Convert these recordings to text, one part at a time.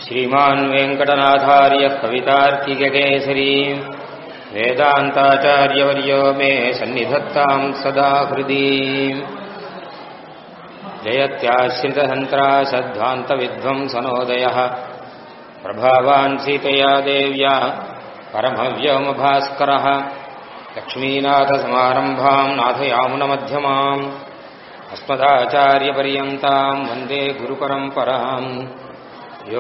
श्रीमान् वेङ्कटनाथार्यः कवितार्किककेसरी वेदान्ताचार्यवर्यो मे सन्निधत्ताम् सदा हृदि जयत्याश्रितहन्त्रासध्वान्तविध्वंसनोदयः प्रभावान् सीतया देव्या परमव्योमभास्करः लक्ष्मीनाथसमारम्भाम् नाथयामुनमध्यमाम् अस्मदाचार्यपर्यन्ताम् वन्दे गुरुपरम्पराम् यो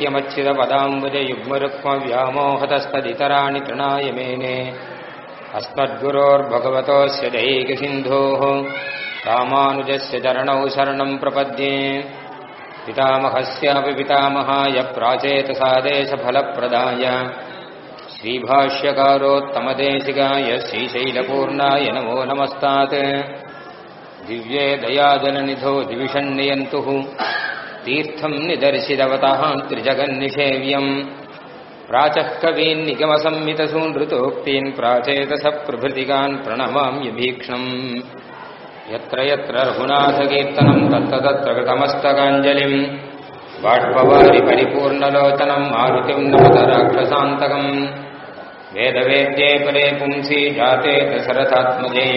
नित्यमच्युतपदाम्बुजयुग्मरुक्मव्यामोहतस्तदितराणि तृणाय मेने अस्मद्गुरोर्भगवतोऽस्य दैकसिन्धोः रामानुजस्य चरणौ शरणम् प्रपद्ये पितामहस्यापि पितामहाय प्राचेतसादेशफलप्रदाय श्रीभाष्यकारोत्तमदेशिकाय श्रीशैलपूर्णाय नमो नमस्तात् दिव्ये दयाजलनिधो दिविषन्नियन्तुः तीर्थम् निदर्शितवतः त्रिजगन्निषेव्यम् प्राचः कवीन्निगमसंमितसूनृतोक्तीन् प्राचेतसप्रभृतिकान् प्रणमाम्यभीक्ष्णम् यत्र यत्र रघुनाथकीर्तनम् तत्र तत्र कृतमस्तकाञ्जलिम् बाष्पवारि परिपूर्णलोचनम् मारुतिम् नमत राक्षसान्तकम् वेदवेद्ये परे पुंसि जाते दशरथात्मजे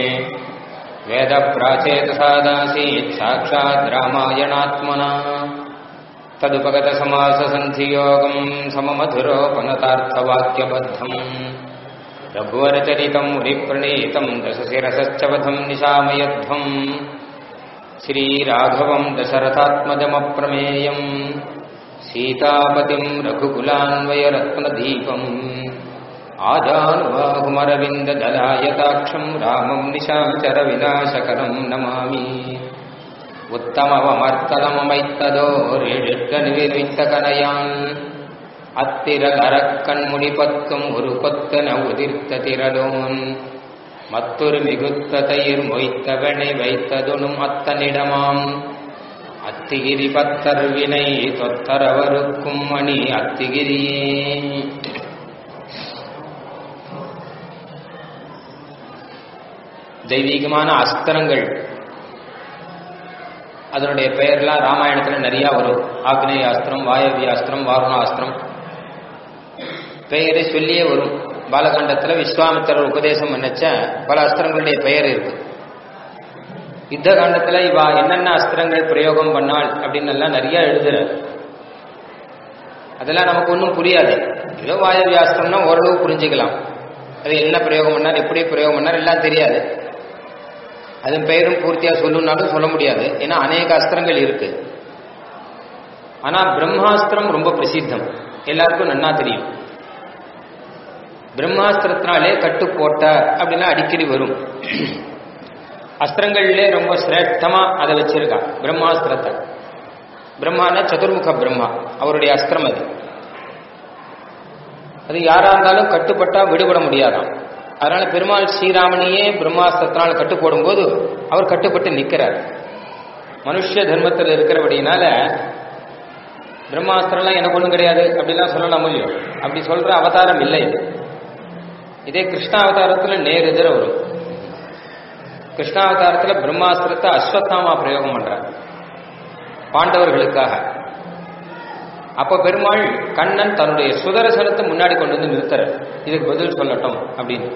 वेदप्राचेतसादासीत् साक्षात् रामायणात्मना तदुपगतसमाससन्धियोगम् सममधुरोपनतार्थवाक्यबद्धम् रघुवरचरितम् मुनिप्रणीतम् दशशिरसश्च वधम् निशामयध्वम् श्रीराघवम् दशरथात्मजमप्रमेयम् सीतापतिम् रघुकुलान्वयरत्नदीपम् आजानुबाहुमरविन्ददलायताक्षम् रामम् निशाचरविनाशकरम् नमामि உத்தமவமர்த்தனமைத்ததோரிழற்கனிவித்தகனையான் அத்திரல் கண்முடிபத்தும் ஒரு கொத்தன உதிர்த்த திரளோன் மத்தொரு மிகுத்த தயிர் மொய்த்தவனை வைத்ததுனும் அத்தனிடமாம் அத்திகிரி பத்தர் வினை தொத்தரவருக்கும் மணி அத்திகிரியே தெய்வீகமான அஸ்திரங்கள் அதனுடைய பெயர்லாம் ராமாயணத்தில் நிறைய வரும் ஆக்னேய அஸ்திரம் வாயவிய அஸ்திரம் வாருணாஸ்திரம் பெயரை சொல்லியே வரும் பாலகாண்டத்தில் விஸ்வாமித்திரர் உபதேசம் பண்ணச்ச பல அஸ்திரங்களுடைய பெயர் இருக்கு யுத்த காண்டத்தில் இவா என்னென்ன அஸ்திரங்கள் பிரயோகம் பண்ணாள் அப்படின்னு எல்லாம் நிறைய எழுதுறாரு அதெல்லாம் நமக்கு ஒன்றும் புரியாது ஏதோ வாயவிய அஸ்திரம்னா ஓரளவு புரிஞ்சுக்கலாம் அது என்ன பிரயோகம் பண்ணார் எப்படி பிரயோகம் பண்ணார் எல்லாம் தெரியாது அதன் பெயரும் பூர்த்தியா சொல்லணும்னாலும் சொல்ல முடியாது ஏன்னா அநேக அஸ்திரங்கள் இருக்கு ஆனா பிரம்மாஸ்திரம் ரொம்ப பிரசித்தம் எல்லாருக்கும் நன்னா தெரியும் பிரம்மாஸ்திரத்தினாலே கட்டு போட்ட அப்படின்னா அடிக்கடி வரும் அஸ்திரங்கள்லே ரொம்ப சிரேஷ்டமா அதை வச்சிருக்கா பிரம்மாஸ்திரத்தை பிரம்மான சதுர்முக பிரம்மா அவருடைய அஸ்திரம் அது அது யாரா இருந்தாலும் கட்டுப்பட்டா விடுபட முடியாதாம் அதனால பெருமாள் ஸ்ரீராமனையே பிரம்மாஸ்திரத்தினால் கட்டு போடும்போது அவர் கட்டுப்பட்டு நிற்கிறார் மனுஷ தர்மத்தில் இருக்கிறபடினால பிரம்மாஸ்திரம்லாம் எனக்கு ஒன்றும் கிடையாது அப்படிலாம் சொல்லலாம் முடியும் அப்படி சொல்ற அவதாரம் இல்லை இதே கிருஷ்ணாவதாரத்தில் நேர் எதிர வரும் கிருஷ்ணாவதாரத்தில் பிரம்மாஸ்திரத்தை அஸ்வத்தாமா பிரயோகம் பண்றார் பாண்டவர்களுக்காக அப்ப பெருமாள் கண்ணன் தன்னுடைய சுதரசனத்தை முன்னாடி கொண்டு வந்து நிறுத்துற இதுக்கு பதில் சொல்லட்டும் அப்படின்னு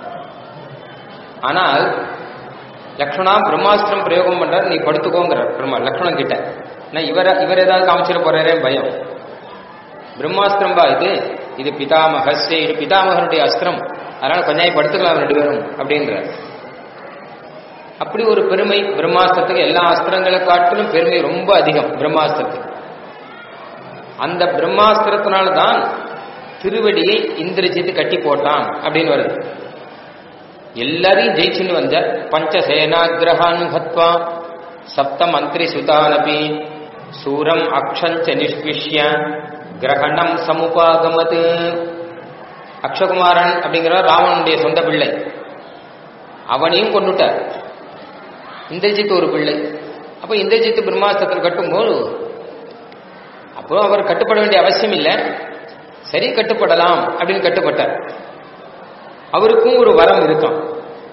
ஆனால் லக்ஷ்மணா பிரம்மாஸ்திரம் பிரயோகம் பண்றார் நீ படுத்துக்கோங்கிற பெருமாள் லக்ஷ்மணன் கிட்ட நான் இவர இவர் ஏதாவது காமிச்சிட போறாரே பயம் பிரம்மாஸ்திரம் பா இது இது பிதாமகஸ்ரே இது பிதாமகனுடைய அஸ்திரம் அதனால கொஞ்சம் படுத்துக்கலாம் ரெண்டு பேரும் அப்படின்ற அப்படி ஒரு பெருமை பிரம்மாஸ்திரத்துக்கு எல்லா அஸ்திரங்களை காட்டிலும் பெருமை ரொம்ப அதிகம் பிரம்மாஸ்திரத்துக்கு அந்த பிரம்மாஸ்திரத்தினால்தான் திருவடியை இந்திரஜித்து கட்டி போட்டான் அப்படின்னு வருது எல்லாரையும் ஜெயிச்சுன்னு வந்த பஞ்சசேனாகிரகான் ஹத்வா சப்த மந்திரி சுதானபி சூரம் அக்ஷஞ்ச நிஷ்பிஷ்ய கிரகணம் சமுபாகமது அக்ஷகுமாரன் அப்படிங்கிற ராவனுடைய சொந்த பிள்ளை அவனையும் கொண்டுட்டார் இந்திரஜித் ஒரு பிள்ளை அப்ப இந்திரஜித் பிரம்மாஸ்திரத்தில் கட்டும்போது அப்போ அவர் கட்டுப்பட வேண்டிய அவசியம் இல்லை சரி கட்டுப்படலாம் அப்படின்னு கட்டுப்பட்டார் அவருக்கும் ஒரு வரம் இருக்கும்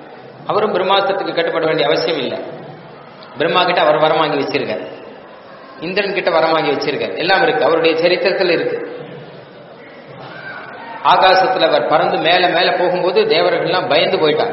அவரும் பிரம்மாஸ்திரத்துக்கு கட்டுப்பட வேண்டிய அவசியம் இல்லை பிரம்மா கிட்ட அவர் வரம் வாங்கி வச்சிருக்கார் இந்திரன் கிட்ட வரம் வாங்கி வச்சிருக்கார் எல்லாம் இருக்கு அவருடைய சரித்திரத்தில் இருக்கு ஆகாசத்துல அவர் பறந்து மேல மேல போகும்போது தேவர்கள்லாம் பயந்து போயிட்டார்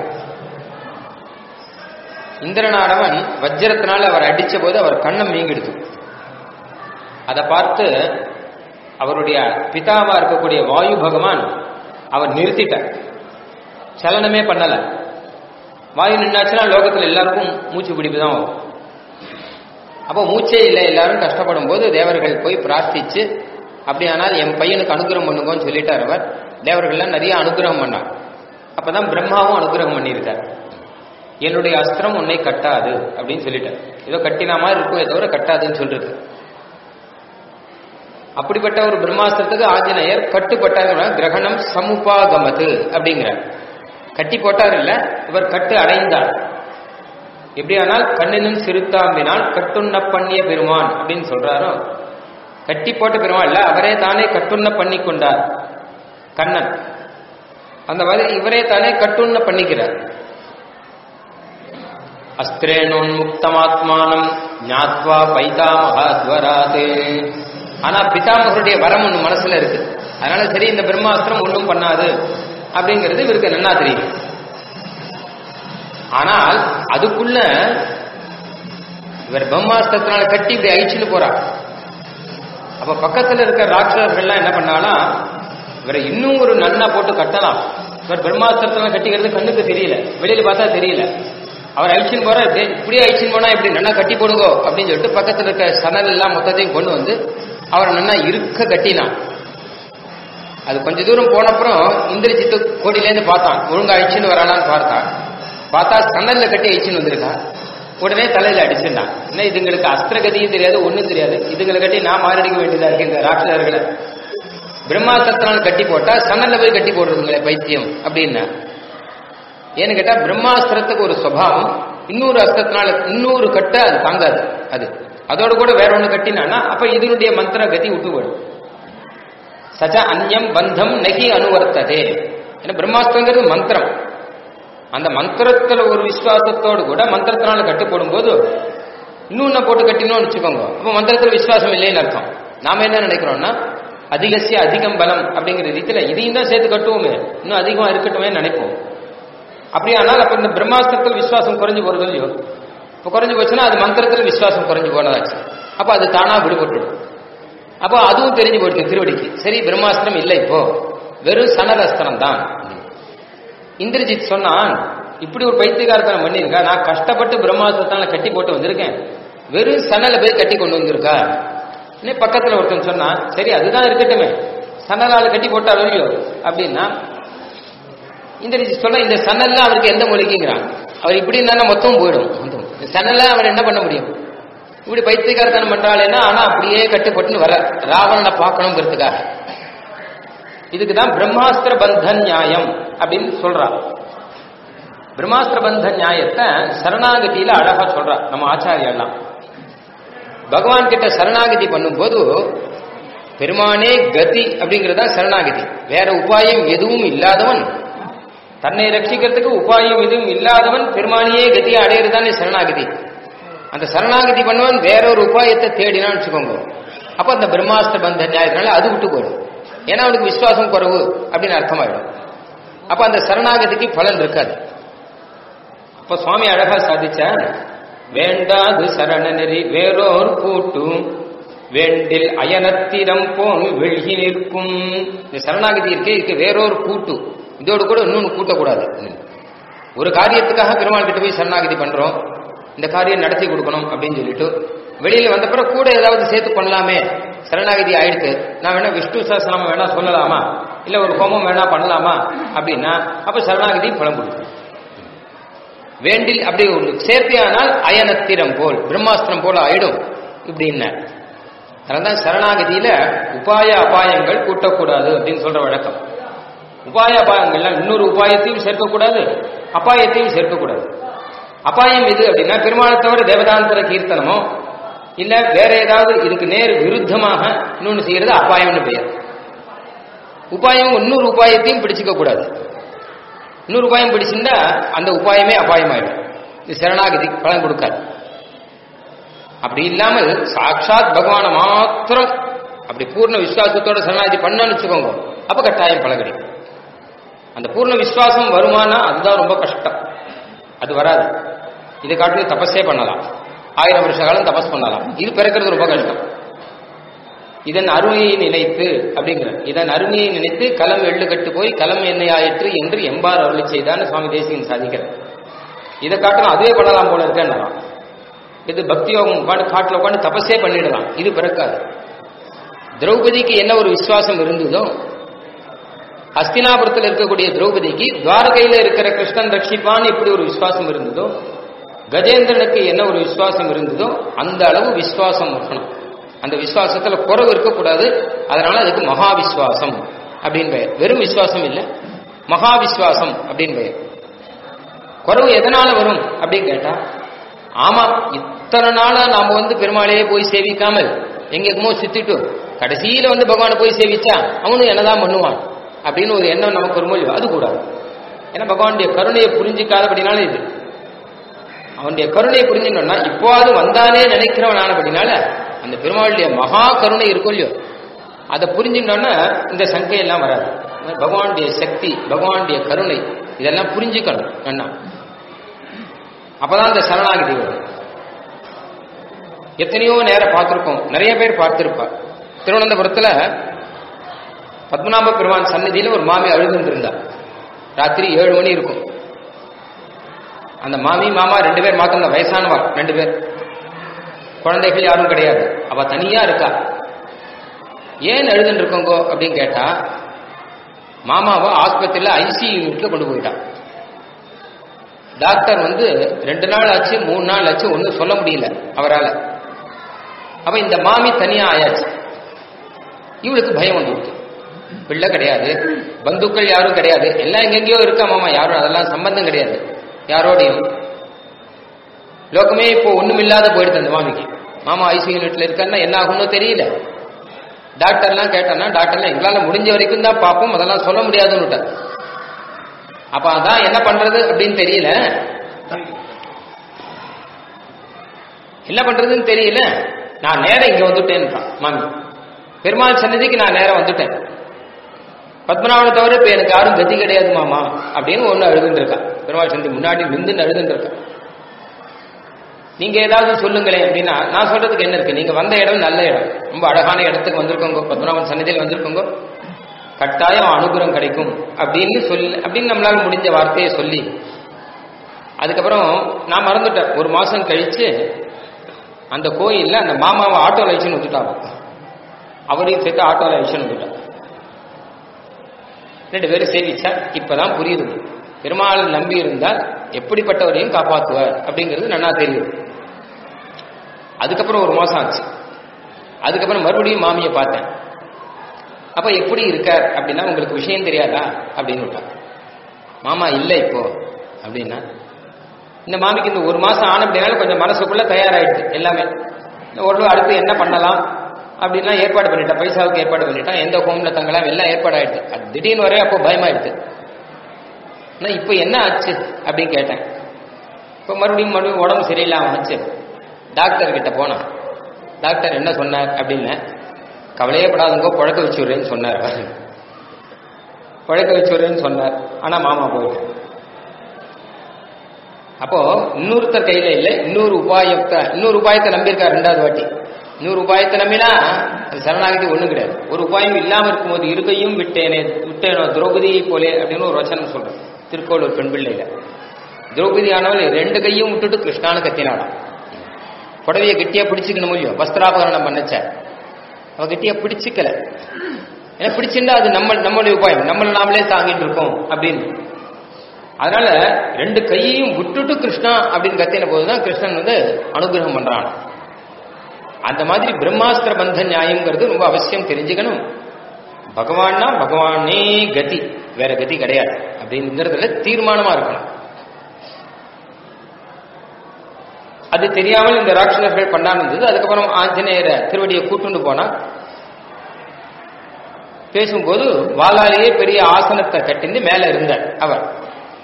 இந்திரனானவன் வஜ்ரத்தினால அவர் அடிச்ச போது அவர் கண்ணம் நீங்கிடுது அதை பார்த்து அவருடைய பிதாவா இருக்கக்கூடிய வாயு பகவான் அவர் நிறுத்திட்டார் சலனமே பண்ணல வாயு நின்னாச்சுன்னா லோகத்துல எல்லாருக்கும் மூச்சு பிடிப்பு தான் வரும் அப்போ மூச்சே இல்லை எல்லாரும் கஷ்டப்படும் போது தேவர்கள் போய் பிரார்த்திச்சு அப்படியானால் என் பையனுக்கு அனுகிரகம் பண்ணுங்கன்னு சொல்லிட்டார் அவர் தேவர்கள்லாம் நிறைய அனுகிரகம் பண்ணார் அப்பதான் பிரம்மாவும் அனுகிரகம் பண்ணியிருக்கார் என்னுடைய அஸ்திரம் உன்னை கட்டாது அப்படின்னு சொல்லிட்டார் ஏதோ கட்டினா மாதிரி இருக்கும் தவிர கட்டாதுன்னு சொல்றது அப்படிப்பட்ட ஒரு பிரம்மாஸ்திரத்துக்கு ஆஞ்சநேயர் கட்டுப்பட்டார் கிரகணம் சமுபாகமது அப்படிங்கிறார் கட்டி போட்டார் இல்ல இவர் கட்டு அடைந்தார் எப்படியானால் கண்ணினும் சிறுத்தாம்பினால் கட்டுண்ண பண்ணிய பெருமான் அப்படின்னு சொல்றாரோ கட்டி போட்ட பெருமாள் இல்ல அவரே தானே கட்டுண்ண பண்ணி கொண்டார் கண்ணன் அந்த மாதிரி இவரே தானே கட்டுண்ண பண்ணிக்கிறார் அஸ்திரேனோன்முக்தமாத்மானம் ஞாத்வா பைதாமகாத்வராதே ஆனா பிதாமகருடைய வரம் ஒண்ணு மனசுல இருக்கு அதனால சரி இந்த பிரம்மாஸ்திரம் ஒன்றும் பண்ணாது அப்படிங்கிறது இவருக்கு நன்னா தெரியும் ஆனால் அதுக்குள்ள இவர் பிரம்மாஸ்திரத்தினால கட்டி இப்படி அழிச்சுன்னு போறார் அப்ப பக்கத்துல இருக்க ராட்சசர்கள்லாம் என்ன பண்ணாலாம் இவரை இன்னும் ஒரு நன்னா போட்டு கட்டலாம் இவர் பிரம்மாஸ்திரத்தினால கட்டிக்கிறது கண்ணுக்கு தெரியல வெளியில பார்த்தா தெரியல அவர் அழிச்சுன்னு போற இப்படி இப்படியே அழிச்சுன்னு போனா இப்படி நல்லா கட்டி போடுங்கோ அப்படின்னு சொல்லிட்டு பக்கத்துல இருக்க சணல் எல்லாம் மொத்தத்தையும் கொண்டு வந்து அவரை நல்லா இருக்க கட்டினான் அது கொஞ்ச தூரம் போனப்புறம் இந்திரஜித்து கோடியிலேருந்து பார்த்தான் ஒழுங்கா அழிச்சுன்னு வரானான்னு பார்த்தான் பார்த்தா சணல்ல கட்டி அழிச்சுன்னு வந்திருக்கா உடனே தலையில அடிச்சிருந்தான் என்ன இதுங்களுக்கு அஸ்திரகதியும் தெரியாது ஒண்ணும் தெரியாது இதுங்களை கட்டி நான் மாரடிக்க வேண்டியதா இருக்கு இந்த ராட்சதர்களை பிரம்மாஸ்திரத்தினால் கட்டி போட்டா சணல்ல போய் கட்டி போடுறதுங்களே பைத்தியம் அப்படின்னா ஏன்னு கேட்டா பிரம்மாஸ்திரத்துக்கு ஒரு சுவாவம் இன்னொரு அஸ்திரத்தினால இன்னொரு கட்ட அது தாங்காது அது அதோட கூட வேற ஒண்ணு கட்டினானா அப்ப இதனுடைய மந்திர கதி விட்டு போயிடும் சச்ச அந்யம் பந்தம் நகி அனுவர்த்ததே ஏன்னா பிரம்மாஸ்திரங்கிறது மந்திரம் அந்த மந்திரத்துல ஒரு விசுவாசத்தோடு கூட மந்திரத்தினால கட்டு போடும்போது இன்னொன்னு போட்டு கட்டினோம்னு வச்சுக்கோங்க அப்ப மந்திரத்துல விசுவாசம் இல்லைன்னு அர்த்தம் நாம என்ன நினைக்கிறோம்னா அதிகசிய அதிகம் பலம் அப்படிங்கிற ரீதியில இதையும் தான் சேர்த்து கட்டுவோமே இன்னும் அதிகமா இருக்கட்டுமே நினைப்போம் அப்படியானால் அப்ப இந்த பிரம்மாஸ்திரத்தில் விசுவாசம் குறைஞ்சு போறது இல்லையோ இப்போ குறைஞ்சு போச்சுன்னா அது மந்திரத்தில் விசுவாசம் குறைஞ்சு போனதாச்சு அப்ப அது தானா விடுபட்டுடும் அப்போ அதுவும் தெரிஞ்சு போயிடுச்சு திருவடிக்கு சரி பிரம்மாஸ்திரம் இல்லை இப்போ வெறும் சனரஸ்திரம் தான் இந்திரஜித் சொன்னான் இப்படி ஒரு பைத்தியகாரத்தனம் பண்ணியிருக்கா நான் கஷ்டப்பட்டு பிரம்மாஸ்திரத்தால கட்டி போட்டு வந்திருக்கேன் வெறும் சணலை போய் கட்டி கொண்டு வந்திருக்கா இன்னும் பக்கத்துல ஒருத்தன் சொன்னான் சரி அதுதான் இருக்கட்டுமே சணலால் கட்டி போட்டாலும் இல்லையோ அப்படின்னா இந்திரஜித் சொல்ல இந்த சணல்ல அவருக்கு எந்த மொழிக்குங்கிறான் அவர் இப்படி இருந்தாலும் மொத்தம் போயிடும் மொத்தம். இந்த சணல்ல அவர் என்ன பண்ண முடியும் இப்படி பைத்தியகாரத்தனம் பண்றாளேன்னா ஆனா அப்படியே கட்டுப்பட்டுன்னு வர ராவணனை பார்க்கணுங்கிறதுக்காக இதுக்கு தான் பிரம்மாஸ்திர பந்த நியாயம் அப்படின்னு சொல்றா பிரம்மாஸ்திர பந்த நியாயத்தை சரணாகதியில அழகா சொல்றா நம்ம ஆச்சாரியெல்லாம் பகவான் கிட்ட சரணாகதி பண்ணும்போது பெருமானே கதி அப்படிங்கிறது தான் சரணாகதி வேற உபாயம் எதுவும் இல்லாதவன் தன்னை ரட்சிக்கிறதுக்கு உபாயம் எதுவும் இல்லாதவன் பெருமானியே கதியை அடையிறதானே சரணாகதி அந்த சரணாகதி பண்ணவன் வேற ஒரு உபாயத்தை தேடினான்னு வச்சுக்கோங்க அப்ப அந்த பிரம்மாஸ்திர பந்த நியாயத்தினால அது விட்டு போயிடும் ஏன்னா அவனுக்கு விசுவாசம் குறைவு அப்படின்னு அர்த்தமாயிடும் அப்ப அந்த சரணாகதிக்கு பலன் இருக்காது அப்ப சுவாமி அழகா சாதிச்சார் வேண்டாது சரண நெறி வேறோர் கூட்டும் வேண்டில் அயனத்திரம் போன் வெள்கி நிற்கும் இந்த சரணாகதி இருக்கே இதுக்கு வேறொரு கூட்டு இதோடு கூட இன்னொன்னு கூட்டக்கூடாது ஒரு காரியத்துக்காக பெருமாள் கிட்ட போய் சரணாகதி பண்றோம் இந்த காரியம் நடத்தி கொடுக்கணும் அப்படின்னு சொல்லிட்டு வெளியில வந்த பிறகு கூட ஏதாவது சேர்த்து பண்ணலாமே சரணாகதி ஆயிடுத்து நான் வேணா விஷ்ணு சஹஸ்ரநாமம் வேணா சொல்லலாமா இல்ல ஒரு ஹோமம் வேணா பண்ணலாமா அப்படின்னா அப்ப சரணாகதி பலம் கொடுக்கும் வேண்டில் அப்படி ஒரு சேர்த்தியானால் அயனத்திரம் போல் பிரம்மாஸ்திரம் போல ஆயிடும் இப்படின்னா அதனால்தான் சரணாகதியில உபாய அபாயங்கள் கூட்டக்கூடாது அப்படின்னு சொல்ற வழக்கம் உபாய அபாயங்கள்லாம் இன்னொரு உபாயத்தையும் சேர்க்கக்கூடாது அபாயத்தையும் சேர்க்கக்கூடாது அபாயம் எது அப்படின்னா பெருமாளை தவிர தேவதாந்திர கீர்த்தனமோ இல்ல வேற ஏதாவது இதுக்கு நேர் விருத்தமாக இன்னொன்னு செய்யறது அபாயம்னு பெயர் உபாயம் இன்னொரு உபாயத்தையும் பிடிச்சுக்க கூடாது இன்னொரு உபாயம் பிடிச்சிருந்தா அந்த உபாயமே அபாயமாயிடும் இது சரணாகதி பலன் கொடுக்காது அப்படி இல்லாமல் சாட்சாத் பகவான மாத்திரம் அப்படி பூர்ண விசுவாசத்தோட சரணாகதி பண்ணான்னு வச்சுக்கோங்க அப்ப கட்டாயம் பல கிடைக்கும் அந்த பூர்ண விசுவாசம் வருமானா அதுதான் ரொம்ப கஷ்டம் அது வராது இதை காட்டிலும் தபஸே பண்ணலாம் ஆயிரம் வருஷ காலம் தபஸ் பண்ணலாம் இது பிறக்கிறது ரொம்ப கஷ்டம் இதன் அருமையை நினைத்து அப்படிங்கிற இதன் அருமையை நினைத்து களம் எள்ளு கட்டு போய் களம் என்னை ஆயிற்று என்று எம்பார் அருளி செய்தான்னு சுவாமி தேசிகன் சாதிக்கிறார் இதை காட்டிலும் அதுவே பண்ணலாம் போல இருக்கேன் இது பக்தி யோகம் உட்காந்து காட்டில் உட்காந்து தபஸே பண்ணிடலாம் இது பிறக்காது திரௌபதிக்கு என்ன ஒரு விசுவாசம் இருந்ததோ ஹஸ்தினாபுரத்தில் இருக்கக்கூடிய திரௌபதிக்கு துவாரகையில இருக்கிற கிருஷ்ணன் ரட்சிப்பான்னு எப்படி ஒரு விசுவாசம் இருந்ததோ கஜேந்திரனுக்கு என்ன ஒரு விசுவாசம் இருந்ததோ அந்த அளவு விசுவாசம் இருக்கணும் அந்த விசுவாசத்துல குறவு இருக்கக்கூடாது அதனால அதுக்கு மகா விசுவாசம் அப்படின்னு பெயர் வெறும் விசுவாசம் இல்லை மகா விசுவாசம் அப்படின்னு பெயர் குறவு எதனால வரும் அப்படின்னு கேட்டா ஆமா இத்தனை நாளா நாம வந்து பெருமாளையே போய் சேவிக்காமல் எங்கெங்குமோ சுத்திட்டு கடைசியில வந்து பகவானை போய் சேவிச்சா அவனும் என்னதான் பண்ணுவான் அப்படின்னு ஒரு எண்ணம் நமக்கு ஒரு மொழி அது கூடாது ஏன்னா பகவானுடைய கருணையை புரிஞ்சிக்காதபடினால இது அவனுடைய கருணையை புரிஞ்சுக்கணும்னா இப்போது வந்தானே நினைக்கிறவன் ஆனபடினால அந்த பெருமாளுடைய மகா கருணை இருக்கும் இல்லையோ அதை புரிஞ்சுட்டோன்னா இந்த சங்கை எல்லாம் வராது பகவானுடைய சக்தி பகவானுடைய கருணை இதெல்லாம் புரிஞ்சுக்கணும் அண்ணா அப்பதான் இந்த சரணாகதி வரும் எத்தனையோ நேரம் பார்த்திருக்கோம் நிறைய பேர் பார்த்திருப்பா திருவனந்தபுரத்துல பத்மநாப பெருமான் சன்னதியில ஒரு மாமி அழுதுருந்தா ராத்திரி ஏழு மணி இருக்கும் அந்த மாமி மாமா ரெண்டு பேர் மாத்திரம் வயசானவா ரெண்டு பேர் குழந்தைகள் யாரும் கிடையாது அவ தனியா இருக்கா ஏன் எழுதுன்னு இருக்கோங்கோ அப்படின்னு கேட்டா மாமாவை ஆஸ்பத்திரியில ஐசி யூனிட்ல கொண்டு போயிட்டான் டாக்டர் வந்து ரெண்டு நாள் ஆச்சு மூணு நாள் ஆச்சு ஒன்றும் சொல்ல முடியல அவரால் அப்ப இந்த மாமி தனியா ஆயாச்சு இவளுக்கு பயம் வந்துருக்கு பிள்ளை கிடையாது பந்துக்கள் யாரும் கிடையாது எல்லாம் எங்கெங்கயோ இருக்கா மாமா யாரும் அதெல்லாம் சம்பந்தம் கிடையாது யாரோடையும் லோகமே இப்போ ஒண்ணும் இல்லாத போயிடுது அந்த மாமிக்கு மாமா ஐசி யூனிட்ல இருக்காருன்னா என்ன ஆகும்னு தெரியல டாக்டர்லாம் கேட்டோம்னா டாக்டர்லாம் எங்களால முடிஞ்ச வரைக்கும் தான் பார்ப்போம் அதெல்லாம் சொல்ல முடியாதுன்னு அப்ப அதான் என்ன பண்றது அப்படின்னு தெரியல என்ன பண்றதுன்னு தெரியல நான் நேரம் இங்க வந்துட்டேன்றான் மாமி பெருமாள் சன்னதிக்கு நான் நேரம் வந்துட்டேன் பத்மநாபனை தவிர இப்ப எனக்கு யாரும் கதி கிடையாது மாமா அப்படின்னு ஒண்ணு அழுதுன்னு இருக்கா பெருமாள் சந்தி முன்னாடி நின்று அழுதுன்னு இருக்கா நீங்க ஏதாவது சொல்லுங்களேன் அப்படின்னா நான் சொல்றதுக்கு என்ன இருக்கு நீங்க வந்த இடம் நல்ல இடம் ரொம்ப அழகான இடத்துக்கு வந்திருக்கோங்க பத்மநாபன் சன்னதியில் வந்திருக்கோங்க கட்டாயம் அனுகிரகம் கிடைக்கும் அப்படின்னு சொல்லி அப்படின்னு நம்மளால முடிஞ்ச வார்த்தையை சொல்லி அதுக்கப்புறம் நான் மறந்துட்டேன் ஒரு மாசம் கழிச்சு அந்த கோயில்ல அந்த மாமாவை ஆட்டோ லைசன் வந்துட்டாங்க அவரையும் சேர்த்து ஆட்டோ லைசன் வந்துட்டான் ரெண்டு பேரும் சேவிச்சா இப்பதான் புரியுது பெருமாள் நம்பி இருந்தால் எப்படிப்பட்டவரையும் காப்பாற்றுவார் அப்படிங்கிறது நல்லா தெரியுது அதுக்கப்புறம் ஒரு மாசம் ஆச்சு அதுக்கப்புறம் மறுபடியும் மாமியை பார்த்தேன் அப்ப எப்படி இருக்கார் அப்படின்னா உங்களுக்கு விஷயம் தெரியாதா அப்படின்னு விட்டான் மாமா இல்லை இப்போ அப்படின்னா இந்த மாமிக்கு இந்த ஒரு மாசம் ஆன அப்படின்னாலும் கொஞ்சம் மனசுக்குள்ள தயாராயிடுச்சு எல்லாமே ஒரு அடுத்து என்ன பண்ணலாம் அப்படின்னா ஏற்பாடு பண்ணிட்டான் பைசாவுக்கு ஏற்பாடு பண்ணிட்டான் எந்த ஹோம்ல தங்கலாம் எல்லாம் ஏற்பாடு ஆயிடுச்சு அது திடீர்னு வரையும் அப்போ பயமாயிடுச்சு நான் இப்போ என்ன ஆச்சு அப்படின்னு கேட்டேன் இப்போ மறுபடியும் மறுபடியும் உடம்பு சரியில்லாம ஆச்சு டாக்டர் கிட்ட போனான் டாக்டர் என்ன சொன்னார் அப்படின்னு கவலையே படாதுங்கோ பழக்க வச்சுடுறேன்னு சொன்னார் பழக்க வச்சுடுறேன்னு சொன்னார் ஆனா மாமா போயிட்டு அப்போ இன்னொருத்தர் கையில இல்லை இன்னொரு உபாயத்தை இன்னொரு உபாயத்தை நம்பியிருக்கார் ரெண்டாவது வாட்டி இன்னொரு உபாயத்தை நம்பினா அது சரணாகதி ஒண்ணும் கிடையாது ஒரு உபாயம் இல்லாம இருக்கும்போது இருக்கையும் விட்டேனே விட்டேனோ திரௌபதியை போலே அப்படின்னு ஒரு வச்சனம் சொல்றேன் திருக்கோளூர் பெண் பிள்ளையில திரௌபதி ஆனவள் ரெண்டு கையும் விட்டுட்டு கிருஷ்ணானு கத்தினாடாம் புடவைய கெட்டியா பிடிச்சிக்கணும் இல்லையோ வஸ்திராபகரணம் பண்ணச்ச அவ கெட்டியா பிடிச்சிக்கல ஏன்னா பிடிச்சிருந்தா அது நம்ம நம்மளுடைய உபாயம் நம்மள நாமளே தாங்கிட்டு இருக்கோம் அப்படின்னு அதனால ரெண்டு கையையும் விட்டுட்டு கிருஷ்ணா அப்படின்னு கத்தின போதுதான் கிருஷ்ணன் வந்து அனுகிரகம் பண்றான் அந்த மாதிரி பிரம்மாஸ்திர பந்த நியாயம்ங்கிறது ரொம்ப அவசியம் தெரிஞ்சுக்கணும் பகவான்னா பகவானே கதி வேற கதி கிடையாது அப்படிங்கிறதுல தீர்மானமா இருக்கணும் அது தெரியாமல் இந்த ராட்சசர்கள் பண்ணாம இருந்தது அதுக்கப்புறம் ஆஞ்சநேயரை திருவடியை கூட்டுண்டு போனா பேசும்போது வாளாலேயே பெரிய ஆசனத்தை கட்டிந்து மேல இருந்தார் அவர்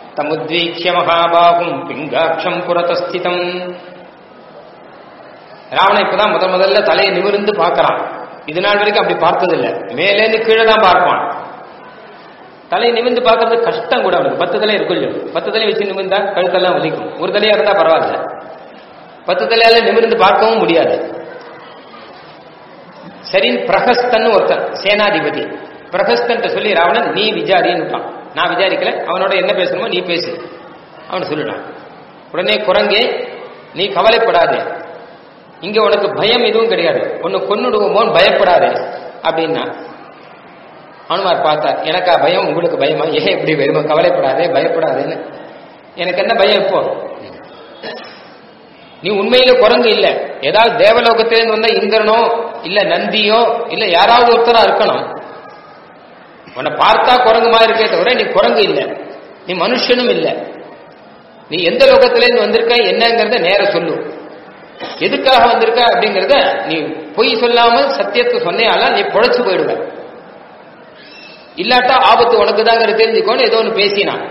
தமுத்வீக்ஷ மகாபாகும் பிங்காட்சம் புரதஸ்திதம் ராவணன் இப்பதான் முத முதல்ல தலையை நிமிர்ந்து பார்க்கறான் இது நாள் வரைக்கும் அப்படி பார்த்ததில்ல மேலேருந்து கீழே தான் பார்ப்பான் தலையை நிமிர்ந்து பார்க்கறது கஷ்டம் கூட அவனுக்கு பத்து தலை இருக்கும் இல்லையோ பத்து தலை வச்சு நிமிர்ந்தா கழுத்தெல்லாம் வலிக்கும் ஒரு தலையா இருந்தா பரவாயில்ல பத்து தலையால நிமிர்ந்து பார்க்கவும் முடியாது சரின்னு பிரகஸ்தன் ஒருத்தன் சேனாதிபதி பிரகஸ்தன் சொல்லி ராவணன் நீ விசாரின்னு நான் விசாரிக்கல அவனோட என்ன பேசணுமோ நீ பேசு அவன் சொல்லிட்டான் உடனே குரங்கே நீ கவலைப்படாதே இங்க உனக்கு பயம் எதுவும் கிடையாது உன்னை கொன்னுடுவோமோன்னு பயப்படாதே அப்படின்னா ஹனுமார் பார்த்தார் எனக்கா பயம் உங்களுக்கு பயமா ஏன் இப்படி வருமா கவலைப்படாதே பயப்படாதேன்னு எனக்கு என்ன பயம் இப்போ நீ உண்மையில குரங்கு இல்ல ஏதாவது தேவலோகத்திலிருந்து வந்த இந்திரனோ இல்ல நந்தியோ இல்ல யாராவது ஒருத்தரா இருக்கணும் உன்னை பார்த்தா குரங்கு மாதிரி இருக்கே தவிர நீ குரங்கு இல்ல நீ மனுஷனும் இல்ல நீ எந்த லோகத்திலேருந்து வந்திருக்க என்னங்கிறத நேர சொல்லு எதுக்காக வந்திருக்க அப்படிங்கறத நீ பொய் சொல்லாம சத்தியத்தை சொன்னேயால நீ பொழைச்சு போயிடுவ இல்லாட்டா ஆபத்து உனக்கு தாங்கிற தெரிஞ்சுக்கோன்னு ஏதோ ஒன்று பேசினான்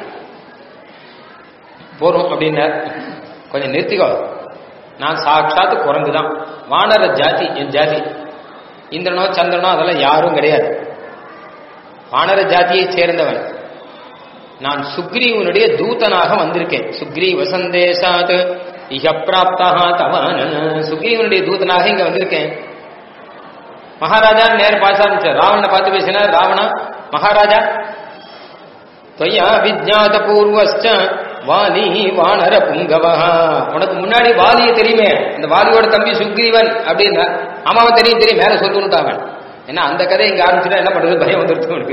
போறோம் அப்படின்னார் கொஞ்சம் நிறுத்திக்கோ நான் சாட்சாத்து குரங்கு தான் வானர ஜாதி என் ஜாதி இந்திரனோ சந்திரனோ அதெல்லாம் யாரும் கிடையாது வானர ஜாதியை சேர்ந்தவன் நான் சுக்ரீவனுடைய தூதனாக வந்திருக்கேன் சுக்ரீவ சந்தேசாத் இஹ பிராப்தா தவானன சுக்ரீவனுடைய தூதனாக இங்க வந்திருக்கேன் மகாராஜா நேர பாச ஆரம்பிச்சார் ராவணனை பார்த்து பேசினார் ராவணா மகாராஜா தொய்யா விஜாத பூர்வஸ்ட வாலி வானர புங்கவா உனக்கு முன்னாடி வாலிய தெரியுமே அந்த வாலியோட தம்பி சுக்ரீவன் அப்படின்னா அம்மாவை தெரியும் தெரியும் மேல சொல்லுட்டாவன் ஏன்னா அந்த கதை இங்க ஆரம்பிச்சுட்டா என்ன பண்றது பயம் வந்துருச்சு உனக்கு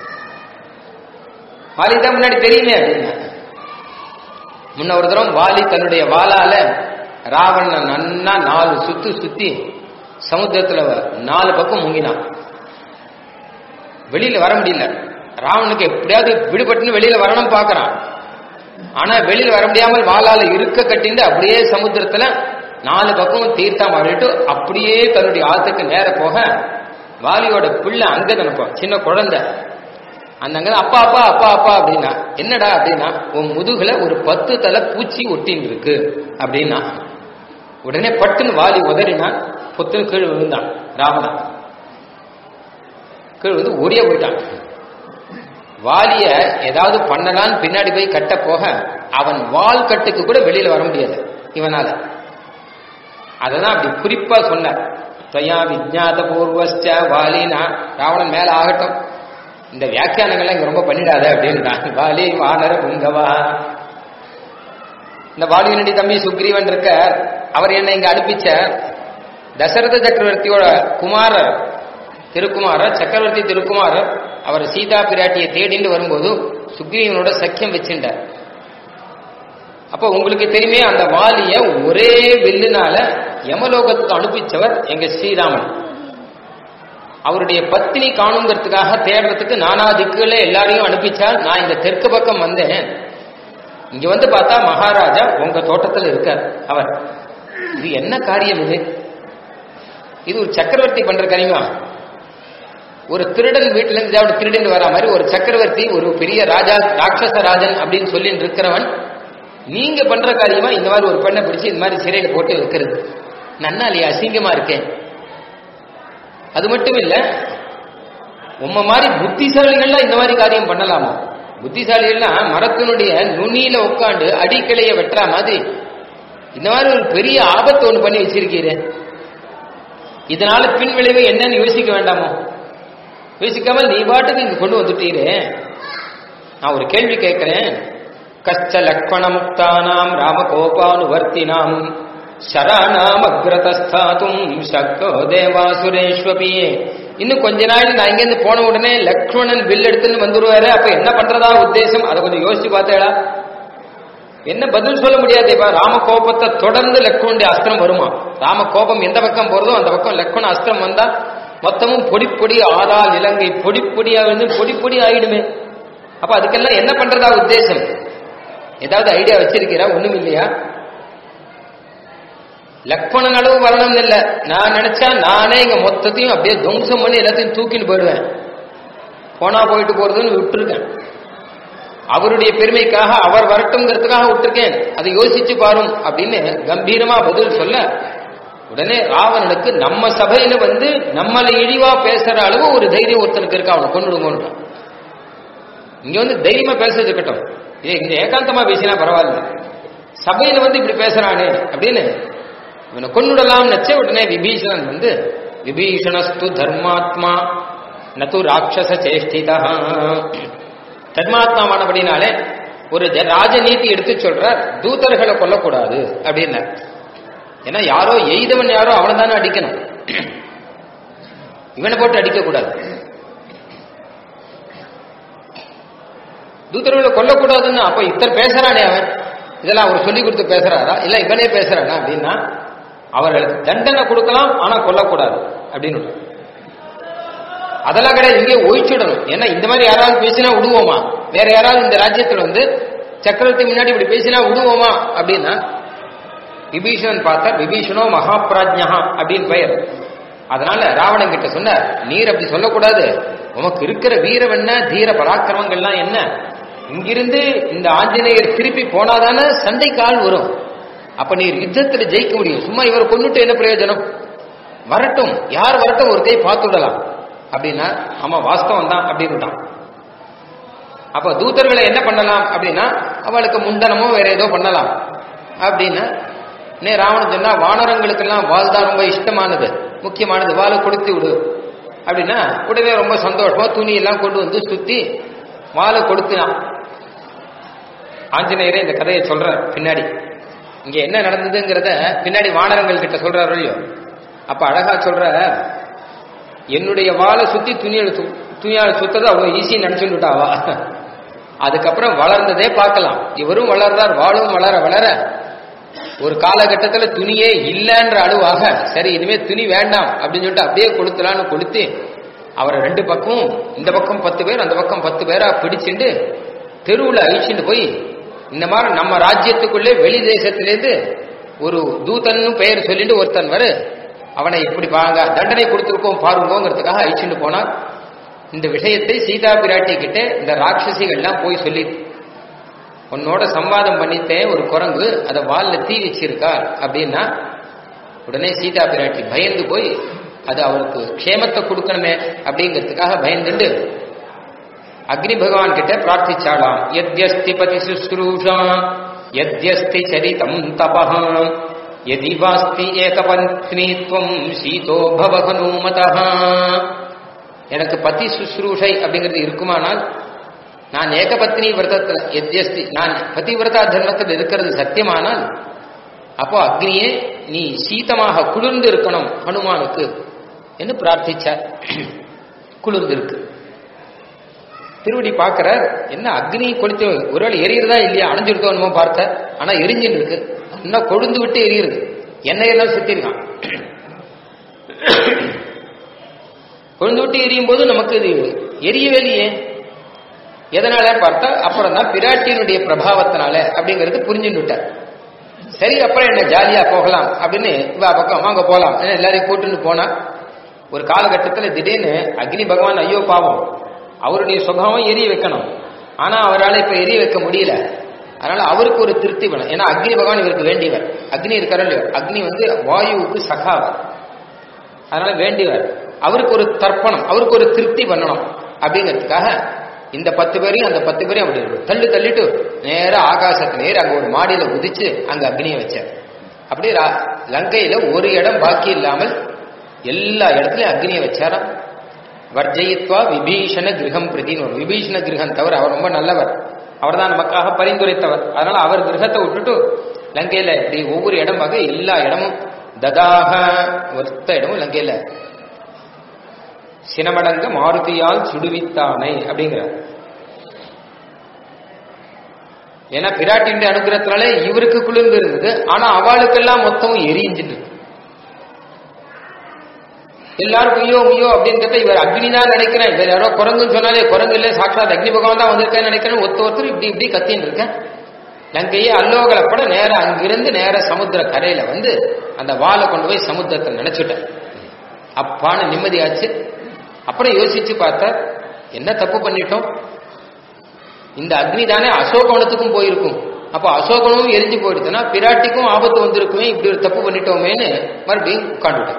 வாலி தான் முன்னாடி தெரியுமே அப்படின்னா முன்ன ஒரு தரம் வாலி தன்னுடைய வாளால ராவண நன்னா நாலு சுத்து சுத்தி சமுத்திரத்துல நாலு பக்கம் முங்கினான் வெளியில வர முடியல ராவனுக்கு எப்படியாவது விடுபட்டுன்னு வெளியில வரணும் பாக்குறான் ஆனா வெளியில வர முடியாமல் வாளால இருக்க கட்டிந்து அப்படியே சமுத்திரத்துல நாலு பக்கம் தீர்த்தம் மாறிட்டு அப்படியே தன்னுடைய ஆத்துக்கு நேர போக வாலியோட பிள்ளை அங்க நினைப்போம் சின்ன குழந்தை அந்த அங்க அப்பா அப்பா அப்பா அப்பா அப்படின்னா என்னடா அப்படின்னா உன் முதுகுல ஒரு பத்து தலை பூச்சி ஒட்டின்னு இருக்கு அப்படின்னா உடனே பட்டுன்னு வாலி உதறினா பொத்துன்னு கீழ் விழுந்தான் ராவணன் கீழ் வந்து ஒரே போயிட்டான் வாலிய ஏதாவது பண்ணலான்னு பின்னாடி போய் கட்ட போக அவன் வால் கட்டுக்கு கூட வெளியில வர முடியாது இவனால அததான் அப்படி குறிப்பா சொன்னார் துவயா விஜாத பூர்வஸ்ட வாலினா ராவணன் மேல ஆகட்டும் இந்த வியாக்கியானங்கள்லாம் இங்க ரொம்ப பண்ணிடாத அப்படின்றான் வாலி வானர புங்கவா இந்த வாலியனுடைய தம்பி சுக்ரீவன் இருக்க அவர் என்ன இங்க அனுப்பிச்ச தசரத சக்கரவர்த்தியோட குமாரர் திருக்குமாரர் சக்கரவர்த்தி திருக்குமாரர் அவர் சீதா பிராட்டியை தேடிண்டு வரும்போது சுக்ரீவனோட சக்கியம் வச்சுட்டார் அப்போ உங்களுக்கு தெரியுமே அந்த வாலிய ஒரே வில்லுனால யமலோகத்துக்கு அனுப்பிச்சவர் எங்க ஸ்ரீராமன் அவருடைய பத்தினி காணுங்கிறதுக்காக தேடுறதுக்கு நானா திக்குகளே எல்லாரையும் அனுப்பிச்சால் நான் இந்த தெற்கு பக்கம் வந்தேன் இங்க வந்து பார்த்தா மகாராஜா உங்க தோட்டத்தில் இருக்கார் அவர் இது என்ன காரியம் இது இது ஒரு சக்கரவர்த்தி பண்ற காரியமா ஒரு திருடன் வீட்டுல இருந்து ஏதாவது திருடன் வரா மாதிரி ஒரு சக்கரவர்த்தி ஒரு பெரிய ராஜா ராட்சச ராஜன் அப்படின்னு சொல்லிட்டு இருக்கிறவன் நீங்க பண்ற காரியமா இந்த மாதிரி ஒரு பெண்ணை பிடிச்சு இந்த மாதிரி சிறையில போட்டு வைக்கிறது நன்னா இல்லையா அசிங்கமா இருக்கேன் அது மட்டும் இல்ல உம்ம மாதிரி புத்திசாலிகள்லாம் இந்த மாதிரி காரியம் பண்ணலாமா புத்திசாலிகள்லாம் மரத்தினுடைய நுனியில உட்காந்து அடிக்கிளைய வெட்டுற மாதிரி இந்த மாதிரி ஒரு பெரிய ஆபத்து ஒன்று பண்ணி வச்சிருக்கீரு இதனால பின் விளைவு என்னன்னு யோசிக்க வேண்டாமோ யோசிக்காமல் நீ பாட்டுக்கு இங்க கொண்டு வந்துட்டீரே நான் ஒரு கேள்வி கேட்கிறேன் கஷ்ட லக்ஷ்மண முக்தானாம் ராமகோபானுவர்த்தினாம் சராணாம் அக்ரதஸ்தாத்தும் சக்கோ தேவாசுரேஸ்வபியே இன்னும் கொஞ்ச நாள் நான் இங்கேருந்து போன உடனே லக்ஷ்மணன் வில் எடுத்துன்னு வந்துருவாரு அப்ப என்ன பண்றதா உத்தேசம் அதை கொஞ்சம் யோசிச்சு பார்த்தேடா என்ன பதில் சொல்ல முடியாது இப்ப ராம கோபத்தை தொடர்ந்து லக்ஷ்மணுடைய அஸ்திரம் வருமா ராம கோபம் எந்த பக்கம் போறதோ அந்த பக்கம் லக்ஷ்மண அஸ்திரம் வந்தா மொத்தமும் பொடி பொடி ஆறால் இலங்கை பொடி பொடியா வந்து பொடி பொடி ஆயிடுமே அப்ப அதுக்கெல்லாம் என்ன பண்றதா உத்தேசம் ஏதாவது ஐடியா வச்சிருக்கிறா ஒண்ணும் இல்லையா லக்ஷ்மணன் அளவு வரணும்னு இல்ல நான் நினைச்சா நானே இங்க மொத்தத்தையும் அப்படியே துவம்சம் பண்ணி எல்லாத்தையும் தூக்கிட்டு போயிடுவேன் போனா போயிட்டு போறதுன்னு விட்டுருக்கேன் அவருடைய பெருமைக்காக அவர் வரட்டும்ங்கிறதுக்காக விட்டுருக்கேன் அதை யோசிச்சு பாரும் அப்படின்னு கம்பீரமா பதில் சொல்ல உடனே ராவணனுக்கு நம்ம சபையில வந்து நம்மளை இழிவா பேசுற அளவு ஒரு தைரியம் ஒருத்தனுக்கு இருக்கு அவனை கொண்டுடுங்கன்றான் இங்க வந்து தைரியமா பேசுறது இருக்கட்டும் ஏ இங்க ஏகாந்தமா பேசினா பரவாயில்ல சபையில வந்து இப்படி பேசுறானே அப்படின்னு இவனை கொண்டுடலாம் நச்ச உடனே விபீஷணன் வந்து விபீஷணஸ்து தர்மாத்மா நது ராட்சச சேஷ்டிதா தர்மாத்மாவானபடினாலே ஒரு ஜ- ராஜநீதி எடுத்து சொல்றார் தூதர்களை கொல்லக்கூடாது அப்படின்னார் ஏன்னா யாரோ எய்தவன் யாரோ அவனை தானே அடிக்கணும் இவனை போட்டு அடிக்க கூடாது தூதர்களை கொல்லக்கூடாதுன்னு அப்ப இத்தர் பேசுறானே அவன் இதெல்லாம் அவர் சொல்லி கொடுத்து பேசுறாரா இல்ல இவனே பேசுறானா அப்படின்னா அவர்களுக்கு தண்டனை கொடுக்கலாம் ஆனா கொல்லக்கூடாது அப்படின்னு விட்டார். அதெல்லாம் கிடையாது இங்கே ஒழிச்சுடணும் ஏன்னா இந்த மாதிரி யாராவது பேசினா விடுவோமா வேற யாராவது இந்த ராஜ்யத்துல வந்து சக்கரவர்த்தி முன்னாடி இப்படி பேசினா விடுவோமா அப்படின்னா விபீஷணன் பார்த்தார் விபீஷணோ மகாபிராஜ்யா அப்படின்னு பெயர் அதனால ராவணன் கிட்ட சொன்னார் நீர் அப்படி சொல்லக்கூடாது உமக்கு இருக்கிற வீரம் என்ன தீர பராக்கிரமங்கள்லாம் என்ன இங்கிருந்து இந்த ஆஞ்சநேயர் திருப்பி போனாதானே சண்டைக்கு ஆள் வரும் அப்ப நீர் யுத்தத்துல ஜெயிக்க முடியும் சும்மா இவரை கொண்டுட்டு என்ன பிரயோஜனம் வரட்டும் யார் வரட்டும் ஒரு கை பார்த்து விடலாம் அப்படின்னா ஆமா வாஸ்தவம் தான் அப்படின்னுட்டான் அப்ப தூதர்களை என்ன பண்ணலாம் அப்படின்னா அவளுக்கு முண்டனமோ வேற ஏதோ பண்ணலாம் அப்படின்னு நே ராவணன் சொன்னா வானரங்களுக்கெல்லாம் வால் தான் ரொம்ப இஷ்டமானது முக்கியமானது வாழை கொடுத்து விடு அப்படின்னா உடனே ரொம்ப சந்தோஷமா துணி எல்லாம் கொண்டு வந்து சுத்தி வாழை கொடுத்தான் ஆஞ்சநேயரே இந்த கதையை சொல்ற பின்னாடி இங்க என்ன நடந்ததுங்கிறத பின்னாடி வானரங்கள் கிட்ட சொல்றாரு இல்லையோ அப்ப அழகா சொல்ற என்னுடைய வாளை சுத்தி துணியால சு- துணியால சுத்தது அவ்வளவு ஈஸி நினைச்சுட்டாவா அதுக்கப்புறம் வளர்ந்ததே பார்க்கலாம் இவரும் வளர்றார் வாளும் வளர வளர ஒரு காலகட்டத்துல துணியே இல்லைன்ற அளவாக சரி இனிமே துணி வேண்டாம் அப்படின்னு சொல்லிட்டு அப்படியே கொளுத்தலான்னு கொளுத்தி அவரை ரெண்டு பக்கமும் இந்த பக்கம் பத்து பேர் அந்த பக்கம் பத்து பேரா பிடிச்சிட்டு தெருவுல அழிச்சுட்டு போய் இந்த மாதிரி நம்ம ராஜ்யத்துக்குள்ளே வெளி தேசத்திலேருந்து ஒரு தூதன்னு பெயர் சொல்லிட்டு ஒருத்தன் வரு அவனை இப்படி பாருங்க தண்டனை கொடுத்துருக்கோம் பாருங்கோங்கிறதுக்காக அழிச்சுட்டு போனார் இந்த விஷயத்தை சீதா பிராட்டி கிட்ட இந்த ராட்சசிகள்லாம் போய் சொல்லி உன்னோட சம்வாதம் பண்ணித்தேன் ஒரு குரங்கு அதை வால்ல தீ வச்சிருக்கார் அப்படின்னா உடனே சீதா பிராட்டி பயந்து போய் அது அவருக்கு க்ஷேமத்தை கொடுக்கணுமே அப்படிங்கிறதுக்காக பயந்துண்டு அக்னி பகவான் கிட்ட பிரார்த்திச்சாலாம் எத்யஸ்தி பதி சுஸ்ரூஷா எத்யஸ்தி சரிதம் தபஹாம் எதி வாஸ்தி ஏகபத்னித்வம் சீதோ பவ ஹனுமதः எனக்கு பதி சுஸ்ரூஷை அப்படிங்கிறது இருக்குமானால் நான் ஏகபத்னி விரதத்தில் எத்யஸ்தி நான் பதிவிரதா தர்மத்தில் இருக்கிறது சத்தியமானால் அப்போ அக்னியே நீ சீதமாக குளிர்ந்து இருக்கணும் ஹனுமானுக்கு என்று பிரார்த்திச்சார் குளிர்ந்து இருக்கு திருவடி பார்க்கிறார் என்ன அக்னி கொளுத்து ஒருவேளை எரியுறதா இல்லையா அணைஞ்சிருக்கோ என்னமோ பார்த்த ஆனா எரிஞ்சுட்டு இருக்கு இன்னும் கொழுந்து விட்டு எரியுது எண்ணெய் எல்லாம் சுத்திருக்கான் கொழுந்து விட்டு எரியும் போது நமக்கு இது எரியவே இல்லையே எதனால பார்த்தா அப்புறம் தான் பிராட்டியினுடைய பிரபாவத்தினால அப்படிங்கிறது புரிஞ்சுன்னு விட்டார் சரி அப்புறம் என்ன ஜாலியா போகலாம் அப்படின்னு இவா பக்கம் வாங்க போலாம் ஏன்னா எல்லாரையும் கூட்டுன்னு போனா ஒரு காலகட்டத்தில் திடீர்னு அக்னி பகவான் ஐயோ பாவம் அவருடைய சுபாவம் எரிய வைக்கணும் ஆனா அவரால் இப்ப எரிய வைக்க முடியல அதனால அவருக்கு ஒரு திருப்தி வேணும் ஏன்னா அக்னி பகவான் இவருக்கு வேண்டியவர் அக்னி இருக்காரு இல்லையோ அக்னி வந்து வாயுவுக்கு சகாவர் அதனால வேண்டியவர் அவருக்கு ஒரு தர்ப்பணம் அவருக்கு ஒரு திருப்தி பண்ணணும் அப்படிங்கிறதுக்காக இந்த பத்து பேரையும் அந்த பத்து பேரையும் அப்படி தள்ளு தள்ளிட்டு நேரா ஆகாசத்துல நேர அங்க ஒரு மாடியில உதிச்சு அங்க அக்னியை வச்சார் அப்படி ரா- லங்கையில ஒரு இடம் பாக்கி இல்லாமல் எல்லா இடத்துலயும் அக்னியை வச்சாராம் வர்ஜயித்வா விபீஷண கிரகம் பிரதின்னு ஒரு விபீஷண கிரகம் தவிர அவர் ரொம்ப நல்லவர் அவர் தான் நமக்காக பரிந்துரைத்தவர் அதனால அவர் கிரகத்தை விட்டுட்டு லங்கையில இப்படி ஒவ்வொரு இடம் பார்க்க எல்லா இடமும் ததாக ஒருத்த இடமும் லங்கையில சினமடங்க மாருதியால் சுடுவித்தானை அப்படிங்கிறார் ஏன்னா பிராட்டின் அனுகிரகத்தினால இவருக்கு குளிர்ந்து இருந்தது ஆனா அவளுக்கெல்லாம் மொத்தம் எரிஞ்சுட்டு இருக்கு. எல்லாரும் ஐயோ ஐயோ அப்படின்னு கேட்டா இவர் அக்னி தான் நினைக்கிறேன் இவர் யாரோ குரங்குன்னு சொன்னாலே குரங்கு இல்லை சாட்சாத் அக்னி பகவான் தான் வந்திருக்கேன்னு நினைக்கிறேன் ஒருத்த ஒருத்தர் இப்படி இப்படி கத்தின்னு இருக்கேன் லங்கையே அல்லோகலப்பட நேரா அங்கிருந்து நேர சமுத்திர கரையில வந்து அந்த வாளை கொண்டு போய் சமுத்திரத்தை நினைச்சுட்டேன் அப்பான்னு நிம்மதியாச்சு அப்புறம் யோசிச்சு பார்த்தா என்ன தப்பு பண்ணிட்டோம் இந்த அக்னி தானே அசோகவனத்துக்கும் போயிருக்கும் அப்போ அசோகனும் எரிஞ்சு போயிடுச்சுன்னா பிராட்டிக்கும் ஆபத்து வந்திருக்குமே இப்படி ஒரு தப்பு பண்ணிட்டோமேன்னு மறுபடியும் உட்காந்துட்டேன்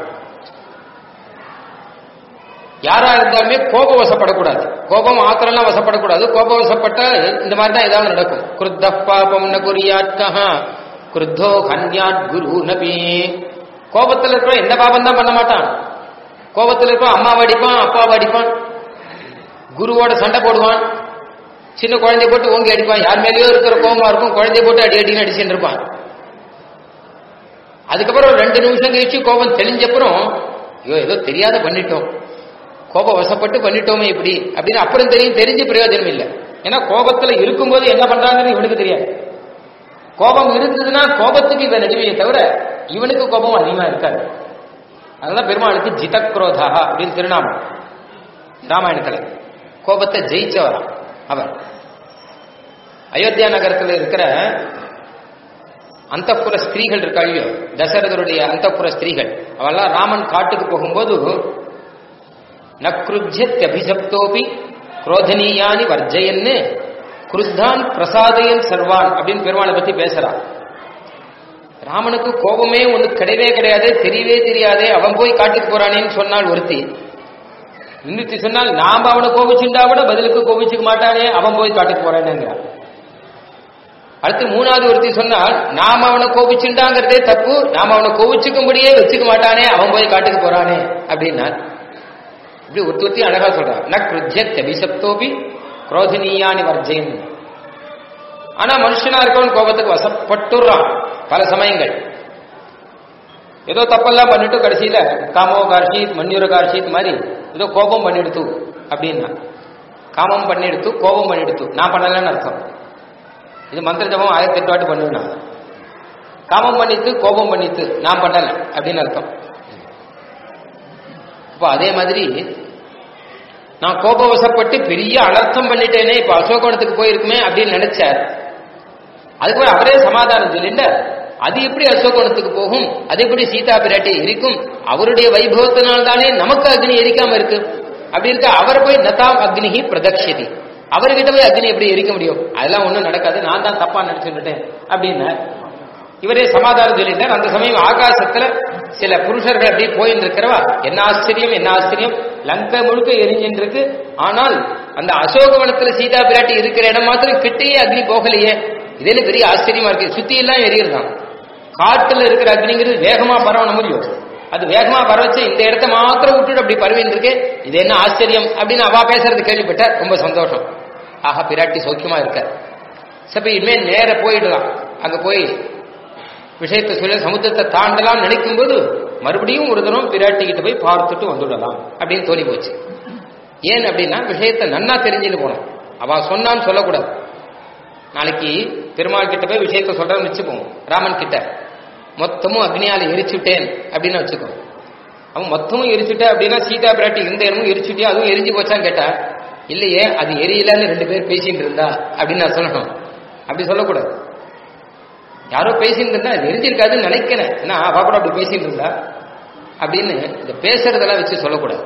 யாரா இருந்தாலுமே கோபம் வசப்படக்கூடாது கோபம் ஆத்திரம்லாம் வசப்படக்கூடாது கோபம் வசப்பட்டா இந்த மாதிரி தான் ஏதாவது நடக்கும் குருத்த பாபம் ந குறியாத்கா குருத்தோ ஹன்யாத் குரு நபி கோபத்தில் இருக்கிற எந்த பாபம் தான் பண்ண மாட்டான் கோபத்தில் இருக்கிற அம்மாவை அடிப்பான் அப்பாவை அடிப்பான் குருவோட சண்டை போடுவான் சின்ன குழந்தைய போட்டு ஓங்கி அடிப்பான் யார் மேலேயோ இருக்கிற கோபமா இருக்கும் குழந்தைய போட்டு அடி அடின்னு அடிச்சுட்டு இருப்பான் அதுக்கப்புறம் ஒரு ரெண்டு நிமிஷம் கழிச்சு கோபம் தெளிஞ்சப்புறம் ஐயோ ஏதோ தெரியாத பண்ணிட்டோம் கோபம் வசப்பட்டு பண்ணிட்டோமே இப்படி அப்படின்னு அப்புறம் தெரியும் தெரிஞ்சு பிரயோஜனம் இல்லை ஏன்னா கோபத்துல இருக்கும்போது என்ன பண்றாங்கன்னு இவனுக்கு தெரியாது கோபம் இருந்ததுன்னா கோபத்துக்கு இவன் நடுவே தவிர இவனுக்கு கோபம் அதிகமா இருக்காது அதனால பெருமாளுக்கு ஜிதக்ரோதா அப்படின்னு திருநாமம் ராமாயணத்துல கோபத்தை ஜெயிச்சவரா அவர் அயோத்தியா நகரத்தில் இருக்கிற அந்தப்புற ஸ்திரீகள் இருக்கா இல்லையோ தசரதருடைய அந்தப்புற ஸ்திரீகள் அவெல்லாம் ராமன் காட்டுக்கு போகும்போது நக்ருஜ்யபிசப்தோபி குரோதனீயானி வர்ஜயன்னு குருத்தான் பிரசாதயன் சர்வான் அப்படின்னு பெருமாளை பத்தி பேசுறான் ராமனுக்கு கோபமே ஒண்ணு கிடையவே கிடையாது தெரியவே தெரியாதே அவன் போய் காட்டுக்கு போறானேன்னு சொன்னால் ஒருத்தி இன்னொருத்தி சொன்னால் நாம அவனை கோபிச்சுண்டா கூட பதிலுக்கு கோபிச்சுக்க மாட்டானே அவன் போய் காட்டுக்கு போறானேங்கிறான் அடுத்து மூணாவது ஒருத்தி சொன்னால் நாம அவனை கோபிச்சுண்டாங்கிறதே தப்பு நாம அவனை கோபிச்சுக்கும்படியே வச்சுக்க மாட்டானே அவன் போய் காட்டுக்கு போறானே அப்படின்னா இப்படி ஒத்து ஒத்தி அழகா சொல்றான் ந கிருத்தியத் அபிசப்தோபி குரோதனீயானி வர்ஜயன் ஆனா மனுஷனா இருக்கவன் கோபத்துக்கு வசப்பட்டுறான் பல சமயங்கள் ஏதோ தப்பெல்லாம் பண்ணிட்டு கடைசியில காமோ கார்ஷித் மன்யூர கார்ஷித் மாதிரி ஏதோ கோபம் பண்ணிடுத்து அப்படின்னா காமம் பண்ணிடுத்து கோபம் பண்ணிடுத்து நான் பண்ணலன்னு அர்த்தம் இது மந்திர ஜபம் ஆயிரத்தி எட்டு வாட்டி பண்ணுவேன் காமம் பண்ணித்து கோபம் பண்ணித்து நான் பண்ணல அப்படின்னு அர்த்தம் இப்போ அதே மாதிரி நான் கோபவசப்பட்டு பெரிய அனர்த்தம் பண்ணிட்டேனே இப்ப அசோகவனத்துக்கு போயிருக்குமே அப்படின்னு நினைச்சார் அதுக்கு போய் அவரே சமாதானம் சொல்லிண்ட அது எப்படி அசோகவனத்துக்கு போகும் அது எப்படி சீதா பிராட்டி எரிக்கும் அவருடைய வைபவத்தினால் தானே நமக்கு அக்னி எரிக்காம இருக்கு அப்படி இருக்க அவரை போய் நதாம் அக்னிஹி பிரதக்ஷதி அவர்கிட்ட போய் அக்னி எப்படி எரிக்க முடியும் அதெல்லாம் ஒண்ணும் நடக்காது நான் தான் தப்பா நினைச்சுட்டேன் அப்படின்னு இவரே சமாதானம் சொல்லிட்டார் அந்த சமயம் ஆகாசத்துல சில புருஷர்கள் அப்படியே போயின்னு இருக்கிறவா என்ன ஆச்சரியம் என்ன ஆச்சரியம் லங்கை முழுக்க எரிஞ்சின்னு இருக்கு ஆனால் அந்த அசோகவனத்துல சீதா பிராட்டி இருக்கிற இடம் மாத்திரம் கிட்டேயே அக்னி போகலையே இதே பெரிய ஆச்சரியமா இருக்கு சுத்தி எல்லாம் எரியறதான் காட்டுல இருக்கிற அக்னிங்கிறது வேகமா பரவணும் முடியும் அது வேகமா பரவச்சு இந்த இடத்த மாத்திரம் விட்டுட்டு அப்படி பரவின்னு இருக்கு இது என்ன ஆச்சரியம் அப்படின்னு அவா பேசுறது கேள்விப்பட்ட ரொம்ப சந்தோஷம் ஆஹா பிராட்டி சௌக்கியமா இருக்க சப்ப இனிமேல் நேர போயிடலாம் அங்க போய் விஷயத்தை சொல்லி சமுத்திரத்தை தாண்டலாம் நினைக்கும் போது மறுபடியும் ஒரு தரம் பிராட்டி கிட்ட போய் பார்த்துட்டு வந்துடலாம் அப்படின்னு தோணி போச்சு ஏன் அப்படின்னா விஷயத்தை நன்னா தெரிஞ்சுட்டு போனோம் அவ சொன்னான்னு சொல்லக்கூடாது நாளைக்கு பெருமாள் கிட்ட போய் விஷயத்த சொல்றேன்னு வச்சுப்போம் ராமன் கிட்ட மொத்தமும் அக்னியால எரிச்சுட்டேன் அப்படின்னு வச்சுக்கோ அவன் மொத்தமும் எரிச்சுட்ட அப்படின்னா சீதா பிராட்டி இருந்த இடமும் எரிச்சுட்டியா அதுவும் எரிஞ்சு போச்சான்னு கேட்டா இல்லையே அது எரியலன்னு ரெண்டு பேர் பேசிட்டு இருந்தா அப்படின்னு நான் சொல்லணும் அப்படி சொல்லக்கூடாது யாரோ பேசிட்டு இருந்தா அது எரிஞ்சிருக்காதுன்னு நினைக்கிறேன் ஏன்னா அவ கூட அப்படி பேசிட்டு இருந்தா அப்படின்னு இந்த பேசுறதெல்லாம் வச்சு சொல்லக்கூடாது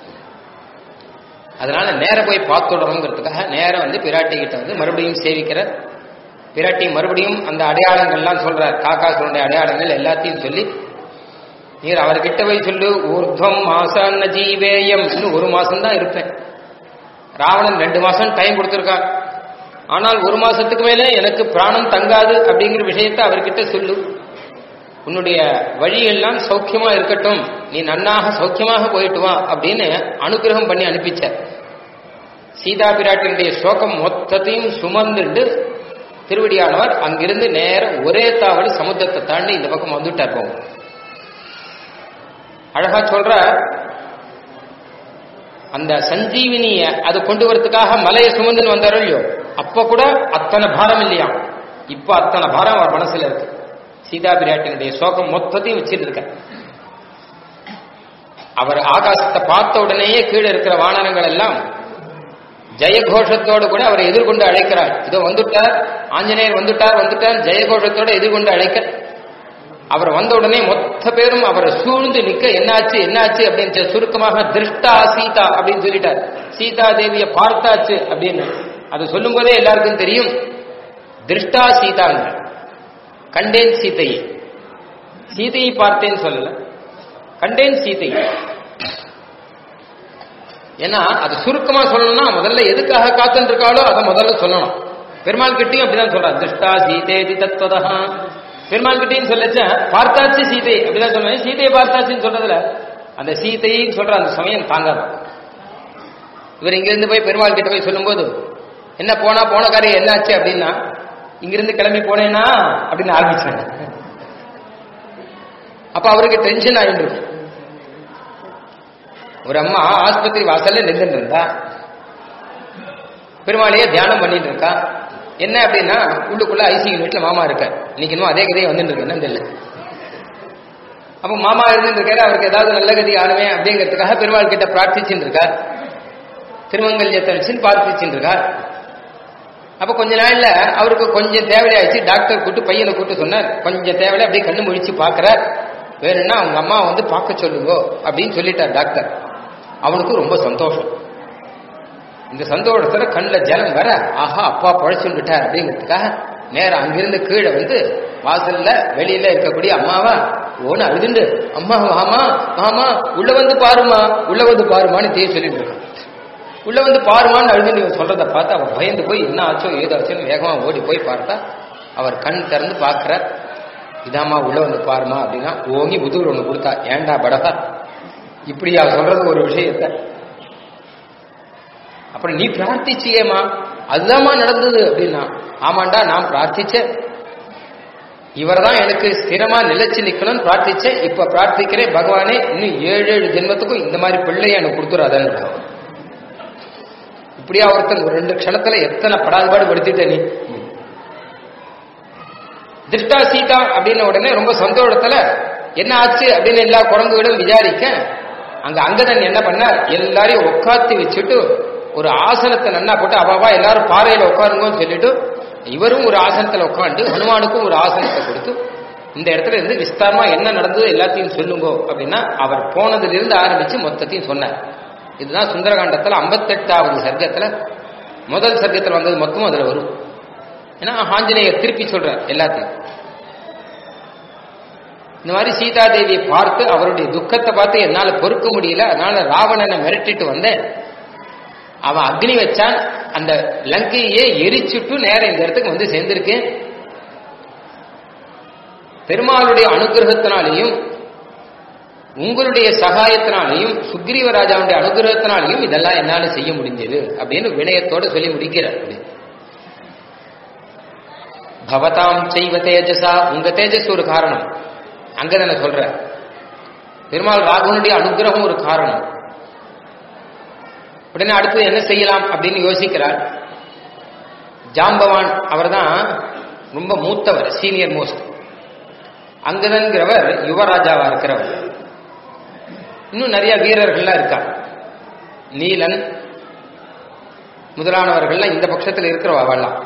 அதனால நேர போய் பார்த்துடணுங்கிறதுக்காக நேரம் வந்து பிராட்டி கிட்ட வந்து மறுபடியும் சேவிக்கிற பிராட்டி மறுபடியும் அந்த அடையாளங்கள்லாம் சொல்றார் காக்காசனுடைய அடையாளங்கள் எல்லாத்தையும் சொல்லி நீர் அவர்கிட்ட போய் சொல்லு ஊர்துவம் மாசான்ன ஜீவேயம் இன்னும் ஒரு மாசம் தான் இருப்பேன் ராவணன் ரெண்டு மாசம் டைம் கொடுத்துருக்கான் ஆனால் ஒரு மாசத்துக்கு மேலே எனக்கு பிராணம் தங்காது அப்படிங்கிற விஷயத்தை அவர்கிட்ட சொல்லு உன்னுடைய வழியெல்லாம் சௌக்கியமா இருக்கட்டும் நீ நன்னாக சௌக்கியமாக போயிட்டு வா அப்படின்னு அனுகிரகம் பண்ணி அனுப்பிச்சார் சீதா பிராட்டினுடைய சோகம் மொத்தத்தையும் சுமந்துண்டு திருவடியானவர் அங்கிருந்து நேரம் ஒரே தாவடி சமுத்திரத்தை தாண்டி இந்த பக்கம் வந்துட்டார் போகும் அழகா சொல்ற அந்த சஞ்சீவினிய அதை கொண்டு வரதுக்காக மலையை சுமந்துன்னு வந்தாரோ இல்லையோ அப்ப கூட அத்தனை பாரம் இல்லையா இப்ப அத்தனை பாரம் அவர் மனசுல இருக்கு சீதா பிராட்டினுடைய சோகம் மொத்தத்தையும் வச்சிட்டு இருக்க அவர் ஆகாசத்தை பார்த்த உடனேயே கீழே இருக்கிற வானரங்கள் எல்லாம் ஜெயகோஷத்தோடு கூட அவரை எதிர்கொண்டு அழைக்கிறார் இதோ வந்துட்டார் ஆஞ்சநேயர் வந்துட்டார் வந்துட்டார் ஜெயகோஷத்தோட எதிர்கொண்டு அழைக்க அவர் வந்த உடனே மொத்த பேரும் அவரை சூழ்ந்து நிக்க என்னாச்சு என்னாச்சு அப்படின்னு சுருக்கமாக திருஷ்டா சீதா அப்படின்னு சொல்லிட்டார் சீதா தேவியை பார்த்தாச்சு அப்படின்னு அது சொல்லும் போதே எல்லாருக்கும் தெரியும் திருஷ்டா சீதாங்க கண்டேன் சீதையை சீதையை பார்த்தேன்னு சொல்லல கண்டேன் சீதை ஏன்னா அது சுருக்கமா சொல்லணும்னா முதல்ல எதுக்காக காத்துட்டு இருக்காளோ அதை முதல்ல சொல்லணும் பெருமாள் கிட்டையும் அப்படிதான் சொல்றான் திருஷ்டா சீதேதி தத்வதா பெருமாள் கிட்டையும் சொல்லச்ச பார்த்தாச்சு சீதை அப்படிதான் சொல்லுவேன் சீதையை பார்த்தாச்சுன்னு சொல்றதுல அந்த சீதைன்னு சொல்ற அந்த சமயம் தாங்காதான் இவர் இங்கிருந்து போய் பெருமாள் கிட்ட போய் சொல்லும்போது என்ன போனா போன காரியம் என்னாச்சு அப்படின்னா இங்கிருந்து கிளம்பி போனேன்னா அப்படின்னு ஆரம்பிச்சாங்க அப்ப அவருக்கு டென்ஷன் ஆயிட்டு இருக்கும் ஒரு அம்மா ஆஸ்பத்திரி வாசல்ல நின்றுட்டு இருந்தா பெருமாளையே தியானம் பண்ணிட்டு இருக்கா என்ன அப்படின்னா உள்ளுக்குள்ள ஐசியூ வீட்டுல மாமா இருக்கார் இன்னைக்கு இன்னும் அதே கதையை வந்துட்டு இருக்கு என்னன்னு தெரியல அப்ப மாமா இருந்துட்டு இருக்காரு அவருக்கு ஏதாவது நல்ல கதி ஆடுவேன் அப்படிங்கிறதுக்காக பெருமாள் கிட்ட பிரார்த்திச்சுட்டு இருக்கார் திருமங்கல்யத்தை வச்சுன்னு பிரார்த்திச்சுட்டு இருக்கார் அப்ப கொஞ்ச நாள்ல அவருக்கு கொஞ்சம் தேவையாச்சு டாக்டர் கூட்டு பையனை கூட்டு சொன்னார் கொஞ்சம் தேவையில்ல அப்படியே கண்ணு முழிச்சு பாக்குறார் வேணும்னா அவங்க அம்மா வந்து பார்க்க சொல்லுங்க அப்படின்னு சொல்லிட்டார் டாக்டர் அவனுக்கு ரொம்ப சந்தோஷம் இந்த சந்தோஷத்துல கண்ணில் ஜலம் வர ஆஹா அப்பா பழச்சுட்டார் அப்படிங்கிறதுக்காக நேரம் அங்கிருந்து கீழே வந்து வாசல்ல வெளியில இருக்கக்கூடிய அம்மாவா ஓன்னு அழுதுண்டு அம்மா மாமா மாமா உள்ள வந்து பாருமா உள்ள வந்து பாருமான்னு தே சொல்லிட்டு இருக்கான் உள்ள வந்து பாருமான்னு அழுதுன்னு இவன் சொல்றதை பார்த்து அவன் பயந்து போய் என்ன ஆச்சோ ஏதாச்சோன்னு வேகமா ஓடி போய் பார்த்தா அவர் கண் திறந்து பார்க்கிறார் இதாம்மா உள்ள வந்து பாருமா அப்படின்னா ஓங்கி முதுகுல ஒண்ணு கொடுத்தா ஏண்டா படகா இப்படியா சொல்றது ஒரு விஷயத்த அப்புறம் நீ பிரார்த்திச்சியேமா அதுதாம்மா நடந்தது அப்படின்னா ஆமாண்டா நான் பிரார்த்திச்சேன் இவர் தான் எனக்கு ஸ்திரமா நிலைச்சு நிக்கணும்னு பிரார்த்திச்சேன் இப்ப பிரார்த்திக்கிறேன் பகவானே இன்னும் ஏழு ஏழு ஜென்மத்துக்கும் இந்த மாதிரி பிள்ளைய எனக்கு கொடுத்துறாதன்னு இப்படியா ஒருத்தன் ஒரு ரெண்டு க்ஷணத்துல எத்தனை படாதுபாடு படுத்திட்ட நீ திருஷ்டா சீதா அப்படின்ன உடனே ரொம்ப சந்தோஷத்துல என்ன ஆச்சு அப்படின்னு எல்லா குரங்குகளும் விசாரிக்க அங்க அங்கதன் என்ன பண்ணார் எல்லாரையும் உட்காத்தி வச்சுட்டு ஒரு ஆசனத்தை நன்னா போட்டு அவாவா எல்லாரும் பாறையில உட்காருங்கன்னு சொல்லிட்டு இவரும் ஒரு ஆசனத்துல உட்காந்து ஹனுமானுக்கும் ஒரு ஆசனத்தை கொடுத்து இந்த இடத்துல இருந்து விஸ்தாரமா என்ன நடந்தது எல்லாத்தையும் சொல்லுங்க அப்படின்னா அவர் போனதுல இருந்து ஆரம்பிச்சு மொத்தத்தையும் சொன்னார் இதுதான் சுந்தரகாண்டத்துல ஐம்பத்தெட்டாவது சர்க்கத்துல முதல் சர்க்கத்துல வந்தது மொத்தமும் அதுல வரும் ஏன்னா ஆஞ்சநேயர் திருப்பி சொல்றார் எல்லாத்தையும் இந்த மாதிரி சீதாதேவியை பார்த்து அவருடைய துக்கத்தை பார்த்து என்னால பொறுக்க முடியல அதனால ராவணனை மிரட்டிட்டு வந்தேன் அவன் அக்னி வச்சான் அந்த லங்கையே எரிச்சுட்டு நேரம் இந்த இடத்துக்கு வந்து சேர்ந்திருக்கேன் பெருமாளுடைய அனுகிரகத்தினாலேயும் உங்களுடைய சகாயத்தினாலையும் சுக்ரீவ ராஜாவுடைய அனுகிரகத்தினாலையும் இதெல்லாம் என்னால செய்ய முடிஞ்சது அப்படின்னு வினயத்தோட சொல்லி முடிக்கிறார் பவதாம் செய்வ தேஜசா உங்க தேஜஸ் ஒரு காரணம் அங்கதான சொல்ற பெருமாள் ராகவனுடைய அனுகிரகம் ஒரு காரணம் உடனே அடுத்து என்ன செய்யலாம் அப்படின்னு யோசிக்கிறார் ஜாம்பவான் அவர்தான் ரொம்ப மூத்தவர் சீனியர் மோஸ்ட் அங்கதன்கிறவர் யுவராஜாவா இருக்கிறவர் இன்னும் நிறைய வீரர்கள்லாம் இருக்கா நீலன் முதலானவர்கள்லாம் இந்த பட்சத்தில் இருக்கிறவாள்லாம்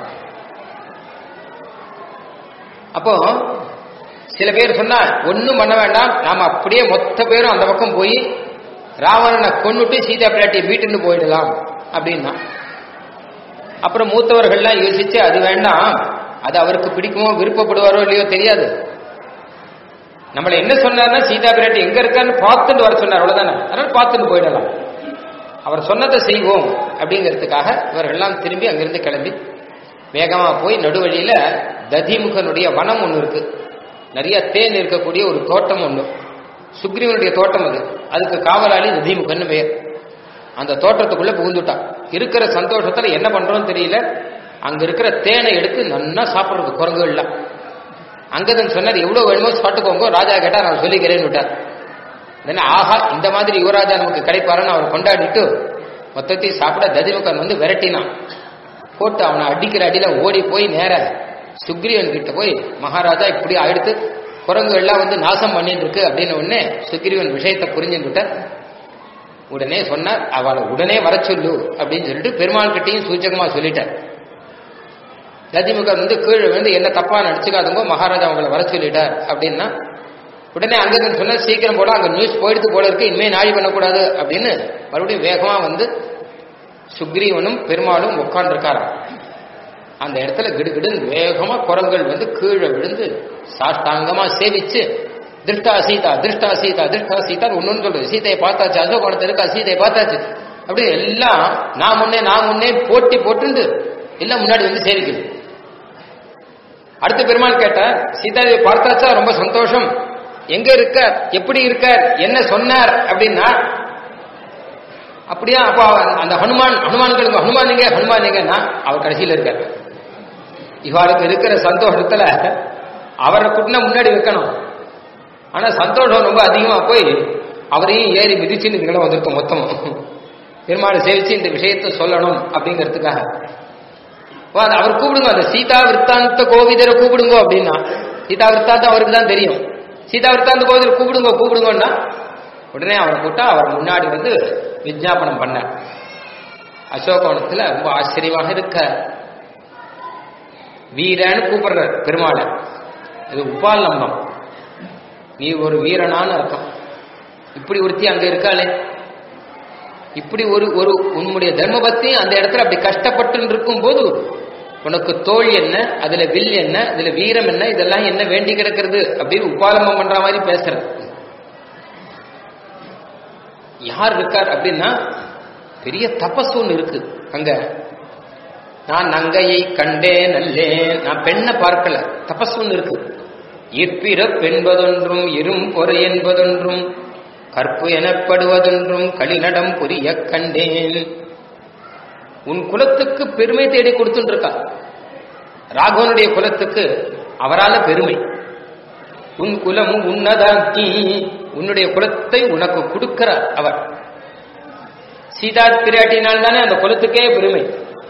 அப்போ சில பேர் சொன்னா ஒன்னும் பண்ண வேண்டாம் நாம அப்படியே மொத்த பேரும் அந்த பக்கம் போய் ராவணனை கொன்னுட்டு சீதா பிராட்டியை மீட்டுன்னு போயிடலாம் அப்படின்னா அப்புறம் மூத்தவர்கள்லாம் யோசிச்சு அது வேண்டாம் அது அவருக்கு பிடிக்குமோ விருப்பப்படுவாரோ இல்லையோ தெரியாது நம்மள என்ன சொன்னார்னா சீதா பிராட்டி எங்க இருக்கான்னு பார்த்துட்டு வர சொன்னார் அவ்வளவுதானே அதனால பார்த்துட்டு போயிடலாம் அவர் சொன்னதை செய்வோம் அப்படிங்கிறதுக்காக இவர்கள்லாம் திரும்பி அங்கிருந்து கிளம்பி வேகமா போய் நடுவழியில ததிமுகனுடைய வனம் ஒன்று இருக்கு நிறைய தேன் இருக்கக்கூடிய ஒரு தோட்டம் ஒன்று சுக்ரீவனுடைய தோட்டம் அது அதுக்கு காவலாளி ததிமுகன்னு பெயர் அந்த தோட்டத்துக்குள்ள புகுந்துட்டான் இருக்கிற சந்தோஷத்துல என்ன பண்றோம்னு தெரியல அங்க இருக்கிற தேனை எடுத்து நன்னா சாப்பிடுறது குரங்குகள்லாம் அங்கதன் சொன்னார் எவ்வளவு வேணுமோ சாப்பிட்டுக்கோங்க ராஜா கேட்டா நான் சொல்லிக்கிறேன்னு விட்டார் உடனே ஆஹா இந்த மாதிரி யுவராஜா நமக்கு கிடைப்பாருன்னு அவர் கொண்டாடிட்டு மொத்தத்தையும் சாப்பிட ததிமுகன் வந்து விரட்டினான் போட்டு அவனை அடிக்கிற அடியில ஓடி போய் நேர சுக்ரீவன் கிட்ட போய் மகாராஜா இப்படி ஆயிடுத்து குரங்கு எல்லாம் வந்து நாசம் பண்ணிட்டு இருக்கு அப்படின்னு உடனே சுக்ரீவன் விஷயத்தை புரிஞ்சுக்கிட்டார் உடனே சொன்னார் அவளை உடனே வர சொல்லு அப்படின்னு சொல்லிட்டு பெருமாள் கிட்டையும் சூச்சகமா சொல்லிட்டார் ததிமுகன் வந்து கீழே வந்து என்ன தப்பா நடிச்சுக்காதுங்கோ மகாராஜா உங்களை வர சொல்லிட்டார் அப்படின்னா உடனே அங்க சொன்ன சீக்கிரம் போல அங்க நியூஸ் போயிடுத்து போல இருக்கு இனிமே நாழி பண்ணக்கூடாது அப்படின்னு மறுபடியும் வேகமா வந்து சுக்ரீவனும் பெருமாளும் உட்கார்ந்துருக்காராம் அந்த இடத்துல கிடுகிடுன்னு வேகமா குரங்கள் வந்து கீழே விழுந்து சாஷ்டாங்கமா சேவிச்சு திருஷ்டா சீதா திருஷ்டா சீதா திருஷ்டா சீதா ஒன்னு சொல்றது சீதையை பார்த்தாச்சு அசோகோணத்தை இருக்கா சீதையை பார்த்தாச்சு அப்படி எல்லாம் நான் முன்னே நான் முன்னே போட்டி போட்டுண்டு எல்லாம் முன்னாடி வந்து சேவிக்குது அடுத்த பெருமாள் கேட்டார் சீதாதேவி பார்த்தாச்சா ரொம்ப சந்தோஷம் எங்க இருக்க எப்படி இருக்கார் என்ன சொன்னார் அப்படின்னா அப்படியா அப்போ அந்த ஹனுமான் ஹனுமான்களுக்கு ஹனுமான் எங்க ஹனுமான் எங்கன்னா அவர் கடைசியில் இருக்கார் இவாளுக்கு இருக்கிற சந்தோஷத்துல அவரை கூட்டினா முன்னாடி வைக்கணும் ஆனா சந்தோஷம் ரொம்ப அதிகமா போய் அவரையும் ஏறி மிதிச்சுன்னு இதுக்கெல்லாம் வந்திருக்கோம் மொத்தமும் பெருமாளை சேவிச்சு இந்த விஷயத்தை சொல்லணும் அப்படிங்கிறதுக்காக வா, அது அவர் கூப்பிடுங்க அந்த சீதா விற்த்தாந்த கோவிதரை கூப்பிடுங்க அப்படின்னா சீதா விற்த்தாந்தம் அவருக்கு தான் தெரியும் சீதா விற்த்தாந்த கோவிதரை கூப்பிடுங்க கூப்பிடுங்கன்னா உடனே அவரை கூட்டா அவர் முன்னாடி வந்து விஜாபனம் பண்ண அசோகவனத்துல ரொம்ப ஆச்சரியமாக இருக்க வீரன்னு கூப்பிடுறார் பெருமாளை இது உப்பால் நம்பம் நீ ஒரு வீரனான்னு அர்த்தம் இப்படி ஒருத்தி அங்க இருக்காளே இப்படி ஒரு ஒரு உன்னுடைய தர்மபத்தி அந்த இடத்துல அப்படி கஷ்டப்பட்டு இருக்கும் போது உனக்கு தோல் என்ன அதுல வில் என்ன அதுல வீரம் என்ன இதெல்லாம் என்ன வேண்டி கிடக்கிறது அப்படின்னு உபாலம்பம் பண்ற மாதிரி பேசுறது யார் இருக்கார் அப்படின்னா பெரிய தபஸ் ஒண்ணு இருக்கு அங்க நான் நங்கையை கண்டேன் நல்லேன் நான் பெண்ணை பார்க்கல தபஸ் ஒண்ணு இருக்கு இப்பிறப் என்பதொன்றும் இரும் பொறை என்பதொன்றும் கற்பு எனப்படுவதொன்றும் களிநடம் புரிய கண்டேன் உன் குலத்துக்கு பெருமை தேடி கொடுத்துட்டு இருக்கா ராகவனுடைய குலத்துக்கு அவரால பெருமை உன் குலம் உன்னதாக்கி உன்னுடைய குலத்தை உனக்கு கொடுக்கிறார் அவர் சீதா பிராட்டினால் தானே அந்த குலத்துக்கே பெருமை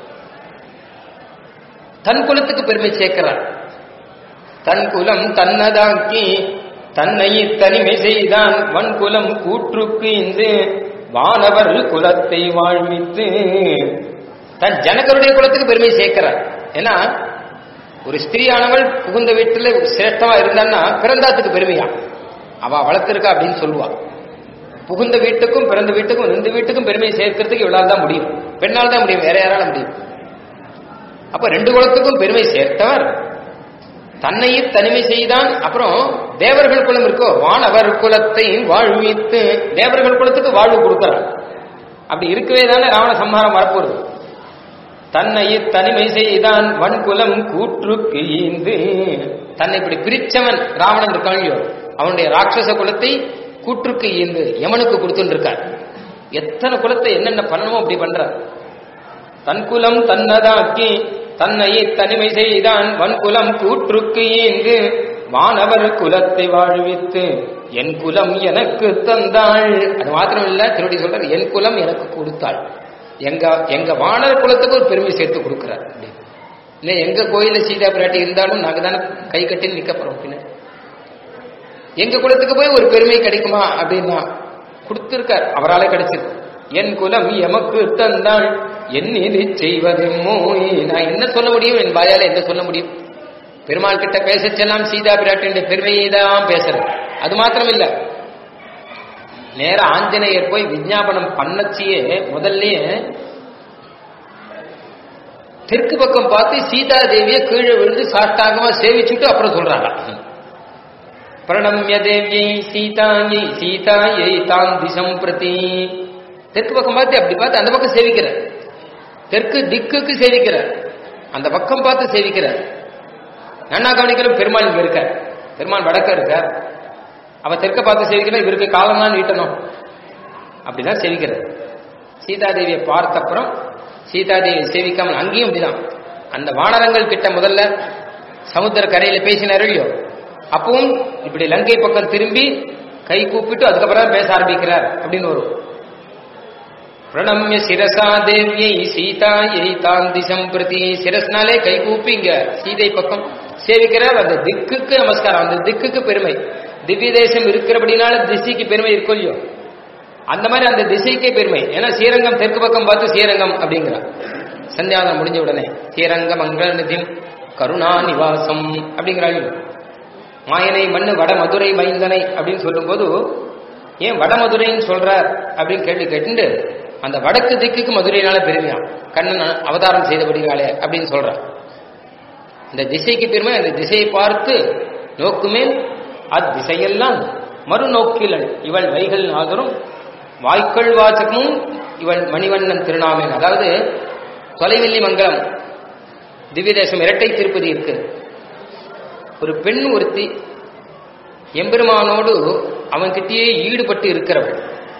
தன் குலத்துக்கு பெருமை சேர்க்கிறார் தன் குலம் தன்னதாக்கி தன்னை தனிமை செய்தான் வன் குலம் கூற்றுக்கு இந்து வானவர் குலத்தை வாழ்வித்து தன் ஜனகருடைய குலத்துக்கு பெருமை சேர்க்கிறார் ஏன்னா ஒரு ஸ்திரீயானவள் புகுந்த வீட்டுல சிரேஷ்டமா இருந்தான்னா பிறந்தாத்துக்கு பெருமையா அவ வளர்த்திருக்கா அப்படின்னு சொல்லுவா புகுந்த வீட்டுக்கும் பிறந்த வீட்டுக்கும் ரெண்டு வீட்டுக்கும் பெருமை சேர்க்கிறதுக்கு இவளால் தான் முடியும் பெண்ணால் தான் முடியும் வேற யாரால முடியும் அப்ப ரெண்டு குலத்துக்கும் பெருமை சேர்த்தவர் தன்னையே தனிமை செய்தான் அப்புறம் தேவர்கள் குலம் இருக்கோ வானவர் குலத்தை வாழ்வித்து தேவர்கள் குலத்துக்கு வாழ்வு கொடுக்கிறார் அப்படி இருக்கவே தானே ராவண சம்ஹாரம் வரப்போகுது தன்னையே தனிமை செய்தான் வன்குலம் கூற்றுக்கு ஈந்து தன்னை இப்படி பிரிச்சவன் ராவணன் இருக்கான் இல்லையோ அவனுடைய ராட்சச குலத்தை கூற்றுக்கு ஈந்து யமனுக்கு கொடுத்துட்டு இருக்கார் எத்தனை குலத்தை என்னென்ன பண்ணணுமோ அப்படி பண்றார் தன் குலம் தன்னதாக்கி தன்னையே தனிமை செய்தான் வன்குலம் கூற்றுக்கு ஈந்து வானவர் குலத்தை வாழ்வித்து என் குலம் எனக்கு தந்தாள் அது மாத்திரம் இல்ல திருவடி சொல்றார் என் குலம் எனக்கு கொடுத்தாள் எங்க எங்க வானர் குலத்துக்கு ஒரு பெருமை சேர்த்து கொடுக்கிறார் அப்படின்னு. இல்ல எங்க கோயில சீதா பிராட்டி இருந்தாலும் நாங்க தானே கை கட்டி நிக்க போறோம் பின்ன எங்க குலத்துக்கு போய் ஒரு பெருமை கிடைக்குமா அப்படின்னா கொடுத்திருக்கார் அவராலே கிடைச்சிருக்கு என் குலம் எமக்கு தந்தாள் என் இது செய்வதெம்மோ நான் என்ன சொல்ல முடியும் என் வாயால என்ன சொல்ல முடியும் பெருமாள் கிட்ட பேசச்செல்லாம் சீதா பிராட்டியுடைய பெருமையை தான் பேசுறது அது மாத்திரம் இல்ல நேர ஆஞ்சநேயர் போய் விஞ்ஞாபனம் பண்ணச்சியே முதல்லயே தெற்கு பக்கம் பார்த்து சீதா தேவியை கீழே விழுந்து சாஷ்டாங்கமா சேவிச்சுட்டு அப்புறம் சொல்றாங்க பிரணம்ய தேவியை சீதாயை சீதாயை தான் திசம் பிரதி தெற்கு பக்கம் பார்த்து அப்படி பார்த்து அந்த பக்கம் சேவிக்கிறார் தெற்கு திக்குக்கு சேவிக்கிறார் அந்த பக்கம் பார்த்து சேவிக்கிறார் நன்னா கவனிக்கிற பெருமாள் இங்க இருக்கார் பெருமாள் வடக்க இருக்கார் அவ தெற்க பார்த்து சேவிக்கிற இவருக்கு காலம் தான் நீட்டணும் அப்படிதான் சேவிக்கிறார் சீதாதேவியை பார்த்த அப்புறம் சீதாதேவியை சேவிக்காமல் அங்கேயும் அப்படிதான் அந்த வானரங்கள் கிட்ட முதல்ல சமுத்திர கரையில பேசினார் இல்லையோ அப்பவும் இப்படி லங்கை பக்கம் திரும்பி கை கூப்பிட்டு அதுக்கப்புறம் பேச ஆரம்பிக்கிறார் அப்படின்னு வரும் பிரணம்ய சிரசா தேவியை சீதாயை தான் திசம் பிரதி சிரஸ்னாலே கை கூப்பி இங்க சீதை பக்கம் சேவிக்கிறார் அந்த திக்குக்கு நமஸ்காரம் அந்த திக்குக்கு பெருமை திவ்ய தேசம் இருக்கிறபடினால திசைக்கு பெருமை இருக்கும் இல்லையோ அந்த மாதிரி அந்த திசைக்கே பெருமை ஏன்னா ஸ்ரீரங்கம் தெற்கு பக்கம் பார்த்து ஸ்ரீரங்கம் அப்படிங்கிறார் சந்தியாவதனம் முடிஞ்ச உடனே ஸ்ரீரங்க மங்கள நிதிம் கருணா நிவாசம் அப்படிங்கிறாள் மாயனை மண்ணு வட மதுரை மைந்தனை அப்படின்னு சொல்லும்போது ஏன் வடமதுரைன்னு சொல்றார் அப்படின்னு கேள்வி கேட்டு அந்த வடக்கு திக்குக்கு மதுரையினால பெருமையா கண்ணன் அவதாரம் செய்தபடினாலே அப்படின்னு சொல்றார் இந்த திசைக்கு பெருமை அந்த திசையை பார்த்து நோக்குமேல் அத்திசையெல்லாம் மறுநோக்கிலள் இவள் வைகள் நாதரும் வாய்க்கள் வாசகமும் இவள் மணிவண்ணன் திருநாமன் அதாவது தொலைவில்லி மங்கலம் திவ்யதேசம் இரட்டை திருப்பதி இருக்கு ஒரு பெண் ஒருத்தி எம்பெருமானோடு அவன்கிட்டயே ஈடுபட்டு இருக்கிறவள்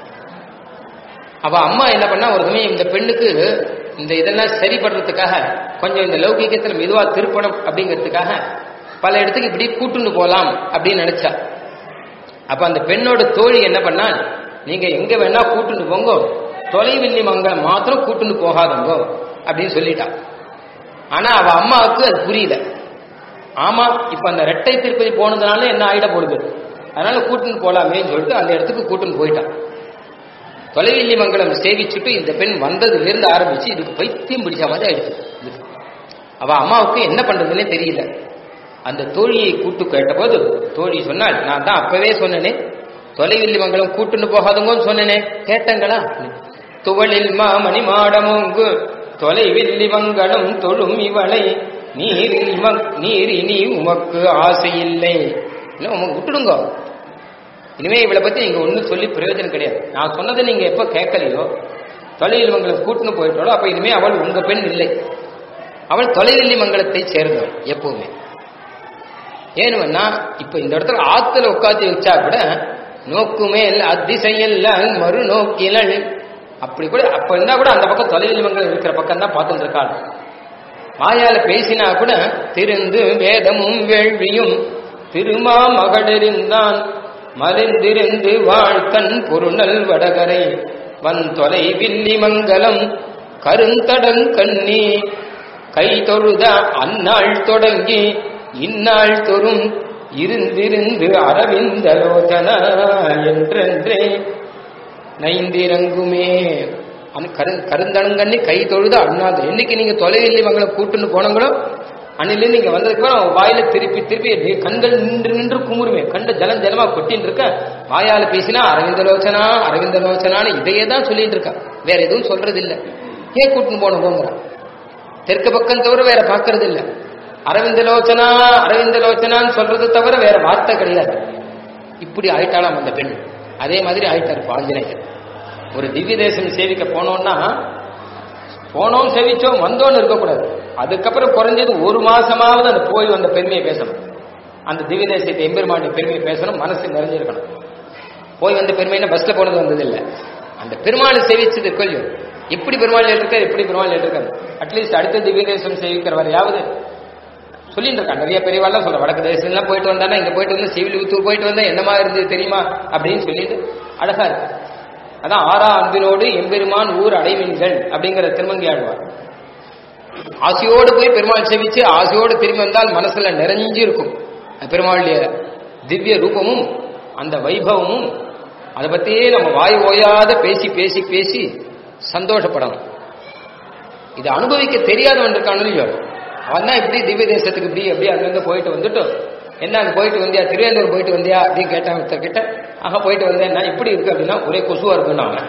அவ அம்மா என்ன பண்ணா ஒரு சமயம் இந்த பெண்ணுக்கு இந்த இதெல்லாம் சரி பண்றதுக்காக கொஞ்சம் இந்த லௌகிகத்துல மெதுவா திருப்பணம் அப்படிங்கிறதுக்காக பல இடத்துக்கு இப்படி கூட்டுண்டு போலாம் அப்படின்னு நினைச்சா அப்ப அந்த பெண்ணோட தோழி என்ன பண்ணா நீங்க எங்க வேணா கூட்டுண்டு போங்கோ தொலைவில்லி மங்கலம் மாத்திரம் கூட்டுண்டு போகாதங்கோ அப்படின்னு சொல்லிட்டா ஆனா அவ அம்மாவுக்கு அது புரியல ஆமா இப்ப அந்த ரெட்டை திருப்பதி போனதுனால என்ன ஆயிட போடுது அதனால கூட்டுன்னு போலாமேன்னு சொல்லிட்டு அந்த இடத்துக்கு கூட்டுன்னு போயிட்டான் தொலைவில்லி மங்கலம் சேவிச்சுட்டு இந்த பெண் வந்ததுல இருந்து ஆரம்பிச்சு இதுக்கு பைத்தியம் பிடிச்ச மாதிரி ஆயிடுச்சு இதுக்கு. அவ அம்மாவுக்கு என்ன பண்றதுன்னே தெரியல அந்த தோழியை கூட்டு கேட்டபோது தோழி சொன்னாள் நான் தான் அப்பவே சொன்னேனே தொலைவில்லி மங்கலம் கூட்டுன்னு போகாதுங்கன்னு சொன்னேனே கேட்டங்களா துவளில் மாமணி மாடமோங்கு தொலைவில்லி மங்கலம் தொழும் இவளை நீரில் மக்- நீரினி உமக்கு ஆசை இல்லை இல்லை உமக்கு விட்டுடுங்க இனிமே இவளை பத்தி நீங்க ஒண்ணும் சொல்லி பிரயோஜனம் கிடையாது நான் சொன்னதை நீங்க எப்ப கேட்கலையோ தொலைவில் மங்கலம் கூட்டுன்னு போயிட்டாலோ அப்ப இனிமே அவள் உங்க பெண் இல்லை அவள் தொலைவில்லி மங்கலத்தை சேர்ந்தவள் எப்பவுமே ஏனுவன்னா இப்ப இந்த இடத்துல ஆத்துல உட்காந்து வச்சா கூட நோக்குமேல் அதிசையல்ல மறு நோக்கிலள் அப்படி கூட அப்ப இருந்தா கூட அந்த பக்கம் தொலைவில் மங்கலம் இருக்கிற பக்கம் தான் பார்த்துட்டு இருக்காள் வாயால பேசினா கூட திருந்து வேதமும் வேள்வியும் திருமா மகளிருந்தான் மலிந்திருந்து வாழ்த்தன் பொருணல் வடகரை வன் தொலை வில்லி மங்கலம் கருந்தடங் கண்ணி கை தொழுத அந்நாள் தொடங்கி இந்நாள் தொறும் இருந்திருந்து அரவிந்தலோதன என்றென்றே நைந்திரங்குமே அந்த கரு கருந்தனங்கண்ணி கை தொழுது அண்ணாது என்னைக்கு நீங்க தொலைவில்லி மங்களை கூட்டுன்னு போனங்களோ அன்னிலிருந்து நீங்க வந்ததுக்கு அப்புறம் அவன் வாயில திருப்பி திருப்பி அப்படியே கண்கள் நின்று நின்று குமுறுமே கண்ட ஜலம் ஜலமா கொட்டின்னு இருக்க வாயால பேசினா அரவிந்தலோச்சனா அரவிந்தலோச்சனான்னு இதையே தான் சொல்லிட்டு இருக்கா வேற எதுவும் சொல்றது இல்ல ஏன் கூட்டுன்னு போன போங்கிறான் தெற்கு பக்கம் தவிர வேற பார்க்கறது இல்ல அரவிந்தலோச்சனா அரவிந்தலோச்சனான்னு சொல்றது தவிர வேற வார்த்தை கிடையாது இப்படி ஆயிட்டாளாம் அந்த பெண் அதே மாதிரி ஆயிட்டார் இப்ப ஆஞ்சநேயர் ஒரு திவ்ய தேசம் சேவிக்க போனோம்னா போனோம் சேவிச்சோம் வந்தோன்னு இருக்கக்கூடாது அதுக்கப்புறம் குறைஞ்சது ஒரு மாசமாவது அந்த போய் வந்த பெருமையை பேசணும் அந்த திவ்ய தேசத்தை எம்பெருமானுடைய பெருமையை பேசணும் மனசு நிறைஞ்சிருக்கணும் போய் வந்த பெருமைன்னா பஸ்ல போனது வந்தது இல்ல அந்த பெருமாளை சேவிச்சது கொல்லியும் எப்படி பெருமாள் இருக்கார் எப்படி பெருமாள் இருக்காரு அட்லீஸ்ட் அடுத்த திவ்ய தேசம் சேவிக்கிறவரையாவது சொல்லிட்டு இருக்கான் நிறைய பெரியவாள்லாம் சொல்ற வடக்கு தேசம்லாம் போயிட்டு வந்தானா இங்க போயிட்டு வந்து சிவிலிபுத்தூர் போயிட்டு வந்தா என்னமா இருந்தது தெரியுமா அப்படின்னு சொல்லிட்டு அழகா இருக்கு அதான் ஆறா அன்பினோடு எம்பெருமான் ஊர் அடைவீன்கள் அப்படிங்கிற திருமங்கி ஆழ்வார் ஆசையோடு போய் பெருமாள் சேவிச்சு ஆசையோடு திரும்பி வந்தால் மனசுல நிறைஞ்சு இருக்கும் அந்த பெருமாளுடைய திவ்ய ரூபமும் அந்த வைபவமும் அதை பத்தியே நம்ம வாய் ஓயாத பேசி பேசி பேசி சந்தோஷப்படணும் இது அனுபவிக்க தெரியாதவன் இருக்கானு இல்லையோ அவன் தான் இப்படி திவ்ய தேசத்துக்கு இப்படி அப்படி அங்கிருந்து போயிட்டு வந்துட்டு என்ன அங்க போயிட்டு வந்தியா திருவேந்தூர் போயிட்டு வந்தியா அப்படின்னு கேட்டான் ஒருத்தர் கிட்ட ஆக போயிட்டு வந்தேன் நான் இப்படி இருக்கு அப்படின்னா ஒரே கொசுவா இருக்குன்னு அவன்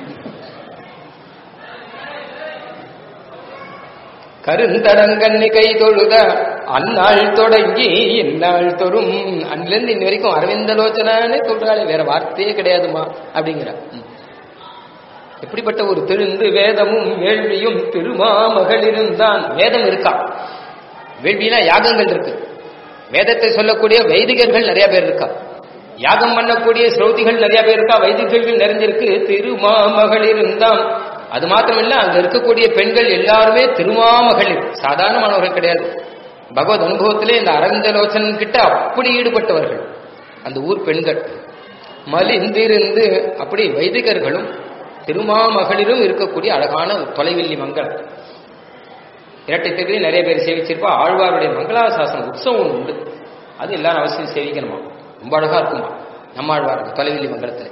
கருந்தடங்கண்ணி கை தொழுத அந்நாள் தொடங்கி இந்நாள் தொறும் அன்னிலிருந்து இன்ன வரைக்கும் அரவிந்தலோச்சனானே சொல்றாளே வேற வார்த்தையே கிடையாதுமா அப்படிங்கிற ம். எப்படிப்பட்ட ஒரு திருந்து வேதமும் வேள்வியும் திருமாமகளிருந்தான் வேதம் இருக்கா வேள்வினா யாகங்கள் இருக்கு வேதத்தை சொல்லக்கூடிய வைதிகர்கள் நிறைய பேர் இருக்கா யாகம் பண்ணக்கூடிய ஸ்ரோதிகள் நிறைய பேர் இருக்கா வைதிகர்கள் நிறைஞ்சிருக்கு திருமாமகளிருந்தான் அது மாத்திரம் இல்ல அங்க இருக்கக்கூடிய பெண்கள் எல்லாருமே திருமாமகளிர் சாதாரணமானவர்கள் கிடையாது பகவத் அனுபவத்திலே இந்த அரவிந்தலோச்சனன் கிட்ட அப்படி ஈடுபட்டவர்கள் அந்த ஊர் பெண்கள் மலிந்திருந்து அப்படி வைதிகர்களும் திருமாமகளிரும் இருக்கக்கூடிய அழகான தொலைவில்லி மங்கலம் இரட்டை திருப்பதி நிறைய பேர் சேவிச்சிருப்பா ஆழ்வாருடைய மங்களாசாசனம் உற்சவம் ஒன்று உண்டு அது எல்லாரும் அவசியம் சேவிக்கணுமா ரொம்ப அழகா இருக்குமா நம்ம ஆழ்வாருக்கு தொலைவில்லி மங்கலத்தில்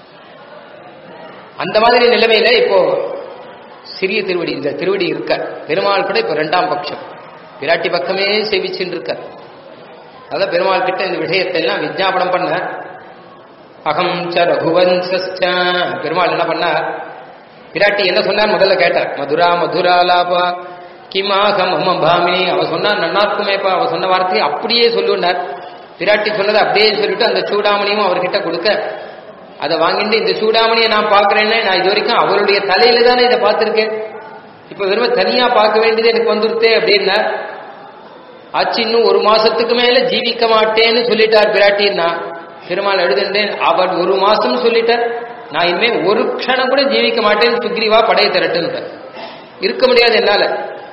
அந்த மாதிரி நிலைமையில இப்போ சிறிய திருவடி இந்த திருவடி இருக்க பெருமாள் கூட இப்ப ரெண்டாம் பட்சம் பிராட்டி பக்கமே சேவிச்சுன்னு இருக்க அதான் பெருமாள் கிட்ட இந்த விஷயத்தை எல்லாம் விஜாபனம் பண்ண அகம் ச ரகுவன்சஸ்ச பெருமாள் என்ன பண்ணார் பிராட்டி என்ன சொன்னார் முதல்ல கேட்டார் மதுரா மதுராலாபா கிமாக மம பாமினி அவ சொன்னா நன்னாக்குமேப்பா அவ சொன்ன வார்த்தையை அப்படியே சொல்லுனார் பிராட்டி சொன்னதை அப்படியே சொல்லிட்டு அந்த சூடாமணியும் அவர்கிட்ட கொடுக்க அதை வாங்கிட்டு இந்த சூடாமணியை நான் பார்க்கறேன்னு நான் இது வரைக்கும் அவருடைய தலையில தானே இதை பார்த்திருக்கேன் இப்ப வெறும் தனியா பார்க்க வேண்டியது எனக்கு வந்துருத்தே அப்படின்னா ஆச்சு இன்னும் ஒரு மாசத்துக்கு மேல ஜீவிக்க மாட்டேன்னு சொல்லிட்டார் பிராட்டின்னா பெருமாள் எழுதுண்டேன் அவர் ஒரு மாசம் சொல்லிட்டார் நான் இனிமே ஒரு க்ஷணம் கூட ஜீவிக்க மாட்டேன்னு சுக்ரீவா படைய திரட்டுன்ற இருக்க முடியாது என்னால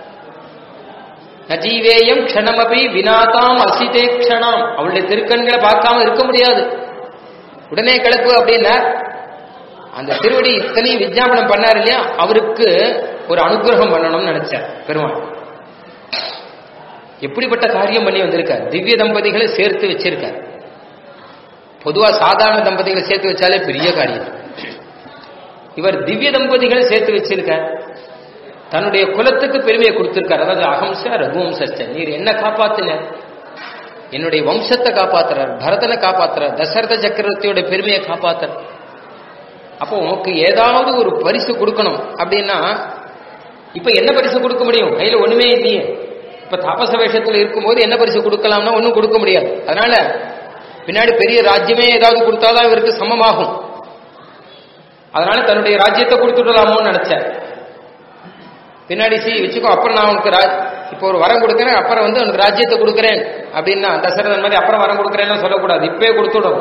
நஜீவேயம் க்ஷணமபி வினாதாம் அசிதே க்ஷணாம் அவளுடைய திருக்கண்களை பார்க்காம இருக்க முடியாது உடனே கிளப்பு அப்படின்னா அந்த திருவடி இத்தனையும் விஜாபனம் பண்ணார் இல்லையா அவருக்கு ஒரு அனுகிரகம் பண்ணணும்னு நினைச்சார் பெருமாள் எப்படிப்பட்ட காரியம் பண்ணி வந்திருக்கார் திவ்ய தம்பதிகளை சேர்த்து வச்சிருக்கார் பொதுவா சாதாரண தம்பதிகளை சேர்த்து வச்சாலே பெரிய காரியம் இவர் திவ்ய தம்பதிகளை சேர்த்து வச்சிருக்கார் தன்னுடைய குலத்துக்கு பெருமையை கொடுத்திருக்கார் அதாவது அகம்ச ரகுவம்சஸ்ட நீர் என்ன காப்பாத்தின என்னுடைய வம்சத்தை காப்பாத்துறார் பரதனை காப்பாத்துறார் தசரத சக்கரவர்த்தியோட பெருமையை காப்பாத்துற அப்போ உனக்கு ஏதாவது ஒரு பரிசு கொடுக்கணும் அப்படின்னா இப்ப என்ன பரிசு கொடுக்க முடியும் கையில ஒண்ணுமே இல்லையே இப்ப தாபச வேஷத்துல இருக்கும்போது என்ன பரிசு கொடுக்கலாம்னா ஒன்றும் கொடுக்க முடியாது அதனால பின்னாடி பெரிய ராஜ்யமே ஏதாவது கொடுத்தாதான் இவருக்கு சமமாகும் அதனால தன்னுடைய ராஜ்யத்தை கொடுத்துடலாமோன்னு நினைச்சார் பின்னாடி சி வச்சுக்கோ அப்புறம் நான் உனக்கு ராஜ் இப்போ ஒரு வரம் கொடுக்குறேன் அப்புறம் வந்து உனக்கு ராஜ்யத்தை கொடுக்குறேன் அப்படின்னா தசரதன் மாதிரி அப்புறம் வரம் கொடுக்குறேன்னு சொல்லக்கூடாது இப்பவே கொடுத்துடும்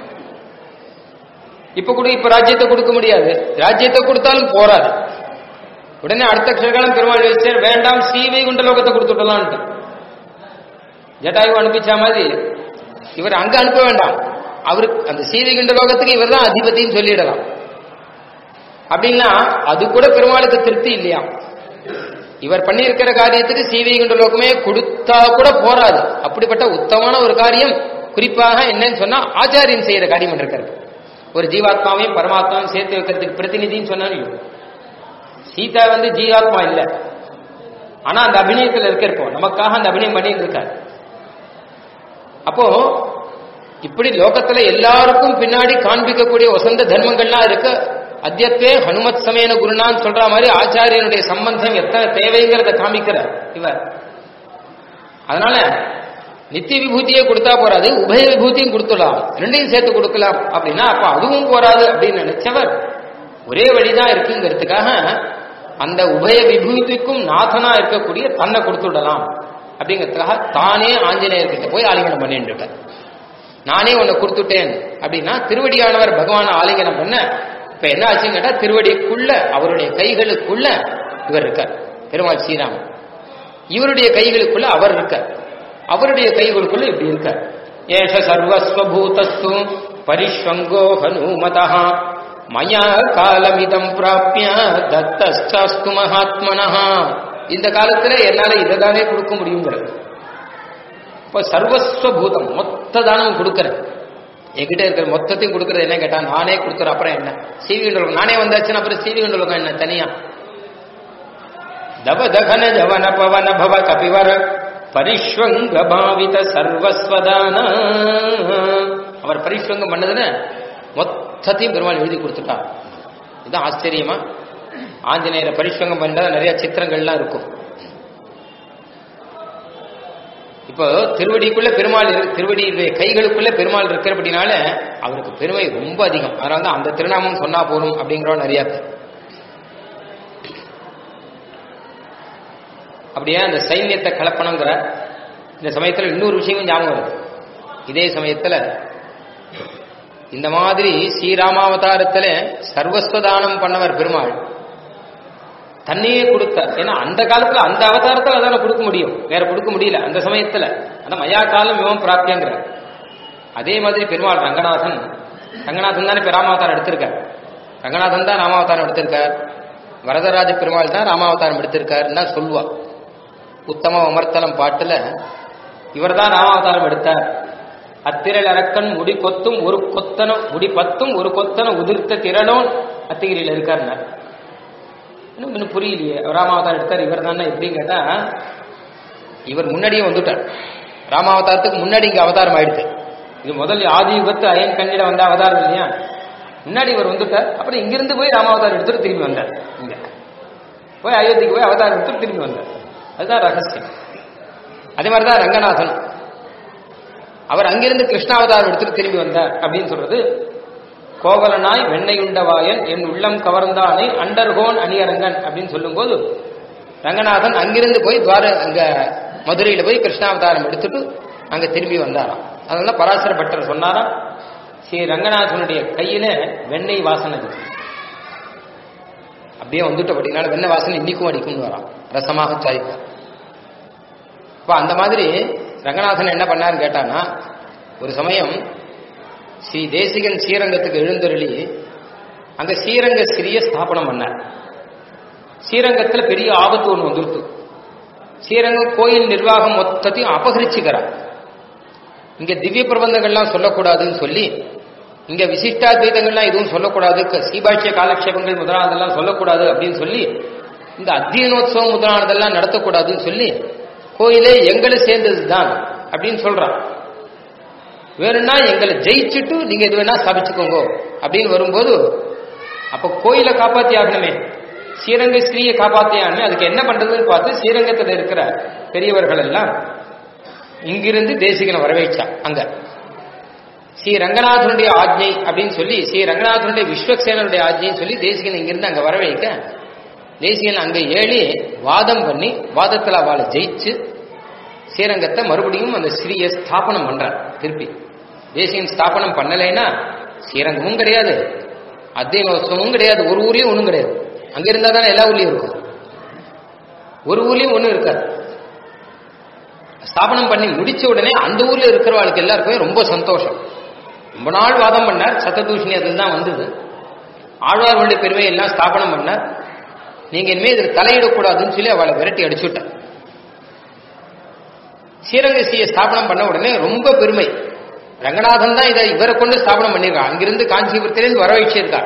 இப்ப கூட இப்ப ராஜ்யத்தை கொடுக்க முடியாது ராஜ்யத்தை கொடுத்தாலும் போராது உடனே அடுத்த க்ஷகாலம் பெருமாள் வச்சார் வேண்டாம் சீவை குண்ட லோகத்தை கொடுத்துடலான்ட்டு ஜட்டாயு அனுப்பிச்ச மாதிரி இவர் அங்க அனுப்ப வேண்டாம் அவருக்கு அந்த சீவை குண்ட லோகத்துக்கு இவர் தான் அதிபதினு சொல்லிடலாம் அப்படின்னா அது கூட பெருமாளுக்கு திருப்தி இல்லையா இவர் பண்ணியிருக்கிற காரியத்துக்கு சீவை குண்ட லோகமே கொடுத்தா கூட போராது அப்படிப்பட்ட உத்தமமான ஒரு காரியம் குறிப்பாக என்னன்னு சொன்னா ஆச்சாரியன் செய்யற காரியம் இருக்கிறது ஒரு ஜீவாத்மாவையும் பரமாத்மாவையும் சேர்த்து வைக்கிறதுக்கு பிரதிநிதின்னு சொன்னாலும் சீதா வந்து ஜீவாத்மா இல்ல ஆனா அந்த அபிநயத்தில் இருக்க இருப்போம் நமக்காக அந்த அபிநயம் பண்ணிட்டு இருக்கார் அப்போ இப்படி லோகத்துல எல்லாருக்கும் பின்னாடி காண்பிக்கக்கூடிய வசந்த தர்மங்கள்லாம் இருக்கு அத்தியத்தே ஹனுமத் சமேன குருனான்னு சொல்ற மாதிரி ஆச்சாரியனுடைய சம்பந்தம் எத்தனை தேவைங்கிறத காமிக்கிறார் இவர் அதனால நித்திய விபூதியே கொடுத்தா போறாது உபய விபூதியும் கொடுத்துடலாம் ரெண்டையும் சேர்த்து கொடுக்கலாம் அப்படின்னா அப்ப அதுவும் போராது அப்படின்னு நினைச்சவர் ஒரே வழிதான் இருக்குங்கிறதுக்காக அந்த உபய விபூதிக்கும் நாதனா இருக்கக்கூடிய தன்னை கொடுத்துடலாம் அப்படிங்கிறதுக்காக தானே ஆஞ்சநேயர்கிட்ட போய் ஆலிங்கனம் பண்ணிட்டு இருக்கார் நானே உன்னை கொடுத்துட்டேன் அப்படின்னா திருவடியானவர் பகவான ஆலிங்கனம் பண்ண இப்ப என்ன ஆச்சுன்னு கேட்டா திருவடிக்குள்ள அவருடைய கைகளுக்குள்ள இவர் இருக்கார் பெருமாள் ஸ்ரீராமன் இவருடைய கைகளுக்குள்ள அவர் இருக்கார் அவருடைய கைகளுக்குள்ள இப்படி இருக்கார் ஏஷ சர்வஸ்வபூதஸ்து பரிஷ்வங்கோ ஹனுமதா மயா காலமிதம் பிராப்பிய தத்தஸ்தாஸ்து மகாத்மனஹா இந்த காலத்துல என்னால இதை தானே கொடுக்க முடியுங்கிறது இப்ப சர்வஸ்வபூதம் மொத்த தானம் கொடுக்கறேன் என்கிட்ட இருக்கிற மொத்தத்தையும் கொடுக்கறது என்ன கேட்டா நானே கொடுத்துறேன் அப்புறம் என்ன சிவி கண்டலம் நானே வந்தாச்சுன்னா அப்புறம் சிவி கண்டலம் என்ன தனியா தவ தகன ஜவன பவன பவ கபிவர பரிஷ்வங்க பாவித சர்வஸ்வதான அவர் பரிஷ்வங்கம் பண்ணதுன்னு மொத்தத்தையும் பெருமாள் எழுதி கொடுத்துட்டார் இதுதான் ஆச்சரியமா ஆஞ்சநேயரை பரிஷ்வங்கம் பண்ண நிறைய சித்திரங்கள்லாம் இருக்கும் இப்போ திருவடிக்குள்ள பெருமாள் இரு- திருவடியுடைய கைகளுக்குள்ள பெருமாள் இருக்கிறபடினால அவருக்கு பெருமை ரொம்ப அதிகம் அதனால தான் அந்த திருநாமம் சொன்னா போதும் அப்படிங்கிறோம் நிறைய பேர். அப்படியே அந்த சைன்யத்தை கலப்பணுங்கிற இந்த சமயத்துல இன்னொரு விஷயமும் ஞாபகம் வருது இதே சமயத்துல இந்த மாதிரி ஸ்ரீராமாவதாரத்துல சர்வஸ்வதானம் பண்ணவர் பெருமாள் தன்னையே கொடுத்தார் ஏன்னா அந்த காலத்துல அந்த அவதாரத்துல அதான கொடுக்க முடியும் வேற கொடுக்க முடியல அந்த சமயத்துல அந்த மயா காலம் இவன் பிராப்தியங்கிற அதே மாதிரி பெருமாள் ரங்கநாதன் ரங்கநாதன் தானே இப்ப ராமாவதாரம் எடுத்திருக்கார் ரங்கநாதன் தான் ராமாவதாரம் எடுத்திருக்கார் வரதராஜ பெருமாள் தான் ராமாவதாரம் எடுத்திருக்காருன்னு தான் சொல்லுவா உத்தம அமர்த்தலம் பாட்டுல இவர் தான் ராமாவதாரம் எடுத்தார் அத்திரள் அரக்கன் முடி கொத்தும் ஒரு கொத்தன முடி பத்தும் ஒரு கொத்தன உதிர்த்த திரளோன் அத்திகிரியில் இருக்காருன்னார் இன்னும் இன்னும் புரியலையே ராமாவதாரம் எடுத்தார் இவர் தானே எப்படின்னு கேட்டா இவர் முன்னாடியே வந்துட்டார் ராமாவதாரத்துக்கு முன்னாடி இங்க அவதாரம் ஆயிடுச்சு இது முதல் ஆதி யுகத்து அயன் கண்ணிட வந்த அவதாரம் இல்லையா முன்னாடி இவர் வந்துட்டார் அப்புறம் இங்கிருந்து போய் ராமாவதாரம் எடுத்துட்டு திரும்பி வந்தார் இங்க போய் அயோத்திக்கு போய் அவதாரம் எடுத்துட்டு திரும்பி வந்தார் அதுதான் ரகசியம் அதே மாதிரிதான் ரங்கநாதன் அவர் அங்கிருந்து கிருஷ்ணாவதாரம் எடுத்துட்டு திரும்பி வந்தார் அப்படின்னு சொல்றது கோவலனாய் வெண்ணையுண்டவாயன் என் உள்ளம் கவர்ந்தானே அண்டர்கோன் அணியரங்கன் அப்படின்னு சொல்லும்போது ரங்கநாதன் அங்கிருந்து போய் துவார அங்க மதுரையில போய் கிருஷ்ணாவதாரம் எடுத்துட்டு அங்க திரும்பி வந்தாராம் அதனால பராசர பட்டர் சொன்னாராம் ஸ்ரீ ரங்கநாதனுடைய கையில வெண்ணெய் வாசனை இருக்கு அப்படியே வந்துட்டு அப்படின்னால வெண்ணெய் வாசனை இன்னைக்கும் அடிக்கும்னு வரான் ரசமாக சாதிக்க இப்போ அந்த மாதிரி ரங்கநாதன் என்ன பண்ணாருன்னு கேட்டானா ஒரு சமயம் ஸ்ரீ தேசிகன் ஸ்ரீரங்கத்துக்கு எழுந்தருளி அங்க ஸ்ரீரங்க ஸ்ரீய ஸ்தாபனம் பண்ணார் ஸ்ரீரங்கத்துல பெரிய ஆபத்து ஒன்று வந்துருத்து ஸ்ரீரங்கம் கோயில் நிர்வாகம் மொத்தத்தையும் அபகரிச்சுக்கிறார் இங்க திவ்ய பிரபந்தங்கள்லாம் சொல்லக்கூடாதுன்னு சொல்லி இங்க விசிஷ்டாத்வைதங்கள்லாம் எதுவும் சொல்லக்கூடாது க- சீபாட்சிய காலக்ஷேபங்கள் முதலானதெல்லாம் சொல்லக்கூடாது அப்படின்னு சொல்லி இந்த அத்தியனோத்சவம் முதலானதெல்லாம் நடத்தக்கூடாதுன்னு சொல்லி கோயிலே எங்களை சேர்ந்தது தான் அப்படின்னு சொல்றான் வேணும்னா எங்களை ஜெயிச்சுட்டு நீங்க எது வேணா ஸ்தாபிச்சுக்கோங்க அப்படின்னு வரும்போது அப்ப கோயிலை காப்பாத்தி ஆகணுமே ஸ்ரீரங்க ஸ்ரீயை காப்பாத்தி ஆகணுமே அதுக்கு என்ன பண்றதுன்னு பார்த்து ஸ்ரீரங்கத்தில் இருக்கிற பெரியவர்கள் எல்லாம் இங்கிருந்து தேசிகனை வரவேற்றா அங்க ஸ்ரீ ரங்கநாதனுடைய ஆஜ்ஞை அப்படின்னு சொல்லி ஸ்ரீ ரங்கநாதனுடைய விஸ்வக்சேனருடைய ஆஜ்ஞைன்னு சொல்லி தேசிகன் இங்கிருந்து அங்க வரவைக்க தேசிகன் அங்க ஏழி வாதம் பண்ணி வாதத்துல அவளை ஜெயிச்சு ஸ்ரீரங்கத்தை மறுபடியும் அந்த ஸ்ரீயை ஸ்தாபனம் பண்றார் திருப்பி தேசியம் ஸ்தாபனம் பண்ணலைன்னா ஸ்ரீரங்கமும் கிடையாது அத்தியனோத்சவமும் கிடையாது ஒரு ஊர்லயும் ஒண்ணும் கிடையாது அங்க இருந்தா தானே எல்லா ஊர்லயும் இருக்கும் ஒரு ஊர்லயும் ஒண்ணும் இருக்காது ஸ்தாபனம் பண்ணி முடிச்ச உடனே அந்த ஊர்ல இருக்கிறவங்களுக்கு எல்லாருக்குமே ரொம்ப சந்தோஷம் ரொம்ப நாள் வாதம் பண்ணார் சத்ததூஷணி அதில் தான் வந்தது ஆழ்வார்களுடைய பெருமையை எல்லாம் ஸ்தாபனம் பண்ணார் நீங்க இனிமே இதுக்கு தலையிடக்கூடாதுன்னு சொல்லி அவளை விரட்டி அடிச்சுட்டார் ஸ்ரீரங்கசியை ஸ்தாபனம் பண்ண உடனே ரொம்ப பெருமை ரங்கநாதன் தான் இதை இவரை கொண்டு ஸ்தாபனம் பண்ணியிருக்கான் அங்கிருந்து காஞ்சிபுரத்திலிருந்து வர வச்சிருக்கார்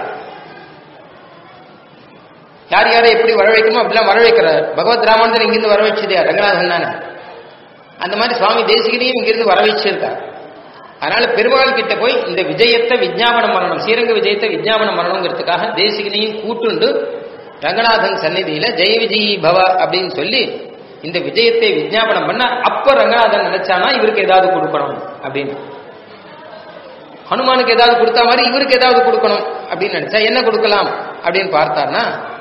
யார் யாரை எப்படி வர வைக்கணுமோ அப்படிலாம் வர வைக்கிறார் பகவத் ராமானந்தர் இங்கிருந்து வர வச்சதே ரங்கநாதன் தானே அந்த மாதிரி சுவாமி தேசிகனையும் இங்கிருந்து வர வச்சிருக்கார் அதனால பெருமாள் கிட்ட போய் இந்த விஜயத்தை விஜயாபனம் பண்ணணும் ஸ்ரீரங்க விஜயத்தை விஜயாபனம் பண்ணணுங்கிறதுக்காக தேசிகனையும் கூட்டுண்டு ரங்கநாதன் சந்நிதியில ஜெய விஜயி பவ அப்படின்னு சொல்லி இந்த விஜயத்தை விஜயாபனம் பண்ண அப்ப ரங்கநாதன் நினைச்சானா இவருக்கு ஏதாவது கொடுக்கணும் அப்படின்னு ஹனுமானுக்கு ஏதாவது கொடுத்தா மாதிரி இவருக்கு ஏதாவது கொடுக்கணும் அப்படின்னு நினைச்சா என்ன கொடுக்கலாம் அப்படின்னு பார்த்தார்னா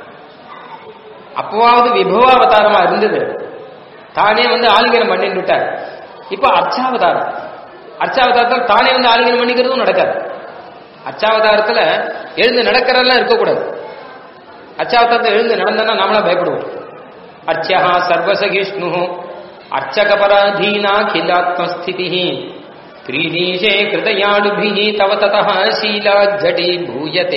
அப்பவாவது விபவாவதாரமா இருந்தது தானே வந்து ஆலிங்கனம் பண்ணிட்டு விட்டார் இப்ப அர்ச்சாவதாரம் அர்ச்சாவதாரத்தில் தானே வந்து ஆலிங்கனம் பண்ணிக்கிறதும் நடக்காது அர்ச்சாவதாரத்துல எழுந்து நடக்கிறதெல்லாம் இருக்கக்கூடாது அர்ச்சாவதாரத்தில் எழுந்து நடந்தோம்னா நாமளா பயப்படுவோம் அர்ச்சா சர்வசகிஷ்ணு அர்ச்சகபராதீனா கிலாத்மஸ்திதி கிரீடீஷே கிருதயாளுபிஹி தவ ததः சீலா ஜடி பூயதே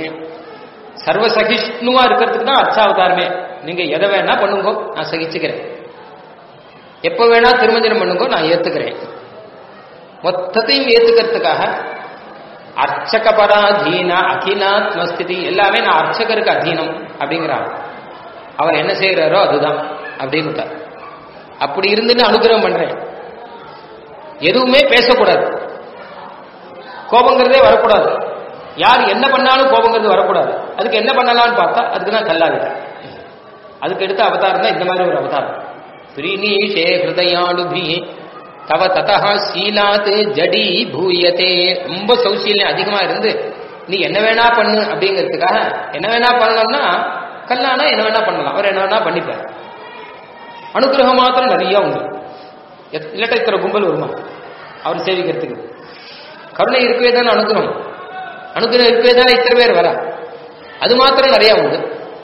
சர்வசகிஷ்ணுவா இருக்கிறதுக்கு தான் அர்ச்சாவதாரமே நீங்க எதை வேணா பண்ணுங்க நான் சகிச்சுக்கிறேன் எப்ப வேணா திருமஞ்சனம் பண்ணுங்க நான் ஏத்துக்கிறேன் மொத்தத்தையும் ஏத்துக்கிறதுக்காக அர்ச்சக பராதீன அகிலாத்மஸ்திதி எல்லாமே நான் அர்ச்சகருக்கு அதீனம் அப்படிங்கிறார் அவர் என்ன செய்யறாரோ அதுதான் அப்படின்னு அப்படி இருந்துன்னு அனுகிரகம் பண்றேன் எதுவுமே பேசக்கூடாது கோபங்கிறதே வரக்கூடாது யார் என்ன பண்ணாலும் கோபங்கிறது வரக்கூடாது அதுக்கு என்ன பண்ணலாம்னு பார்த்தா அதுக்கு தான் கல்லாவிட்டார் அதுக்கு எடுத்த அவதாரம் தான் இந்த மாதிரி ஒரு அவதாரம் பிரிநீஷே ஹிருதயாளுபி தவ ததா சீலாத் ஜடி பூயத்தே ரொம்ப சௌசீல்யம் அதிகமா இருந்து நீ என்ன வேணா பண்ணு அப்படிங்கிறதுக்காக என்ன வேணா பண்ணணும்னா கல்லானா என்ன வேணா பண்ணலாம் அவர் என்ன வேணா பண்ணிப்பார் அனுகிரகம் மாத்திரம் நிறைய உண்டு எத்- இல்லாட்டா இத்தனை கும்பல் வருமா அவர் சேவிக்கிறதுக்கு கருணை இருக்கவே தானே அனுகிரகம் அனுகிரகம் இருக்கவே தானே இத்தனை பேர் வரா அது மாத்திரம் நிறைய உண்டு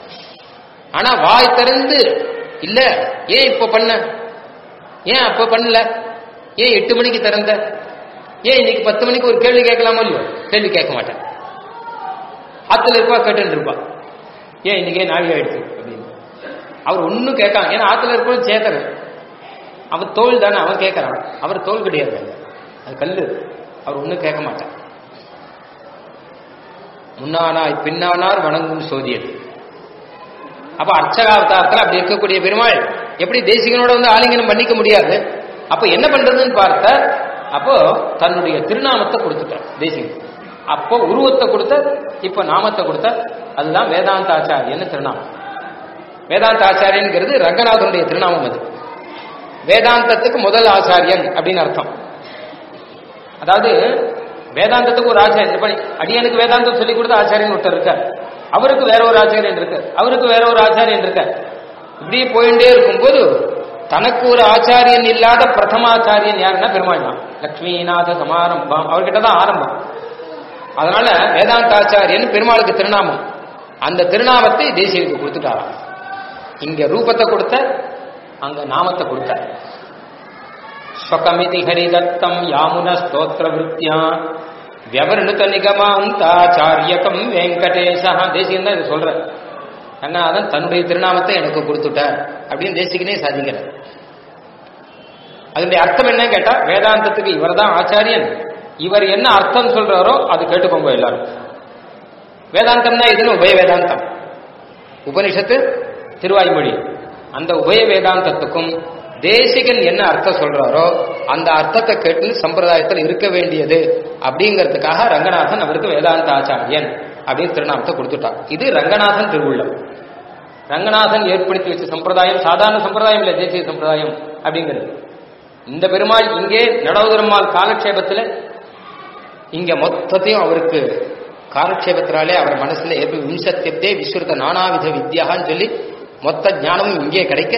ஆனா வாய் திறந்து இல்ல ஏன் இப்ப பண்ண ஏன் அப்ப பண்ணல ஏன் எட்டு மணிக்கு திறந்த ஏன் இன்னைக்கு பத்து மணிக்கு ஒரு கேள்வி கேட்கலாமோ இல்லையோ கேள்வி கேட்க மாட்டேன் ஆத்துல இருப்பா கேட்டுன்னு இருப்பா ஏன் இன்னைக்கே நாழி ஆயிடுச்சு அப்படின்னு அவர் ஒன்னும் கேட்கான் ஏன்னா ஆத்துல இருப்போம் சேத்தன் அவன் தோல் தானே அவன் கேட்கறான் அவர் தோல் கிடையாது அது கல்லு அவர் ஒன்னும் கேட்க மாட்டார் முன்னானாய் பின்னானார் வணங்கும் சோதியது அப்ப அர்ச்சகாவதாரத்தில் அப்படி இருக்கக்கூடிய பெருமாள் எப்படி தேசிகனோட வந்து ஆலிங்கனம் பண்ணிக்க முடியாது அப்ப என்ன பண்றதுன்னு பார்த்த அப்போ தன்னுடைய திருநாமத்தை கொடுத்துட்டார் தேசிகன் அப்போ உருவத்தை கொடுத்த இப்ப நாமத்தை கொடுத்த அதுதான் வேதாந்த ஆச்சாரியன்னு திருநாமம் வேதாந்த ஆச்சாரியன்கிறது ரங்கநாதனுடைய திருநாமம் அது வேதாந்தத்துக்கு முதல் ஆச்சாரியன் அப்படின்னு அர்த்தம் அதாவது வேதாந்தத்துக்கு ஒரு ஆச்சாரியன் இப்ப அடியனுக்கு வேதாந்தம் சொல்லி கொடுத்த ஆச்சாரியன் ஒருத்தர் இருக்கார் அவருக்கு வேற ஒரு ஆச்சாரியன் இருக்கார் அவருக்கு வேற ஒரு ஆச்சாரியன் இருக்கார் இப்படி போயிட்டே இருக்கும்போது தனக்கு ஒரு ஆச்சாரியன் இல்லாத பிரதமாச்சாரியன் யாருன்னா பெருமாள் தான் லக்ஷ்மிநாத சமாரம்பம் அவர்கிட்ட தான் ஆரம்பம் அதனால வேதாந்த ஆச்சாரியன் பெருமாளுக்கு திருநாமம் அந்த திருநாமத்தை தேசியருக்கு கொடுத்துட்டாராம் இங்க ரூபத்தை கொடுத்த அங்க நாமத்தை கொடுத்த ஸ்வகமிதி ஹரிதத்தம் யாமுன ஸ்தோத்திர விருத்தியா வியவர்ணுத நிகமாந்தாச்சாரியகம் வெங்கடேசா தேசியம் தான் இது சொல்ற ரங்கநாதன் தன்னுடைய திருநாமத்தை எனக்கு கொடுத்துட்டார் அப்படின்னு தேசிகனே சாதிக்கிறார் அதனுடைய அர்த்தம் என்ன கேட்டா வேதாந்தத்துக்கு இவர் தான் ஆச்சாரியன் இவர் என்ன அர்த்தம் சொல்றாரோ அது கேட்டுக்கோங்க எல்லாரும் வேதாந்தம்னா இதுன்னு உபய வேதாந்தம் உபனிஷத்து திருவாய்மொழி அந்த உபய வேதாந்தத்துக்கும் தேசிகன் என்ன அர்த்தம் சொல்றாரோ அந்த அர்த்தத்தை கேட்டு சம்பிரதாயத்தில் இருக்க வேண்டியது அப்படிங்கிறதுக்காக ரங்கநாதன் அவருக்கு வேதாந்த ஆச்சாரியன் அப்படின்னு திருநாமத்தை கொடுத்துட்டார் இது ரங்கநாதன் திருவுள்ளம் ரங்கநாதன் ஏற்படுத்தி வச்ச சம்பிரதாயம் சாதாரண சம்பிரதாயம் இல்லை தேசிய சம்பிரதாயம் அப்படிங்கிறது இந்த பெருமாள் இங்கே நடவுதரம்மாள் காலக்ஷேபத்தில் இங்க மொத்தத்தையும் அவருக்கு காலக்ஷேபத்தினாலே அவர் மனசுல ஏற்ப விம்சத்தியத்தே விஸ்வருத்த நானாவித வித்யான்னு சொல்லி மொத்த ஞானமும் இங்கே கிடைக்க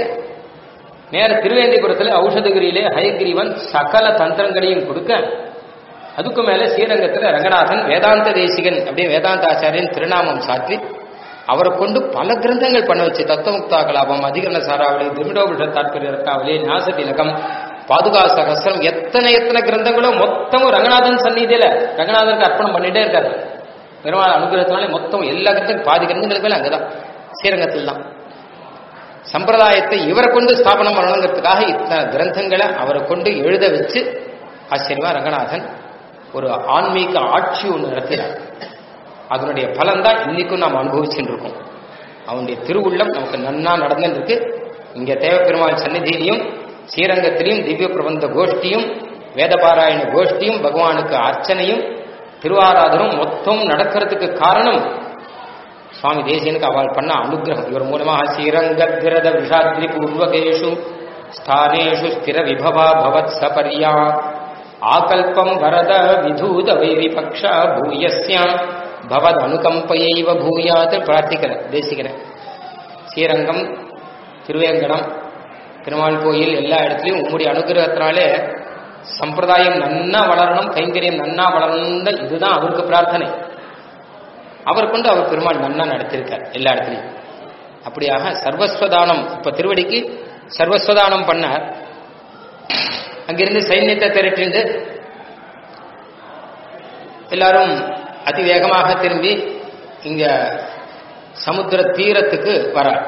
நேர திருவேந்திபுரத்தில் ஔஷதகிரியிலே ஹயகிரிவன் சகல தந்திரங்களையும் கொடுக்க அதுக்கு மேல ஸ்ரீரங்கத்தில் ரங்கநாதன் வேதாந்த தேசிகன் அப்படியே வேதாந்த ஆச்சாரியன் திருநாமம் சாற்றி அவரை கொண்டு பல கிரந்தங்கள் பண்ண வச்சு தத்துவமுக்தா கலாபம் அதிகரண சாராவளி திமிடோபிஷ தாற்பரிய ரக்காவளி ஞாச திலகம் பாதுகா சகசிரம் எத்தனை எத்தனை கிரந்தங்களோ மொத்தமும் ரங்கநாதன் சந்நிதியில ரங்கநாதனுக்கு அர்ப்பணம் பண்ணிட்டே இருக்காரு பெருமாள் அனுகிரகத்தினாலே மொத்தம் எல்லா கிரந்தங்களும் பாதி கிரந்தங்களுக்கு மேல அங்கதான் ஸ்ரீரங்கத்தில் தான் சம்பிரதாயத்தை இவரை கொண்டு ஸ்தாபனம் பண்ணணுங்கிறதுக்காக இத்தனை கிரந்தங்களை அவரை கொண்டு எழுத வச்சு ஆச்சரியமா ரங்கநாதன் ஒரு ஆன்மீக ஆட்சி ஒன்று நடத்தினார் அதனுடைய பலன் தான் இன்னைக்கும் நாம் அனுபவிச்சுட்டு இருக்கோம் அவனுடைய திருவுள்ளம் நமக்கு நன்னா நடந்துருக்கு இங்க தேவப்பெருமாள் சந்நிதியிலையும் ஸ்ரீரங்கத்திலையும் திவ்ய பிரபந்த கோஷ்டியும் வேதபாராயண கோஷ்டியும் பகவானுக்கு அர்ச்சனையும் திருவாராதனும் மொத்தம் நடக்கிறதுக்கு காரணம் சுவாமி தேசியனுக்கு அவள் பண்ண அனுகிரகம் இவர் மூலமாக ஸ்ரீரங்கிரத விஷாத்ரி பூர்வகேஷு ஸ்தானேஷு ஸ்திர விபவா பவத் சபர்யா ஆகல்பம் வரத விதூத வைரிபக்ஷ பூயஸ்யாம் பவத் அனுகம்பையைவ பூயாத் பிரார்த்திக்கிற தேசிக்கிற ஸ்ரீரங்கம் திருவேங்கடம் திருமால் கோயில் எல்லா இடத்துலையும் உம்முடைய அனுகிரகத்தினாலே சம்பிரதாயம் நன்னா வளரணும் கைங்கரியம் நன்னா வளரணும் இதுதான் அவருக்கு பிரார்த்தனை அவர் கொண்டு அவர் பெருமாள் நன்னா நடத்திருக்கார் எல்லா இடத்துலையும் அப்படியாக சர்வஸ்வதானம் இப்ப திருவடிக்கு சர்வஸ்வதானம் பண்ணார் அங்கிருந்து சைன்யத்தை திரட்டிண்டு எல்லாரும் அதிவேகமாக திரும்பி இங்க சமுத்திர தீரத்துக்கு வரார்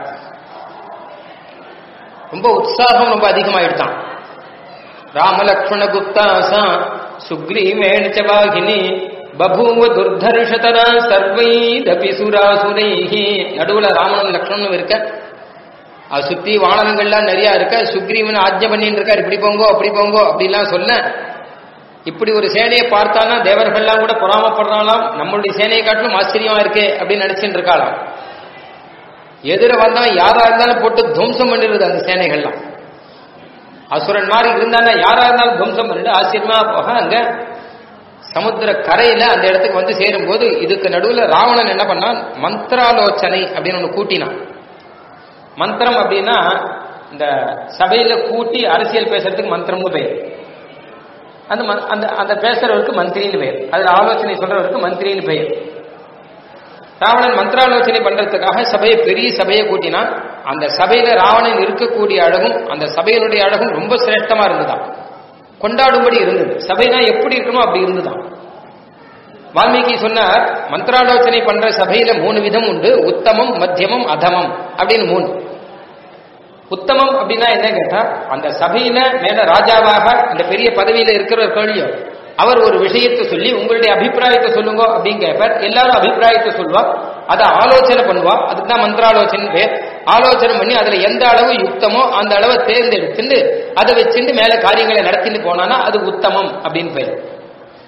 ரொம்ப உற்சாகம் ரொம்ப அதிகமாயிடுதான் ராமலக்ஷ்மண குப்தாசா சுக்ரீவேண ச வாகினி பபூவ துர்தர்ஷதர சர்வைதபி சுராசுரைஹி நடுவுல ராமனும் லக்ஷ்மணும் இருக்க அது சுத்தி வானரங்கள்லாம் நிறைய இருக்க சுக்ரீவன் ஆஜ்ஞை பண்ணிட்டு இருக்கார் இப்படி போங்கோ அப்படி போங்கோ அப்படிலாம் சொல்ல இப்படி ஒரு சேனையை பார்த்தானா தேவர்கள்லாம் கூட பொறாமப்படுறாங்களாம் நம்மளுடைய சேனையை காட்டிலும் ஆச்சரியமா இருக்கே அப்படின்னு நினைச்சுட்டு இருக்காளாம் எதிர வந்தா யாரா இருந்தாலும் போட்டு துவம்சம் பண்ணிடுது அந்த சேனைகள்லாம் அசுரன் மாதிரி இருந்தானா யாரா இருந்தாலும் துவம்சம் பண்ணிட்டு ஆச்சரியமா போக அங்க சமுத்திர கரையில அந்த இடத்துக்கு வந்து சேரும்போது இதுக்கு நடுவுல ராவணன் என்ன பண்ணான் மந்திராலோசனை அப்படின்னு ஒண்ணு கூட்டினான் மந்திரம் அப்படின்னா இந்த சபையில கூட்டி அரசியல் பேசுறதுக்கு மந்திரம்னு பெயர் அந்த ம- அந்த அந்த பேசுறவருக்கு மந்திரின்னு பெயர் அதுல ஆலோசனை சொல்றவருக்கு மந்திரின்னு பெயர் ராவணன் மந்திராலோசனை பண்றதுக்காக சபையை பெரிய சபையை கூட்டினான் அந்த சபையில ராவணன் இருக்கக்கூடிய அழகும் அந்த சபையினுடைய அழகும் ரொம்ப சிரேஷ்டமா இருந்துதான் கொண்டாடும்படி இருந்தது சபைனா எப்படி இருக்கணுமோ அப்படி இருந்துதான் வால்மீகி சொன்னார் மந்திராலோசனை பண்ற சபையில மூணு விதம் உண்டு உத்தமம் மத்தியமம் அதமம் அப்படின்னு மூணு உத்தமம் அப்படின்னா என்ன கேட்டா அந்த சபையில மேல ராஜாவாக அந்த பெரிய பதவியில இருக்கிற கேள்வியோ அவர் ஒரு விஷயத்தை சொல்லி உங்களுடைய அபிப்பிராயத்தை சொல்லுங்க அப்படின்னு கேட்பார் எல்லாரும் அபிப்பிராயத்தை சொல்லுவா அதை ஆலோசனை பண்ணுவா அதுக்கு தான் மந்திராலோசனை பேர் ஆலோசனை பண்ணி அதுல எந்த அளவு யுக்தமோ அந்த அளவை தேர்ந்தெடுத்துட்டு அதை வச்சுட்டு மேல காரியங்களை நடத்திட்டு போனானா அது உத்தமம் அப்படின்னு பெயர்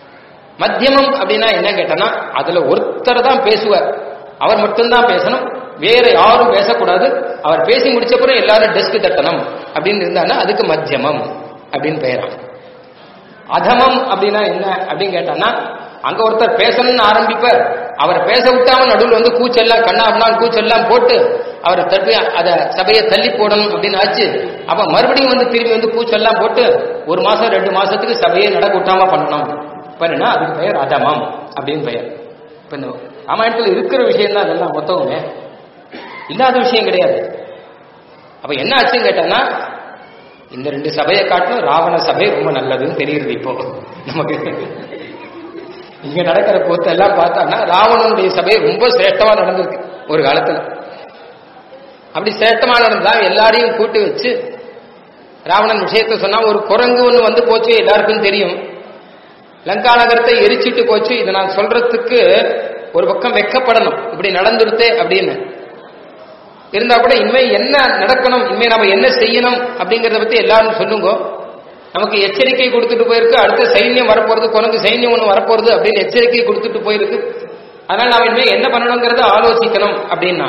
மத்தியமம் அப்படின்னா என்ன கேட்டனா அதுல ஒருத்தர் தான் பேசுவார் அவர் மட்டும்தான் பேசணும் வேற யாரும் பேசக்கூடாது அவர் பேசி முடிச்சப்புறம் எல்லாரும் டெஸ்க் தட்டணும் அப்படின்னு இருந்தான்னா அதுக்கு மத்தியமம் அப்படின்னு பெயராம் அதமம் அப்படின்னா என்ன அப்படின்னு கேட்டான்னா அங்க ஒருத்தர் பேசணும்னு ஆரம்பிப்ப அவர் பேச விட்டாம நடுவில் வந்து கூச்செல்லாம் கண்ணா அப்படின்னா கூச்செல்லாம் போட்டு அவரை தப்பி அத சபையை தள்ளி போடணும் அப்படின்னு ஆச்சு அப்ப மறுபடியும் வந்து திரும்பி வந்து கூச்செல்லாம் போட்டு ஒரு மாசம் ரெண்டு மாசத்துக்கு சபையை நடக்க விட்டாம பண்ணணும் பண்ணினா அதுக்கு பெயர் அதமம் அப்படின்னு பெயர் இப்ப இந்த ராமாயணத்துல இருக்கிற விஷயம் தான் அதெல்லாம் மொத்தமுமே இல்லாத விஷயம் கிடையாது அப்ப என்ன ஆச்சுன்னு கேட்டான்னா இந்த ரெண்டு சபையை காட்டிலும் ராவண சபை ரொம்ப நல்லதுன்னு தெரியுது இப்போ நமக்கு இங்க நடக்கிற கூத்து எல்லாம் பார்த்தான்னா ராவணனுடைய சபை ரொம்ப சிரேஷ்டமா நடந்திருக்கு ஒரு காலத்துல அப்படி சிரேஷ்டமா நடந்தா எல்லாரையும் கூட்டி வச்சு ராவணன் விஷயத்த சொன்னா ஒரு குரங்கு ஒண்ணு வந்து போச்சு எல்லாருக்கும் தெரியும் லங்கா நகரத்தை எரிச்சிட்டு போச்சு இதை நான் சொல்றதுக்கு ஒரு பக்கம் வெக்கப்படணும் இப்படி நடந்துருத்தே அப்படின்னு இருந்தா கூட இனிமே என்ன நடக்கணும் இனிமே நம்ம என்ன செய்யணும் அப்படிங்கறத பத்தி எல்லாரும் சொல்லுங்க நமக்கு எச்சரிக்கை கொடுத்துட்டு போயிருக்கு அடுத்த சைன்யம் வரப்போறது குரங்கு சைன்யம் ஒண்ணு வரப்போறது அப்படின்னு எச்சரிக்கை கொடுத்துட்டு போயிருக்கு அதனால நாம இனிமே என்ன பண்ணணுங்கிறத ஆலோசிக்கணும் அப்படின்னா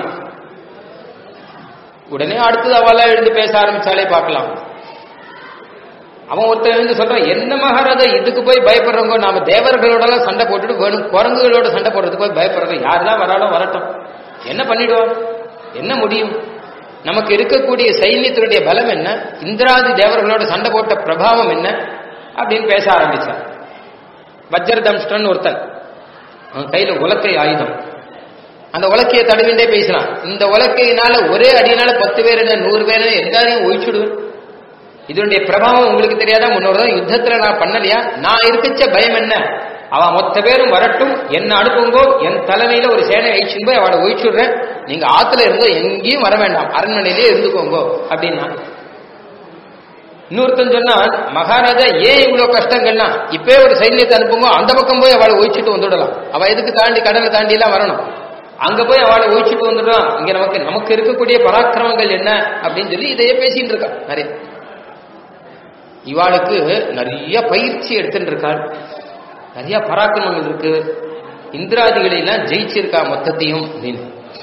உடனே அடுத்தது அவளா எழுந்து பேச ஆரம்பிச்சாலே பார்க்கலாம் அவன் ஒருத்தன் வந்து சொல்றான் என்ன மகாராஜா இதுக்கு போய் பயப்படுறவங்க நாம தேவர்களோட எல்லாம் சண்டை போட்டுட்டு வேணும் குரங்குகளோட சண்டை போடுறதுக்கு போய் பயப்படுறோம் யாருதான் வராலும் வரட்டும் என்ன பண்ணிடுவோம் என்ன முடியும் நமக்கு இருக்கக்கூடிய சைன்யத்தினுடைய பலம் என்ன இந்திராதி தேவர்களோட சண்டை போட்ட பிரபாவம் என்ன அப்படின்னு பேச ஆரம்பிச்சான் வஜ்ரதம்ஷ்டன் ஒருத்தன் அவன் கையில உலக்கை ஆயுதம் அந்த உலக்கையை தடுவிண்டே பேசினான் இந்த உலக்கையினால ஒரே அடியினால பத்து பேர் என்ன நூறு பேர் என்ன எல்லாரையும் ஒழிச்சுடுவேன் இதனுடைய பிரபாவம் உங்களுக்கு தெரியாதா முன்னோர் தான் யுத்தத்துல நான் பண்ணலையா நான் இருக்கச்ச பயம் என்ன அவன் மொத்த பேரும் வரட்டும் என்ன அனுப்புங்கோ என் தலைமையில ஒரு சேனை அழிச்சுன்னு போய் அவளை ஒழிச்சுடுறேன் நீங்க ஆத்துல இருந்தோ எங்கேயும் வர வேண்டாம் அரண்மனையிலே இருந்துக்கோங்கோ அப்படின்னா இன்னொருத்தன் சொன்னா மகாராஜா ஏன் இவ்வளவு கஷ்டங்கள்னா இப்பே ஒரு சைன்யத்தை அனுப்புங்க அந்த பக்கம் போய் அவளை ஒழிச்சிட்டு வந்துடலாம் அவ எதுக்கு தாண்டி கடலை தாண்டி எல்லாம் வரணும் அங்க போய் அவளை ஒழிச்சிட்டு வந்துடலாம் இங்க நமக்கு நமக்கு இருக்கக்கூடிய பராக்கிரமங்கள் என்ன அப்படின்னு சொல்லி இதையே பேசிட்டு இருக்கா நிறைய இவாளுக்கு நிறைய பயிற்சி எடுத்துட்டு இருக்காள் நிறைய பராக்கிரமங்கள் இருக்கு இந்திராதிகளை எல்லாம் ஜெயிச்சிருக்கா மொத்தத்தையும் அப்படின்னு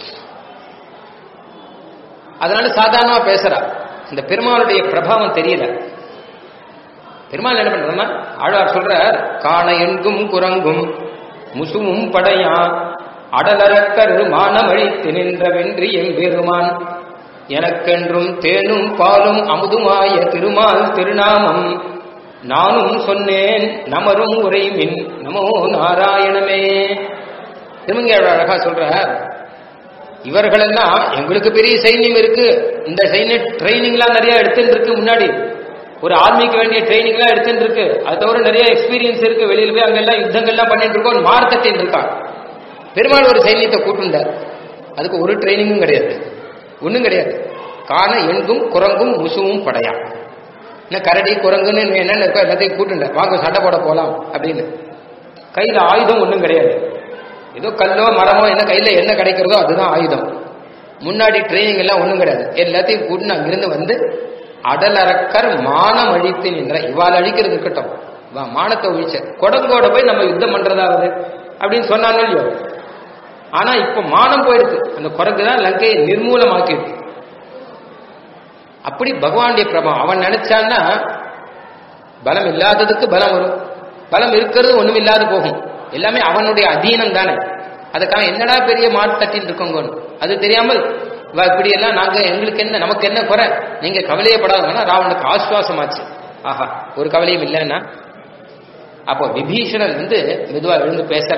அதனால சாதாரணமா பேசுறா இந்த பெருமாளுடைய பிரபாவம் தெரியல பெருமாள் என்ன பண்றதுன்னா ஆழ்வார் சொல்றார் காண எங்கும் குரங்கும் முசுவும் படையா அடலரக்கரு மானமழித்து நின்ற வென்றி எம்பெருமான் எனக்கென்றும் தேனும் பாலும் அமுதுமாய திருமால் திருநாமம் நானும் சொன்னேன் நமரும் உரைமின் நமோ நாராயணமே திருமங்கேழ அழகா சொல்ற இவர்களெல்லாம் எங்களுக்கு பெரிய சைன்யம் இருக்கு இந்த சைன்ய ட்ரைனிங்லாம் நிறைய எடுத்துட்டு இருக்கு முன்னாடி ஒரு ஆர்மிக்கு வேண்டிய ட்ரைனிங்லாம் எடுத்துட்டு இருக்கு அது தவிர நிறைய எக்ஸ்பீரியன்ஸ் இருக்கு வெளியில போய் அங்கெல்லாம் யுத்தங்கள்லாம் பண்ணிட்டு இருக்கோம் மார்க்கத்தின் இருக்கான் பெருமாள் ஒரு சைன்யத்தை கூட்டுண்டார் அதுக்கு ஒரு ட்ரைனிங்கும் கிடையாது ஒன்றும் கிடையாது காண எங்கும் குரங்கும் முசுவும் படையா என்ன கரடி குரங்குன்னு என்னென்ன இருக்கோ எல்லாத்தையும் கூட்டுண்ட வாங்க சண்டை போட போலாம் அப்படின்னு கையில ஆயுதம் ஒன்றும் கிடையாது ஏதோ கல்லோ மரமோ என்ன கையில என்ன கிடைக்கிறதோ அதுதான் ஆயுதம் முன்னாடி ட்ரைனிங் எல்லாம் ஒன்றும் கிடையாது எல்லாத்தையும் கூட்டு அங்கிருந்து வந்து அடலறக்கர் மானம் அழித்து நின்ற இவாள் அழிக்கிறது இருக்கட்டும் வா மானத்தை ஒழிச்ச கொடங்கோட போய் நம்ம யுத்தம் பண்றதாவது அப்படின்னு சொன்னாங்க இல்லையோ ஆனா இப்ப மானம் போயிடுது அந்த குரங்கு தான் லங்கையை நிர்மூலமாக்கிடுது அப்படி பகவானுடைய பிரபாவம் அவன் நினைச்சான்னா பலம் இல்லாததுக்கு பலம் வரும் பலம் இருக்கிறது ஒண்ணும் இல்லாது போகும் எல்லாமே அவனுடைய அதீனம் தானே அதுக்காக என்னடா பெரிய மாட்டு தட்டின்னு இருக்கோங்க அது தெரியாமல் இவ இப்படி எல்லாம் நாங்க எங்களுக்கு என்ன நமக்கு என்ன குறை நீங்க கவலையே படாதுன்னா ராவனுக்கு ஆசுவாசமாச்சு ஆஹா ஒரு கவலையும் இல்லைன்னா அப்போ விபீஷணன் வந்து மெதுவா எழுந்து பேசுற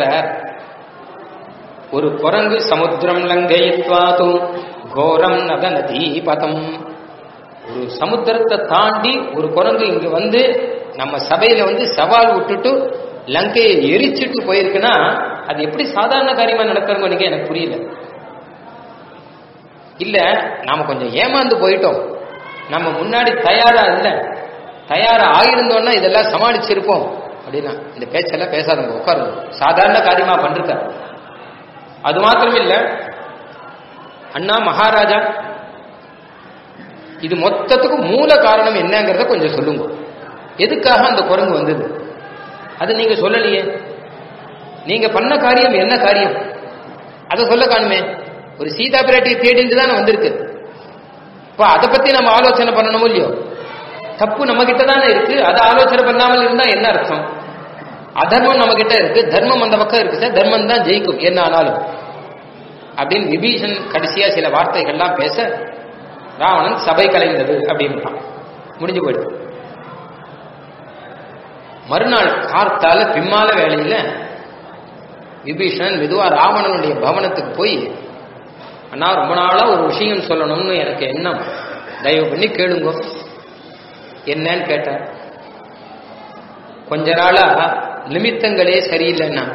ஒரு குரங்கு சமுத்திரம் லங்கைத்வாது கோரம் நத நதி பதம் ஒரு சமுத்திரத்தை தாண்டி ஒரு குரங்கு இங்க வந்து நம்ம சபையில வந்து சவால் விட்டுட்டு லங்கையை எரிச்சிட்டு போயிருக்குன்னா அது எப்படி சாதாரண காரியமா நடக்கிறவங்க நீங்க எனக்கு புரியல இல்ல நாம கொஞ்சம் ஏமாந்து போயிட்டோம் நம்ம முன்னாடி தயாரா இல்ல தயாரா ஆயிருந்தோம்னா இதெல்லாம் சமாளிச்சிருப்போம் அப்படின்னா இந்த பேச்செல்லாம் பேசாதவங்க உட்காருங்க சாதாரண காரியமா பண்றத அது மாத்திரம் இல்ல அண்ணா மகாராஜா இது மொத்தத்துக்கும் மூல காரணம் என்னங்கிறத கொஞ்சம் சொல்லுங்க எதுக்காக அந்த குரங்கு வந்தது அது நீங்க சொல்லலையே நீங்க பண்ண காரியம் என்ன காரியம் அதை சொல்ல காணுமே ஒரு சீதா பிராட்டியை தேடிட்டு தானே வந்திருக்கு இப்போ அதை பத்தி நம்ம ஆலோசனை பண்ணணுமோ இல்லையோ தப்பு நம்ம கிட்ட தானே இருக்கு அதை ஆலோசனை பண்ணாமல் இருந்தா என்ன அர்த்தம் அதர்மம் நம்ம கிட்ட இருக்கு தர்மம் அந்த பக்கம் இருக்கு சார் தர்மம் தான் ஜெயிக்கும் என்ன ஆனாலும் அப்படின்னு விபீஷன் கடைசியா சில வார்த்தைகள்லாம் பேச ராவணன் சபை கலைந்தது அப்படின்ட்டான் முடிஞ்சு போயிடுது மறுநாள் கார்த்தால பிம்மால வேளையில விபீஷணன் மெதுவா ராவணனுடைய பவனத்துக்கு போய் அண்ணா ரொம்ப நாளா ஒரு விஷயம் சொல்லணும்னு எனக்கு எண்ணம் தயவு பண்ணி கேளுங்க என்னன்னு கேட்டார் கொஞ்ச நாளா நிமித்தங்களே சரியில்லைன்னா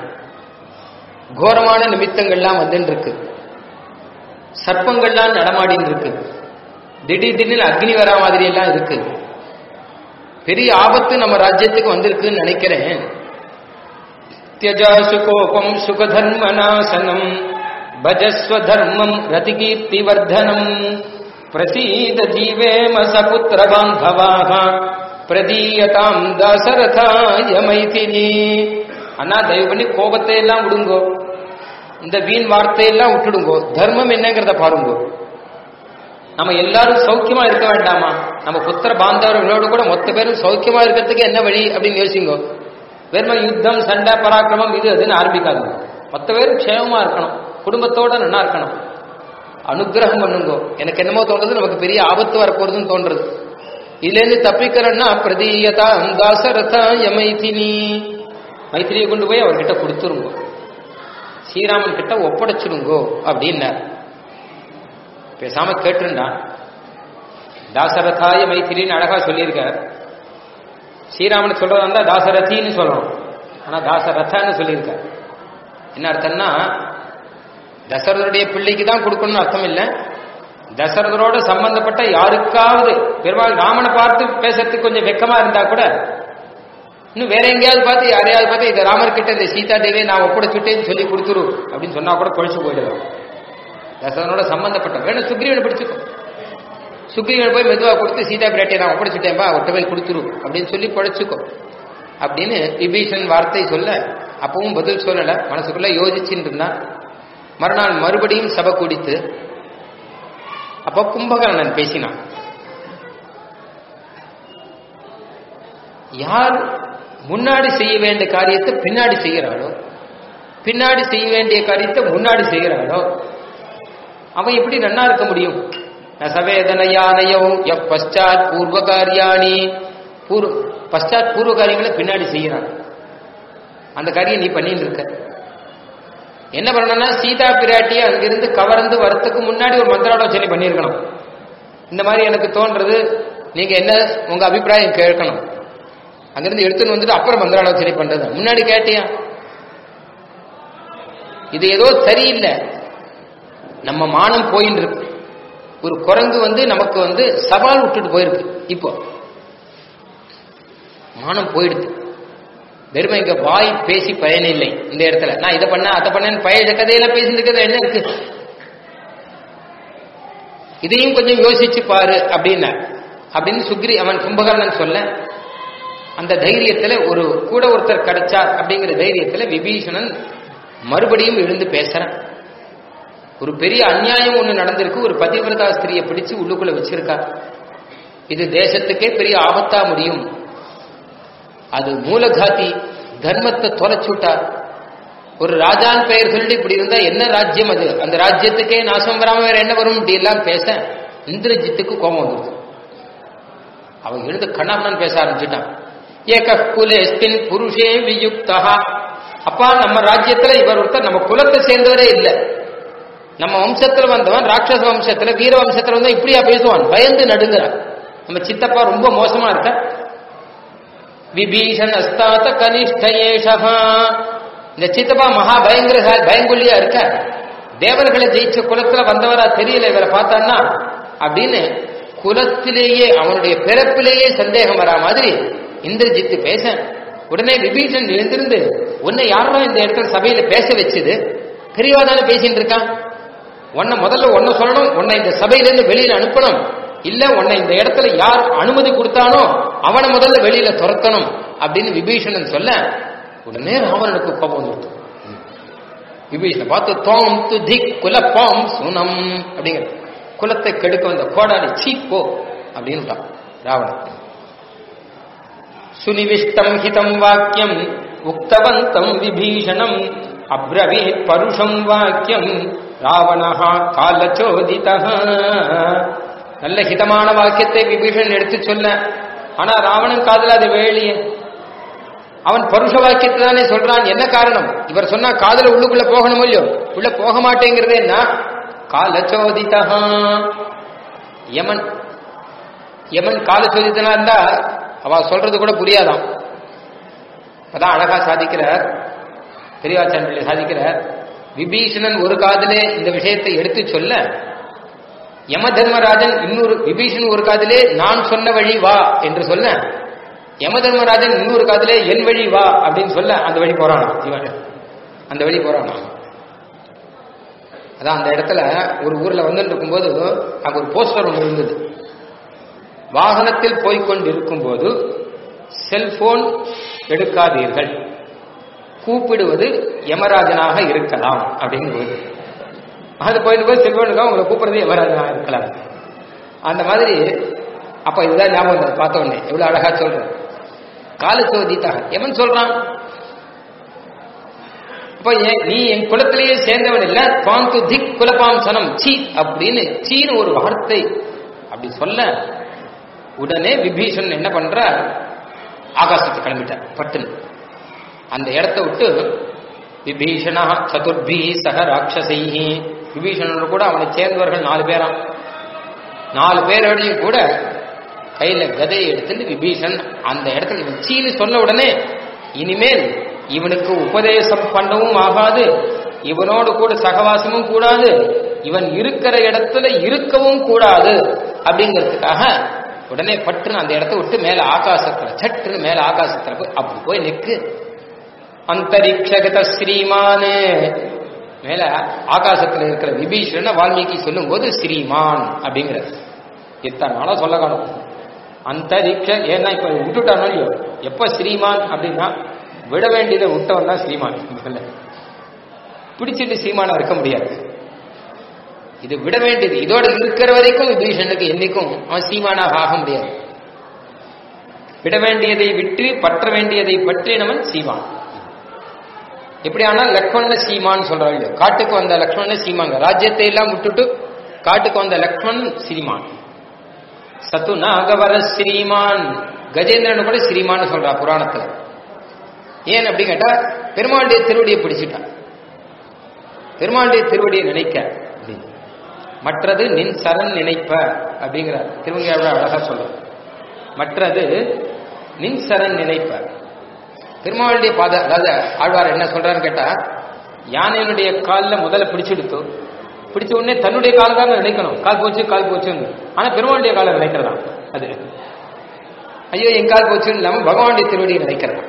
கோரமான நிமித்தங்கள்லாம் வந்துட்டு இருக்கு சர்ப்பங்கள்லாம் நடமாடின்னு இருக்கு திடீர் திடீர்னு அக்னி வரா மாதிரி எல்லாம் இருக்கு பெரிய ஆபத்து நம்ம ராஜ்யத்துக்கு வந்திருக்குன்னு நினைக்கிறேன் தியஜாசு கோபம் சுகதர்ம நாசனம் பஜஸ்வ தர்மம் ரதிகீர்த்தி வர்தனம் பிரசீத ஜீவேம சபுத்திர பாந்தவாக பிரதீயதாம் தசரதாய மைதிலி அண்ணா தயவு பண்ணி கோபத்தை எல்லாம் விடுங்கோ இந்த வீண் வார்த்தையெல்லாம் விட்டுடுங்கோ தர்மம் என்னங்கிறத பாருங்கோ நம்ம எல்லாரும் சௌக்கியமா இருக்க வேண்டாமா நம்ம புத்திர பாந்தவர்களோடு கூட மொத்த பேரும் சௌக்கியமா இருக்கிறதுக்கு என்ன வழி அப்படின்னு யோசிங்கோ வெறும யுத்தம் சண்டை பராக்கிரமம் இது அதுன்னு ஆரம்பிக்காது மொத்த பேரும் க்ஷேமமா இருக்கணும் குடும்பத்தோட நல்லா இருக்கணும் அனுகிரகம் பண்ணுங்கோ எனக்கு என்னமோ தோன்றது நமக்கு பெரிய ஆபத்து வரப்போறதுன்னு தோன்றது இதுல இருந்து தப்பிக்கிறன்னா பிரதீயதா தாசரதா மைதினி மைத்திரியை கொண்டு போய் அவர்கிட்ட கொடுத்துருங்கோ ஸ்ரீராமன் கிட்ட ஒப்படைச்சிருங்கோ அப்படின்னார் பேசாம கேட்டுருந்தான் தாசரதாய மைத்திரின்னு அழகா சொல்லியிருக்கார் ஸ்ரீராமன் சொல்றதா இருந்தா தாசரதின்னு சொல்லணும் ஆனா தாசரதான்னு சொல்லியிருக்கார் என்ன அர்த்தம்னா தசரதருடைய பிள்ளைக்கு தான் கொடுக்கணும்னு அர்த்தம் இல்லை தசரதரோட சம்பந்தப்பட்ட யாருக்காவது பெருமாள் ராமனை பார்த்து பேசுறதுக்கு கொஞ்சம் வெக்கமா இருந்தா கூட இன்னும் வேற எங்கேயாவது பார்த்து யாரையாவது பார்த்து இந்த ராமர் கிட்ட இந்த சீதா தேவியை நான் ஒப்படைச்சுட்டேன்னு சொல்லி கொடுத்துரு அப்படின்னு சொன்னா கூட பொழிச்சு போயிடுவேன் தசரனோட சம்பந்தப்பட்ட வேணும் சுக்ரீவனை பிடிச்சுக்கோ சுக்ரீவனை போய் மெதுவா கொடுத்து சீதா பிராட்டியை நான் ஒப்படைச்சுட்டேன்பா அவர்கிட்ட போய் கொடுத்துரு அப்படின்னு சொல்லி பொழைச்சுக்கோ அப்படின்னு விபீஷன் வார்த்தை சொல்ல அப்பவும் பதில் சொல்லல மனசுக்குள்ள யோசிச்சுட்டு இருந்தான் மறுநாள் மறுபடியும் சபை குடித்து அப்போ கும்பகர்ணன் பேசினான் யார் முன்னாடி செய்ய வேண்டிய காரியத்தை பின்னாடி செய்கிறாளோ பின்னாடி செய்ய வேண்டிய காரியத்தை முன்னாடி செய்கிறாளோ அவன் எப்படி நன்னா இருக்க முடியும் நசவேதனையானையோ எப் பశ్చాத் பூர்வ காரியாணி பூர்வ பశ్చాத் பூர்வ காரியங்களை பின்னாடி செய்யறான் அந்த காரியம் நீ பண்ணிட்டு இருக்க என்ன பண்ணணும்னா சீதா பிராட்டியை அங்கிருந்து கவர்ந்து வரத்துக்கு முன்னாடி ஒரு மந்திராலோசனை பண்ணியிருக்கணும் இந்த மாதிரி எனக்கு தோன்றது நீங்க என்ன உங்க அபிப்பிராயம் கேட்கணும் அங்கிருந்து எடுத்துன்னு வந்துட்டு அப்புறம் மந்திராலோசனை பண்றது முன்னாடி கேட்டியா இது ஏதோ சரியில்லை நம்ம மானம் போயின்னு இருக்கு ஒரு குரங்கு வந்து நமக்கு வந்து சவால் விட்டுட்டு போயிருக்கு இப்போ மானம் போயிடுது வெறுமை இங்க வாய் பேசி பயனில்லை இந்த இடத்துல நான் இதை பண்ண அதை பண்ணேன்னு பழைய கதையெல்லாம் பேசிட்டு இருக்கிறது என்ன இருக்கு இதையும் கொஞ்சம் யோசிச்சு பாரு அப்படின்னா அப்படின்னு சுக்ரி அவன் கும்பகர்ணன் சொல்ல அந்த தைரியத்துல ஒரு கூட ஒருத்தர் கிடைச்சார் அப்படிங்கிற தைரியத்துல விபீஷணன் மறுபடியும் எழுந்து பேசுறான் ஒரு பெரிய அநியாயம் ஒண்ணு நடந்திருக்கு ஒரு பதிவிரதா ஸ்திரியை பிடிச்சு உள்ளுக்குள்ள வச்சிருக்கா இது தேசத்துக்கே பெரிய ஆபத்தா முடியும் அது மூலகாதி தர்மத்தை தொலைச்சுட்டா ஒரு ராஜான் பெயர் சொல்லிட்டு இப்படி இருந்தா என்ன ராஜ்யம் அது அந்த ராஜ்யத்துக்கே நாசம் வராம வேற என்ன வரும் இப்படி எல்லாம் பேச இந்திரஜித்துக்கு கோபம் வந்துருது அவன் எழுந்து கண்ணாமண்ணான்னு பேச ஆரம்பிச்சுட்டான் ஏக குலேஸ்பின் புருஷே வியுக்தா அப்பா நம்ம ராஜ்யத்துல இவர் ஒருத்தர் நம்ம குலத்தை சேர்ந்தவரே இல்லை நம்ம வம்சத்துல வந்தவன் ராட்சச வம்சத்துல வீர வம்சத்துல வந்தா இப்படியா பேசுவான் பயந்து நடுங்கிறான் நம்ம சித்தப்பா ரொம்ப மோசமா இருக்க விபீஷன் அஸ்தாத்த கனிஷ்டயேஷா இந்த சித்தப்பா மகா பயங்கர பயங்கொல்லியா இருக்க தேவர்களை ஜெயிச்ச குலத்துல வந்தவரா தெரியல இவரை பார்த்தான்னா அப்படின்னு குலத்திலேயே அவனுடைய பிறப்பிலேயே சந்தேகம் வரா மாதிரி இந்திரஜித்து பேச உடனே விபீஷன் எழுந்திருந்து உன்னை யாரும் இந்த இடத்துல சபையில பேச வச்சது பெரியவா தானே பேசிட்டு இருக்கான் உன்னை முதல்ல ஒன்ன சொல்லணும் உன்னை இந்த சபையிலேருந்து வெளியில அனுப்பணும் இல்ல உன்னை இந்த இடத்துல யார் அனுமதி கொடுத்தானோ அவனை முதல்ல வெளியில துரத்தணும் அப்படின்னு விபீஷணன் சொல்ல உடனே ராவணனுக்கு கோபம் வந்துட்டு விபீஷனை பார்த்து தோம் து திக் குலப்பாம் சுனம் அப்படிங்கிற குலத்தை கெடுக்க வந்த கோடாலி சீ போ அப்படின்னு ராவணன் சுனிவிஷ்டம் ஹிதம் வாக்கியம் உக்தவந்தம் விபீஷணம் அப்ரவீத் பருஷம் வாக்கியம் ராவணஹா காலச்சோதிதா நல்ல ஹிதமான வாக்கியத்தை விபீஷன் எடுத்து சொல்ல ஆனா ராவணன் காதல அது வேலியே அவன் பருஷ வாக்கியத்தை தானே சொல்றான் என்ன காரணம் இவர் சொன்னா காதல உள்ளுக்குள்ள போகணும் இல்லையோ உள்ள போக மாட்டேங்கிறது என்ன காலச்சோதிதா யமன் யமன் காலச்சோதித்தனா இருந்தா அவ சொல்றது கூட புரியாதாம் அதான் அழகா சாதிக்கிறார் பெரியவாச்சான் பிள்ளை சாதிக்கிறார் விபீஷணன் ஒரு காதிலே இந்த விஷயத்தை எடுத்து சொல்ல யம தர்மராஜன் இன்னொரு விபீஷன் ஒரு காதிலே நான் சொன்ன வழி வா என்று சொல்ல யம தர்மராஜன் இன்னொரு காதிலே என் வழி வா அப்படின்னு சொல்ல அந்த வழி போறானா இவன் அந்த வழி போறானா அதான் அந்த இடத்துல ஒரு ஊர்ல வந்துட்டு இருக்கும்போது அங்க ஒரு போஸ்டர் ஒன்று இருந்தது வாகனத்தில் போய்கொண்டிருக்கும் போது செல்போன் எடுக்காதீர்கள் கூப்பிடுவது யமராஜனாக இருக்கலாம் அப்படின்னு போது அது போயிட்டு போய் செல்போனுக்கு உங்களை கூப்பிடுறது யமராஜனாக இருக்கலாம் அந்த மாதிரி அப்ப இதுதான் ஞாபகம் வந்தது பார்த்த உடனே எவ்வளவு அழகா சொல்றேன் காலச்சோதித்தாக எவன் சொல்றான் அப்ப நீ என் குலத்திலேயே சேர்ந்தவன் இல்ல பாந்து திக் குலபாம் சனம் சீ அப்படின்னு சீன்னு ஒரு வார்த்தை அப்படி சொல்ல உடனே விபீஷன் என்ன பண்ற ஆகாசத்துக்கு கிளம்பிட்டார் பட்டுன்னு அந்த இடத்த விட்டு விபீஷணா சதுர்பி சக ராட்சசை விபீஷணோட கூட அவனை சேர்ந்தவர்கள் நாலு பேராம் நாலு பேரோடையும் கூட கையில கதையை எடுத்துட்டு விபீஷன் அந்த இடத்துல இவன் சீனு சொன்ன உடனே இனிமேல் இவனுக்கு உபதேசம் பண்ணவும் ஆகாது இவனோடு கூட சகவாசமும் கூடாது இவன் இருக்கிற இடத்துல இருக்கவும் கூடாது அப்படிங்கிறதுக்காக உடனே பட்டுன்னு அந்த இடத்த விட்டு மேல ஆகாசத்துல சட்டுன்னு மேல ஆகாசத்துல போய் அப்படி போய் நிற்கு அந்தரிக்ஷகத ஸ்ரீமானு மேல ஆகாசத்துல இருக்கிற விபீஷண வால்மீகி சொல்லும் போது ஸ்ரீமான் அப்படிங்கிறது இத்தனை நாளா சொல்ல காணும் அந்தரிக்ஷ ஏன்னா இப்ப விட்டுட்டானோ இல்லையோ எப்ப ஸ்ரீமான் அப்படின்னா விட வேண்டியதை விட்டவன் தான் ஸ்ரீமான் முதல்ல பிடிச்சிட்டு ஸ்ரீமானா இருக்க முடியாது இது விட வேண்டியது இதோட இருக்கிற வரைக்கும் விபீஷனுக்கு என்னைக்கும் அவன் சீமானாக ஆக முடியாது விட வேண்டியதை விட்டு பற்ற வேண்டியதை பற்றினவன் சீமான் எப்படி ஆனால் லக்ஷ்மண சீமான் சொல்றாங்க காட்டுக்கு வந்த லக்ஷ்மண சீமாங்க ராஜ்யத்தை எல்லாம் விட்டுட்டு காட்டுக்கு வந்த லக்ஷ்மண் ஸ்ரீமான் சத்து நாகவர ஸ்ரீமான் கஜேந்திரன் கூட ஸ்ரீமான் சொல்றா புராணத்துல ஏன் அப்படி கேட்டா பெருமாளுடைய திருவடியை பிடிச்சிட்டான் பெருமாளுடைய திருவடியை நினைக்க அப்படின்னு மற்றது நின் சரண் நினைப்ப அப்படிங்கிறார் திருவங்கையோட அழகா சொல்ற மற்றது நின் சரண் நினைப்ப பெருமாளுடைய பாத அதாவது ஆழ்வார் என்ன சொல்றாருன்னு கேட்டா யானையினுடைய காலில் முதல்ல பிடிச்செடுத்து பிடிச்ச உடனே தன்னுடைய காலை தான் நினைக்கணும் கால் போச்சு கால் போச்சுன்னு ஆனா பெருமாளுடைய காலை நினைக்கிறதா அது ஐயோ என் கால் போச்சுன்னு இல்லாம பகவானுடைய திருவடியை நினைக்கிறதா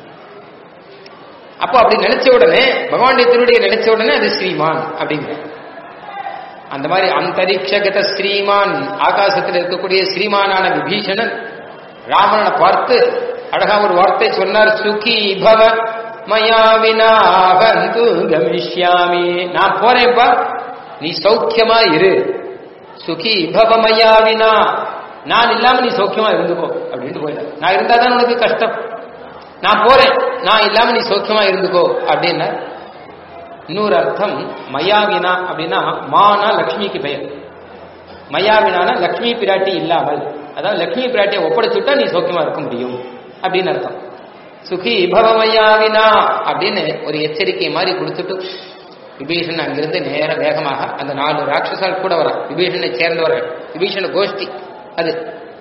அப்போ அப்படி நினைச்ச உடனே பகவானுடைய திருவடியை நினைச்ச உடனே அது ஸ்ரீமான் அப்படிங்கிற அந்த மாதிரி அந்தரிக்ஷகத ஸ்ரீமான் ஆகாசத்தில் இருக்கக்கூடிய ஸ்ரீமானான விபீஷணன் ராவணனை பார்த்து அழகா ஒரு வார்த்தை சொன்னார் சுகி பவ மயா வினாகந்து கமிஷ்யாமி நான் போறேன்ப்பா நீ சௌக்கியமா இரு சுகி பவ மயா வினா நான் இல்லாம நீ சௌக்கியமா இருந்துக்கோ அப்படின்ட்டு போயிட்ட நான் இருந்தாதான் உனக்கு கஷ்டம் நான் போறேன் நான் இல்லாம நீ சௌக்கியமா இருந்துக்கோ அப்படின்னா இன்னொரு அர்த்தம் மயாவினா அப்படின்னா மானா லக்ஷ்மிக்கு பெயர் மயாவினான லக்ஷ்மி பிராட்டி இல்லாமல் அதாவது லக்ஷ்மி பிராட்டியை ஒப்படைச்சுட்டா நீ சௌக்கியமா இருக்க முடியும் அப்படின்னு அர்த்தம் சுகி பவமயாவினா அப்படின்னு ஒரு எச்சரிக்கை மாதிரி கொடுத்துட்டு விபீஷன் அங்கிருந்து நேர வேகமாக அந்த நாலு ராட்சசால் கூட வர விபீஷனை சேர்ந்தவர்கள் விபீஷண கோஷ்டி அது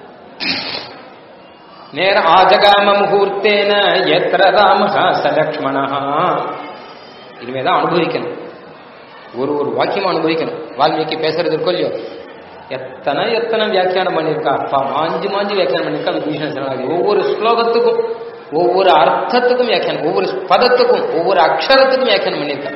நேர ஆஜகாம முகூர்த்தேன எத்திர ராமஹா சலக்ஷ்மணா இனிமேதான் அனுபவிக்கணும் ஒரு ஒரு வாக்கியம் அனுபவிக்கணும் வால்மீகி பேசுறது இருக்கோ இல்லையோ எத்தனை எத்தனை வியாக்கியானம் பண்ணியிருக்கா அப்பா மாஞ்சு மாஞ்சு வியாக்கியானம் பண்ணியிருக்கா விபீஷண சரணாகி ஒவ்வொரு ஸ்லோகத்துக்கும் ஒவ்வொரு அர்த்தத்துக்கும் வியாக்கியானம் ஒவ்வொரு பதத்துக்கும் ஒவ்வொரு அக்ஷரத்துக்கும் வியாக்கியானம் பண்ணியிருக்கா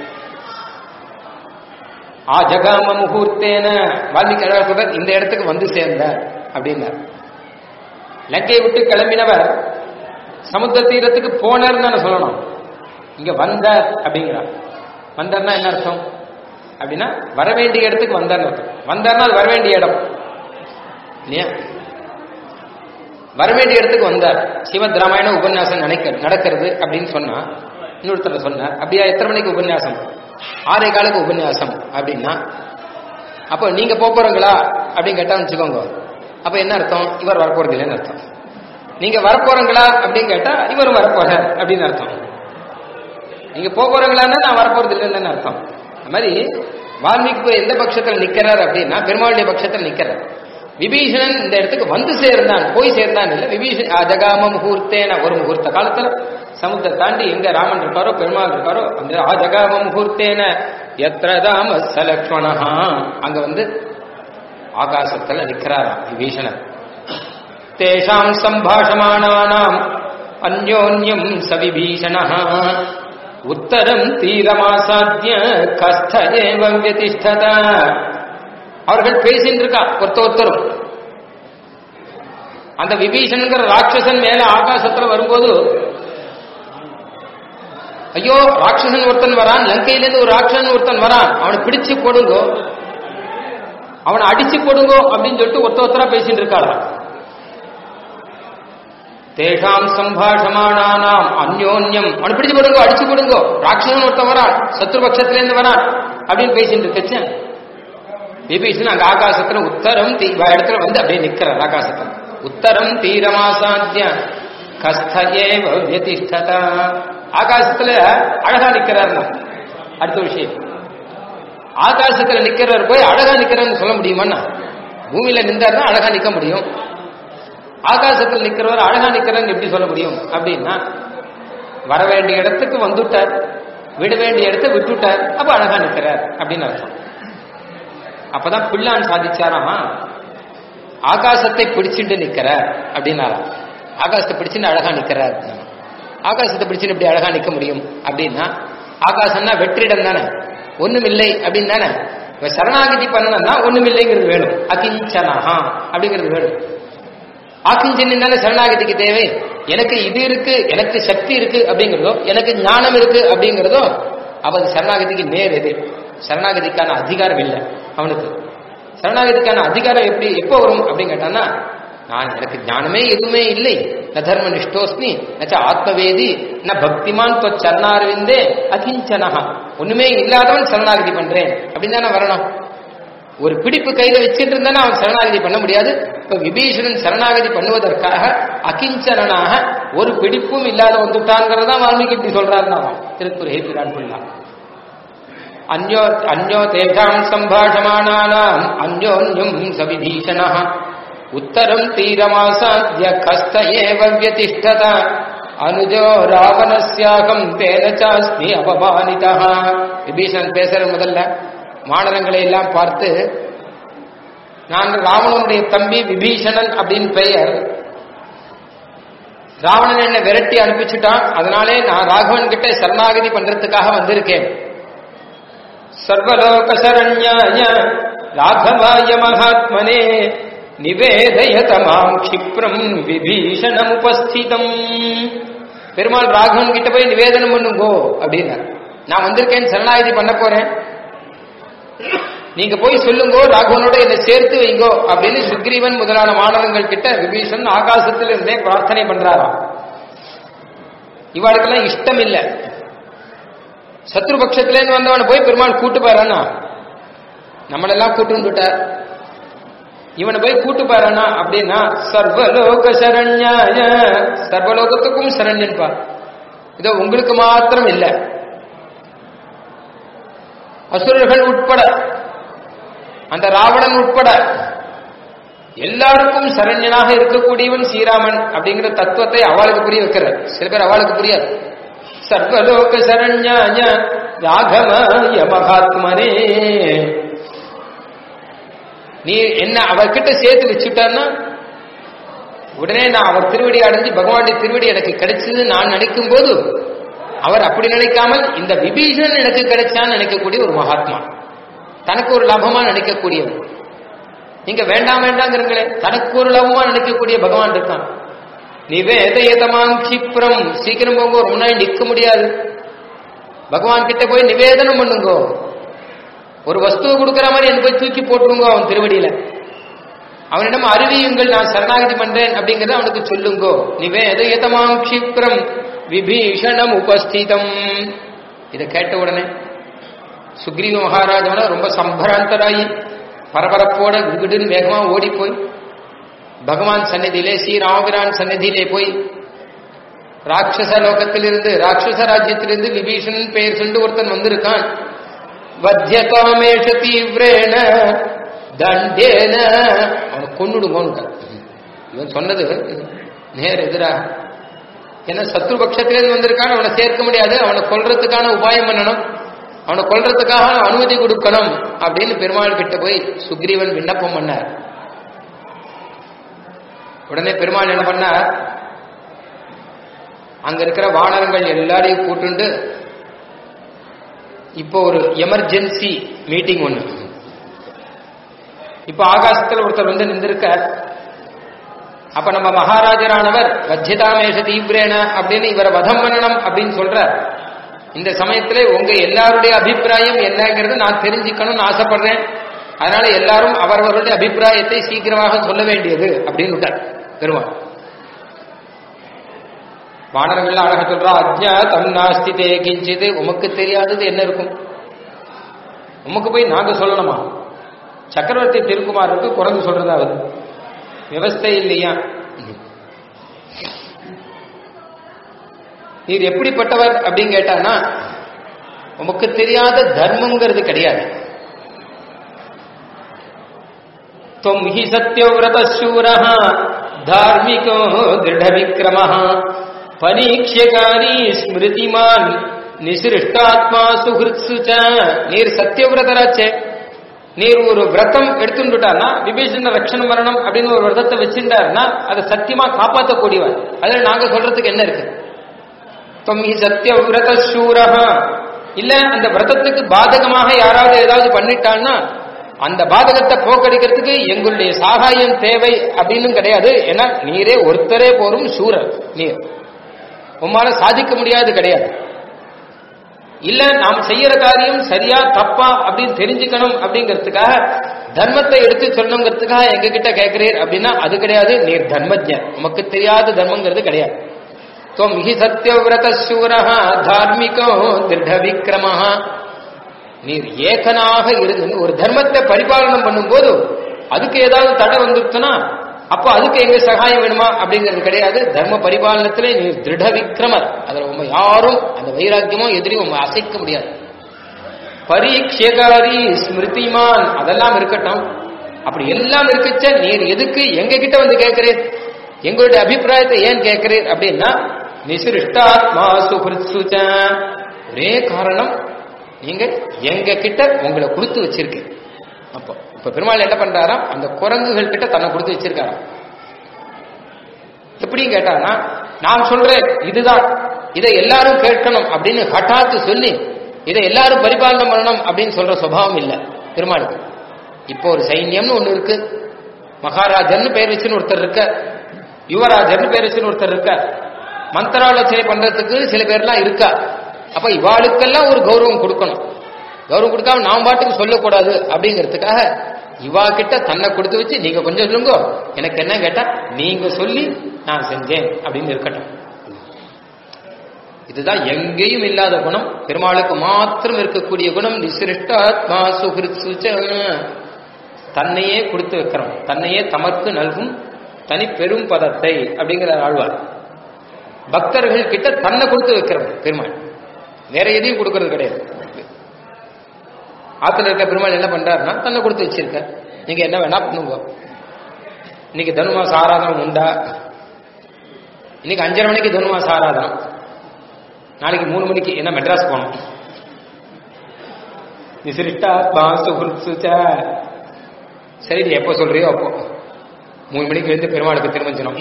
ஆ ஜகாம முகூர்த்தேன வால்மீகி அழகா சொல்றார் இந்த இடத்துக்கு வந்து சேர்ந்தார் அப்படின்னார் லங்கையை விட்டு கிளம்பினவர் சமுத்திர தீரத்துக்கு போனார் தானே சொல்லணும் இங்க வந்தார் அப்படிங்கிறார் வந்தார்னா என்ன அர்த்தம் அப்படின்னா வர வேண்டிய இடத்துக்கு வந்தார்னு அர்த்தம் வந்தார்னா அது வர வேண்டிய இடம் இல்லையா வர வேண்டிய இடத்துக்கு வந்தார் ஸ்ரீமத் ராமாயண உபன்யாசம் நினைக்க நடக்கிறது அப்படின்னு சொன்னா இன்னொருத்தர் சொன்னார் அப்படியா எத்தனை மணிக்கு உபன்யாசம் ஆறே காலுக்கு உபன்யாசம் அப்படின்னா அப்போ நீங்க போப் போறீங்களா அப்படின்னு கேட்டா வச்சுக்கோங்க அப்ப என்ன அர்த்தம் இவர் வரப்போறது இல்லைன்னு அர்த்தம் நீங்க வரப்போறீங்களா அப்படின்னு கேட்டா இவரும் வரப்போறார் அப்படின்னு அர்த்தம் நீங்க போக போறீங்களான்னா நான் வரப்போறது இல்லைன்னு அர்த்தம் அது மாதிரி வால்மீகி எந்த பட்சத்தில் நிக்கிறார் அப்படின்னா பெருமாளுடைய பட்சத்தில் நிக்கிறார் விபீஷணன் இந்த இடத்துக்கு வந்து சேர்ந்தான் போய் சேர்ந்தான் இல்ல விபீஷன் அஜகாம முகூர்த்தேன ஒரு முகூர்த்த காலத்துல சமுத்திர தாண்டி எங்க ராமன் இருக்காரோ பெருமாள் இருக்காரோ அந்த ஆஜகாம முகூர்த்தேன எத்திரதாம சலக்ஷ்மணா அங்க வந்து ஆகாசத்துல நிக்கிறாராம் விபீஷணன் தேஷாம் சம்பாஷமானானாம் அந்யோன்யம் சவிபீஷண உத்தரம் தீரமாசாத்திய கஸ்த ஏவம் வியதிஷ்டத அவர்கள் பேசிட்டு இருக்கா ஒருத்த ஒருத்தரும் அந்த விபீஷன்கிற ராட்சசன் மேல ஆகாசத்துல வரும்போது ஐயோ ராட்சசன் ஒருத்தன் வரான் லங்கையிலேருந்து ஒரு ராட்சசன் ஒருத்தன் வரான் அவனை பிடிச்சு போடுங்கோ அவனை அடிச்சு போடுங்கோ அப்படின்னு சொல்லிட்டு ஒருத்த ஒருத்தரா பேசிட்டு இருக்காளா தேஷாம் சம்பாஷமானானாம் அந்யோன்யம் அவனை பிடிச்சு போடுங்கோ அடிச்சு போடுங்கோ ராட்சசன் ஒருத்தன் வரான் சத்ருபக்ஷத்திலேருந்து வரான் அப்படின்னு பேசிட்டு இருக்கச்சேன் விபீஷன் அங்க ஆகாசத்துல உத்தரம் தீ இடத்துல வந்து அப்படியே நிக்கிறார் ஆகாசத்துல உத்தரம் தீரமாசாத்திய கஸ்தேவ வியதிஷ்டதா ஆகாசத்துல அழகா நிக்கிறார் அடுத்த விஷயம் ஆகாசத்துல நிக்கிறவர் போய் அழகா நிக்கிறன்னு சொல்ல முடியுமாண்ணா பூமியில நின்றாருன்னா அழகா நிக்க முடியும் ஆகாசத்தில் நிக்கிறவர் அழகா நிக்கிறன்னு எப்படி சொல்ல முடியும் அப்படின்னா வர வேண்டிய இடத்துக்கு வந்துட்டார் விட வேண்டிய இடத்தை விட்டுட்டார் அப்ப அழகா நிக்கிறார் அப்படின்னு அர்த்தம் அப்பதான் பிள்ளான் சாதிச்சாராமா ஆகாசத்தை பிடிச்சிட்டு நிக்கிறார் அப்படின்னாராம் ஆகாசத்தை பிடிச்சுன்னு அழகா நிக்கிறார் ஆகாசத்தை பிடிச்சுன்னு இப்படி அழகா நிக்க முடியும் அப்படின்னா ஆகாசம்னா வெற்றிடம் தானே ஒண்ணுமில்லை அப்படின்னு தானே இப்ப சரணாகதி பண்ணணும்னா ஒண்ணுமில்லைங்கிறது வேணும் அகிஞ்சனஹா அப்படிங்கிறது வேணும் ஆக்கிஞ்சன் தானே சரணாகதிக்கு தேவை எனக்கு இது இருக்கு எனக்கு சக்தி இருக்கு அப்படிங்கிறதோ எனக்கு ஞானம் இருக்கு அப்படிங்கிறதோ அவன் சரணாகதிக்கு நேர் எது சரணாகதிக்கான அதிகாரம் இல்லை அவனுக்கு சரணாகதிக்கான அதிகாரம் எப்படி எப்போ வரும் அப்படின்னு கேட்டான்னா நான் எனக்கு ஞானமே எதுவுமே இல்லை ந தர்ம நிஷ்டோஸ்மி நச்ச ஆத்மவேதி ந பக்திமான் தொ சரணாரவிந்தே அகிஞ்சனஹா ஒண்ணுமே இல்லாதவன் சரணாகதி பண்றேன் அப்படின்னு தானே வரணும் ஒரு பிடிப்பு கையில வச்சுட்டு இருந்தானே அவன் சரணாகதி பண்ண முடியாது இப்ப விபீஷணன் சரணாகதி பண்ணுவதற்காக அகிஞ்சனாக ஒரு பிடிப்பும் இல்லாத வந்துட்டாங்கிறதா வால்மீகி இப்படி சொல்றாருன்னா திருக்குறள் ஹேபிரான் பிள்ளா அந்யோ அந்யோ தேஷாம் சம்பாஷமானானாம் அந்யோன்யம் சவிபீஷண உத்தரம் தீரமாசாத்திய கஸ்த ஏவ வியதிஷ்டத அனுஜோ ராவணஸ்யாகம் தேன சாஸ்மி அபமானிதா விபீஷணன் பேசுற முதல்ல மாணவர்களை எல்லாம் பார்த்து நான் ராவணனுடைய தம்பி விபீஷணன் அப்படின்னு பெயர் ராவணன் என்ன விரட்டி அனுப்பிச்சுட்டான் அதனாலே நான் ராகவன் கிட்ட சரணாகதி பண்றதுக்காக வந்திருக்கேன் சர்வலோக சரண்யாய ராகவாய மகாத்மனே நிவேதயதமாம் க்ஷிப்ரம் விபீஷணம் உபஸ்திதம் பெருமாள் ராகவன் கிட்ட போய் நிவேதனம் பண்ணுங்கோ அப்படின்னார் நான் வந்திருக்கேன் சரணாகதி பண்ண போறேன் நீங்க போய் சொல்லுங்கோ ராகவனோட என்னை சேர்த்து வைங்கோ அப்படின்னு சுக்ரீவன் முதலான மாணவர்கள் கிட்ட விபீஷன் ஆகாசத்தில் இருந்தே பிரார்த்தனை பண்றாராம் இவாளுக்கெல்லாம் இஷ்டம் இல்லை சத்ரு பட்சத்திலேருந்து வந்தவனை போய் பெருமாள் கூட்டு பாரானா நம்மளெல்லாம் கூட்டு வந்துட்டார் இவனை போய் கூட்டு பாரானா அப்படின்னா சர்வலோக சரண்யாய சர்வலோகத்துக்கும் சரண்யன்பா இதோ உங்களுக்கு மாத்திரம் இல்லை அசுரர்கள் உட்பட அந்த ராவணன் உட்பட எல்லாருக்கும் சரண்யனாக இருக்கக்கூடியவன் ஸ்ரீராமன் அப்படிங்கிற தத்துவத்தை அவளுக்கு புரிய வைக்கிறார் சில பேர் அவளுக்கு புரியாது சர்வலோக சரண்யாய ராகவாய மகாத்மனே நீ என்ன அவர்கிட்ட சேர்த்து வச்சுட்டான்னா உடனே நான் அவர் திருவடி அடைஞ்சு பகவானுடைய திருவடி எனக்கு கிடைச்சது நான் நினைக்கும் போது அவர் அப்படி நினைக்காமல் இந்த விபீஷன் எனக்கு கிடைச்சான்னு நினைக்கக்கூடிய ஒரு மகாத்மா தனக்கு ஒரு லாபமா நினைக்கக்கூடியவர் நீங்க வேண்டாம் வேண்டாங்கிறீங்களே தனக்கு ஒரு லாபமா நினைக்கக்கூடிய பகவான் இருக்கான் நிவேதயதமாம் கிப்ரம் சீக்கிரம் போங்க ஒரு முன்னாடி நிற்க முடியாது பகவான் கிட்ட போய் நிவேதனம் பண்ணுங்கோ ஒரு வஸ்துவை கொடுக்கிற மாதிரி எனக்கு போய் தூக்கி போட்டுருங்க அவன் திருவடியில அவனிடம் அறிவியுங்கள் நான் சரணாகதி பண்றேன் அப்படிங்கறத அவனுக்கு சொல்லுங்கோ நிவேதயதமாம் க்ஷிப்ரம் விபீஷணம் உபஸ்திதம் இதை கேட்ட உடனே சுக்ரீவ மகாராஜாவோட ரொம்ப சம்பராந்தராயி பரபரப்போட விடுன்னு வேகமா ஓடி போய் பகவான் சந்நிதியிலே ஸ்ரீராமபிரான் சந்நிதியிலே போய் ராட்சச லோகத்திலிருந்து ராட்சச ராஜ்யத்திலிருந்து விபீஷணன் பெயர் சொல்லி ஒருத்தன் வந்திருக்கான் வத்தியகாமேஷ தீவிரேன தண்டேன அவனை கொன்னுடுங்கோன்னு இவன் சொன்னது நேர் எதிராக ஏன்னா சத்ரு பட்சத்திலேருந்து வந்திருக்கான் அவனை சேர்க்க முடியாது அவனை கொல்றதுக்கான உபாயம் பண்ணணும் அவனை கொல்றதுக்காக அனுமதி கொடுக்கணும் அப்படின்னு பெருமாள் கிட்ட போய் சுக்ரீவன் விண்ணப்பம் பண்ணார் உடனே பெருமாள் என்ன பண்ணார் அங்க இருக்கிற வானரங்கள் எல்லாரையும் கூட்டுண்டு இப்போ ஒரு எமர்ஜென்சி மீட்டிங் ஒண்ணு இப்ப ஆகாசத்துல ஒருத்தர் வந்து நின்றிருக்க அப்ப நம்ம மகாராஜரானவர் வஜ்ஜிதாமேஷ தீவிரேன அப்படின்னு இவரை வதம் பண்ணணும் அப்படின்னு சொல்ற இந்த சமயத்துல உங்க எல்லாருடைய அபிப்பிராயம் என்னங்கிறது நான் தெரிஞ்சுக்கணும்னு ஆசைப்படுறேன் அதனால எல்லாரும் அவரவர்களுடைய அபிப்பிராயத்தை சீக்கிரமாக சொல்ல வேண்டியது அப்படின்னு விட்டார் பெருமாள் வானரங்கள்ல அழகா சொல்றா அஜ்ஞா தம் நாஸ்தி தே கிஞ்சிது உமக்கு தெரியாதது என்ன இருக்கும் உமக்கு போய் நாங்க சொல்லணுமா சக்கரவர்த்தி திருக்குமாருக்கு குரங்கு சொல்றதாவது விவஸ்தை இல்லையா நீர் எப்படிப்பட்டவர் அப்படின்னு கேட்டானா உமக்கு தெரியாத தர்மம்ங்கிறது கிடையாது தொம் ஹி சத்யவிரத சூரஹ தார்மிகோ திருட விக்ரம பரீட்சகாரி ஸ்மிருதிமான் நிசிருஷ்டாத்மா சுகிருத்சு நீர் சத்தியவிரதராச்சே நீர் ஒரு விரதம் எடுத்துட்டார்னா விபீஷண ரட்சணம் வரணும் அப்படின்னு ஒரு விரதத்தை வச்சிருந்தாருன்னா அதை சத்தியமா காப்பாற்றக்கூடியவர் அதுல நாங்க சொல்றதுக்கு என்ன இருக்கு தொம்மி சத்திய விரத சூரஹா இல்ல அந்த விரதத்துக்கு பாதகமாக யாராவது ஏதாவது பண்ணிட்டான்னா அந்த பாதகத்தை போக்கடிக்கிறதுக்கு எங்களுடைய சாகாயம் தேவை அப்படின்னு கிடையாது ஏன்னா நீரே ஒருத்தரே போரும் சூரர் நீர் உம்மால சாதிக்க முடியாது கிடையாது இல்ல நாம் செய்யற காரியம் சரியா தப்பா அப்படின்னு தெரிஞ்சுக்கணும் அப்படிங்கிறதுக்காக தர்மத்தை எடுத்து சொல்லணுங்கிறதுக்காக எங்க கிட்ட கேட்கிறீர் அப்படின்னா அது கிடையாது நீர் தர்மஜன் உமக்கு தெரியாத தர்மங்கிறது கிடையாது துவம் ஹி சத்தியவிரத சூரஹா தார்மிகோ திருட விக்ரமஹா நீர் ஏகனாக இருந்து ஒரு தர்மத்தை பரிபாலனம் பண்ணும்போது அதுக்கு ஏதாவது தடை வந்துருச்சுன்னா அப்போ அதுக்கு எங்க சகாயம் வேணுமா அப்படிங்கிறது கிடையாது தர்ம பரிபாலனத்திலே நீர் திருட விக்ரமர் அதுல உண்மை யாரும் அந்த வைராக்கியமோ எதிரையும் உண்மை அசைக்க முடியாது பரீட்சகாரி ஸ்மிருதிமான் அதெல்லாம் இருக்கட்டும் அப்படி எல்லாம் இருக்குச்ச நீர் எதுக்கு எங்க கிட்ட வந்து கேட்கிறீர் எங்களுடைய அபிப்பிராயத்தை ஏன் கேட்கிறீர் அப்படின்னா நிசிருஷ்டாத்மா சுகிருத்சுச்ச ஒரே காரணம் நீங்க எங்க கிட்ட உங்களை கொடுத்து வச்சிருக்கீங்க அப்போ இப்ப பெருமாள் என்ன பண்றாராம் அந்த குரங்குகள் கிட்ட தன்னை கொடுத்து வச்சிருக்காராம் எப்படின்னு கேட்டானா நான் சொல்றேன் இதுதான் இதை எல்லாரும் கேட்கணும் அப்படின்னு ஹட்டாத்து சொல்லி இதை எல்லாரும் பரிபாலனம் பண்ணணும் அப்படின்னு சொல்ற சுபாவம் இல்லை பெருமாளுக்கு இப்போ ஒரு சைன்யம்னு ஒண்ணு இருக்கு மகாராஜர்னு பேர் வச்சுன்னு ஒருத்தர் இருக்க யுவராஜர்னு பேர் வச்சுன்னு ஒருத்தர் இருக்க மந்திராலோசனை பண்றதுக்கு சில பேர்லாம் இருக்கா அப்ப இவாளுக்கெல்லாம் ஒரு கௌரவம் கொடுக்கணும் கௌரவம் கொடுக்காம நாம் பாட்டுக்கு சொல்லக்கூடாது அப்படிங்கிறதுக்காக இவா கிட்ட தன்னை கொடுத்து வச்சு நீங்க கொஞ்சம் சொல்லுங்க எனக்கு என்ன கேட்டா நீங்க சொல்லி நான் செஞ்சேன் அப்படின்னு இருக்கட்டும் இதுதான் எங்கேயும் இல்லாத குணம் பெருமாளுக்கு மாத்திரம் இருக்கக்கூடிய குணம் நிசிருஷ்டாத்மா சுகிருத் சுச்ச தன்னையே கொடுத்து வைக்கிறோம் தன்னையே தமக்கு நல்கும் தனி பெரும் பதத்தை அப்படிங்கிற ஆழ்வார் பக்தர்கள் கிட்ட தன்னை கொடுத்து வைக்கிறோம் பெருமாள் வேற எதையும் கொடுக்கறது கிடையாது ஆத்துல இருக்க பெருமாள் என்ன பண்றாருன்னா தன்னை கொடுத்து வச்சிருக்க நீங்க என்ன வேணா பண்ணுங்க இன்னைக்கு தனுமாச ஆராதனம் உண்டா இன்னைக்கு அஞ்சரை மணிக்கு தனுமாச ஆராதனம் நாளைக்கு மூணு மணிக்கு என்ன மெட்ராஸ் போகணும் நிசிரிஷ்டாத்மா சுகுருத்சுச்ச சரி நீ எப்போ சொல்றியோ அப்போ மூணு மணிக்கு எழுந்து பெருமாளுக்கு திருமஞ்சனம்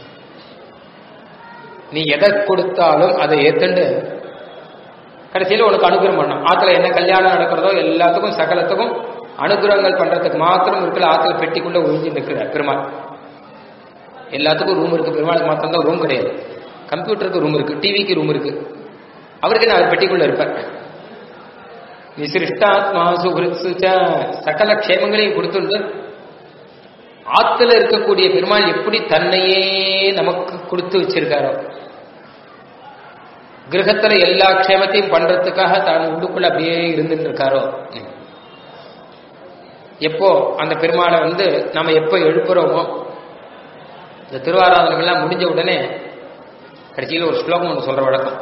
நீ எதை கொடுத்தாலும் அதை ஏத்துண்டு கடைசியில் உனக்கு அனுகிரகம் பண்ணும் ஆத்துல என்ன கல்யாணம் நடக்கிறதோ எல்லாத்துக்கும் சகலத்துக்கும் அனுகிரகங்கள் பண்றதுக்கு மாத்திரம் இருக்கல ஆத்துல பெட்டிக்குள்ள ஒழிஞ்சு நிற்கிற பெருமாள் எல்லாத்துக்கும் ரூம் இருக்கு பெருமாளுக்கு மாத்திரம் தான் ரூம் கிடையாது கம்ப்யூட்டருக்கு ரூம் இருக்கு டிவிக்கு ரூம் இருக்கு அவருக்கு நான் அவர் பெட்டிக்குள்ள இருப்பேன் நிசிருஷ்டாத்மா சுகிருத்சுச்ச சகல க்ஷேமங்களையும் கொடுத்துண்டு ஆத்துல இருக்கக்கூடிய பெருமாள் எப்படி தன்னையே நமக்கு கொடுத்து வச்சிருக்காரோ கிரகத்துல எல்லா க்ஷேமத்தையும் பண்றதுக்காக தான் உள்ளுக்குள்ள அப்படியே இருந்துட்டு இருக்காரோ எப்போ அந்த பெருமாளை வந்து நம்ம எப்போ எழுப்புறோமோ இந்த திருவாராதனங்கள்லாம் முடிஞ்ச உடனே கடைசியில் ஒரு ஸ்லோகம் ஒன்று சொல்ற வழக்கம்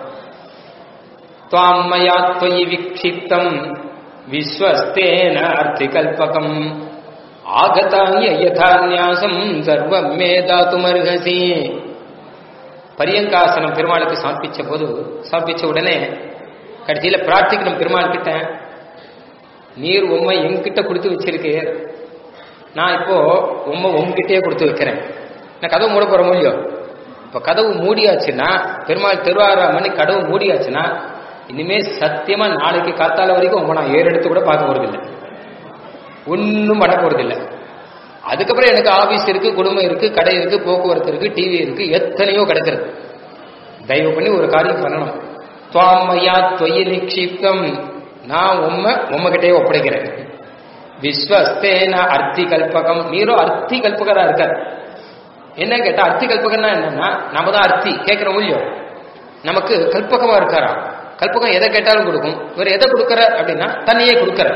துவாம் மயா त्वयि விக்ஷிப்தம் விஸ்வஸ்தேன அர்த்திகல்பகம் ஆகதாய யதா நியாசம் சர்வம் மே தாத்துமர்ஹசி பரியங்காசனம் பெருமாளுக்கு சமர்ப்பிச்ச போது சமர்ப்பிச்ச உடனே கடைசியில பிரார்த்திக்கணும் பெருமாள் கிட்ட நீர் உண்மை என்கிட்ட கொடுத்து வச்சிருக்கீர் நான் இப்போ உண்மை உங்ககிட்டயே கொடுத்து வைக்கிறேன் நான் கதவு மூட போற முடியும் இப்ப கதவு மூடியாச்சுன்னா பெருமாள் திருவாரூர் கதவு மூடியாச்சுன்னா இனிமே சத்தியமா நாளைக்கு காத்தால வரைக்கும் உங்க நான் ஏறெடுத்து கூட பார்க்க போறதில்லை ஒன்றும் பண்ண போறதில்லை அதுக்கப்புறம் எனக்கு ஆபீஸ் இருக்கு குடும்பம் இருக்கு கடை இருக்கு போக்குவரத்து இருக்கு டிவி இருக்கு எத்தனையோ கிடக்கிறது தயவு பண்ணி ஒரு காரியம் பண்ணணும் துவாமையா தொயி நிக்ஷிப்தம் நான் உண்மை உம்மகிட்டே ஒப்படைக்கிறேன் விஸ்வஸ்தேன அர்த்தி கல்பகம் நீரும் அர்த்தி கல்பகரா இருக்கார் என்ன கேட்டா அர்த்தி கல்பகம்னா என்னன்னா நம்ம தான் அர்த்தி கேட்கிற மூலியம் நமக்கு கல்பகமா இருக்காரா கல்பகம் எதை கேட்டாலும் கொடுக்கும் இவர் எதை கொடுக்கற அப்படின்னா தன்னையே கொடுக்கற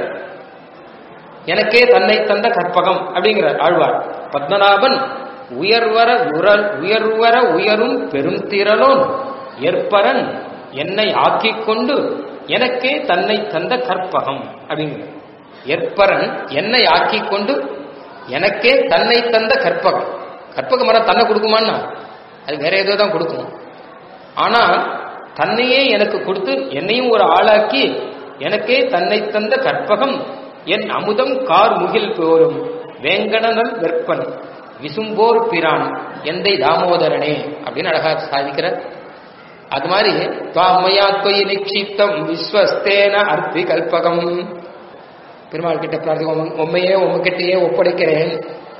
எனக்கே தன்னை தந்த கற்பகம் அப்படிங்கிறார் ஆழ்வார் பத்மநாபன் உயர்வர உரல் உயர்வர உயரும் பெருந்திரலோன் ஏற்பரன் என்னை ஆக்கிக் கொண்டு எனக்கே தன்னை தந்த கற்பகம் அப்படிங்கிற ஏற்பரன் என்னை ஆக்கிக் கொண்டு எனக்கே தன்னை தந்த கற்பகம் கற்பக மரம் தன்னை கொடுக்குமான்னா அது வேற ஏதோ தான் கொடுக்கும் ஆனா தன்னையே எனக்கு கொடுத்து என்னையும் ஒரு ஆளாக்கி எனக்கே தன்னை தந்த கற்பகம் என் அமுதம் கார் முகில் போரும் வேங்கடனல் வெற்பன் விசும்போர் பிரான் எந்தை தாமோதரனே அப்படின்னு அழகா சாதிக்கிற அது மாதிரி துவாமையா தொய் நிக்ஷிப்தம் விஸ்வஸ்தேன அர்த்தி கல்பகம் பெருமாள் கிட்ட பிரார்த்தகம் உண்மையே உங்ககிட்டயே ஒப்படைக்கிறேன்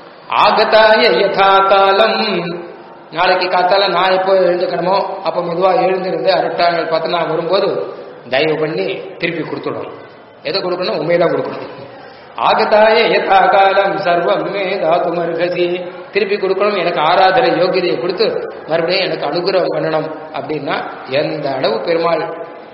ஆகதாய யதா காலம் நாளைக்கு காத்தால நான் எப்போ எழுந்துக்கணுமோ அப்போ மெதுவாக எழுந்திருந்து அரட்டாங்கள் பார்த்து நான் வரும்போது தயவு பண்ணி திருப்பி கொடுத்துடணும் எதை கொடுக்கணும் உண்மையதான் கொடுக்கணும் ஆகதாய யதா காலம் சர்வம் மே தாத்து மருகசி திருப்பி கொடுக்கணும் எனக்கு ஆராதனை யோகியதையை கொடுத்து மறுபடியும் எனக்கு அனுகிரகம் பண்ணணும் அப்படின்னா எந்த அளவு பெருமாள்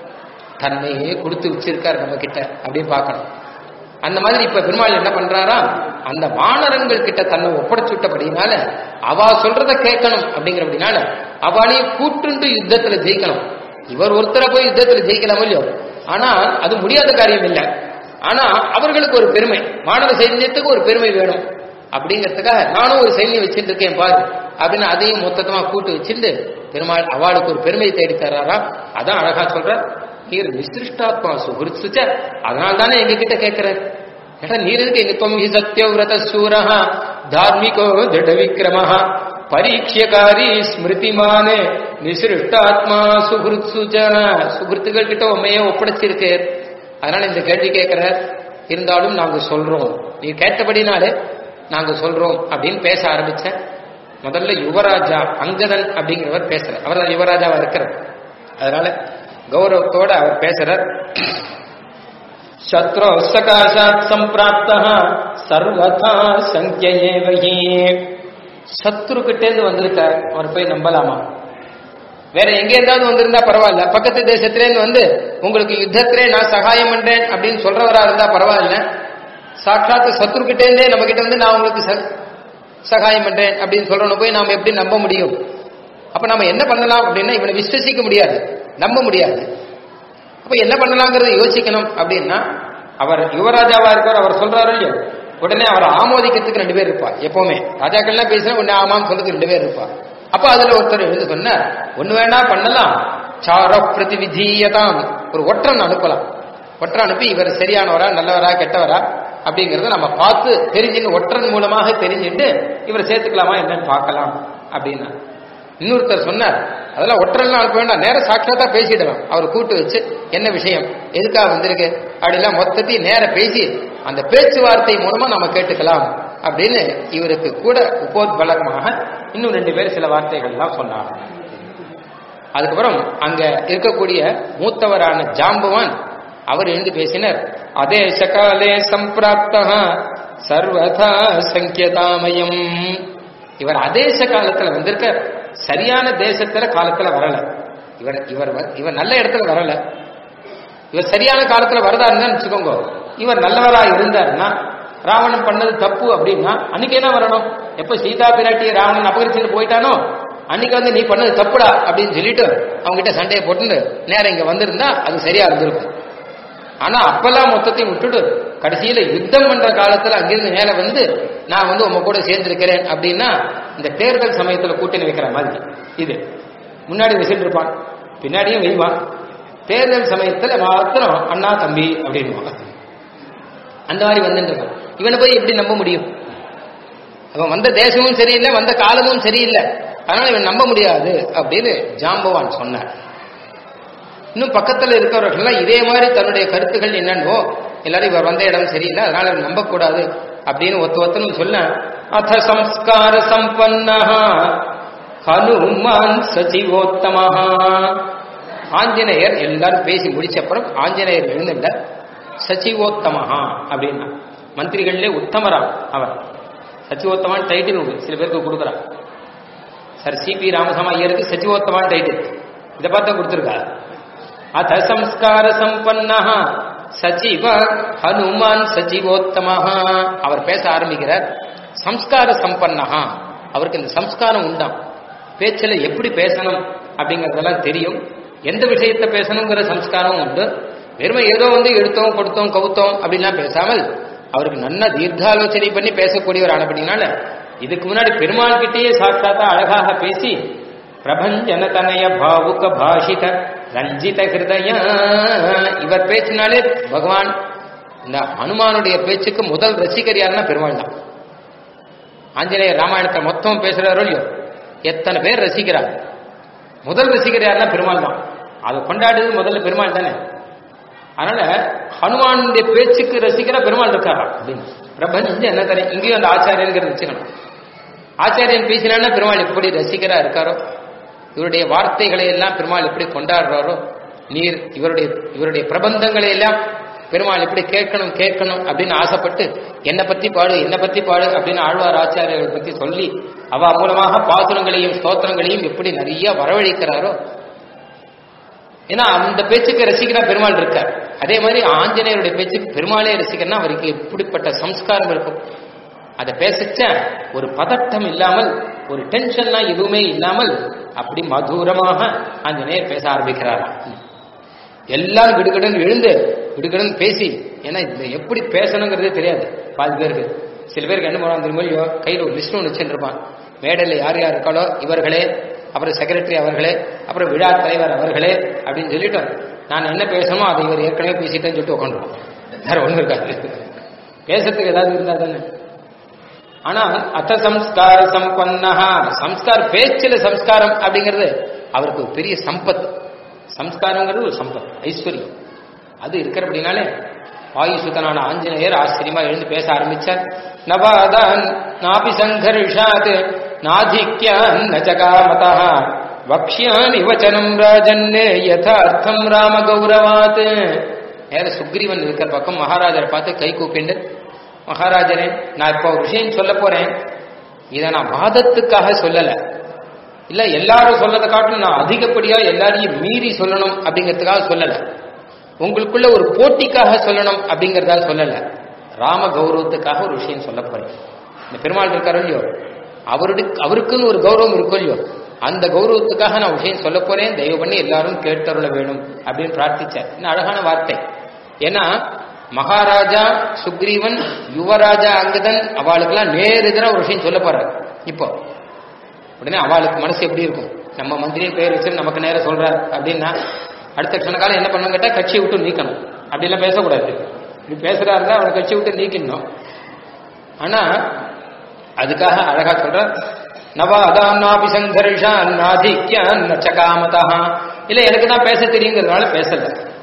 தன்னையே கொடுத்து வச்சிருக்கார் நம்ம கிட்ட அப்படின்னு பார்க்கணும் அந்த மாதிரி இப்ப பெருமாள் என்ன பண்றாரா அந்த வானரங்கள் கிட்ட தன்னை ஒப்படைச்சு விட்டபடினால அவ சொல்றத கேட்கணும் அப்படிங்கிறபடினால அவளையும் கூட்டுண்டு யுத்தத்துல ஜெயிக்கணும் இவர் ஒருத்தரை போய் யுத்தத்துல ஜெயிக்கலாம் இல்லையோ ஆனா அது முடியாத காரியம் இல்லை ஆனா அவர்களுக்கு ஒரு பெருமை மாணவ சைன்யத்துக்கு ஒரு பெருமை வேணும் அப்படிங்கிறதுக்காக நானும் ஒரு சைன்யம் வச்சுட்டு இருக்கேன் பாரு அப்படின்னு அதையும் மொத்தமா கூட்டு வச்சிருந்து பெருமாள் அவளுக்கு ஒரு பெருமை தேடி தர்றாரா அதான் அழகா சொல்ற நீர் நிசிருஷ்டாத்மா சுகிருத்சுச்ச அதனால தானே எங்க கிட்ட கேட்கிற ஏடா நீர் இருக்கு எங்க தொம் சத்யவிரத சூரஹ தார்மிகோ திட விக்ரமஹ பரீட்சியகாரி ஸ்மிருதிமானே நிசிருஷ்டாத்மா சுகிருத்சுச்ச சுகிருத்துகள் கிட்ட உண்மையே ஒப்படைச்சிருக்கு அதனால இந்த கேள்வி கேட்கிற இருந்தாலும் நாங்க சொல்றோம் நீ கேட்டபடினாலே நாங்க சொல்றோம் அப்படின்னு பேச ஆரம்பிச்ச முதல்ல யுவராஜா அங்கதன் அப்படிங்கிறவர் பேசுற அவர் தான் யுவராஜாவா இருக்கிறார் அதனால கௌரவத்தோட அவர் பேசுறார் சத்ரோ சகாசாத் சம்பிராப்த சர்வதா சங்கியேவகி சத்ரு கிட்டேந்து வந்திருக்கார் அவர் போய் நம்பலாமா வேற எங்க இருந்தாவது வந்திருந்தா பரவாயில்ல பக்கத்து தேசத்திலேருந்து வந்து உங்களுக்கு யுத்தத்திலே நான் சகாயம் பண்றேன் அப்படின்னு சொல்றவரா இருந்தா பரவாயில்ல சாட்சாத் சத்ரு கிட்டேருந்தே நம்ம கிட்ட வந்து நான் உங்களுக்கு சகாயம் பண்றேன் அப்படின்னு சொல்றவன போய் நாம எப்படி நம்ப முடியும் அப்ப நம்ம என்ன பண்ணலாம் அப்படின்னா இவனை விஸ்வசிக்க முடியாது நம்ப முடியாது அப்ப என்ன பண்ணலாங்கிறத யோசிக்கணும் அப்படின்னா அவர் யுவராஜாவா இருக்கார் அவர் சொல்றாரு இல்லையோ உடனே அவர் ஆமோதிக்கிறதுக்கு ரெண்டு பேர் இருப்பா எப்பவுமே ராஜாக்கள்லாம் பேசினா உடனே ஆமான்னு சொல்றதுக்கு ரெண்டு பேர் இருப்பா அப்ப அதுல ஒருத்தர் எழுந்து சொன்னார் ஒண்ணு வேணா பண்ணலாம் சார பிரதிவிதீயதாம் ஒரு ஒற்றன் அனுப்பலாம் ஒற்றன் அனுப்பி இவர் சரியானவரா நல்லவரா கெட்டவரா அப்படிங்கறத நம்ம பார்த்து தெரிஞ்சுன்னு ஒற்றன் மூலமாக தெரிஞ்சுட்டு இவரை சேர்த்துக்கலாமா என்னன்னு பார்க்கலாம் அப்படின்னா இன்னொருத்தர் சொன்னார் அதெல்லாம் ஒற்றன்லாம் அனுப்ப வேண்டாம் நேரம் சாட்சாத்தா பேசிடலாம் அவர் கூட்டு வச்சு என்ன விஷயம் எதுக்காக வந்திருக்கு அப்படின்னா மொத்தத்தையும் நேர பேசி அந்த பேச்சுவார்த்தை மூலமா நம்ம கேட்டுக்கலாம் அப்படின்னு இவருக்கு கூட உபோத்பலகமாக இன்னும் ரெண்டு பேர் சில வார்த்தைகள்லாம் சொன்னார் அதுக்கப்புறம் அங்க இருக்கக்கூடிய மூத்தவரான ஜாம்பவான் அவர் எழுந்து பேசினர் அதே சகாலே சம்பிராப்தா சர்வதா சங்கியதாமயம் இவர் அதேச காலத்துல வந்திருக்க சரியான தேசத்துல காலத்துல வரல இவர் இவர் வ- இவர் நல்ல இடத்துல வரல இவர் சரியான காலத்துல வரதா இருந்தான்னு வச்சுக்கோங்க இவர் நல்லவரா இருந்தாருன்னா ராவணன் பண்ணது தப்பு அப்படின்னா அன்னைக்கு என்ன வரணும் எப்ப சீதா பிராட்டியை ராவணன் அபகரிச்சுட்டு போயிட்டானோ அன்னைக்கு வந்து நீ பண்ணது தப்புடா அப்படின்னு சொல்லிட்டு அவங்க கிட்ட சண்டையை போட்டு நேரம் இங்க வந்திருந்தா அது சரியா இருந்திருக்கும் ஆனா அப்பெல்லாம் மொத்தத்தையும் விட்டுட்டு கடைசியில யுத்தம் பண்ற காலத்துல அங்கிருந்து மேல வந்து நான் வந்து உங்க கூட சேர்ந்திருக்கிறேன் அப்படின்னா இந்த தேர்தல் சமயத்துல கூட்டணி வைக்கிற மாதிரி இது முன்னாடி வச்சுட்டு இருப்பான் பின்னாடியும் வைவான் தேர்தல் சமயத்துல மாத்திரம் அண்ணா தம்பி அப்படின்னு அந்த மாதிரி வந்துட்டு இருக்கான் இவனை போய் எப்படி நம்ப முடியும் அவன் வந்த தேசமும் சரியில்லை வந்த காலமும் சரியில்லை அதனால இவன் நம்ப முடியாது அப்படின்னு ஜாம்பவான் சொன்னார் இன்னும் பக்கத்துல இருக்கிறவர்கள்லாம் இதே மாதிரி தன்னுடைய கருத்துக்கள் என்னன்னோ எல்லாரும் இவர் வந்த இடம் சரியில்லை அதனால இவர் நம்பக்கூடாது அப்படின்னு ஒத்து ஒத்தனும் சொல்ல அத சம்ஸ்கார சம்பன்னா ஹனுமான் சச்சிவோத்தமஹா ஆஞ்சநேயர் எல்லாரும் பேசி முடிச்ச அப்புறம் ஆஞ்சநேயர் எழுந்துட்ட சச்சிவோத்தமஹா அப்படின்னா மந்திரிகளிலே உத்தமரா அவர் சச்சிவோத்தமான் டைட்டில் உண்டு சில பேருக்கு கொடுக்குறான் சார் சிபி ராமசாமி ஐயருக்கு சச்சிவோத்தமான் டைட்டில் இதை பார்த்தா கொடுத்துருக்கா அத சம்ஸ்கார சம்பன்ன சச்சிவ ஹனுமான் சச்சிவோத்தமஹ அவர் பேச ஆரம்பிக்கிறார் சம்ஸ்கார சம்பன்னஹா அவருக்கு இந்த சம்ஸ்காரம் உண்டாம் பேச்சில் எப்படி பேசணும் அப்படிங்கறதெல்லாம் தெரியும் எந்த விஷயத்தை பேசணுங்கிற சம்ஸ்காரமும் உண்டு வெறுமை ஏதோ வந்து எடுத்தோம் கொடுத்தோம் கவுத்தோம் அப்படின்லாம் பேசாமல் அவருக்கு நல்ல தீர்க்காலோசனை பண்ணி பேசக்கூடியவர் ஆனபடினால இதுக்கு முன்னாடி பெருமாள் கிட்டேயே சாட்சாத்தா அழகாக பேசி பிரபஞ்சன தனய பாவுக பாஷித ரஞ்சித ஹிருதய இவர் பேச்சினாலே பகவான் இந்த ஹனுமானுடைய பேச்சுக்கு முதல் ரசிகர் யாருன்னா பெருமாள் தான் ஆஞ்சநேயர் ராமாயணத்தை மொத்தம் பேசுறாரோ இல்லையோ எத்தனை பேர் ரசிக்கிறார் முதல் ரசிகர் யாருன்னா பெருமாள் தான் அதை கொண்டாடுறது முதல்ல பெருமாள் தானே அதனால ஹனுமானுடைய பேச்சுக்கு ரசிக்கிறா பெருமாள் இருக்காரா அப்படின்னு பிரபஞ்ச என்ன தரேன் இங்கேயும் அந்த ஆச்சாரியங்கிறது வச்சுக்கணும் ஆச்சாரியன் பேசினான்னா பெருமாள் எப்படி ரசிகரா இருக்காரோ இவருடைய வார்த்தைகளை எல்லாம் பெருமாள் எப்படி கொண்டாடுறாரோ நீர் இவருடைய இவருடைய பிரபந்தங்களை எல்லாம் பெருமாள் எப்படி கேட்கணும் கேட்கணும் அப்படின்னு ஆசைப்பட்டு என்னை பத்தி பாடு என்னை பத்தி பாடு அப்படின்னு ஆழ்வார் ஆச்சாரியர்கள் பத்தி சொல்லி அவ மூலமாக பாசுரங்களையும் ஸ்தோத்திரங்களையும் எப்படி நிறைய வரவழைக்கிறாரோ ஏன்னா அந்த பேச்சுக்கு ரசிக்கிறா பெருமாள் இருக்கார் அதே மாதிரி ஆஞ்சநேயருடைய பேச்சுக்கு பெருமாளே ரசிக்கிறனா அவருக்கு எப்படிப்பட்ட சம்ஸ்காரம் இருக்கும் அதை பேசச்ச ஒரு பதட்டம் இல்லாமல் ஒரு டென்ஷன்லாம் எதுவுமே இல்லாமல் அப்படி மதுரமாக ஆஞ்சநேயர் பேச ஆரம்பிக்கிறாராம் எல்லாரும் கிடுகிடுன்னு எழுந்து கிடுகிடுன்னு பேசி ஏன்னா இந்த எப்படி பேசணுங்கிறதே தெரியாது பாதி பேருக்கு சில பேருக்கு என்ன பண்ணுவாங்க தெரியுமோ இல்லையோ கையில் ஒரு லிஸ்ட் ஒன்று வச்சுருப்பான் மேடையில் யார் யார் இருக்காளோ இவர்களே அப்புறம் செக்ரட்டரி அவர்களே அப்புறம் விழா தலைவர் அவர்களே அப்படின்னு சொல்லிட்டு நான் என்ன பேசணுமோ அதை இவர் ஏற்கனவே பேசிட்டேன்னு சொல்லிட்டு உட்காந்துருவோம் வேற ஒன்றும் இருக்காது பேசுறதுக்கு ஏதாவது இருந்தா தானே ஆனா அத்த சம்ஸ்கார சம்பன்னஹா சம்ஸ்கார் பேச்சில் சம்ஸ்காரம் அப்படிங்கிறது அவருக்கு ஒரு பெரிய சம்பத் சம்ஸ்காரங்கிறது ஒரு சம்பத் ஐஸ்வர்யம் அது இருக்கிற அப்படின்னாலே வாயுசுத்தனான ஆஞ்சநேயர் ஆச்சரியமா எழுந்து பேச ஆரம்பிச்சார் நவாதான் நாபி சங்கர்ஷாத் நாதிக்யான் நச்சகாமதா வக்ஷ்யாமி வச்சனம் ராஜன்னே யதார்த்தம் ராம கௌரவாத் நேர சுக்ரீவன் இருக்கிற பக்கம் மகாராஜரை பார்த்து கை கூப்பிண்டு மகாராஜரே நான் இப்போ ஒரு விஷயம் சொல்ல போறேன் இதை நான் வாதத்துக்காக சொல்லல இல்ல எல்லாரும் சொல்லதை காட்டும் நான் அதிகப்படியா எல்லாரையும் மீறி சொல்லணும் அப்படிங்கிறதுக்காக சொல்லல உங்களுக்குள்ள ஒரு போட்டிக்காக சொல்லணும் அப்படிங்கறதால சொல்லல ராம கௌரவத்துக்காக ஒரு விஷயம் சொல்ல போறேன் இந்த பெருமாள் இருக்காரோ இல்லையோ அவருடைய அவருக்குன்னு ஒரு கௌரவம் இருக்கும் இல்லையோ அந்த கௌரவத்துக்காக நான் விஷயம் சொல்ல போறேன் தயவு பண்ணி எல்லாரும் கேட்டருள வேணும் அப்படின்னு பிரார்த்திச்சார் இன்னும் அழகான வார்த்தை ஏன்னா மகாராஜா சுக்ரீவன் யுவராஜா அங்கதன் அவளுக்கெல்லாம் நேர் எதிராக ஒரு விஷயம் சொல்ல போறாரு இப்போ உடனே அவளுக்கு மனசு எப்படி இருக்கும் நம்ம மந்திரியும் பேர் வச்சு நமக்கு நேரம் சொல்றார் அப்படின்னா அடுத்த க்ஷண என்ன பண்ணணும் கேட்டா கட்சியை விட்டு நீக்கணும் அப்படிலாம் பேசக்கூடாது இப்படி பேசுறாருன்னா அவனை கட்சியை விட்டு நீக்கணும் ஆனா அதுக்காக அழகா சொல்ற நவாதாம் நாபி சங்கர்ஷான் நாதிக்யான் நச்சகாமதா இல்ல எனக்கு தான் பேச தெரியுங்கிறதுனால பேசல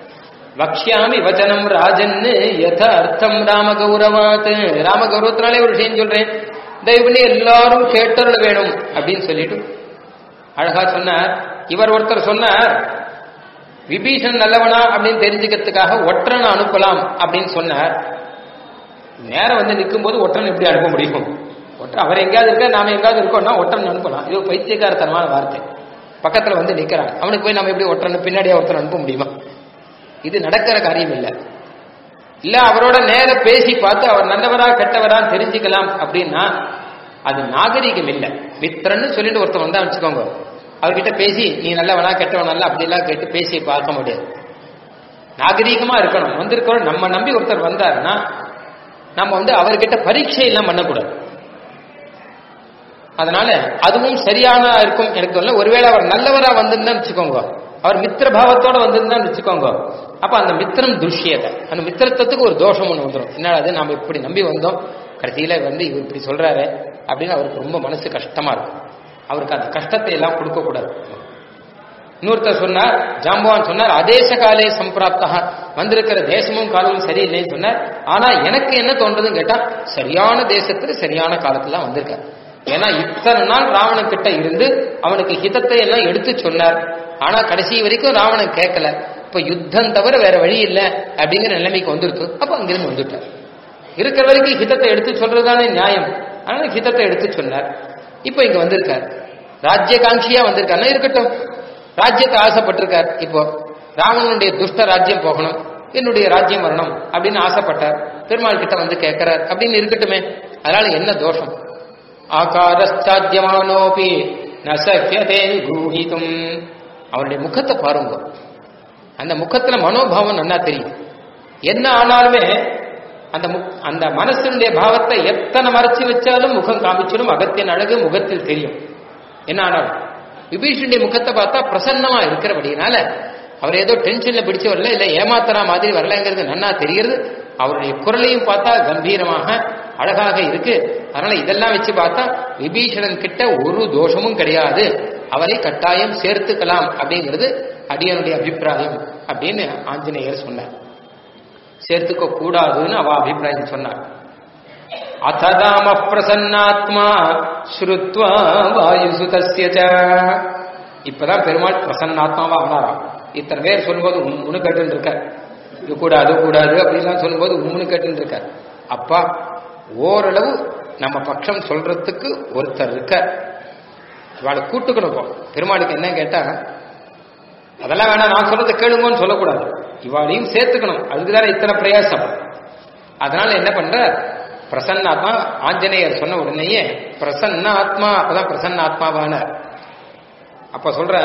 வக்ஷாமி வச்சனம் ராஜன்னு யத அர்த்தம் ராம கௌரவாத் ராம கௌரவத்தினாலே ஒரு விஷயம் சொல்றேன் தயவு பண்ணி எல்லாரும் கேட்டருள் வேணும் அப்படின்னு சொல்லிட்டு அழகா சொன்னார் இவர் ஒருத்தர் சொன்னார் விபீஷன் நல்லவனா அப்படின்னு தெரிஞ்சுக்கிறதுக்காக ஒற்றனை அனுப்பலாம் அப்படின்னு சொன்னார் நேரம் வந்து நிற்கும் போது ஒற்றன் எப்படி அனுப்ப முடியும் ஒற்றன் அவர் எங்கேயாவது இருக்க நாம எங்கேயாவது இருக்கோம்னா ஒற்றன் அனுப்பலாம் இது ஒரு பைத்தியக்காரத்தனமான வார்த்தை பக்கத்துல வந்து நிக்கிறான் அவனுக்கு போய் நம்ம எப்படி ஒற்றன் பின்னாடியே ஒருத்தர் அனுப்ப முடியுமா இது நடக்கிற காரியம் இல்லை இல்ல அவரோட நேர பேசி பார்த்து அவர் நல்லவரா கெட்டவரா தெரிஞ்சுக்கலாம் அப்படின்னா அது நாகரிகம் இல்லை மித்திரன்னு சொல்லிட்டு ஒருத்தர் வந்தா வச்சுக்கோங்க அவர்கிட்ட பேசி நீ நல்லவனா கெட்டவனா இல்ல அப்படிலாம் கேட்டு பேசி பார்க்க முடியாது நாகரீகமா இருக்கணும் வந்திருக்கிறோம் நம்ம நம்பி ஒருத்தர் வந்தாருன்னா நம்ம வந்து அவர்கிட்ட பரீட்சை எல்லாம் பண்ணக்கூடாது அதனால அதுவும் சரியான இருக்கும் எனக்கு இல்லை ஒருவேளை அவர் நல்லவரா வந்திருந்தான்னு வச்சுக்கோங்க அவர் மித்திர பாவத்தோட வந்திருந்தான்னு வச்சுக்கோங்க அப்ப அந்த மித்திரம் துஷ்யத்தை அந்த மித்திரத்துவத்துக்கு ஒரு தோஷம் ஒன்று வந்துடும் என்னடா அது நாம இப்படி நம்பி வந்தோம் கடைசியில வந்து இவர் இப்படி சொல்றாரு அப்படின்னு அவருக்கு ரொம்ப மனசு கஷ்டமா இருக்கும் அவருக்கு அந்த கஷ்டத்தை எல்லாம் கொடுக்க கூடாது இன்னொருத்தர் சொன்னார் ஜாம்பவான் சொன்னார் அதேச காலே சம்பிராப்தா வந்திருக்கிற தேசமும் காலமும் சரியில்லைன்னு சொன்னார் ஆனா எனக்கு என்ன தோன்றதுன்னு கேட்டா சரியான தேசத்துல சரியான காலத்துல தான் வந்திருக்கார் ஏன்னா இத்தனை நாள் ராவணன் கிட்ட இருந்து அவனுக்கு ஹிதத்தை எல்லாம் எடுத்து சொன்னார் ஆனா கடைசி வரைக்கும் ராவணன் கேட்கல இப்ப யுத்தம் தவிர வேற வழி இல்லை அப்படிங்கிற நிலைமைக்கு வந்துருக்கு அப்ப அங்கிருந்து வந்துட்டார் இருக்கிற வரைக்கும் ஹிதத்தை எடுத்து சொல்றதுதானே நியாயம் அதனால ஹிதத்தை எடுத்து சொன்னார் இப்ப இங்க வந்திருக்கார் ராஜ்யகாங்கியா வந்திருக்காருன்னா இருக்கட்டும் ராஜ்யத்தை ஆசைப்பட்டிருக்கார் இப்போ ராவணனுடைய துஷ்ட ராஜ்யம் போகணும் என்னுடைய ராஜ்யம் வரணும் அப்படின்னு ஆசைப்பட்டார் பெருமாள் கிட்ட வந்து கேட்கிறார் அப்படின்னு இருக்கட்டுமே அதனால என்ன தோஷம் ஆகாரஸ்தாத்தியமானோபி நசக்கியதே கூஹிதும் அவருடைய முகத்தை பாருங்க அந்த முகத்துல மனோபாவம் நல்லா தெரியும் என்ன ஆனாலுமே அந்த முக்- அந்த மனசினுடைய பாவத்தை எத்தனை மறைச்சு வச்சாலும் முகம் காமிச்சிடும் அகத்தின் அழகு முகத்தில் தெரியும் என்ன ஆனாலும் விபீஷனுடைய முகத்தை பார்த்தா பிரசன்னமா இருக்கிறபடினால அவர் ஏதோ டென்ஷன்ல பிடிச்சு வரல இல்ல ஏமாத்தரா மாதிரி வரலங்கிறது நன்னா தெரிகிறது அவருடைய குரலையும் பார்த்தா கம்பீரமாக அழகாக இருக்கு அதனால இதெல்லாம் வச்சு பார்த்தா விபீஷணன் கிட்ட ஒரு தோஷமும் கிடையாது அவரை கட்டாயம் சேர்த்துக்கலாம் அப்படிங்கிறது அடியனுடைய அபிப்பிராயம் அப்படின்னு ஆஞ்சநேயர் சொன்னார் சேர்த்துக்க கூடாதுன்னு அவ அபிப்பிராயம் சொன்னார் அத்ததாம பிரசன்னாத்மா ஸ்ருத்வா வாயுசுதஸ்ய ச. இப்பதான் பெருமாள் பிரசன்னாத்மாவா ஆனாராம் இத்தனை பேர் சொல்லும்போது உம்முன்னு கேட்டு இருக்கார் இது கூடாது கூடாது அப்படிலாம் சொல்லும்போது உம்முன்னு கேட்டு இருக்கார் அப்பா ஓரளவு நம்ம பட்சம் சொல்றதுக்கு ஒருத்தர் இருக்கார் இவாளை கூட்டுக்கணும் இப்போ பெருமாளுக்கு என்ன கேட்டா அதெல்லாம் வேணாம் நான் சொல்றதை கேளுங்கன்னு சொல்லக்கூடாது இவாளையும் சேர்த்துக்கணும் அதுக்குதானே இத்தனை பிரயாசம் அதனால என்ன பண்ற பிரசன்னாத்மா ஆஞ்சநேயர் சொன்ன உடனேயே பிரசன்ன ஆத்மா அப்பதான் பிரசன்ன ஆத்மாவான அப்ப சொல்ற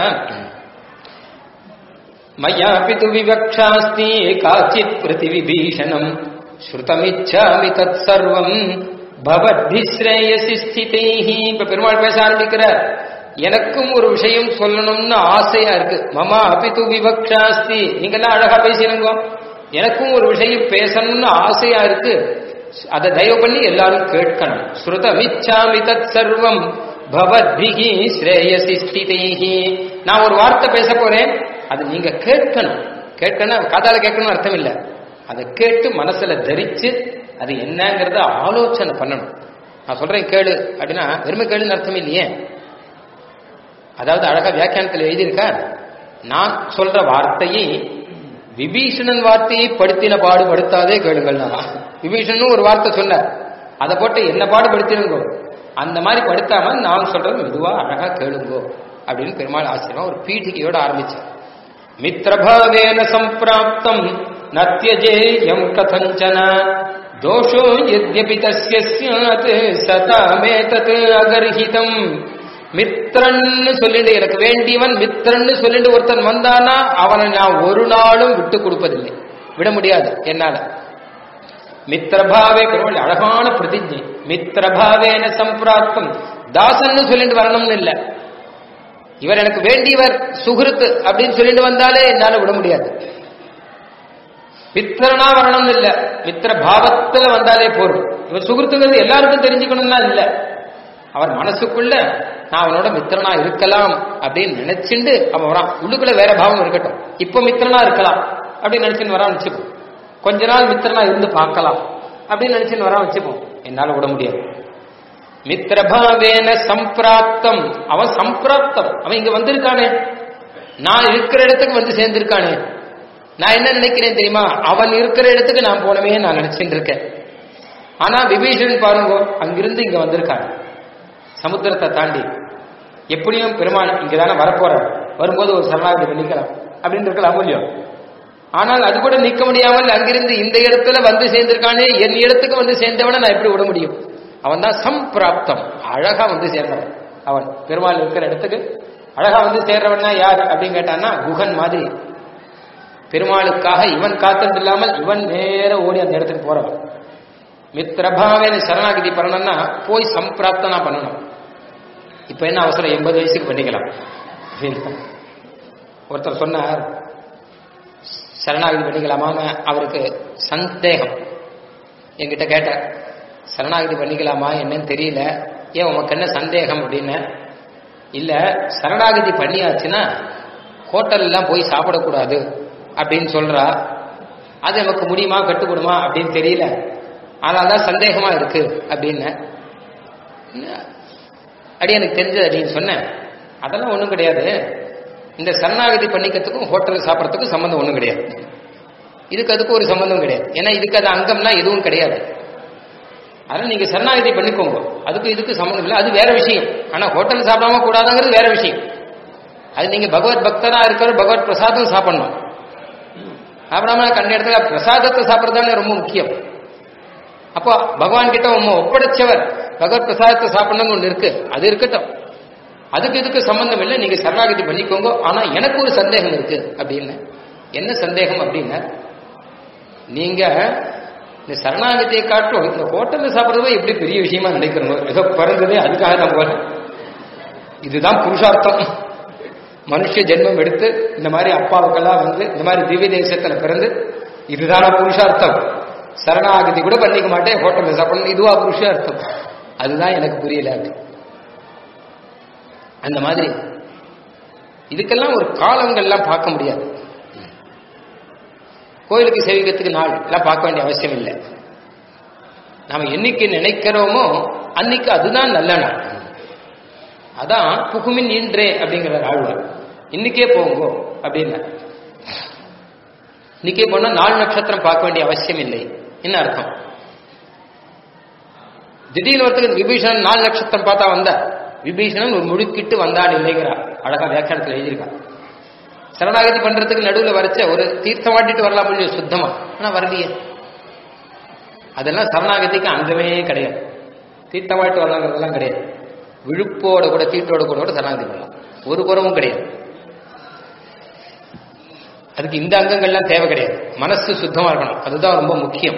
மயாபி து விவக்ஷாஸ்தி காச்சித் பிரதிவிபீஷணம் ஸ்ருதமிச்சாமி தத் சர்வம் பவத்தி ஸ்ரேயசி ஸ்திதைஹி இப்ப பெருமாள் பேச ஆரம்பிக்கிறார் எனக்கும் ஒரு விஷயம் சொல்லணும்னு ஆசையா இருக்கு மமா அபிது விவக்ஷாஸ்தி நீங்கெல்லாம் அழகா பேசினங்க எனக்கும் ஒரு விஷயம் பேசணும்னு ஆசையா இருக்கு அதை தயவு பண்ணி எல்லாரும் கேட்கணும் ஸ்ருதமிச்சாமி தத் சர்வம் பவத்பிகி ஸ்ரேயசி ஸ்திதைஹி நான் ஒரு வார்த்தை பேச போறேன் அது நீங்க கேட்கணும் கேட்கணும் காதால கேட்கணும் அர்த்தம் இல்ல அதை கேட்டு மனசுல தரிச்சு அது என்னங்கறத ஆலோசனை பண்ணணும் நான் சொல்றேன் கேளு அப்படின்னா வெறுமை கேளுன்னு அர்த்தம் இல்லையே அதாவது அழகா வியாக்கியானத்தில் எழுதியிருக்கா நான் சொல்ற வார்த்தையை விபீஷணன் வார்த்தையை படுத்தின பாடுபடுத்தாதே கேளுங்கள் விபீஷணனும் ஒரு வார்த்தை சொன்னார் அதை போட்டு என்ன பாடுபடுத்தினுங்கோ அந்த மாதிரி படுத்தாம நான் சொல்றது மெதுவா அழகா கேளுங்கோ அப்படின்னு பெருமாள் ஆசிரியமா ஒரு பீఠிகையோட ஆரம்பிச்சார் மித்திரபாவேன சம்பிராப்தம் நத்தியஜேயம் கதஞ்சன தோஷோ யத்யபி தஸ்ய ஸ்யாத் சதாமேதத் அகர்ஹிதம் மித்திரன்னு சொல்லிட்டு எனக்கு வேண்டியவன் மித்திரன்னு சொல்லிட்டு ஒருத்தன் வந்தானா அவனை நான் ஒரு நாளும் விட்டு கொடுப்பதில்லை விட முடியாது என்னால மித்திரபாவே பெருமாள் அழகான பிரதிஜை மித்திரபாவேன சம்பிராப்தம் தாசன்னு சொல்லிட்டு வரணும்னு இல்லை இவர் எனக்கு வேண்டியவர் சுகிருத்து அப்படின்னு சொல்லிட்டு வந்தாலே என்னால விட முடியாது மித்திரனா வரணும்னு இல்ல மித்திர பாவத்துல வந்தாலே போதும் இவர் சுகிருத்துங்கிறது எல்லாருக்கும் தெரிஞ்சுக்கணும்னா இல்ல அவர் மனசுக்குள்ள நான் அவனோட மித்திரனா இருக்கலாம் அப்படின்னு நினைச்சுண்டு அவன் வரான் உள்ளுக்குள்ள வேற பாவம் இருக்கட்டும் இப்ப மித்திரனா இருக்கலாம் அப்படின்னு நினைச்சுன்னு வரான் வச்சுப்போம் கொஞ்ச நாள் மித்திரனா இருந்து பார்க்கலாம் அப்படின்னு நினைச்சுன்னு வரான் வச்சுப்போம் என்னால விட முடியாது மித்திரபாவேன சம்பிராப்தம் அவன் சம்பிராப்தம் அவன் இங்க வந்திருக்கானே நான் இருக்கிற இடத்துக்கு வந்து சேர்ந்திருக்கானே நான் என்ன நினைக்கிறேன் தெரியுமா அவன் இருக்கிற இடத்துக்கு நான் போனவே நான் நினைச்சிட்டு இருக்கேன் ஆனா விபீஷன் பாருங்க அங்கிருந்து இங்க வந்திருக்காங்க சமுத்திரத்தை தாண்டி எப்படியும் பெருமாள் இங்கதானே வரப்போறார் வரும்போது ஒரு சரணாகதி பண்ணிக்கலாம் அப்படின்னு இருக்கலாம் இல்லையோ ஆனால் அது கூட நிற்க முடியாமல் அங்கிருந்து இந்த இடத்துல வந்து சேர்ந்திருக்கானே என் இடத்துக்கு வந்து சேர்ந்தவனை நான் எப்படி விட முடியும் அவன் தான் சம்பிராப்தம் அழகா வந்து சேர்ந்தவன் அவன் பெருமாள் இருக்கிற இடத்துக்கு அழகா வந்து சேர்றவன் யார் அப்படின்னு கேட்டான்னா குகன் மாதிரி பெருமாளுக்காக இவன் காத்துட்டு இல்லாமல் இவன் நேர ஓடி அந்த இடத்துக்கு போறவன் மித்திரபாவேன சரணாகதி பண்ணணும்னா போய் சம்பிராப்தனா பண்ணணும் இப்ப என்ன அவசரம் எண்பது வயசுக்கு பண்ணிக்கலாம் ஒருத்தர் சொன்னார் சரணாகதி பண்ணிக்கலாமான்னு அவருக்கு சந்தேகம் என்கிட்ட கேட்டார் சரணாகதி பண்ணிக்கலாமா என்னன்னு தெரியல ஏன் உமக்கு என்ன சந்தேகம் அப்படின்னு இல்ல சரணாகதி பண்ணியாச்சுன்னா ஹோட்டல்லாம் போய் சாப்பிடக்கூடாது அப்படின்னு சொல்றா அது நமக்கு முடியுமா கட்டுப்படுமா அப்படின்னு தெரியல ஆனால் தான் சந்தேகமா இருக்கு அப்படின்னு அடி எனக்கு தெரிஞ்சது அப்படின்னு சொன்னேன் அதெல்லாம் ஒன்றும் கிடையாது இந்த சரணாகதி பண்ணிக்கிறதுக்கும் ஹோட்டல் சாப்பிட்றதுக்கும் சம்மந்தம் ஒன்றும் கிடையாது இதுக்கு அதுக்கு ஒரு சம்பந்தம் கிடையாது ஏன்னா இதுக்கு அது அங்கம்னா எதுவும் கிடையாது அதனால நீங்க சரணாகதி பண்ணிக்கோங்க அதுக்கு இதுக்கு சம்மந்தம் இல்லை அது வேற விஷயம் ஆனா ஹோட்டல் சாப்பிடாம கூடாதுங்கிறது வேற விஷயம் அது நீங்க பகவத் பக்தரா இருக்கிற பகவத் பிரசாதம் சாப்பிடணும் சாப்பிடாம கண்ட இடத்துல பிரசாதத்தை சாப்பிட்றது ரொம்ப முக்கியம் அப்போ பகவான் கிட்ட உங்க ஒப்படைச்சவர் பகவத் பிரசாதத்தை சாப்பிடணும்னு ஒன்று இருக்கு அது இருக்கட்டும் அதுக்கு இதுக்கு சம்பந்தம் இல்லை நீங்க சரணாகதி பண்ணிக்கோங்க ஆனா எனக்கு ஒரு சந்தேகம் இருக்கு அப்படின்னு என்ன சந்தேகம் அப்படின்னா நீங்க இந்த சரணாகதியை காட்டும் இந்த ஹோட்டல்ல சாப்பிட்றதும் எப்படி பெரிய விஷயமா நினைக்கிறோம் ஏதோ பிறந்ததே அதுக்காக தான் போல இதுதான் புருஷார்த்தம் மனுஷ ஜென்மம் எடுத்து இந்த மாதிரி அப்பாவுக்கெல்லாம் வந்து இந்த மாதிரி திவ்ய தேசத்துல பிறந்து இதுதான புருஷார்த்தம் சரணாகதி கூட பண்ணிக்க மாட்டேன் ஹோட்டல்ல சாப்பிடணும் இதுவா புருஷார்த்தம் அதுதான் எனக்கு புரியல அந்த மாதிரி இதுக்கெல்லாம் ஒரு காலங்கள்லாம் பார்க்க முடியாது கோயிலுக்கு சேவிக்கிறதுக்கு நாள் எல்லாம் பார்க்க வேண்டிய அவசியம் இல்லை நாம என்னைக்கு நினைக்கிறோமோ அன்னைக்கு அதுதான் நல்ல நாள் அதான் புகுமின் இன்றே அப்படிங்கிற ஆழ்வார் இன்னைக்கே போங்கோ அப்படின்னா இன்னைக்கே போனா நாலு நட்சத்திரம் பார்க்க வேண்டிய அவசியம் இல்லை என்ன அர்த்தம் திடீர்னு ஒருத்தருக்கு விபீஷணன் நாலு நட்சத்திரம் பார்த்தா வந்தா விபீஷணன் ஒரு முழுக்கிட்டு வந்தான் இல்லைங்கிறா அழகா வியாக்கியானத்தில் எழுதியிருக்கான் சரணாகதி பண்றதுக்கு நடுவில் வரைச்ச ஒரு தீர்த்தம் வாட்டிட்டு வரலாம் முடியும் சுத்தமா ஆனா வரலையே அதெல்லாம் சரணாகதிக்கு அங்கமே கிடையாது தீர்த்தம் வாட்டு வரலாங்கிறதெல்லாம் கிடையாது விழுப்போட கூட தீட்டோட கூட கூட சரணாகதி பண்ணலாம் ஒரு குறவும் கிடையாது அதுக்கு இந்த அங்கங்கள்லாம் தேவை கிடையாது மனசு சுத்தமா இருக்கணும் அதுதான் ரொம்ப முக்கியம்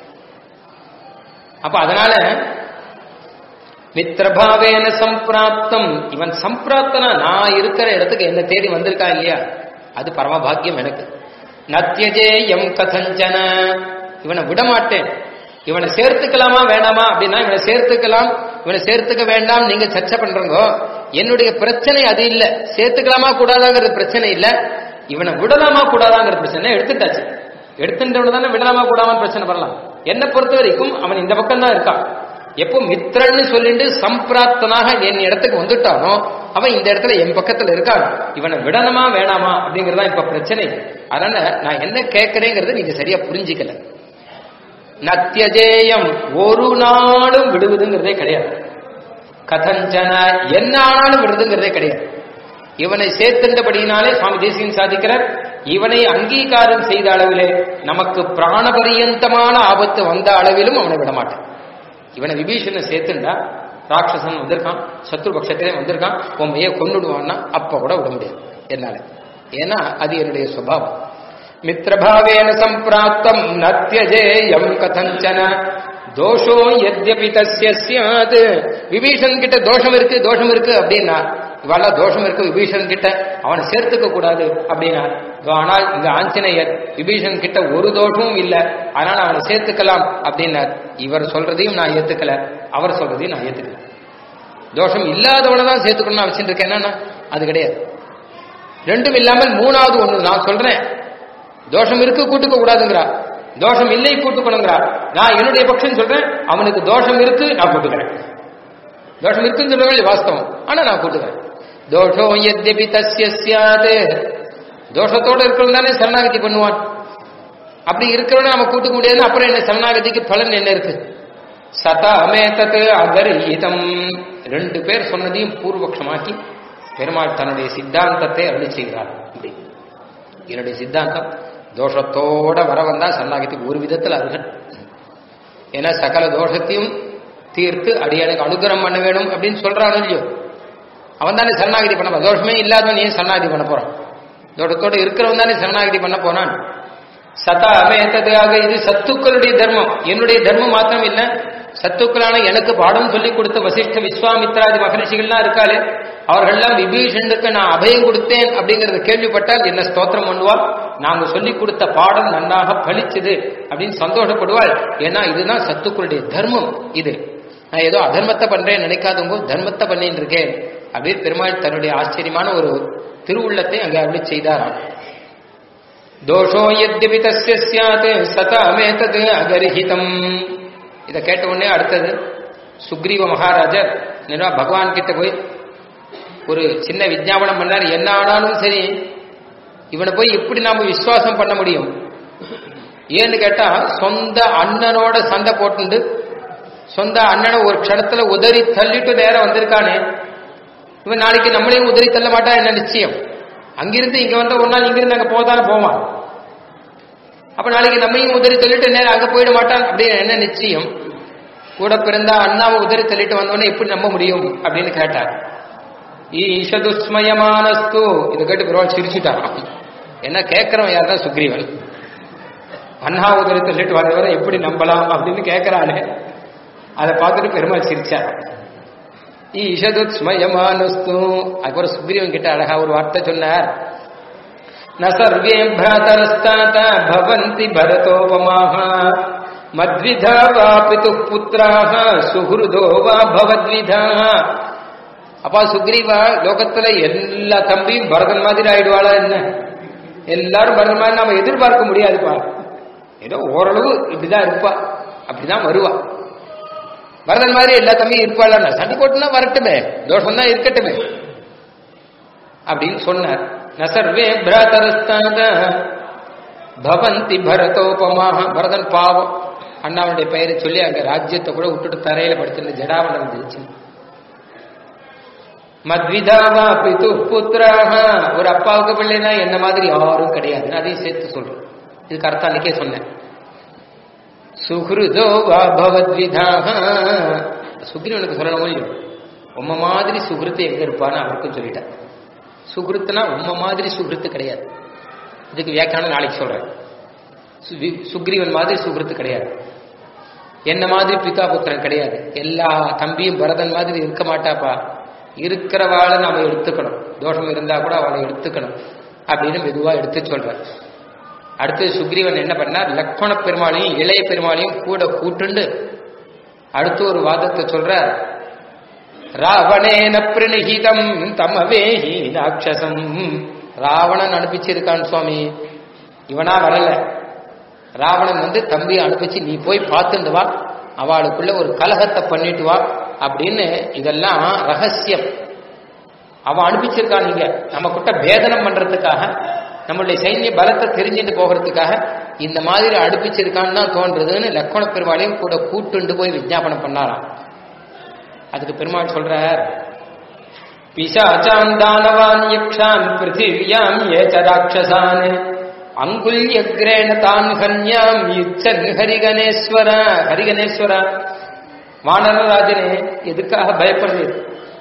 அப்ப அதனால மித்திரபாவேன சம்பிராப்தம் இவன் சம்பிராப்தனா நான் இருக்கிற இடத்துக்கு என்ன தேடி வந்திருக்கா இல்லையா அது பரமபாக்கியம் எனக்கு நத்தியஜே எம் கதஞ்சன இவனை விடமாட்டேன் இவனை சேர்த்துக்கலாமா வேண்டாமா அப்படின்னா இவனை சேர்த்துக்கலாம் இவனை சேர்த்துக்க வேண்டாம் நீங்க சர்ச்சை பண்றீங்க என்னுடைய பிரச்சனை அது இல்ல சேர்த்துக்கலாமா கூடாதாங்கிறது பிரச்சனை இல்ல இவனை விடலாமா கூடாதாங்கிற பிரச்சனை எடுத்துட்டாச்சு எடுத்துட்டவன தானே விடலாமா கூடாமான்னு பிரச்சனை வரலாம் என்னை பொறுத்த வரைக்கும் அவன் இந்த பக்கம் தான் இருக்கான் எப்போ மித்ரன்னு சொல்லிட்டு சம்பிராப்தனாக என் இடத்துக்கு வந்துட்டானோ அவன் இந்த இடத்துல என் பக்கத்துல இருக்கான் இவனை விடணுமா வேணாமா அப்படிங்கறதா இப்ப பிரச்சனை அதனால நான் என்ன கேட்கிறேங்கிறத நீங்க சரியா புரிஞ்சிக்கல நத்தியஜேயம் ஒரு நாளும் விடுவதுங்கிறதே கிடையாது கதஞ்சன என்ன ஆனாலும் விடுறதுங்கிறதே கிடையாது இவனை சேர்த்திருந்தபடியினாலே சுவாமி தேசியன் சாதிக்கிறார் இவனை அங்கீகாரம் செய்த அளவிலே நமக்கு பிராணபரியந்தமான ஆபத்து வந்த அளவிலும் அவனை விடமாட்டான் இவனை விபீஷனை சேர்த்துண்டா ராட்சசன் வந்திருக்கான் சத்ருபக்ஷத்திலே வந்திருக்கான் உண்மையை கொண்டுடுவான்னா அப்ப கூட விட முடியாது என்னால ஏன்னா அது என்னுடைய சுபாவம் மித்திரபாவேன சம்பிராப்தம் நத்தியஜேயம் கதஞ்சன தோஷோ எத்யபி தஸ்ய சியாத் விபீஷன் கிட்ட தோஷம் இருக்கு தோஷம் இருக்கு அப்படின்னா இவெல்லாம் தோஷம் இருக்கு விபீஷன் கிட்ட அவனை சேர்த்துக்க கூடாது அப்படின்னா ஆனால் இங்க ஆஞ்சநேயர் விபீஷன் கிட்ட ஒரு தோஷமும் இல்ல அதனால அவனை சேர்த்துக்கலாம் அப்படின்னார் இவர் சொல்றதையும் நான் ஏத்துக்கல அவர் சொல்றதையும் நான் ஏத்துக்கல தோஷம் இல்லாதவனை தான் சேர்த்துக்கணும்னு அவசியம் இருக்கேன் என்னன்னா அது கிடையாது ரெண்டும் இல்லாமல் மூணாவது ஒண்ணு நான் சொல்றேன் தோஷம் இருக்கு கூட்டுக்க கூடாதுங்கிறா தோஷம் இல்லை கூட்டுக்கணுங்கிறா நான் என்னுடைய பட்சம் சொல்றேன் அவனுக்கு தோஷம் இருக்கு நான் கூட்டுக்கிறேன் தோஷம் இருக்குன்னு சொல்றவங்க வாஸ்தவம் ஆனா நான் கூட்டுக்கிறேன் தோஷோ எத்யபி தஸ்ய சியாத் தோஷத்தோட இருக்கிறவன் தானே சரணாகதி பண்ணுவான் அப்படி இருக்கிறவன நம்ம கூட்டுக்க முடியாதுன்னு அப்புறம் என்ன சரணாகதிக்கு பலன் என்ன இருக்கு சதாமே தத் அகரீதம் ரெண்டு பேர் சொன்னதையும் பூர்வபக்ஷமாக்கி பெருமாள் தன்னுடைய சித்தாந்தத்தை அருளி செய்கிறார் அப்படி என்னுடைய சித்தாந்தம் தோஷத்தோட வர வந்தா சரணாகதிக்கு ஒரு விதத்தில் அருகன் ஏன்னா சகல தோஷத்தையும் தீர்த்து அடியானுக்கு அனுகிரகம் பண்ண வேணும் அப்படின்னு சொல்றான் இல்லையோ அவன் தானே சரணாகதி பண்ண போறான் தோஷமே இல்லாதவன் ஏன் சரணாகதி பண்ண போறான் தோஷத்தோட இருக்கிறவன் தானே சரணாகதி பண்ண போனான் சதா அமேத்ததாக இது சத்துக்களுடைய தர்மம் என்னுடைய தர்மம் மாத்திரம் இல்ல சத்துக்களான எனக்கு பாடம் சொல்லி கொடுத்த வசிஷ்ட விஸ்வாமித்ராதி மகரிஷிகள்லாம் இருக்காளே அவர்கள்லாம் விபீஷனுக்கு நான் அபயம் கொடுத்தேன் அப்படிங்கறத கேள்விப்பட்டால் என்ன ஸ்தோத்திரம் பண்ணுவாள் நாங்க சொல்லி கொடுத்த பாடம் நன்னாக பலிச்சது அப்படின்னு சந்தோஷப்படுவாள் ஏன்னா இதுதான் சத்துக்களுடைய தர்மம் இது நான் ஏதோ அதர்மத்தை பண்றேன் நினைக்காதவங்க தர்மத்தை பண்ணிட்டு இருக்கேன் அப்படின்னு பெருமாள் தன்னுடைய ஆச்சரியமான ஒரு திருவுள்ளத்தை அங்கே அருளி செய்தாராம் தோஷோ எத்யபி தஸ்ய சியாத் சதமேதத் அகர்ஹிதம் இதை கேட்ட உடனே அடுத்தது சுக்ரீவ மகாராஜர் நேரா பகவான் கிட்ட போய் ஒரு சின்ன விஜாபனம் பண்ணார் என்ன ஆனாலும் சரி இவனை போய் எப்படி நாம விசுவாசம் பண்ண முடியும் ஏன்னு கேட்டா சொந்த அண்ணனோட சண்டை போட்டுண்டு சொந்த அண்ணனை ஒரு க்ஷணத்துல உதறி தள்ளிட்டு நேரம் வந்திருக்கானே இவன் நாளைக்கு நம்மளையும் உதறி தள்ள மாட்டா என்ன நிச்சயம் அங்கிருந்து இங்க வந்த ஒரு நாள் இங்கிருந்து அங்க போதான போவான் அப்ப நாளைக்கு நம்மையும் உதறி தள்ளிட்டு நேரம் அங்க போயிட மாட்டான் அப்படின்னு என்ன நிச்சயம் கூட பிறந்தா அண்ணாவை உதறி தள்ளிட்டு வந்தோடனே எப்படி நம்ப முடியும் அப்படின்னு கேட்டார் ஈஷதுஸ்மயமானஸ்து இதை கேட்டு பெருமாள் சிரிச்சுட்டான் என்ன கேட்கிறவன் யார் தான் சுக்ரீவன் அண்ணா உதறி தள்ளிட்டு வந்தவரை எப்படி நம்பலாம் அப்படின்னு கேட்கிறானே அதை பார்த்துட்டு பெருமாள் சிரிச்சார் ஈஷதுஸ்மயமானஸ்து அதுக்கப்புறம் சுக்ரீவன் கிட்ட அழகா ஒரு வார்த்தை சொன்னார் ந சர்வே பிராதரஸ்தாத பவந்தி பரதோபமாக மத்விதா வா பிது புத்திராக சுஹுருதோ வா பவத்விதா அப்பா சுக்ரீவா லோகத்துல எல்லா தம்பியும் பரதன் மாதிரி ஆயிடுவாளா என்ன எல்லாரும் பரதன் மாதிரி நாம எதிர்பார்க்க முடியாதுப்பா ஏதோ ஓரளவு இப்படிதான் இருப்பா அப்படிதான் வருவா பரதன் மாதிரி எல்லா தம்பியும் இருப்பாளா சண்டை போட்டுனா வரட்டுமே தோஷம் தான் இருக்கட்டுமே அப்படின்னு சொன்னார் நசர்வே பிராதரஸ்தாத பவந்தி பரதோபமாக பரதன் பாவம் அண்ணாவுடைய பெயரை சொல்லி அங்க ராஜ்யத்தை கூட விட்டுட்டு தரையில படுத்திருந்த ஜடாவனம் ஜெயிச்சு மத்விதாவா பிது புத்திராக ஒரு அப்பாவுக்கு பிள்ளைனா என்ன மாதிரி யாரும் கிடையாது அதையும் சேர்த்து சொல்றேன் இதுக்கு அர்த்தம் அன்னைக்கே சொன்னேன் சுஹ்ருதோ வா பவத்விதாக சுக்ரீவனுக்கு சொல்லணும் இல்லையோ உம்ம மாதிரி சுகிருத்து எங்க இருப்பான்னு அவருக்கும் சொல்லிட்டேன் சுகிருத்துனா உம்ம மாதிரி சுகிருத்து கிடையாது இதுக்கு வியாக்கியானம் நாளைக்கு சொல்றேன் சு- சுக்ரீவன் மாதிரி சுகிருத்து கிடையாது என்ன மாதிரி பிதா புத்திரன் கிடையாது எல்லா தம்பியும் பரதன் மாதிரி இருக்க மாட்டாப்பா இருக்கிறவாளை நாம எடுத்துக்கணும் தோஷம் இருந்தா கூட அவளை எடுத்துக்கணும் அப்படின்னு மெதுவா எடுத்து சொல்றேன் அடுத்து சுக்ரீவன் என்ன பண்ணார் லக்ஷ்மண பெருமாளையும் இளைய பெருமாளையும் கூட கூட்டுண்டு அடுத்து ஒரு வாதத்தை சொல்றார் ராவணேன பிரணிகிதம் தமவேஹி ராட்சசம் ராவணன் அனுப்பிச்சிருக்கான் சுவாமி இவனா வரல ராவணன் வந்து தம்பி அனுப்பிச்சு நீ போய் பார்த்துட்டு வா அவளுக்குள்ள ஒரு கலகத்தை பண்ணிட்டு வா அப்படின்னு இதெல்லாம் ரகசியம் அவன் அனுப்பிச்சிருக்கான் நீங்க நம்ம கிட்ட பேதனம் பண்றதுக்காக நம்மளுடைய சைன்ய பலத்தை தெரிஞ்சுட்டு போகிறதுக்காக இந்த மாதிரி அனுப்பிச்சிருக்கான்னு தான் தோன்றதுன்னு லக்ஷ்மண பெருமாளையும் கூட கூட்டுண்டு போய் விஜாபனம் பண்ணாராம் அதுக்கு பெருமாள் சொல்றார் பிசாச்சான் தானவான் யக்ஷான் பிருத்திவியாம் ஏச்ச ராட்சசான் அங்குல்யக்ரேண தான் ஹன்யாம் யுச்சன் ஹரிகணேஸ்வர ஹரிகணேஸ்வர வானரராஜனே எதுக்காக பயப்படுறது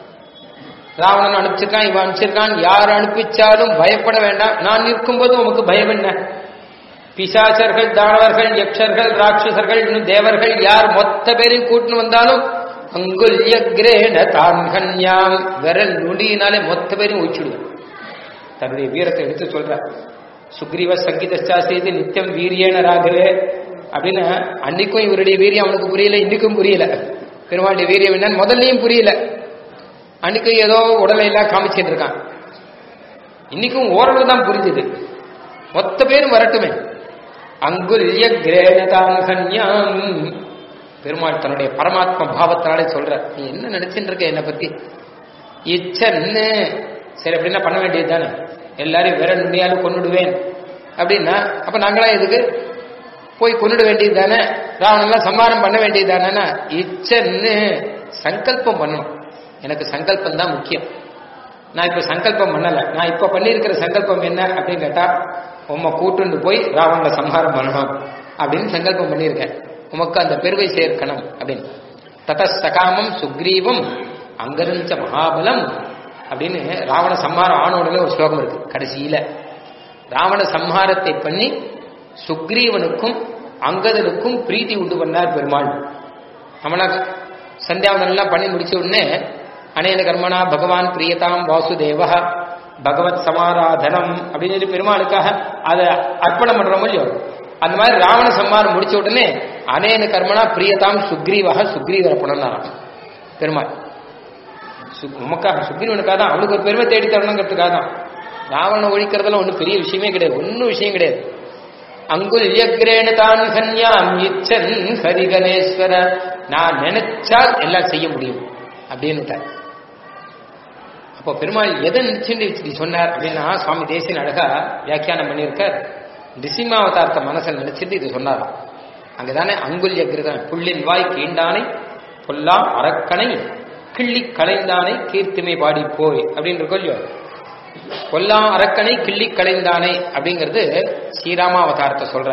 ராவணன் அனுப்பிச்சிருக்கான் இவன் அனுப்பிச்சிருக்கான் யார் அனுப்பிச்சாலும் பயப்பட வேண்டாம் நான் இருக்கும்போது உமக்கு பயம் என்ன பிசாசர்கள் தானவர்கள் யக்ஷர்கள் ராட்சசர்கள் இன்னும் தேவர்கள் யார் மொத்த பேரையும் கூட்டின்னு வந்தாலும் அங்குல்யக்ரேண தான் ஹன்யாம் விரல் நுடியினாலே மொத்த பேரையும் ஒழிச்சுடுவேன் தன்னுடைய வீரத்தை எடுத்து சொல்ற சுக்ரீவ சங்கீதாஸ்திரீது நித்தியம் வீரியேன ராகவே அப்படின்னு அன்னைக்கும் இவருடைய வீரியம் அவனுக்கு புரியல இன்னைக்கும் புரியல பெருமாளுடைய வீரியம் என்னன்னு முதல்லையும் புரியல அன்னைக்கும் ஏதோ உடலை எல்லாம் காமிச்சிட்டு இருக்கான் இன்னைக்கும் ஓரளவு தான் புரிஞ்சுது மொத்த பேரும் வரட்டுமே அங்குல்ய கிரேணதான் கன்யாம் பெருமாள் தன்னுடைய பரமாத்ம பாவத்தினாலே சொல்ற நீ என்ன நினைச்சுட்டு இருக்க என்னை பத்தி இச்சன்னு சரி அப்படின்னா பண்ண வேண்டியது தானே எல்லாரையும் வேற நுண்ணியாலும் கொண்டுடுவேன் அப்படின்னா அப்ப நாங்களா எதுக்கு போய் கொண்டுட வேண்டியது தானே ராவணெல்லாம் சம்மாரம் பண்ண வேண்டியது தானேன்னா இச்சன்னு சங்கல்பம் பண்ணணும் எனக்கு சங்கல்பம் தான் முக்கியம் நான் இப்ப சங்கல்பம் பண்ணல நான் இப்ப பண்ணியிருக்கிற சங்கல்பம் என்ன அப்படின்னு கேட்டா உம்மை கூட்டுண்டு போய் ராவண சம்ஹாரம் பண்ணணும் அப்படின்னு சங்கல்பம் பண்ணியிருக்கேன் உமக்கு அந்த பெருவை சேர்க்கணும் அப்படின்னு தத சகாமம் சுக்ரீவம் அங்கரிஞ்ச மகாபலம் அப்படின்னு ராவண சம்ஹாரம் ஆனோடனே ஒரு ஸ்லோகம் இருக்கு கடைசியில ராவண சம்ஹாரத்தை பண்ணி சுக்ரீவனுக்கும் அங்கதனுக்கும் பிரீத்தி உண்டு பண்ணார் பெருமாள் நம்மளா சந்தியாவனம் எல்லாம் பண்ணி முடிச்ச உடனே அனேன கர்மனா பகவான் பிரியதாம் வாசுதேவ பகவத் சமாராதனம் அப்படின்னு சொல்லி பெருமாளுக்காக அதை அர்ப்பணம் பண்றோம் இல்லையோ அந்த மாதிரி ராவண சம்மாரம் முடிச்ச உடனே அனேன கர்மனா பிரியதாம் சுக்ரீவக சுக்ரீவ அர்ப்பணம் பெருமாள் சு- உமக்காக சுக்ரீவனுக்காக தான் அவனுக்கு ஒரு பெருமை தேடி தரணுங்கிறதுக்காக தான் ராவணனை ஒழிக்கிறதுல ஒன்றும் பெரிய விஷயமே கிடையாது ஒன்றும் விஷயம் கிடையாது அங்குல்யக்ரேண தான் கன்யாம் இச்சன் ஹரிகணேஸ்வர நான் நினைச்சால் எல்லாம் செய்ய முடியும் அப்படின்னு அப்போ பெருமாள் எதை நினைச்சுட்டு இப்படி சொன்னார் அப்படின்னா சுவாமி தேசியன் அழகா வியாக்கியானம் பண்ணியிருக்கார் நிசிம்மாவதாரத்தை மனசில் நினைச்சிட்டு இது சொன்னாராம் அங்கதானே அங்குல்ய கிருதன் புள்ளின் வாய் கீண்டானை பொல்லாம் அரக்கனை கிள்ளி களைந்தானை கீர்த்திமை பாடி போய் அப்படின்னு இருக்கோ இல்லையோ பொல்லா அரக்கனை கிள்ளி களைந்தானே அப்படிங்கிறது ஸ்ரீராமாவதாரத்தை சொல்ற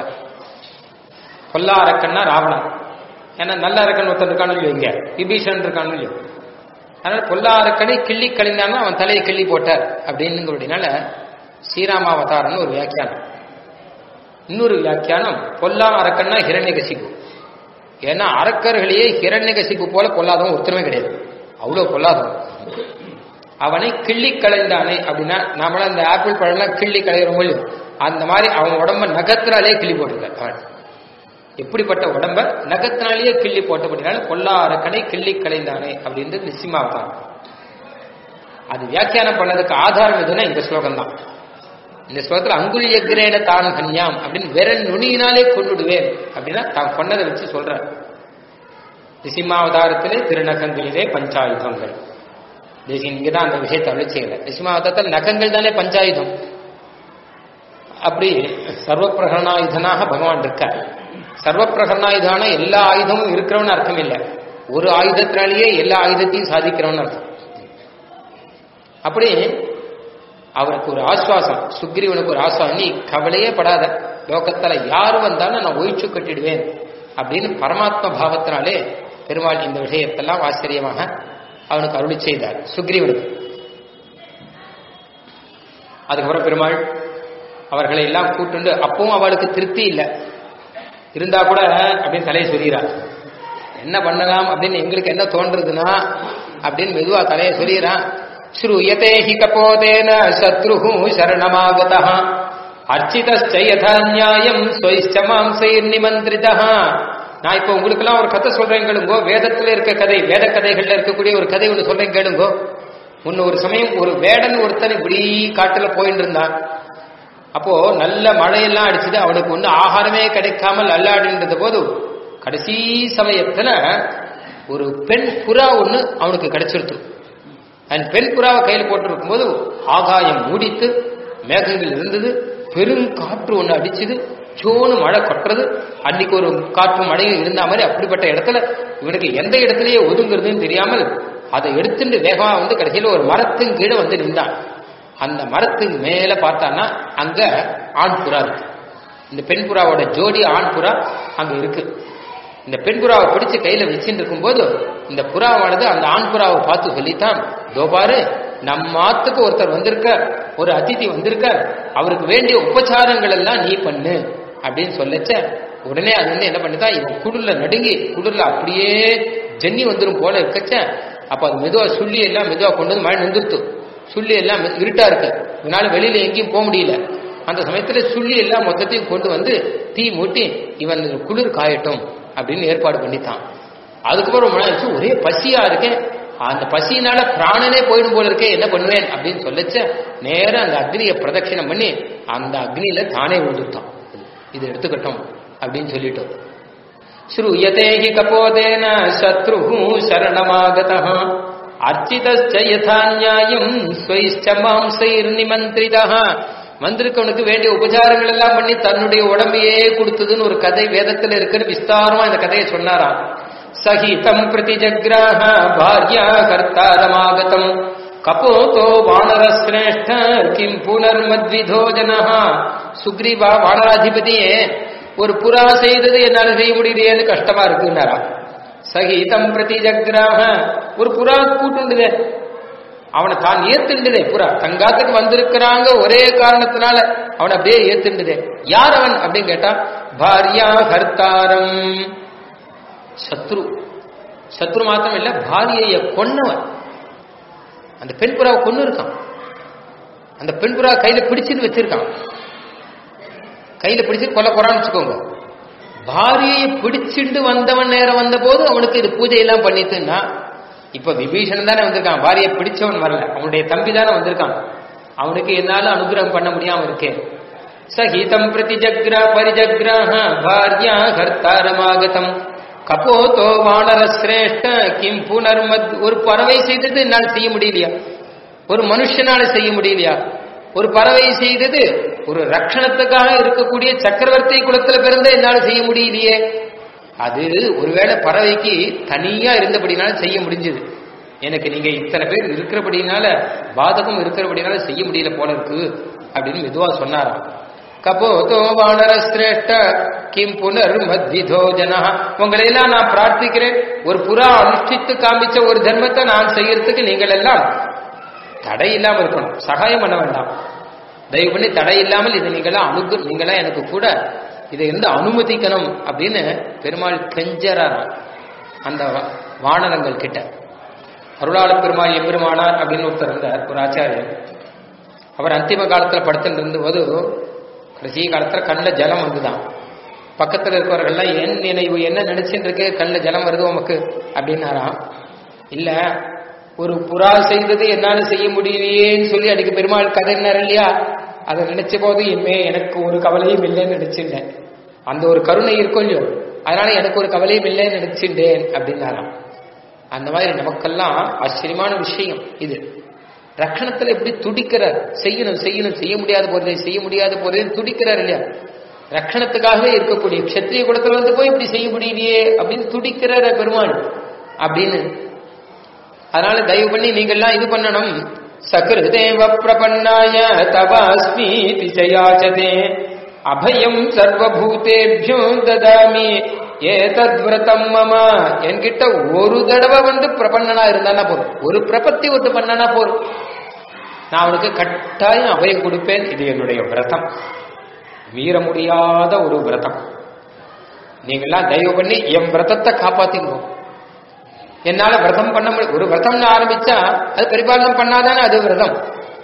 பொல்லா அரக்கன்னா ராவணன் ஏன்னா நல்ல அரக்கன் ஒருத்தன் இருக்கானு இல்லையோ இங்க விபீஷன் இருக்கானு இல்லையோ அதனால பொல்லா அரக்கனை கிள்ளி கழிந்தான்னா அவன் தலையை கிள்ளி போட்டார் அப்படின்னுங்கிறதுனால ஸ்ரீராமாவதாரம்னு ஒரு வியாக்கியானம் இன்னொரு வியாக்கியானம் பொல்லா அரக்கன்னா ஹிரண்யகசிப்பு ஏன்னா அரக்கர்களையே ஹிரண்யகசிப்பு போல பொல்லாதவன் ஒருத்தருமே கிடையாது அவ்வளவு பொல்லாதவன் அவனை கிள்ளி களைந்தானே அப்படின்னா நாமளாம் அந்த ஆப்பிள் பழம்லாம் கிள்ளி களைகிறோம் இல்லையோ அந்த மாதிரி அவன் உடம்ப நகத்தினாலே கிள்ளி போட்டிருக்க அவன் எப்படிப்பட்ட உடம்ப நகத்தினாலேயே கிள்ளி போட்டபடினால பொல்லா அரக்கனை கிள்ளி களைந்தானே அப்படின்னு நிசிமாவதாரம் அது வியாக்கியானம் பண்ணதுக்கு ஆதாரம் எதுன்னா இந்த ஸ்லோகம் தான் இந்த ஸ்லோகத்துல அங்குலி எக்ரேன தான் கன்யாம் அப்படின்னு விரல் நுனியினாலே கொண்டுடுவேன் அப்படின்னா தான் கொண்டதை வச்சு சொல்ற நிசிம்மாவதாரத்திலே திருநகங்களிலே பஞ்சாயுதங்கள் தேசியம் இங்கே தான் அந்த விஷயத்தை அருளி செய்யல நிசிம்மாவதாரத்தில் நகங்கள் தானே பஞ்சாயுதம் அப்படி சர்வ பிரகரணாயுதனாக பகவான் இருக்கார் சர்வ பிரகரணாயுதான எல்லா ஆயுதமும் இருக்கிறவன்னு அர்த்தம் இல்லை ஒரு ஆயுதத்தினாலேயே எல்லா ஆயுதத்தையும் சாதிக்கிறவன் அர்த்தம் அப்படி அவருக்கு ஒரு ஆஸ்வாசம் சுக்ரீவனுக்கு ஒரு ஆஸ்வாசம் நீ கவலையே படாத லோகத்துல யார் வந்தாலும் நான் ஒழிச்சு கட்டிடுவேன் அப்படின்னு பரமாத்ம பாவத்தினாலே பெருமாள் இந்த விஷயத்தெல்லாம் ஆச்சரியமாக அவனுக்கு அருளி செய்தார் சுக்ரீவனுக்கு அதுக்கப்புறம் பெருமாள் அவர்களை எல்லாம் கூட்டுண்டு அப்பவும் அவளுக்கு திருப்தி இல்லை இருந்தா கூட அப்படின்னு தலையை சொல்லிடுறார் என்ன பண்ணலாம் அப்படின்னு எங்களுக்கு என்ன தோன்றதுன்னா அப்படின்னு மெதுவா தலையை சொல்லிடுறான் ஸ்ரூயதே ஹி கபோதேன சத்ருஹு சரணமாகதா அர்ச்சிதஸ்ச யதா நியாயம் ஸ்வைஷ்ட மாம்சைர் நிமந்திரிதா நான் இப்போ உங்களுக்கெல்லாம் ஒரு கதை சொல்றேன் கேளுங்கோ வேதத்துல இருக்க கதை வேத கதைகள்ல இருக்கக்கூடிய ஒரு கதை ஒன்று சொல்றேன் கேளுங்கோ முன்ன ஒரு சமயம் ஒரு வேடன் ஒருத்தன் இப்படி காட்டுல போயிட்டு இருந்தான் அப்போ நல்ல மழையெல்லாம் அடிச்சுது அவனுக்கு ஒண்ணு ஆகாரமே கிடைக்காமல் அல்லாடின்றது போது கடைசி சமயத்துல ஒரு பெண் புறா ஒண்ணு அவனுக்கு கிடைச்சிருத்து அந்த பெண் புறாவை கையில் போட்டிருக்கும் போது ஆகாயம் மூடித்து மேகங்கள் இருந்தது பெரும் காற்று ஒண்ணு அடிச்சுது சோனு மழை கொட்டுறது அன்னைக்கு ஒரு காற்று மழையும் இருந்த மாதிரி அப்படிப்பட்ட இடத்துல இவனுக்கு எந்த இடத்துலயே ஒதுங்குறதுன்னு தெரியாமல் அதை எடுத்துட்டு வேகமா வந்து கடைசியில ஒரு மரத்தின் கீழே வந்து நின்றான் அந்த மரத்துக்கு மேல பார்த்தான்னா அங்க ஆண் புறா இருக்கு இந்த பெண் புறாவோட ஜோடி ஆண் புறா அங்க இருக்கு இந்த பெண் புறாவை பிடிச்சு கையில வச்சுட்டு இருக்கும்போது இந்த புறாவானது அந்த ஆண் புறாவை பார்த்து சொல்லித்தான் தோ பாரு நம்ம ஆத்துக்கு ஒருத்தர் வந்திருக்கார் ஒரு அதிதி வந்திருக்கார் அவருக்கு வேண்டிய உபச்சாரங்கள் எல்லாம் நீ பண்ணு அப்படின்னு சொல்லச்ச உடனே அது வந்து என்ன பண்ணிதான் இவன் குளிர்ல நடுங்கி குளிர்ல அப்படியே ஜன்னி வந்துடும் போல இருக்கச்ச அப்ப அது மெதுவா சுள்ளி எல்லாம் மெதுவா கொண்டு வந்து மழை நின்றுத்து சுள்ளி எல்லாம் இருட்டா இருக்கு இதனால வெளியில எங்கேயும் போக முடியல அந்த சமயத்துல சுள்ளி எல்லாம் மொத்தத்தையும் கொண்டு வந்து தீ மூட்டி இவன் குளிர் காயட்டும் அப்படின்னு ஏற்பாடு பண்ணித்தான் அதுக்கப்புறம் மழை ஆச்சு ஒரே பசியா இருக்கேன் அந்த பசியினால பிராணனே போயிடும் போல இருக்கே என்ன பண்ணுவேன் அப்படின்னு சொல்லச்ச நேரம் அந்த அக்னியை பிரதட்சிணம் பண்ணி அந்த அக்னியில தானே விழுந்துட்டான் இது எடுத்துக்கட்டும் அப்படின்னு சொல்லிட்டோம் ஸ்ரூயதே ஹி கபோதேன சத்ரு சரணமாகதः அர்ச்சிதஸ்ச யதா நியாயம் ஸ்வைஷ்ச மாம்சைர் நிமந்திரிதः மந்திரிக்கவனுக்கு வேண்டிய உபச்சாரங்கள் எல்லாம் பண்ணி தன்னுடைய உடம்பையே கொடுத்ததுன்னு ஒரு கதை வேதத்துல இருக்குன்னு விஸ்தாரமா இந்த கதையை சொன்னாராம் சகிதம் பிரதி ஜக்ராஹ பாரியா கர்த்தாரமாகதம் கபோதோ வானரஸ்ரேஷ்ட கிம் புனர்மத்விதோ ஜனஹ சுக்ரீவா வானராதிபதியே ஒரு புறா செய்தது என்னால செய்ய முடியலையேன்னு கஷ்டமா இருக்குன்னாரா சகிதம் பிரதி ஜக்ராஹ ஒரு புறா கூட்டுண்டுதே அவனை தான் ஏத்துண்டுதே புறா தங்காத்துக்கு வந்திருக்கிறாங்க ஒரே காரணத்தினால அவனை அப்படியே ஏத்துண்டுதே யார் அவன் அப்படின்னு கேட்டா பாரியா கர்த்தாரம் சத்ரு சத்ரு மாத்திரம் இல்ல பாரியைய கொன்னவன் அந்த பெண் புறாவை கொண்டு இருக்கான் அந்த பெண் புறா கையில பிடிச்சிட்டு வச்சிருக்கான் கையில பிடிச்சு கொல்ல போறான்னு வச்சுக்கோங்க பாரியையை பிடிச்சிட்டு வந்தவன் நேரம் வந்த போது அவனுக்கு இது பூஜை எல்லாம் பண்ணிட்டுன்னா இப்ப விபீஷணன் தானே வந்திருக்கான் பாரியை பிடிச்சவன் வரல அவனுடைய தம்பி தானே வந்திருக்கான் அவனுக்கு என்னால அனுகிரகம் பண்ண முடியாம இருக்கேன் சகிதம் பிரதி ஜக்ரா பரிஜக்ராஹ பாரியா கர்த்தாரமாகதம் கபோதோ வானர சிரேஷ்ட கிம் புனர்மத் ஒரு பறவை செய்தது என்னால் செய்ய முடியலையா ஒரு மனுஷனால செய்ய முடியலையா ஒரு பறவை செய்தது ஒரு ரட்சணத்துக்காக இருக்கக்கூடிய சக்கரவர்த்தி குலத்துல பிறந்த என்னால செய்ய முடியலையே அது ஒருவேளை பறவைக்கு தனியா இருந்தபடினால செய்ய முடிஞ்சது எனக்கு நீங்க இத்தனை பேர் இருக்கிறபடினால பாதகம் இருக்கிறபடினால செய்ய முடியல போல இருக்கு அப்படின்னு மெதுவா சொன்னாராம் கபோதோ வானர சிரேஷ்ட கிம் புனர் மத்விதோ ஜனா உங்களை எல்லாம் நான் பிரார்த்திக்கிறேன் ஒரு புறா அனுஷ்டித்து காமிச்ச ஒரு தர்மத்தை நான் செய்யறதுக்கு நீங்கள் எல்லாம் தடை இல்லாம இருக்கணும் சகாயம் பண்ண வேண்டாம் தயவு பண்ணி தடை இல்லாமல் இது நீங்களா அணுகு நீங்களா எனக்கு கூட இதை இருந்து அனுமதிக்கணும் அப்படின்னு பெருமாள் கெஞ்சறாராம் அந்த வானரங்கள் கிட்ட அருளாள பெருமாள் எம்பெருமானார் அப்படின்னு ஒருத்தர் இருந்தார் ஒரு ஆச்சாரியர் அவர் அந்திம காலத்துல படுத்துட்டு இருந்தபோது கடைசி காலத்துல கண்ணில் ஜலம் வந்துதான் பக்கத்துல இருக்கிறவர்கள்லாம் என் நினைவு என்ன நினைச்சுட்டு இருக்கு கண்ணில் ஜலம் வருது உமக்கு அப்படின்னாராம் இல்ல ஒரு புறா செய்தது என்னால செய்ய முடியலையேன்னு சொல்லி அன்னைக்கு பெருமாள் கதைனார் இல்லையா அதை நினைச்ச போது இனிமே எனக்கு ஒரு கவலையும் இல்லைன்னு நினைச்சிருந்தேன் அந்த ஒரு கருணை இருக்கும் இல்லையோ அதனால எனக்கு ஒரு கவலையும் இல்லைன்னு நினைச்சிட்டேன் அப்படின்னாராம் அந்த மாதிரி நமக்கெல்லாம் ஆச்சரியமான விஷயம் இது ரక్షணத்துல எப்படி துடிக்கிறார் செய்யணும் செய்யணும் செய்ய முடியாத போறதே செய்ய முடியாத போறதே துடிக்கிறார் இல்லையா ரక్షணத்துக்காகவே இருக்கக்கூடிய க்ஷத்ரிய குலத்துல வந்து போய் இப்படி செய்ய முடியலையே அப்படின்னு துடிக்கிறார பெருமாள் அப்படின்னு அதனால தயவு பண்ணி நீங்கள்லாம் இது பண்ணணும் சகிருதேவ பிரபன்னாய தவாஸ்மி திசையாச்சதே அபயம் சர்வபூதேபியோ ததாமி ஏதத்விரதம் மம என்கிட்ட ஒரு தடவை வந்து பிரபன்னனா இருந்தானா போதும் ஒரு பிரபத்தி ஒட்டு பண்ணனா போதும் நான் அவனுக்கு கட்டாயம் அபயம் கொடுப்பேன் இது என்னுடைய விரதம் மீற முடியாத ஒரு விரதம் நீங்கள்லாம் தயவு பண்ணி என் விரதத்தை காப்பாத்திக்கோ என்னால விரதம் பண்ண முடியும் ஒரு விரதம்னு ஆரம்பிச்சா அது பரிபாலனம் பண்ணாதானே அது விரதம்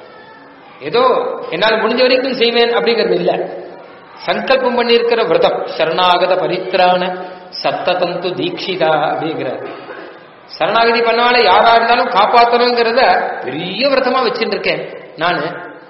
ஏதோ என்னால் முடிஞ்ச வரைக்கும் செய்வேன் அப்படிங்கிறது இல்ல சங்கல்பம் பண்ணியிருக்கிற விரதம் சரணாகத பரித்ரான சப்ததந்து தீட்சிதா அப்படிங்கிற சரணாகதி பண்ணவால யாரா இருந்தாலும் காப்பாற்றணுங்கிறத பெரிய விரதமா வச்சுட்டு இருக்கேன் நானு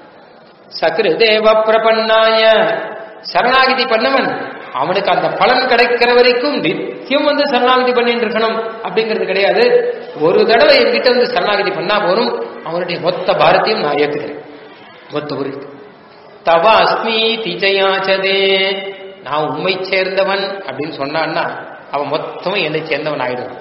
சக்ருதேவ பிரபன்னாய சரணாகதி பண்ணவன் அவனுக்கு அந்த பலன் கிடைக்கிற வரைக்கும் நித்தியம் வந்து சரணாகதி பண்ணிட்டு இருக்கணும் அப்படிங்கிறது கிடையாது ஒரு தடவை என்கிட்ட வந்து சரணாகதி பண்ணா போரும் அவனுடைய மொத்த பாரத்தையும் நான் ஏத்துக்கிறேன் மொத்த ஒரு தவ அஸ்மி திஜயாச்சதே நான் உண்மை சேர்ந்தவன் அப்படின்னு சொன்னான்னா அவன் மொத்தமும் என்னை சேர்ந்தவன் ஆயிடுவான்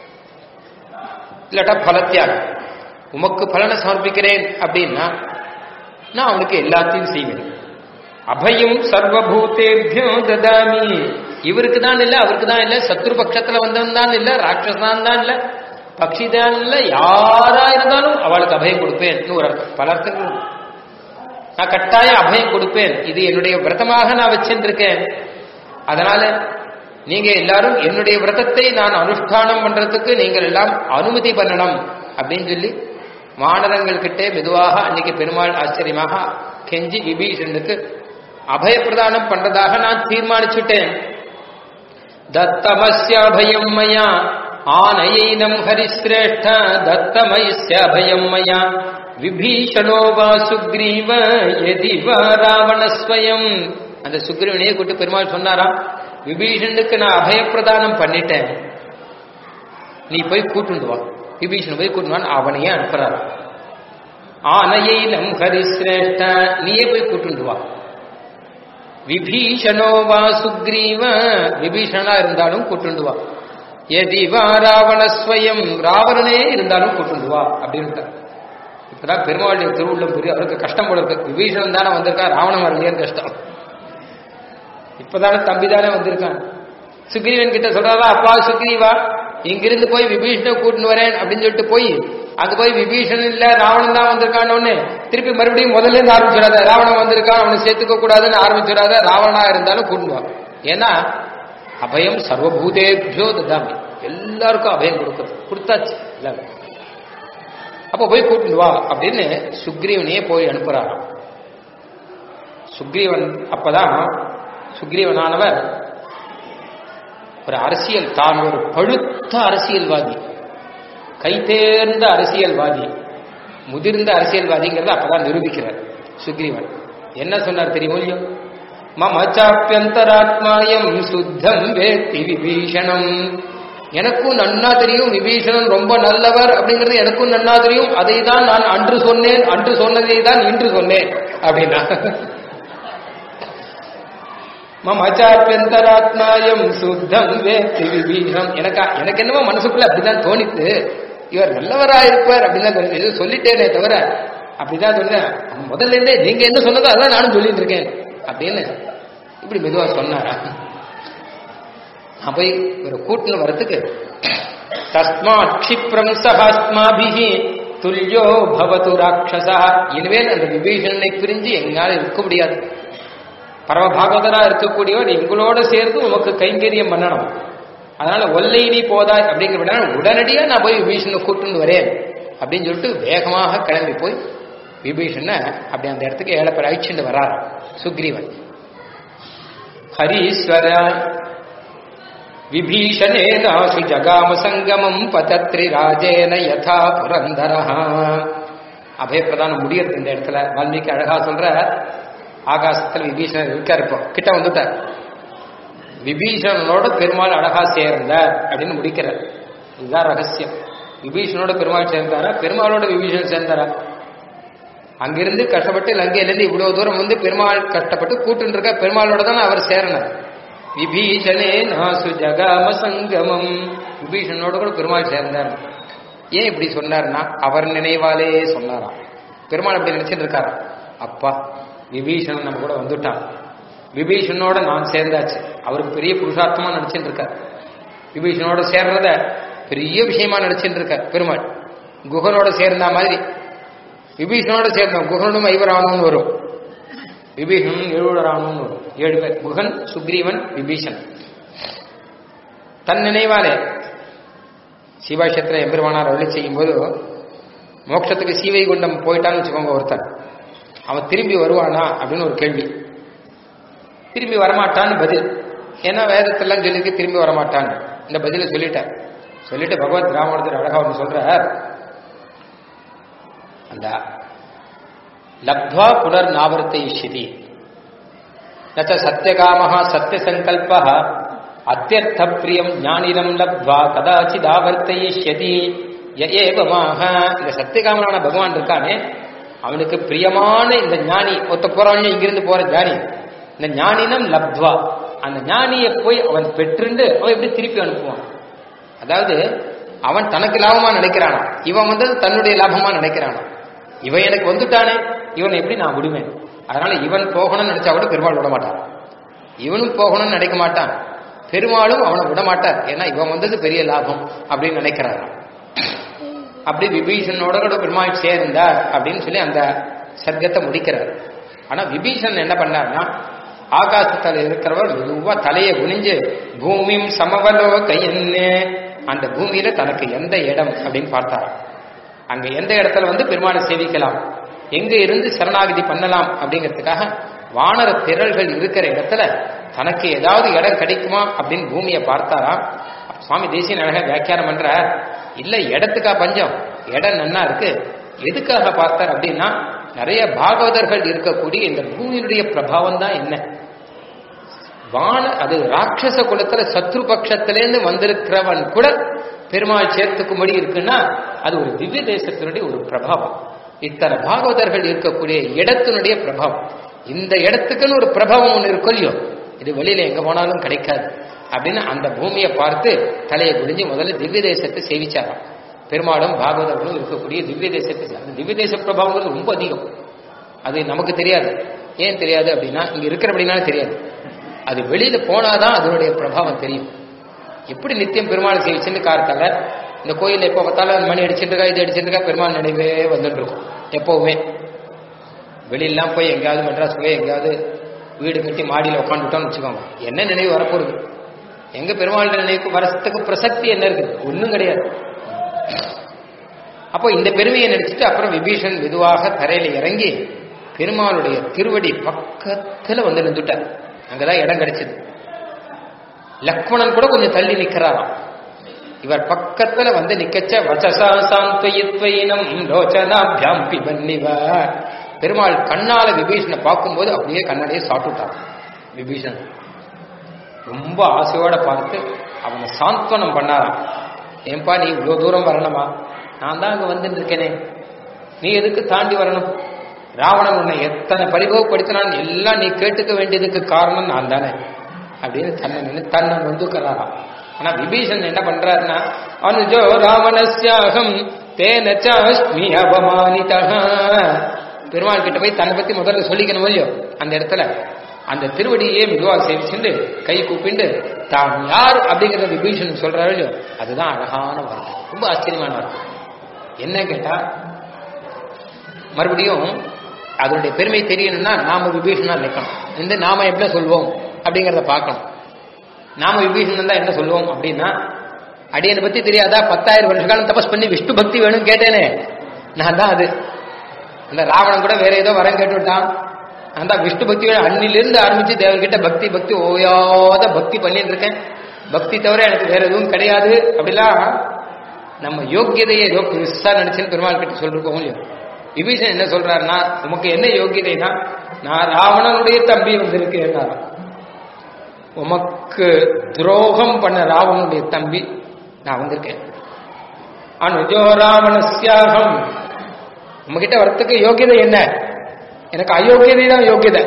இல்லாட்டா பலத்தியாகம் உமக்கு பலனை சமர்ப்பிக்கிறேன் அப்படின்னா நான் அவனுக்கு எல்லாத்தையும் செய்வேன் அபயம் சர்வபூதேபியோ ததாமி இவருக்கு தான் இல்ல அவருக்கு தான் இல்ல சத்ரு பட்சத்துல வந்தவன் தான் இல்ல ராட்சசான் தான் இல்ல பக்ஷி தான் இல்ல யாரா இருந்தாலும் அவளுக்கு அபயம் கொடுப்பேன் ஒரு அர்த்தம் பல அர்த்தங்கள் உண்டு. நான் கட்டாயம் அபயம் கொடுப்பேன் இது என்னுடைய விரதமாக நான் வச்சிருக்கேன் அதனால நீங்க எல்லாரும் என்னுடைய விரதத்தை நான் அனுஷ்டானம் பண்றதுக்கு நீங்கள் எல்லாம் அனுமதி பண்ணணும் அப்படின்னு சொல்லி வானரங்கள் கிட்டே மெதுவாக அன்னைக்கு பெருமாள் ஆச்சரியமாக கெஞ்சி விபீஷனுக்கு அபயப்பிரதானம் பண்றதாக நான் தீர்மானிச்சுட்டேன் தத்தமஸ்ய அபயம் மயா ஆனயைனம் ஹரிசிரேஷ்ட தத்தமயஸ்ய அபயம் மயா விபீஷணோ வா சுக்ரீவ எதி வா ராவணஸ்வயம் அந்த சுக்ரீவனையே கூட்டு பெருமாள் சொன்னாராம் விபீஷனுக்கு நான் அபயப்பிரதானம் பண்ணிட்டேன் நீ போய் கூட்டுண்டு வா விபீஷன் போய் கூட்டுவான் அவனையே அனுப்புறாரு ஆனையிலம் ஹரிசிரேஷ்ட நீயே போய் கூட்டுண்டு வா விபீஷணோ வா சுக்ரீவ விபீஷணா இருந்தாலும் கூட்டுண்டு வா எதி வா ராவணஸ்வயம் ராவணனே இருந்தாலும் கூட்டுண்டு வா அப்படின்ட்டார் இப்பதான் பெருமாளுடைய திருவுள்ளம் புரியும் அவருக்கு கஷ்டம் போல இருக்கு விபீஷணன் தானே வந்திருக்கா ராவணன் வரலையேன்னு கஷ்டம் இப்பதானே தம்பி தானே வந்திருக்கான் சுக்ரீவன் கிட்ட சொல்றாரா அப்பா சுக்ரீவா இங்கிருந்து போய் விபீஷனை கூட்டின்னு வரேன் அப்படின்னு சொல்லிட்டு போய் அங்க போய் விபீஷன் இல்ல ராவணன் தான் வந்திருக்கான்னு திருப்பி மறுபடியும் முதல்ல இருந்து ஆரம்பிச்சிடாத ராவணன் வந்திருக்கான் அவனை சேர்த்துக்க கூடாதுன்னு ஆரம்பிச்சிடாத ராவணனா இருந்தாலும் கூட்டின்னு வா ஏன்னா அபயம் சர்வபூதேபியோ ததாமி எல்லாருக்கும் அபயம் கொடுக்குறது கொடுத்தாச்சு எல்லாரும் அப்ப போய் கூட்டிட்டு வா அப்படின்னு சுக்ரீவனையே போய் அனுப்புறாராம் சுக்ரீவன் அப்பதான் சுக்ரீவனானவர் ஒரு அரசியல் தான் ஒரு பழுத்த அரசியல்வாதி கைதேர்ந்த அரசியல்வாதி முதிர்ந்த அரசியல்வாதிங்கிறத அப்பதான் நிரூபிக்கிறார் சுக்ரீவன் என்ன சொன்னார் தெரியுமோ இல்லையோ மம சாப்பியந்தராத்மாயம் சுத்தம் வேத்தி விபீஷணம் எனக்கும் நன்னா தெரியும் விபீஷணன் ரொம்ப நல்லவர் அப்படிங்கிறது எனக்கும் நன்னா தெரியும் அதை தான் நான் அன்று சொன்னேன் அன்று சொன்னதை தான் இன்று சொன்னேன் அப்படின்னா மமச்சாப்பியந்தராத்மாயம் சுத்தம் வேத்தி விபீஷணம் எனக்கா எனக்கு என்னமோ மனசுக்குள்ள அப்படிதான் தோணித்து இவர் நல்லவரா இருப்பார் அப்படின்னு தான் தோணுது. ஏதோ சொல்லிட்டேனே தவிர அப்படிதான் சொன்னேன் முதல்ல இருந்தே நீங்க என்ன சொன்னதோ அதான் நானும் சொல்லிட்டு இருக்கேன் அப்படின்னு இப்படி மெதுவா சொன்னாரா நான் போய் ஒரு கூட்டுன்னு வரத்துக்கு தஸ்மாத் க்ஷிப்ரம் சஹாஸ்மாபிஹி துல்யோ பவது ராட்சசா இனிமேல் அந்த விபீஷணனை பிரிஞ்சு எங்களால் இருக்க முடியாது பரமபாகவதரா இருக்கக்கூடியவர் எங்களோட சேர்ந்து உமக்கு கைங்கரியம் பண்ணணும் அதனால ஒல்லை நீ போதாய் அப்படிங்கிற விட உடனடியா நான் போய் விபீஷனை கூட்டுன்னு வரேன் அப்படின்னு சொல்லிட்டு வேகமாக கிளம்பி போய் விபீஷனை அப்படி அந்த இடத்துக்கு ஏழப்பர் அழிச்சுட்டு வராராம் சுக்ரீவன் ஹரீஸ்வர விபீஷணேனாசு ஜகாம சங்கமம் பதத்ரி ராஜேன யதா புரந்தர அபயப்பிரதானம் முடியறது இந்த இடத்துல வால்மீகி அழகா சொல்ற ஆகாசத்துல விபீஷணர் இருக்கார் இப்போ கிட்ட வந்துட்டார் விபீஷணனோட பெருமாள் அழகா சேர்ந்தார் அப்படின்னு முடிக்கிறார் இதுதான் ரகசியம் விபீஷணோட பெருமாள் சேர்ந்தாரா பெருமாளோட விபீஷணன் சேர்ந்தாரா அங்கிருந்து கஷ்டப்பட்டு லங்கையிலிருந்து இவ்வளவு தூரம் வந்து பெருமாள் கஷ்டப்பட்டு கூட்டுன்னு இருக்க பெருமாளோட தானே அவர் சேரணும் விபீஷணே நாசு ஜகாம சங்கமம் விபீஷணனோட கூட பெருமாள் சேர்ந்தார் ஏன் இப்படி சொன்னார்னா அவர் நினைவாலே சொன்னாராம் பெருமாள் அப்படி நினைச்சிட்டு இருக்காரா அப்பா விபீஷணன் நம்ம கூட வந்துட்டான் விபீஷணனோட நான் சேர்ந்தாச்சு அவருக்கு பெரிய புருஷார்த்தமா நினைச்சிட்டு இருக்கார் விபீஷணனோட சேர்றத பெரிய விஷயமா நினைச்சிட்டு இருக்கார் பெருமாள் குகனோட சேர்ந்தா மாதிரி விபீஷணனோட சேர்ந்தோம் குகனும் ஐவரானும்னு வரும் விபீஷணன் எழுவரானும்னு வரும் ஏழு பேர் குகன் சுக்ரீவன் விபீஷன் தன் நினைவாலே சிவாஷத்துல எம்பெருமானார் அருளி செய்யும் போது மோட்சத்துக்கு சீவைகுண்டம் போயிட்டான்னு வச்சுக்கோங்க ஒருத்தன் அவன் திரும்பி வருவானா அப்படின்னு ஒரு கேள்வி திரும்பி வரமாட்டான்னு பதில் ஏன்னா வேதத்தெல்லாம் சொல்லிருக்கு திரும்பி வரமாட்டான் இந்த பதில சொல்லிட்டார் சொல்லிட்டு பகவத் ராமானுஜர் அழகா ஒன்று சொல்றார் அந்த லப்த்வா புனர் நாவர்த்தை இஷ்யதி நச்ச சத்தியகாமஹ சத்திய சங்கல்ப அத்தியர்த்த பிரியம் ஞானினம் லப்த்வா கதாச்சித் ஆவர்த்தயிஷ்யதி ஏவமாக இந்த சத்தியகாமனான பகவான் இருக்கானே அவனுக்கு பிரியமான இந்த ஞானி ஒத்த போறான் இங்கிருந்து போற ஞானி இந்த ஞானினம் லப்த்வா அந்த ஞானியை போய் அவன் பெற்றுண்டு அவன் எப்படி திருப்பி அனுப்புவான் அதாவது அவன் தனக்கு லாபமா நினைக்கிறானா இவன் வந்து தன்னுடைய லாபமா நினைக்கிறானா இவன் எனக்கு வந்துட்டானே இவன் எப்படி நான் விடுவேன் அதனால இவன் போகணும்னு நினைச்சா கூட பெருமாள் விட மாட்டான் இவனும் போகணும்னு நினைக்க மாட்டான் பெருமாளும் அவனை விட மாட்டார் ஏன்னா இவன் வந்தது பெரிய லாபம் அப்படின்னு நினைக்கிறாராம் அப்படி விபீஷனோட கூட பெருமாள் சேர்ந்தார் அப்படின்னு சொல்லி அந்த சர்க்கத்தை முடிக்கிறார் ஆனா விபீஷன் என்ன பண்ணார்னா ஆகாசத்துல இருக்கிறவர் மெதுவா தலையை குனிஞ்சு பூமியும் சமவலோ கையன்னு அந்த பூமியில தனக்கு எந்த இடம் அப்படின்னு பார்த்தார் அங்க எந்த இடத்துல வந்து பெருமாளை சேவிக்கலாம் எங்க இருந்து சரணாகதி பண்ணலாம் அப்படிங்கிறதுக்காக வானர திரள்கள் இருக்கிற இடத்துல தனக்கு ஏதாவது இடம் கிடைக்குமா அப்படின்னு பூமியை பார்த்தாராம் சுவாமி தேசிய அழக வியாக்கியானம் பண்ற இல்ல இடத்துக்கா பஞ்சம் இடம் நன்னா இருக்கு எதுக்காக பார்த்தார் அப்படின்னா நிறைய பாகவதர்கள் இருக்கக்கூடிய இந்த பூமியினுடைய பிரபாவம் தான் என்ன வான அது ராட்சச குலத்துல சத்ரு பட்சத்திலேருந்து வந்திருக்கிறவன் கூட பெருமாள் சேர்த்துக்கும்படி இருக்குன்னா அது ஒரு திவ்ய தேசத்தினுடைய ஒரு பிரபாவம் இத்தனை பாகவதர்கள் இருக்கக்கூடிய இடத்தினுடைய பிரபாவம் இந்த இடத்துக்குன்னு ஒரு பிரபாவம் ஒன்று இருக்கும் இல்லையோ இது வெளியில எங்க போனாலும் கிடைக்காது அப்படின்னு அந்த பூமியை பார்த்து தலையை குடிஞ்சு முதல்ல திவ்ய தேசத்தை சேவிச்சாராம் பெருமாளும் பாகவதர்களும் இருக்கக்கூடிய திவ்ய தேசத்தை அந்த திவ்ய தேச பிரபாவங்கிறது ரொம்ப அதிகம் அது நமக்கு தெரியாது ஏன் தெரியாது அப்படின்னா இங்க இருக்கிறபடினால தெரியாது அது வெளியில போனாதான் அதனுடைய பிரபாவம் தெரியும் எப்படி நித்தியம் பெருமாள் சேவிச்சுன்னு கார்த்தால இந்த கோயில்ல எப்போ பார்த்தாலும் மணி அடிச்சுட்டு இருக்கா இது அடிச்சுட்டு இருக்கா பெருமாள் நினைவே வந்துட்டு இருக்கும் எப்பவுமே வெளியெல்லாம் போய் எங்கேயாவது மெட்ராஸ் போய் எங்கேயாவது வீடு கட்டி மாடியில் உட்காந்துட்டோம்னு வச்சுக்கோங்க என்ன நினைவு வரப்போகுது எங்க பெருமாள் நினைவுக்கு வரத்துக்கு பிரசக்தி என்ன இருக்குது ஒன்றும் கிடையாது அப்போ இந்த பெருமையை நினைச்சிட்டு அப்புறம் விபீஷன் மெதுவாக தரையில இறங்கி பெருமாளுடைய திருவடி பக்கத்துல வந்து நின்றுட்டார் அங்கதான் இடம் கிடைச்சது லக்ஷ்மணன் கூட கொஞ்சம் தள்ளி நிக்கிறாராம் இவர் பக்கத்துல வந்து நிக்கச்ச வச்சசா சாந்தயித்வைனம் ரோச்சனாபியாம் பிபன்னிவ பெருமாள் கண்ணால விபீஷனை பார்க்கும்போது அப்படியே கண்ணாடியே சாப்பிட்டுட்டார் விபீஷன் ரொம்ப ஆசையோட பார்த்து அவனை சாந்த்வனம் பண்ணாராம் ஏன்பா நீ இவ்வளோ தூரம் வரணுமா நான் தான் அங்க வந்துட்டு இருக்கேனே நீ எதுக்கு தாண்டி வரணும் ராவணன் உன்னை எத்தனை பரிபவப்படுத்தினான் எல்லாம் நீ கேட்டுக்க வேண்டியதுக்கு காரணம் நான் தானே அப்படின்னு தன்னை நின்னு தன்னை நொந்துக்கிறாராம் ஆனா விபீஷன் என்ன பண்றாருன்னா அனுஜோ ராவணஸ்யாகம் தேன சாஸ்மி அபமானிதா பெருமாள் கிட்ட போய் தன்னை பத்தி முதல்ல சொல்லிக்கணும் இல்லையோ அந்த இடத்துல அந்த திருவடியே மெதுவா சேவிச்சுண்டு கை கூப்பிண்டு தான் யார் அப்படிங்கறத விபீஷன் சொல்றாரு இல்லையோ அதுதான் அழகான வார்த்தை ரொம்ப ஆச்சரியமான வார்த்தை என்ன கேட்டா மறுபடியும் அதனுடைய பெருமை தெரியணும்னா நாம விபீஷனா நிற்கணும் இந்த நாம எப்படி சொல்வோம் அப்படிங்கறத பார்க்கணும் நாம விபீஷணன் தான் என்ன சொல்லுவோம் அப்படின்னா அடியனை பத்தி தெரியாதா பத்தாயிரம் வருஷ காலம் தபஸ் பண்ணி விஷ்ணு பக்தி வேணும்னு கேட்டேனே நான் தான் அது அந்த ராவணன் கூட வேற ஏதோ வரம் கேட்டு விட்டான் நான் தான் விஷ்ணு பக்தி வேணும் அன்னிலிருந்து ஆரம்பிச்சு தேவன்கிட்ட பக்தி பக்தி ஓயாத பக்தி பண்ணிட்டு இருக்கேன் பக்தி தவிர எனக்கு வேற எதுவும் கிடையாது அப்படிலாம் நம்ம யோக்கியதையை ஏதோ பெருசா நினைச்சுன்னு பெருமாள் கிட்ட சொல்லிருக்கோம் இல்லையோ விபீஷன் என்ன சொல்றாருன்னா உமக்கு என்ன யோகியதைனா நான் ராவணனுடைய தம்பி வந்திருக்கேன் உமக்கு துரோகம் பண்ண ராவணனுடைய தம்பி நான் வந்திருக்கேன் அனுஜோ ராவணஸ்யாகம் உங்ககிட்ட வரத்துக்கு யோகியதை என்ன எனக்கு அயோக்கியதை தான் யோகியதை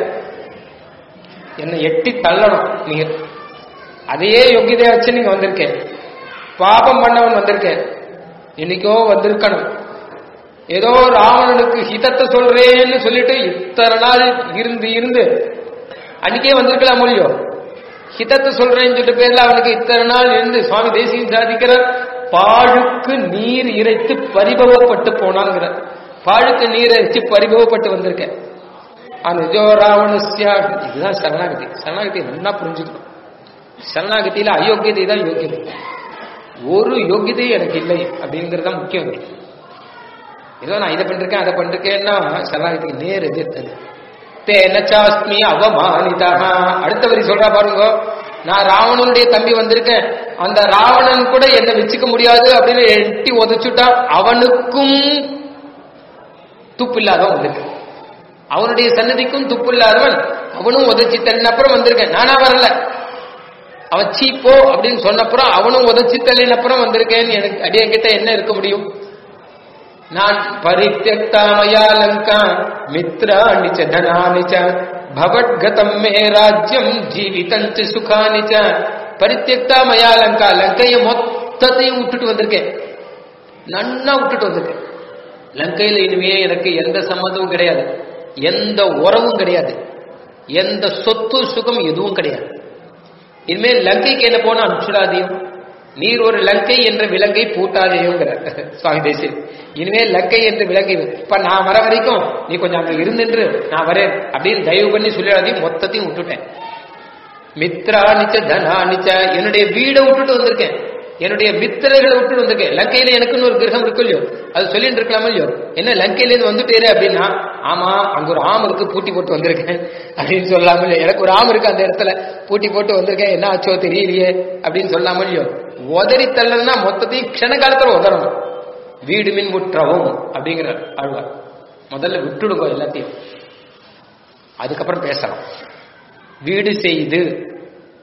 என்னை எட்டி தள்ளணும் நீங்க அதையே யோகியதையா வச்சு நீங்க வந்திருக்கேன் பாபம் பண்ணவன் வந்திருக்கேன் இன்னைக்கோ வந்திருக்கணும் ஏதோ ராவணனுக்கு ஹிதத்தை சொல்றேன்னு சொல்லிட்டு இத்தனை நாள் இருந்து இருந்து அன்னைக்கே வந்திருக்கலாம் முடியும் ஹிதத்தை சொல்றேன்னு சொல்லிட்டு பேர்ல அவனுக்கு இத்தனை நாள் இருந்து சுவாமி தேசியம் சாதிக்கிறார் பாழுக்கு நீர் இறைத்து பரிபவப்பட்டு போனாங்கிற பாழுக்கு நீர் இறைச்சு பரிபவப்பட்டு வந்திருக்கேன் அனுஜோ ராவணஸ்யா இதுதான் சரணாகதி சரணாகதி நல்லா புரிஞ்சுக்கணும் சரணாகதியில அயோக்கியதை தான் யோக்கியதை ஒரு யோகியதை எனக்கு இல்லை அப்படிங்கிறது தான் முக்கியம் ஏதோ நான் இதை பண்ணிருக்கேன் அதை பண்ணிருக்கேன்னா சரணாகதிக்கு நேர் எதிர்த்தது தேன சாஸ்மி அவமானிதா அடுத்த வரி சொல்றா பாருங்க நான் ராவணனுடைய தம்பி வந்திருக்கேன் அந்த ராவணன் கூட என்னை வச்சுக்க முடியாது அப்படின்னு எட்டி உதச்சுட்டா அவனுக்கும் துப்பு இல்லாதவன் வந்திருக்கேன் அவனுடைய சன்னதிக்கும் துப்பு இல்லாதவன் அவனும் உதச்சி தள்ளின அப்புறம் வந்திருக்கேன் நானா வரல அவன் சீப்போ அப்படின்னு சொன்னப்புறம் அவனும் உதச்சி தள்ளின அப்புறம் வந்திருக்கேன்னு எனக்கு அடியங்கிட்ட என்ன இருக்க முடியும் நான் பரித்தியக்தாமயா லங்கா மித்ராணி ச தனானி ச பவத்கதம் மே ராஜ்யம் ஜீவிதஞ்ச சுகானி ச பரித்தியக்தா மயா லங்கா லங்கையை மொத்தத்தையும் விட்டுட்டு வந்திருக்கேன் நன்னா விட்டுட்டு வந்திருக்கேன் லங்கையில இனிமே எனக்கு எந்த சம்மந்தமும் கிடையாது எந்த உறவும் கிடையாது எந்த சொத்து சுகம் எதுவும் கிடையாது இனிமேல் லங்கைக்கு என்ன போனா அனுப்பிச்சுடாதையும் நீர் ஒரு லங்கை என்ற விலங்கை பூட்டாதேயோங்கிற சுவாமி தேசிய இனிமேல் லங்கை என்ற விலங்கை இப்ப நான் வர வரைக்கும் நீ கொஞ்சம் அங்க இருந்துன்று நான் வரேன் அப்படின்னு தயவு பண்ணி சொல்லிடாதையும் மொத்தத்தையும் விட்டுட்டேன் மித்ரா நிச்ச தனா நிச்ச என்னுடைய வீடை விட்டுட்டு வந்திருக்கேன் என்னுடைய மித்திரர்களை விட்டுட்டு வந்திருக்கேன் லங்கையில எனக்குன்னு ஒரு கிரகம் இருக்கு இல்லையோ அது சொல்லிட்டு இருக்கலாமோ இல்லையோ என்ன லங்கையில இருந்து வந்துட்டேரு அப்படின்னா ஆமா அங்க ஒரு ஆம் இருக்கு பூட்டி போட்டு வந்திருக்கேன் அப்படின்னு சொல்லாம இல்லையோ எனக்கு ஒரு ஆம் இருக்கு அந்த இடத்துல பூட்டி போட்டு வந்திருக்கேன் என்ன ஆச்சோ தெரியலையே அப்படின்னு சொல்லாம இல்லையோ உதறி தள்ளனா மொத்தத்தையும் க்ஷண காலத்துல உதறணும் வீடு மின் முற்றவும் அப்படிங்கிற ஆழ்வார் முதல்ல விட்டுடுங்க எல்லாத்தையும் அதுக்கப்புறம் பேசலாம் வீடு செய்து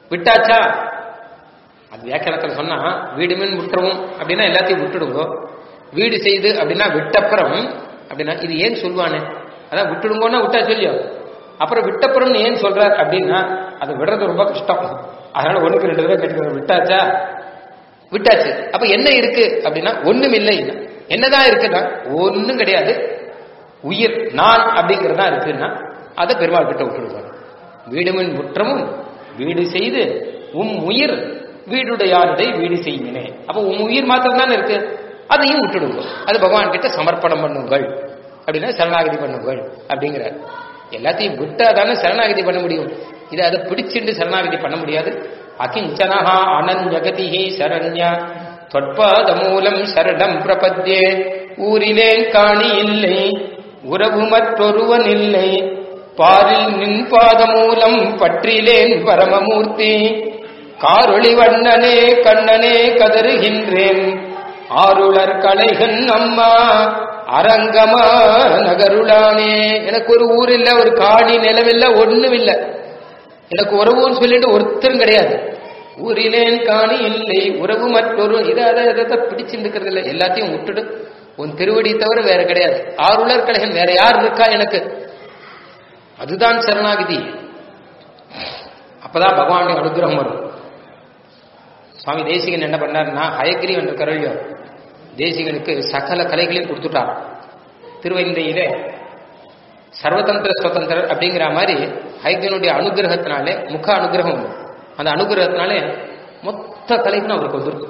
விட்டாச்சா அது வியாக்கியானத்துல சொன்னா வீடு மீன் விட்டுறவும் அப்படின்னா எல்லாத்தையும் விட்டுடுங்க வீடு செய்து அப்படின்னா விட்டப்புறம் அப்படின்னா இது ஏன் சொல்லுவானே அதான் விட்டுடுங்கன்னா விட்டா சொல்லியோ அப்புறம் விட்டப்புறம் ஏன் சொல்றார் அப்படின்னா அது விடுறது ரொம்ப கஷ்டம் அதனால ஒண்ணுக்கு ரெண்டு தடவை கேட்டுக்கிறோம் விட்டாச்சா விட்டாச்சு அப்ப என்ன இருக்கு அப்படின்னா ஒண்ணும் இல்லை என்னதான் இருக்குன்னா ஒண்ணும் கிடையாது உயிர் நான் அப்படிங்கிறது தான் இருக்குன்னா அதை பெருமாள் கிட்ட விட்டுடுவார் வீடுமின் முற்றமும் வீடு செய்து உம் உயிர் வீடுடையாருடைய வீடு செய்யினே அப்ப உம் உயிர் மாத்திரம் தானே இருக்கு அதையும் விட்டுடுங்க அது பகவான் கிட்ட சமர்ப்பணம் பண்ணுங்கள் அப்படின்னா சரணாகதி பண்ணுங்கள் அப்படிங்கிறார் எல்லாத்தையும் விட்டா தானே சரணாகதி பண்ண முடியும் இது அதை பிடிச்சிட்டு சரணாகதி பண்ண முடியாது அகிஞ்சனஹா அனன்யகதிஹி சரண்யா தொட்பாத மூலம் சரணம் பிரபத்யே ஊரிலேன் காணி இல்லை உறவு மற்றொருவன் இல்லை பாரில் நின் பாத மூலம் பற்றிலேன் பரமமூர்த்தி காரொளி வண்ணனே கண்ணனே கதறுகின்றேன் ஆருளர் கலைகன் அம்மா அரங்கமா நகருளானே எனக்கு ஒரு ஊர் இல்ல ஒரு காணி நிலமில்ல ஒண்ணும் இல்ல எனக்கு உறவுன்னு சொல்லிட்டு ஒருத்தரும் கிடையாது ஊரிலேன் காணி இல்லை உறவு மற்றொரு இதை அதை இதை பிடிச்சிருக்கிறது இல்லை எல்லாத்தையும் விட்டுடு உன் திருவடி தவிர வேற கிடையாது ஆருளர் கலைகன் வேற யார் இருக்கா எனக்கு அதுதான் சரணாகிதி அப்பதான் பகவானுடைய அனுகிரகம் வரும் சுவாமி தேசிகன் என்ன பண்ணாருன்னா ஹயக்ரீவன் இருக்கிறையோ தேசிகனுக்கு சகல கலைகளையும் கொடுத்துட்டார் திருவைந்தையிலே சர்வதந்திர சுதந்திரர் அப்படிங்கிற மாதிரி ஹைகனுடைய அனுகிரகத்தினாலே முக அனுகிரகம் உண்டு. அந்த அனுகிரகத்தினாலே மொத்த கலைகளும் அவருக்கு வந்துருக்கு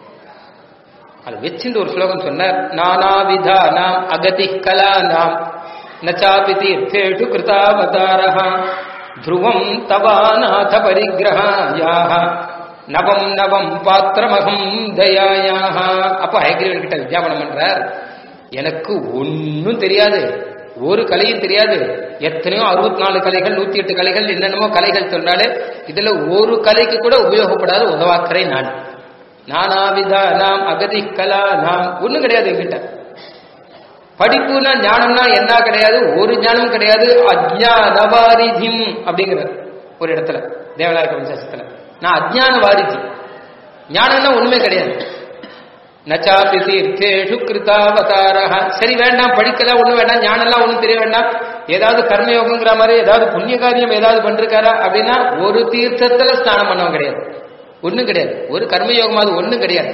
அது வச்சிருந்து ஒரு ஸ்லோகம் சொன்னார் நானாவிதா நாம் அகதி கலா நாம் நச்சாபி தீர்த்தேஷு கிருதாவதாரः த்ருவம் தவாநாத பரிகிரகாயாக நவம் நவம் பாத்திரமகம் தயாயாக அப்ப ஹயகிரீவன் கிட்ட வித்யாபனம் பண்றார் எனக்கு ஒன்னும் தெரியாது ஒரு கலையும் தெரியாது எத்தனையோ அறுபத்தி நாலு கலைகள் நூத்தி எட்டு கலைகள் என்னென்னமோ கலைகள் சொன்னாலே இதுல ஒரு கலைக்கு கூட உபயோகப்படாத உதவாக்கரை நான் நானாவிதா நாம் அகதி கலா நாம் ஒண்ணும் கிடையாது என்கிட்ட படிப்புனா ஞானம்னா என்ன கிடையாது ஒரு ஞானம் கிடையாது அஜ்ஞானவாரிதிம் அப்படிங்கிற ஒரு இடத்துல தேவநாயக வம்சத்துல நான் அஜ்ஞான வாரிதி ஞானம்னா ஒண்ணுமே கிடையாது நச்சாபி தீர்த்தேஷு கிருதாவதாரா சரி வேண்டாம் படிக்கலாம் ஒண்ணும் வேண்டாம் ஞானம்லாம் ஒண்ணும் தெரிய வேண்டாம் ஏதாவது கர்மயோகங்கிற மாதிரி ஏதாவது புண்ணிய காரியம் ஏதாவது பண்றாரா அப்படின்னா ஒரு தீர்த்தத்துல ஸ்நானம் பண்ணவன் கிடையாது ஒண்ணும் கிடையாது ஒரு கர்மயோகம் அது ஒண்ணும் கிடையாது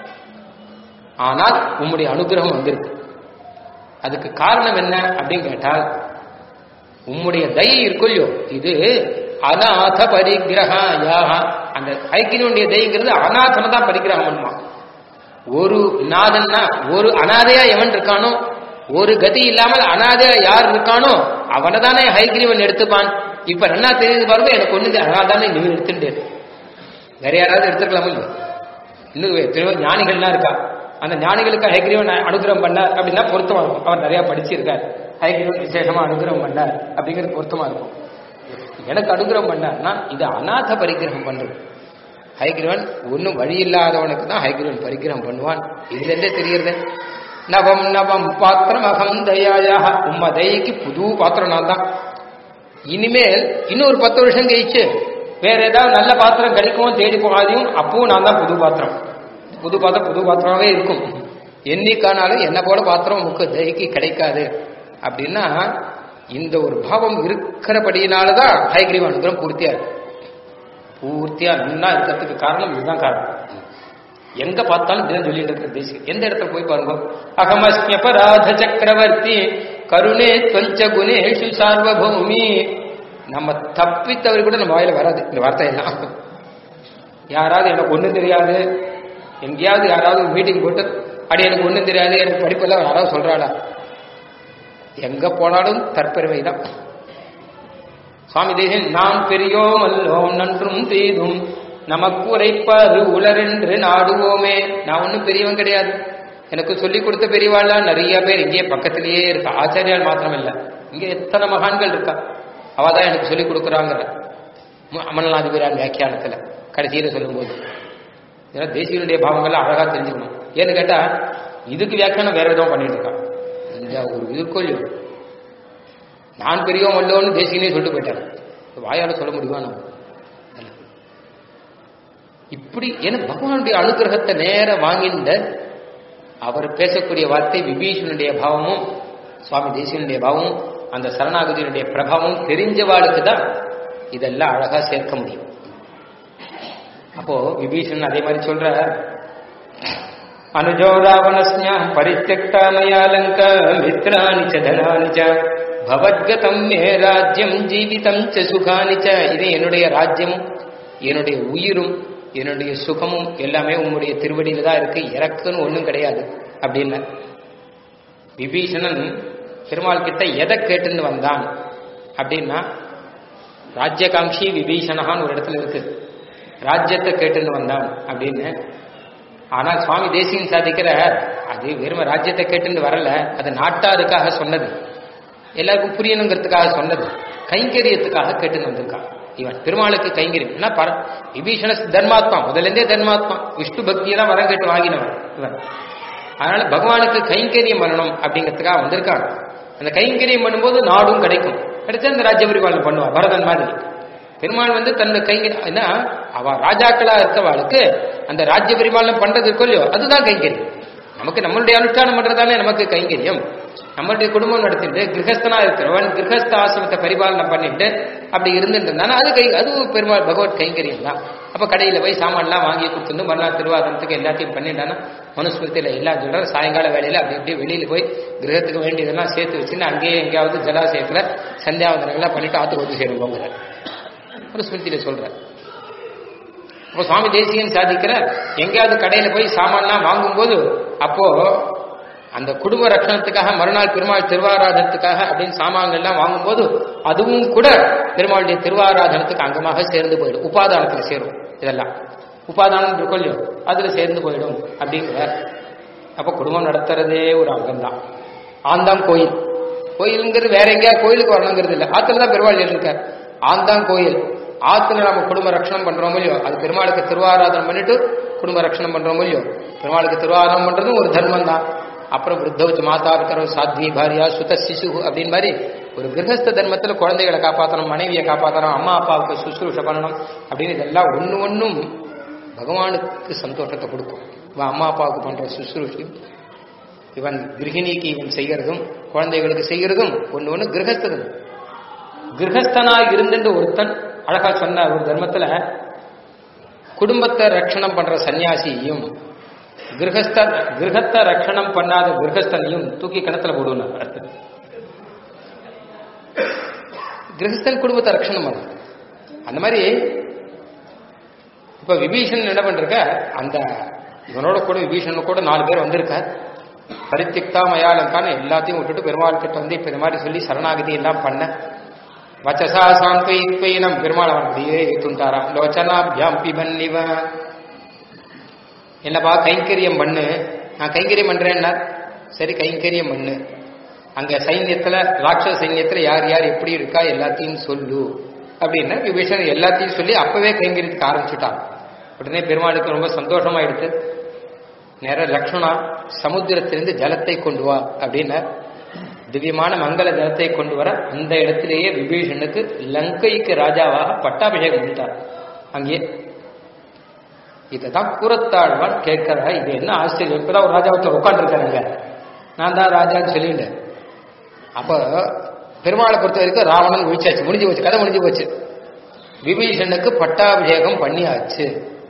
ஆனால் உம்முடைய அனுகிரகம் வந்திருக்கு அதுக்கு காரணம் என்ன அப்படின்னு கேட்டால் உம்முடைய தயை இருக்குல்லையோ இது அநாத பரிகிரகா யாகா அந்த ஐக்கியனுடைய தயங்கிறது அநாதனை தான் பரிகிரகம் பண்ணுமா ஒரு நாதன்னா ஒரு அனாதையா எவன் இருக்கானோ ஒரு கதி இல்லாமல் அனாதையா யார் இருக்கானோ அவனை தானே ஹைகிரீவன் எடுத்துப்பான் இப்ப என்ன தெரியுது பாருங்க எனக்கு ஒண்ணு அதனால தானே நீ எடுத்துட்டு வேற யாராவது எடுத்துக்கலாம் இல்லையோ இன்னும் எத்தனையோ ஞானிகள்லாம் இருக்கா அந்த ஞானிகளுக்கு ஹைகிரீவன் அனுகிரகம் பண்ணார் அப்படின்னா பொருத்தமா இருக்கும் அவர் நிறைய படிச்சிருக்கார் ஹைகிரீவன் விசேஷமா அனுகிரகம் பண்ணார் அப்படிங்கிறது பொருத்தமா இருக்கும் எனக்கு அனுகிரகம் பண்ணார்னா இது அநாத பரிகிரகம் பண்றது ஹைகிரவன் ஒன்னும் வழி இல்லாதவனுக்கு தான் ஹைகிரவன் பரிகிரகம் பண்ணுவான் இதுல இருந்தே தெரியுறது நவம் நவம் பாத்திரம் அகம் தயாயாக உம்ம தயைக்கு புது பாத்திரம் நான் தான் இனிமேல் இன்னொரு பத்து வருஷம் கழிச்சு வேற ஏதாவது நல்ல பாத்திரம் கிடைக்கும் தேடி போகாதையும் அப்பவும் நான் தான் புது பாத்திரம் புது பாத்திரம் புது பாத்திரமாவே இருக்கும் என்னைக்கானாலும் என்ன போல பாத்திரம் உமக்கு தயக்கு கிடைக்காது அப்படின்னா இந்த ஒரு பாவம் இருக்கிறபடியினாலதான் ஹைகிரீவ அனுகிரகம் பூர்த்தியா இருக்கு பூர்த்தியா நல்லா இருக்கிறதுக்கு காரணம் இதுதான் காரணம் எங்க பார்த்தாலும் இப்படிதான் சொல்லிட்டு இருக்கிற தேசியம் எந்த இடத்துல போய் பாருங்க அகமஸ்மியபராத சக்கரவர்த்தி கருணே தொஞ்ச குணேஷு சார்வபௌமி நம்ம தப்பித்தவரை கூட நம்ம வாயில வராது இந்த வார்த்தை எல்லாம் யாராவது எனக்கு ஒண்ணும் தெரியாது எங்கேயாவது யாராவது மீட்டிங் போட்டு அடி எனக்கு ஒண்ணும் தெரியாது எனக்கு படிப்பெல்லாம் யாராவது சொல்றாளா எங்க போனாலும் தற்பெருமை தான் சுவாமி தேசன் நாம் பெரியோம் அல்லோம் நன்றும் தீதும் நமக்கு உரைப்பாரு உலரென்று நாடுவோமே நான் ஒன்றும் பெரியவன் கிடையாது எனக்கு சொல்லிக் கொடுத்த பெரியவாள்லாம் நிறைய பேர் இங்கே பக்கத்திலேயே இருக்கா ஆச்சாரியால் மாத்திரம் இல்ல இங்க எத்தனை மகான்கள் இருக்கா அவ தான் எனக்கு சொல்லிக் கொடுக்குறாங்கிற அமல்நாதிபிரான் வியாக்கியானத்துல கடைசியில சொல்லும்போது ஏன்னா தேசியனுடைய பாவங்கள்லாம் அழகா தெரிஞ்சுக்கணும் ஏன்னு கேட்டா இதுக்கு வியாக்கியானம் வேற எதுவும் பண்ணிட்டு இருக்கான் இந்த ஒரு இதுக்கொள்ளும் நான் பெரியவன் வல்லோன்னு தேசிகனே சொல்லிட்டு போயிட்டார் வாயால சொல்ல முடியுமா நம்ம இப்படி ஏன்னா பகவானுடைய அனுகிரகத்தை நேர வாங்கின்ற அவர் பேசக்கூடிய வார்த்தை விபீஷனுடைய பாவமும் சுவாமி தேசியனுடைய பாவமும் அந்த சரணாகதியினுடைய பிரபாவமும் தெரிஞ்சவாளுக்கு தான் இதெல்லாம் அழகா சேர்க்க முடியும் அப்போ விபீஷன் அதே மாதிரி சொல்ற அனுஜோ ராவணஸ்ஞ பரித்தக்தா மயா லங்கா மித்ராணி ச தனானி ச பவத்கதம் மே ராஜ்யம் ஜீவிதம் ச சுகானி ச இது என்னுடைய ராஜ்யமும் என்னுடைய உயிரும் என்னுடைய சுகமும் எல்லாமே உன்னுடைய திருவடியில தான் இருக்கு இறக்குன்னு ஒண்ணும் கிடையாது அப்படின்னு விபீஷணன் பெருமாள் கிட்ட எதை கேட்டுன்னு வந்தான் அப்படின்னா ராஜ்யகாம்ஷி விபீஷணகான்னு ஒரு இடத்துல இருக்கு ராஜ்யத்தை கேட்டுன்னு வந்தான் அப்படின்னு ஆனால் சுவாமி தேசியம் சாதிக்கிற அது வெறும் ராஜ்யத்தை கேட்டுன்னு வரல அது நாட்டாருக்காக சொன்னது எல்லாருக்கும் புரியணுங்கிறதுக்காக சொன்னது கைங்கரியத்துக்காக கேட்டுன்னு வந்திருக்கான் இவன் பெருமாளுக்கு கைங்கரியம் என்ன பர விபீஷண தர்மாத்மா முதலேருந்தே தர்மாத்மா விஷ்ணு பக்தியெல்லாம் வரம் கேட்டு வாங்கினவன் இவன் அதனால பகவானுக்கு கைங்கரியம் பண்ணணும் அப்படிங்கிறதுக்காக வந்திருக்கான் அந்த கைங்கரியம் பண்ணும்போது நாடும் கிடைக்கும் கிடைச்சா அந்த ராஜ்ய பரிபாலனம் பண்ணுவான் பரதன் மாதிரி பெருமாள் வந்து தன்னை கைங்கரியம் என்ன அவ ராஜாக்களா இருக்கவாளுக்கு அந்த ராஜ்ய பரிபாலனம் பண்றது இருக்கோ இல்லையோ அதுதான் கைங்கரியம் நமக்கு நம்மளுடைய அனுஷ்டானம் பண்றதானே நமக்கு கைங்கரியம் நம்மளுடைய குடும்பம் நடத்திட்டு கிரகஸ்தனா இருக்கிறவன் கிரகஸ்த ஆசிரமத்தை பரிபாலனம் பண்ணிட்டு அப்படி இருந்துட்டு இருந்தானா அது கை அதுவும் பெருமாள் பகவத் கைங்கரியம் தான் அப்ப கடையில போய் சாமான்லாம் வாங்கி கொடுத்துட்டு மறுநாள் திருவாதனத்துக்கு எல்லாத்தையும் பண்ணிட்டானா மனுஸ்மிருத்தியில எல்லாம் சொல்ற சாயங்கால வேலையில அப்படி அப்படியே வெளியில போய் கிரகத்துக்கு வேண்டியதெல்லாம் சேர்த்து வச்சுன்னு அங்கேயே எங்கேயாவது ஜலாசயத்துல சந்தியாவந்தனங்கள்லாம் பண்ணிட்டு ஆத்து வந்து சேருவோங்கிற மனுஸ்மிருத்தியில சொல்ற அப்போ சுவாமி தேசியன் சாதிக்கிற எங்கேயாவது கடையில போய் சாமான்லாம் வாங்கும்போது அப்போ அந்த குடும்ப ரட்சணத்துக்காக மறுநாள் பெருமாள் திருவாராதனத்துக்காக அப்படின்னு சாமான்கள்லாம் வாங்கும்போது அதுவும் கூட பெருமாளுடைய திருவாராதனத்துக்கு அங்கமாக சேர்ந்து போயிடும் உபாதானத்துல சேரும் இதெல்லாம் உபாதானம் இருக்கும் இல்லையோ அதுல சேர்ந்து போயிடும் அப்படிங்கிற அப்ப குடும்பம் நடத்துறதே ஒரு அங்கம் தான் ஆந்தான் கோயில் கோயிலுங்கிறது வேற எங்கேயா கோயிலுக்கு வரணுங்கிறது இல்லை ஆத்துல தான் பெருமாள் இருக்கார் ஆந்தான் கோயில் ஆத்துல நம்ம குடும்ப ரட்சணம் பண்றோம் இல்லையோ அது பெருமாளுக்கு திருவாராதனம் பண்ணிட்டு குடும்ப ரட்சணம் பண்றோம் இல்லையோ பெருமாளுக்கு திருவாராதனம் பண்றதும் ஒரு தர்மம் தான் அப்புறம் விருத்தவுச்சு மாதா இருக்கிற சாத்வி பாரியா சுத சிசு அப்படின்னு மாதிரி ஒரு கிரகஸ்த தர்மத்துல குழந்தைகளை காப்பாற்றணும் மனைவியை காப்பாற்றணும் அம்மா அப்பாவுக்கு சுசுரூஷ பண்ணணும் அப்படின்னு இதெல்லாம் ஒண்ணு ஒன்றும் பகவானுக்கு சந்தோஷத்தை கொடுக்கும் இவன் அம்மா அப்பாவுக்கு பண்ற சுசுரூஷையும் இவன் கிரகிணிக்கு இவன் செய்யறதும் குழந்தைகளுக்கு செய்யறதும் ஒண்ணு ஒண்ணு கிரகஸ்தன் கிரகஸ்தனா இருந்துட்டு ஒருத்தன் அழகா சொன்ன ஒரு தர்மத்துல குடும்பத்தை ரட்சணம் பண்ற சன்னியாசியையும் கிரகஸ்த கிரகத்தை ரட்சணம் பண்ணாத கிரகஸ்தனையும் தூக்கி கிணத்துல போடுவார் கிரகஸ்தன் குடும்பத்தை ரட்சணம் பண்ண அந்த மாதிரி இப்ப விபீஷன் என்ன பண்றக்க அந்த இவனோட கூட விபீஷன் கூட நாலு பேர் வந்திருக்க பரித்திக்தா மயாலங்கான எல்லாத்தையும் விட்டுட்டு பெருமாள் கிட்ட வந்து இப்ப இந்த மாதிரி சொல்லி சரணாகதி எல்லாம் பண்ண வச்சசா சாந்த்வயினம் பெருமாள் அவன் அப்படியே ஏத்துட்டாராம் லோச்சனாபியாம் பிபன்னிவ என்னப்பா கைங்கரியம் பண்ணு நான் கைங்கரியம் பண்றேன்னா சரி கைங்கரியம் பண்ணு அங்க சைன்யத்துல ராட்சச சைன்யத்துல யார் யார் எப்படி இருக்கா எல்லாத்தையும் சொல்லு அப்படின்னா விபீஷன் எல்லாத்தையும் சொல்லி அப்பவே கைங்கரியத்துக்கு ஆரம்பிச்சுட்டான் உடனே பெருமாளுக்கு ரொம்ப சந்தோஷமாயிடுத்து நேர லக்ஷ்மணா சமுத்திரத்திலிருந்து ஜலத்தை கொண்டு வா அப்படின்னா திவ்யமான மங்கள ஜலத்தை கொண்டு வர அந்த இடத்திலேயே விபீஷனுக்கு லங்கைக்கு ராஜாவாக பட்டாபிஷேகம் பண்ணிட்டார் அங்கே இதைதான் கூறத்தாழ்வான் கேட்கிறா இது என்ன ஆச்சரியம் இப்பதான் ஒரு ராஜாவத்தில் உட்காந்துருக்காருங்க நான் தான் ராஜான்னு சொல்லிட்டு அப்ப பெருமாளை பொறுத்த வரைக்கும் ராவணன் ஒழிச்சாச்சு முடிஞ்சு போச்சு கதை முடிஞ்சு போச்சு விபீஷனுக்கு பட்டாபிஷேகம் பண்ணியாச்சு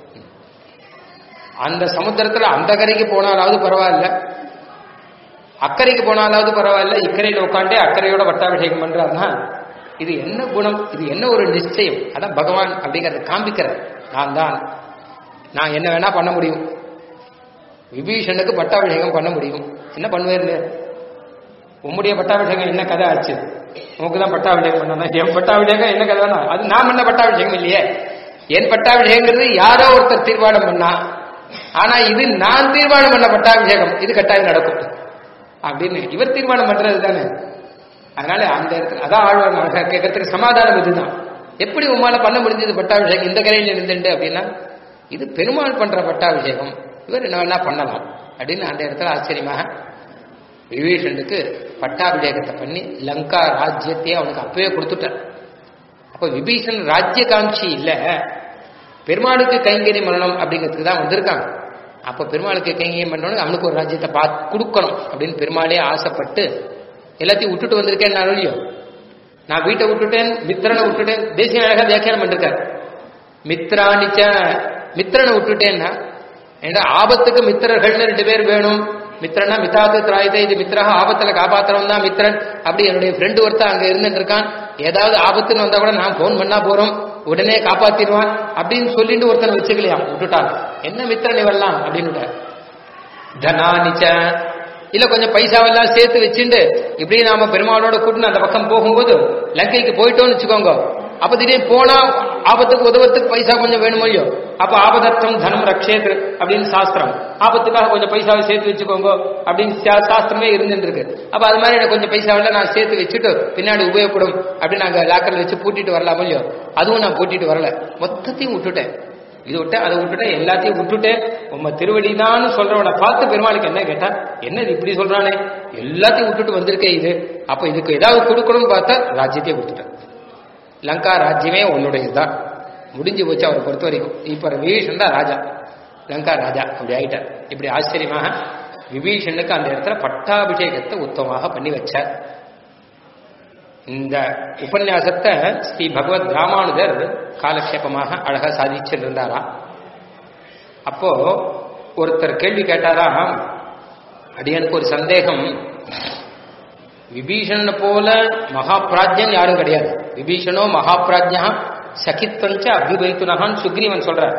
அந்த சமுத்திரத்துல அந்த கரைக்கு போனாலாவது பரவாயில்ல அக்கறைக்கு போனாலாவது பரவாயில்ல இக்கரையில் உட்காண்டே அக்கறையோட பட்டாபிஷேகம் பண்றாருன்னா இது என்ன குணம் இது என்ன ஒரு நிச்சயம் அதான் பகவான் அப்படிங்கறத காண்பிக்கிற நான் தான் நான் என்ன வேணா பண்ண முடியும் விபீஷனுக்கு பட்டாபிஷேகம் பண்ண முடியும் என்ன பண்ணுவேன்னு உம்முடைய பட்டாபிஷேகம் என்ன கதை ஆச்சு உனக்கு தான் பட்டாபிஷேகம் பண்ணா என் பட்டாபிஷேகம் என்ன கதைனா அது நான் பண்ண பட்டாபிஷேகம் இல்லையே என் பட்டாபிஷேகங்கிறது யாரோ ஒருத்தர் தீர்மானம் பண்ணா ஆனா இது நான் தீர்மானம் பண்ண பட்டாபிஷேகம் இது கட்டாயம் நடக்கும் அப்படின்னு இவர் தீர்மானம் பண்றது தானே அதனால அந்த இடத்துல அதான் ஆழ்வார் கேட்கறதுக்கு சமாதானம் இதுதான் எப்படி உமால பண்ண முடிஞ்சது பட்டாபிஷேகம் இந்த கரையில் இருந்துட்டு அப்படின்னா இது பெருமாள் பண்ற பட்டாபிஷேகம் இவர் என்ன வேணா பண்ணலாம் அப்படின்னு அந்த இடத்துல ஆச்சரியமாக விபீஷனுக்கு பட்டாபிஷேகத்தை பண்ணி லங்கா ராஜ்யத்தையே அவனுக்கு அப்பவே கொடுத்துட்டார் அப்ப விபீஷன் ராஜ்ய காட்சி இல்ல பெருமாளுக்கு கைங்கரியம் பண்ணணும் அப்படிங்கிறதுக்கு தான் வந்திருக்கான் அப்ப பெருமாளுக்கு கைங்கரியம் பண்ணணும் அவனுக்கு ஒரு ராஜ்யத்தை பார்த்து கொடுக்கணும் அப்படின்னு பெருமாளே ஆசைப்பட்டு எல்லாத்தையும் விட்டுட்டு வந்திருக்கேன் நான் இல்லையோ நான் வீட்டை விட்டுட்டேன் மித்திரனை விட்டுட்டேன் தேசிய அழகா வியாக்கியானம் பண்ணிருக்காரு மித்ராணிச்ச மித்திரனை விட்டுட்டேன்னா ஏன்னா ஆபத்துக்கு மித்திரர்கள்னு ரெண்டு பேர் வேணும் மித்திரனா மித்தாத்து திராயத்தை இது மித்திரா ஆபத்துல காப்பாத்துறவன் தான் மித்திரன் அப்படி என்னுடைய ஃப்ரெண்டு ஒருத்தன் அங்க இருந்துட்டு இருக்கான் ஏதாவது ஆபத்துன்னு வந்தா கூட நான் போன் பண்ணா போறோம் உடனே காப்பாத்திடுவான் அப்படின்னு சொல்லிட்டு ஒருத்தனை வச்சுக்கலையா விட்டுட்டான் என்ன மித்திரன் இவெல்லாம் அப்படின்னு தனானிச்ச இல்ல கொஞ்சம் பைசாவெல்லாம் சேர்த்து வச்சுட்டு இப்படி நாம பெருமாளோட கூட்டின்னு அந்த பக்கம் போகும்போது லங்கைக்கு போயிட்டோம்னு வச்சுக்கோங்க அப்ப திடீர்னு போனா ஆபத்துக்கு உதவத்துக்கு பைசா கொஞ்சம் வேணுமோ இல்லையோ அப்ப ஆபதர்த்தம் தனம் ரக்ஷேத் அப்படின்னு சாஸ்திரம் ஆபத்துக்காக கொஞ்சம் பைசாவை சேர்த்து வச்சுக்கோங்க அப்படின்னு சா- சாஸ்திரமே இருந்துட்டு இருக்கு அப்ப அது மாதிரி எனக்கு கொஞ்சம் பைசாவெல்லாம் நான் சேர்த்து வச்சுட்டு பின்னாடி உபயோகப்படும் அப்படின்னு நாங்க லாக்கர்ல வச்சு பூட்டிட்டு வரலாமோ இல்லையோ அதுவும் நான் பூட்டிட்டு வரல மொத்தத்தையும் விட்டுட்டேன் இது விட்டேன் அதை விட்டுட்டேன் எல்லாத்தையும் விட்டுட்டேன் உம்ம திருவடிதான்னு சொல்றவனை பார்த்து பெருமாளுக்கு என்ன கேட்டா என்ன இது இப்படி சொல்றானே எல்லாத்தையும் விட்டுட்டு வந்திருக்கே இது அப்ப இதுக்கு ஏதாவது கொடுக்கணும்னு பார்த்தா ராஜ்யத்தையே கொடுத்துட்டேன் லங்கா ராஜ்யமே உன்னுடையதுதான் முடிஞ்சு போச்சு அவரை பொறுத்த வரைக்கும் இப்ப விபீஷன் தான் ராஜா லங்கா ராஜா அப்படி ஆயிட்டார் இப்படி ஆச்சரியமாக விபீஷனுக்கு அந்த இடத்துல பட்டாபிஷேகத்தை உத்தமமாக பண்ணி வச்சார் இந்த உபன்யாசத்தை ஸ்ரீ பகவத் ராமானுஜர் காலக்ஷேபமாக அழகா சாதிச்சிருந்தாரா அப்போ ஒருத்தர் கேள்வி கேட்டாராம் அடியனுக்கு ஒரு சந்தேகம் விபீஷணனை போல மகாபிராஜ்யன் யாரும் கிடையாது விபீஷணோ மகாபிராஜ்யா சகித்வஞ்ச அபிபைத்துனகான்னு சுக்ரீவன் சொல்றார்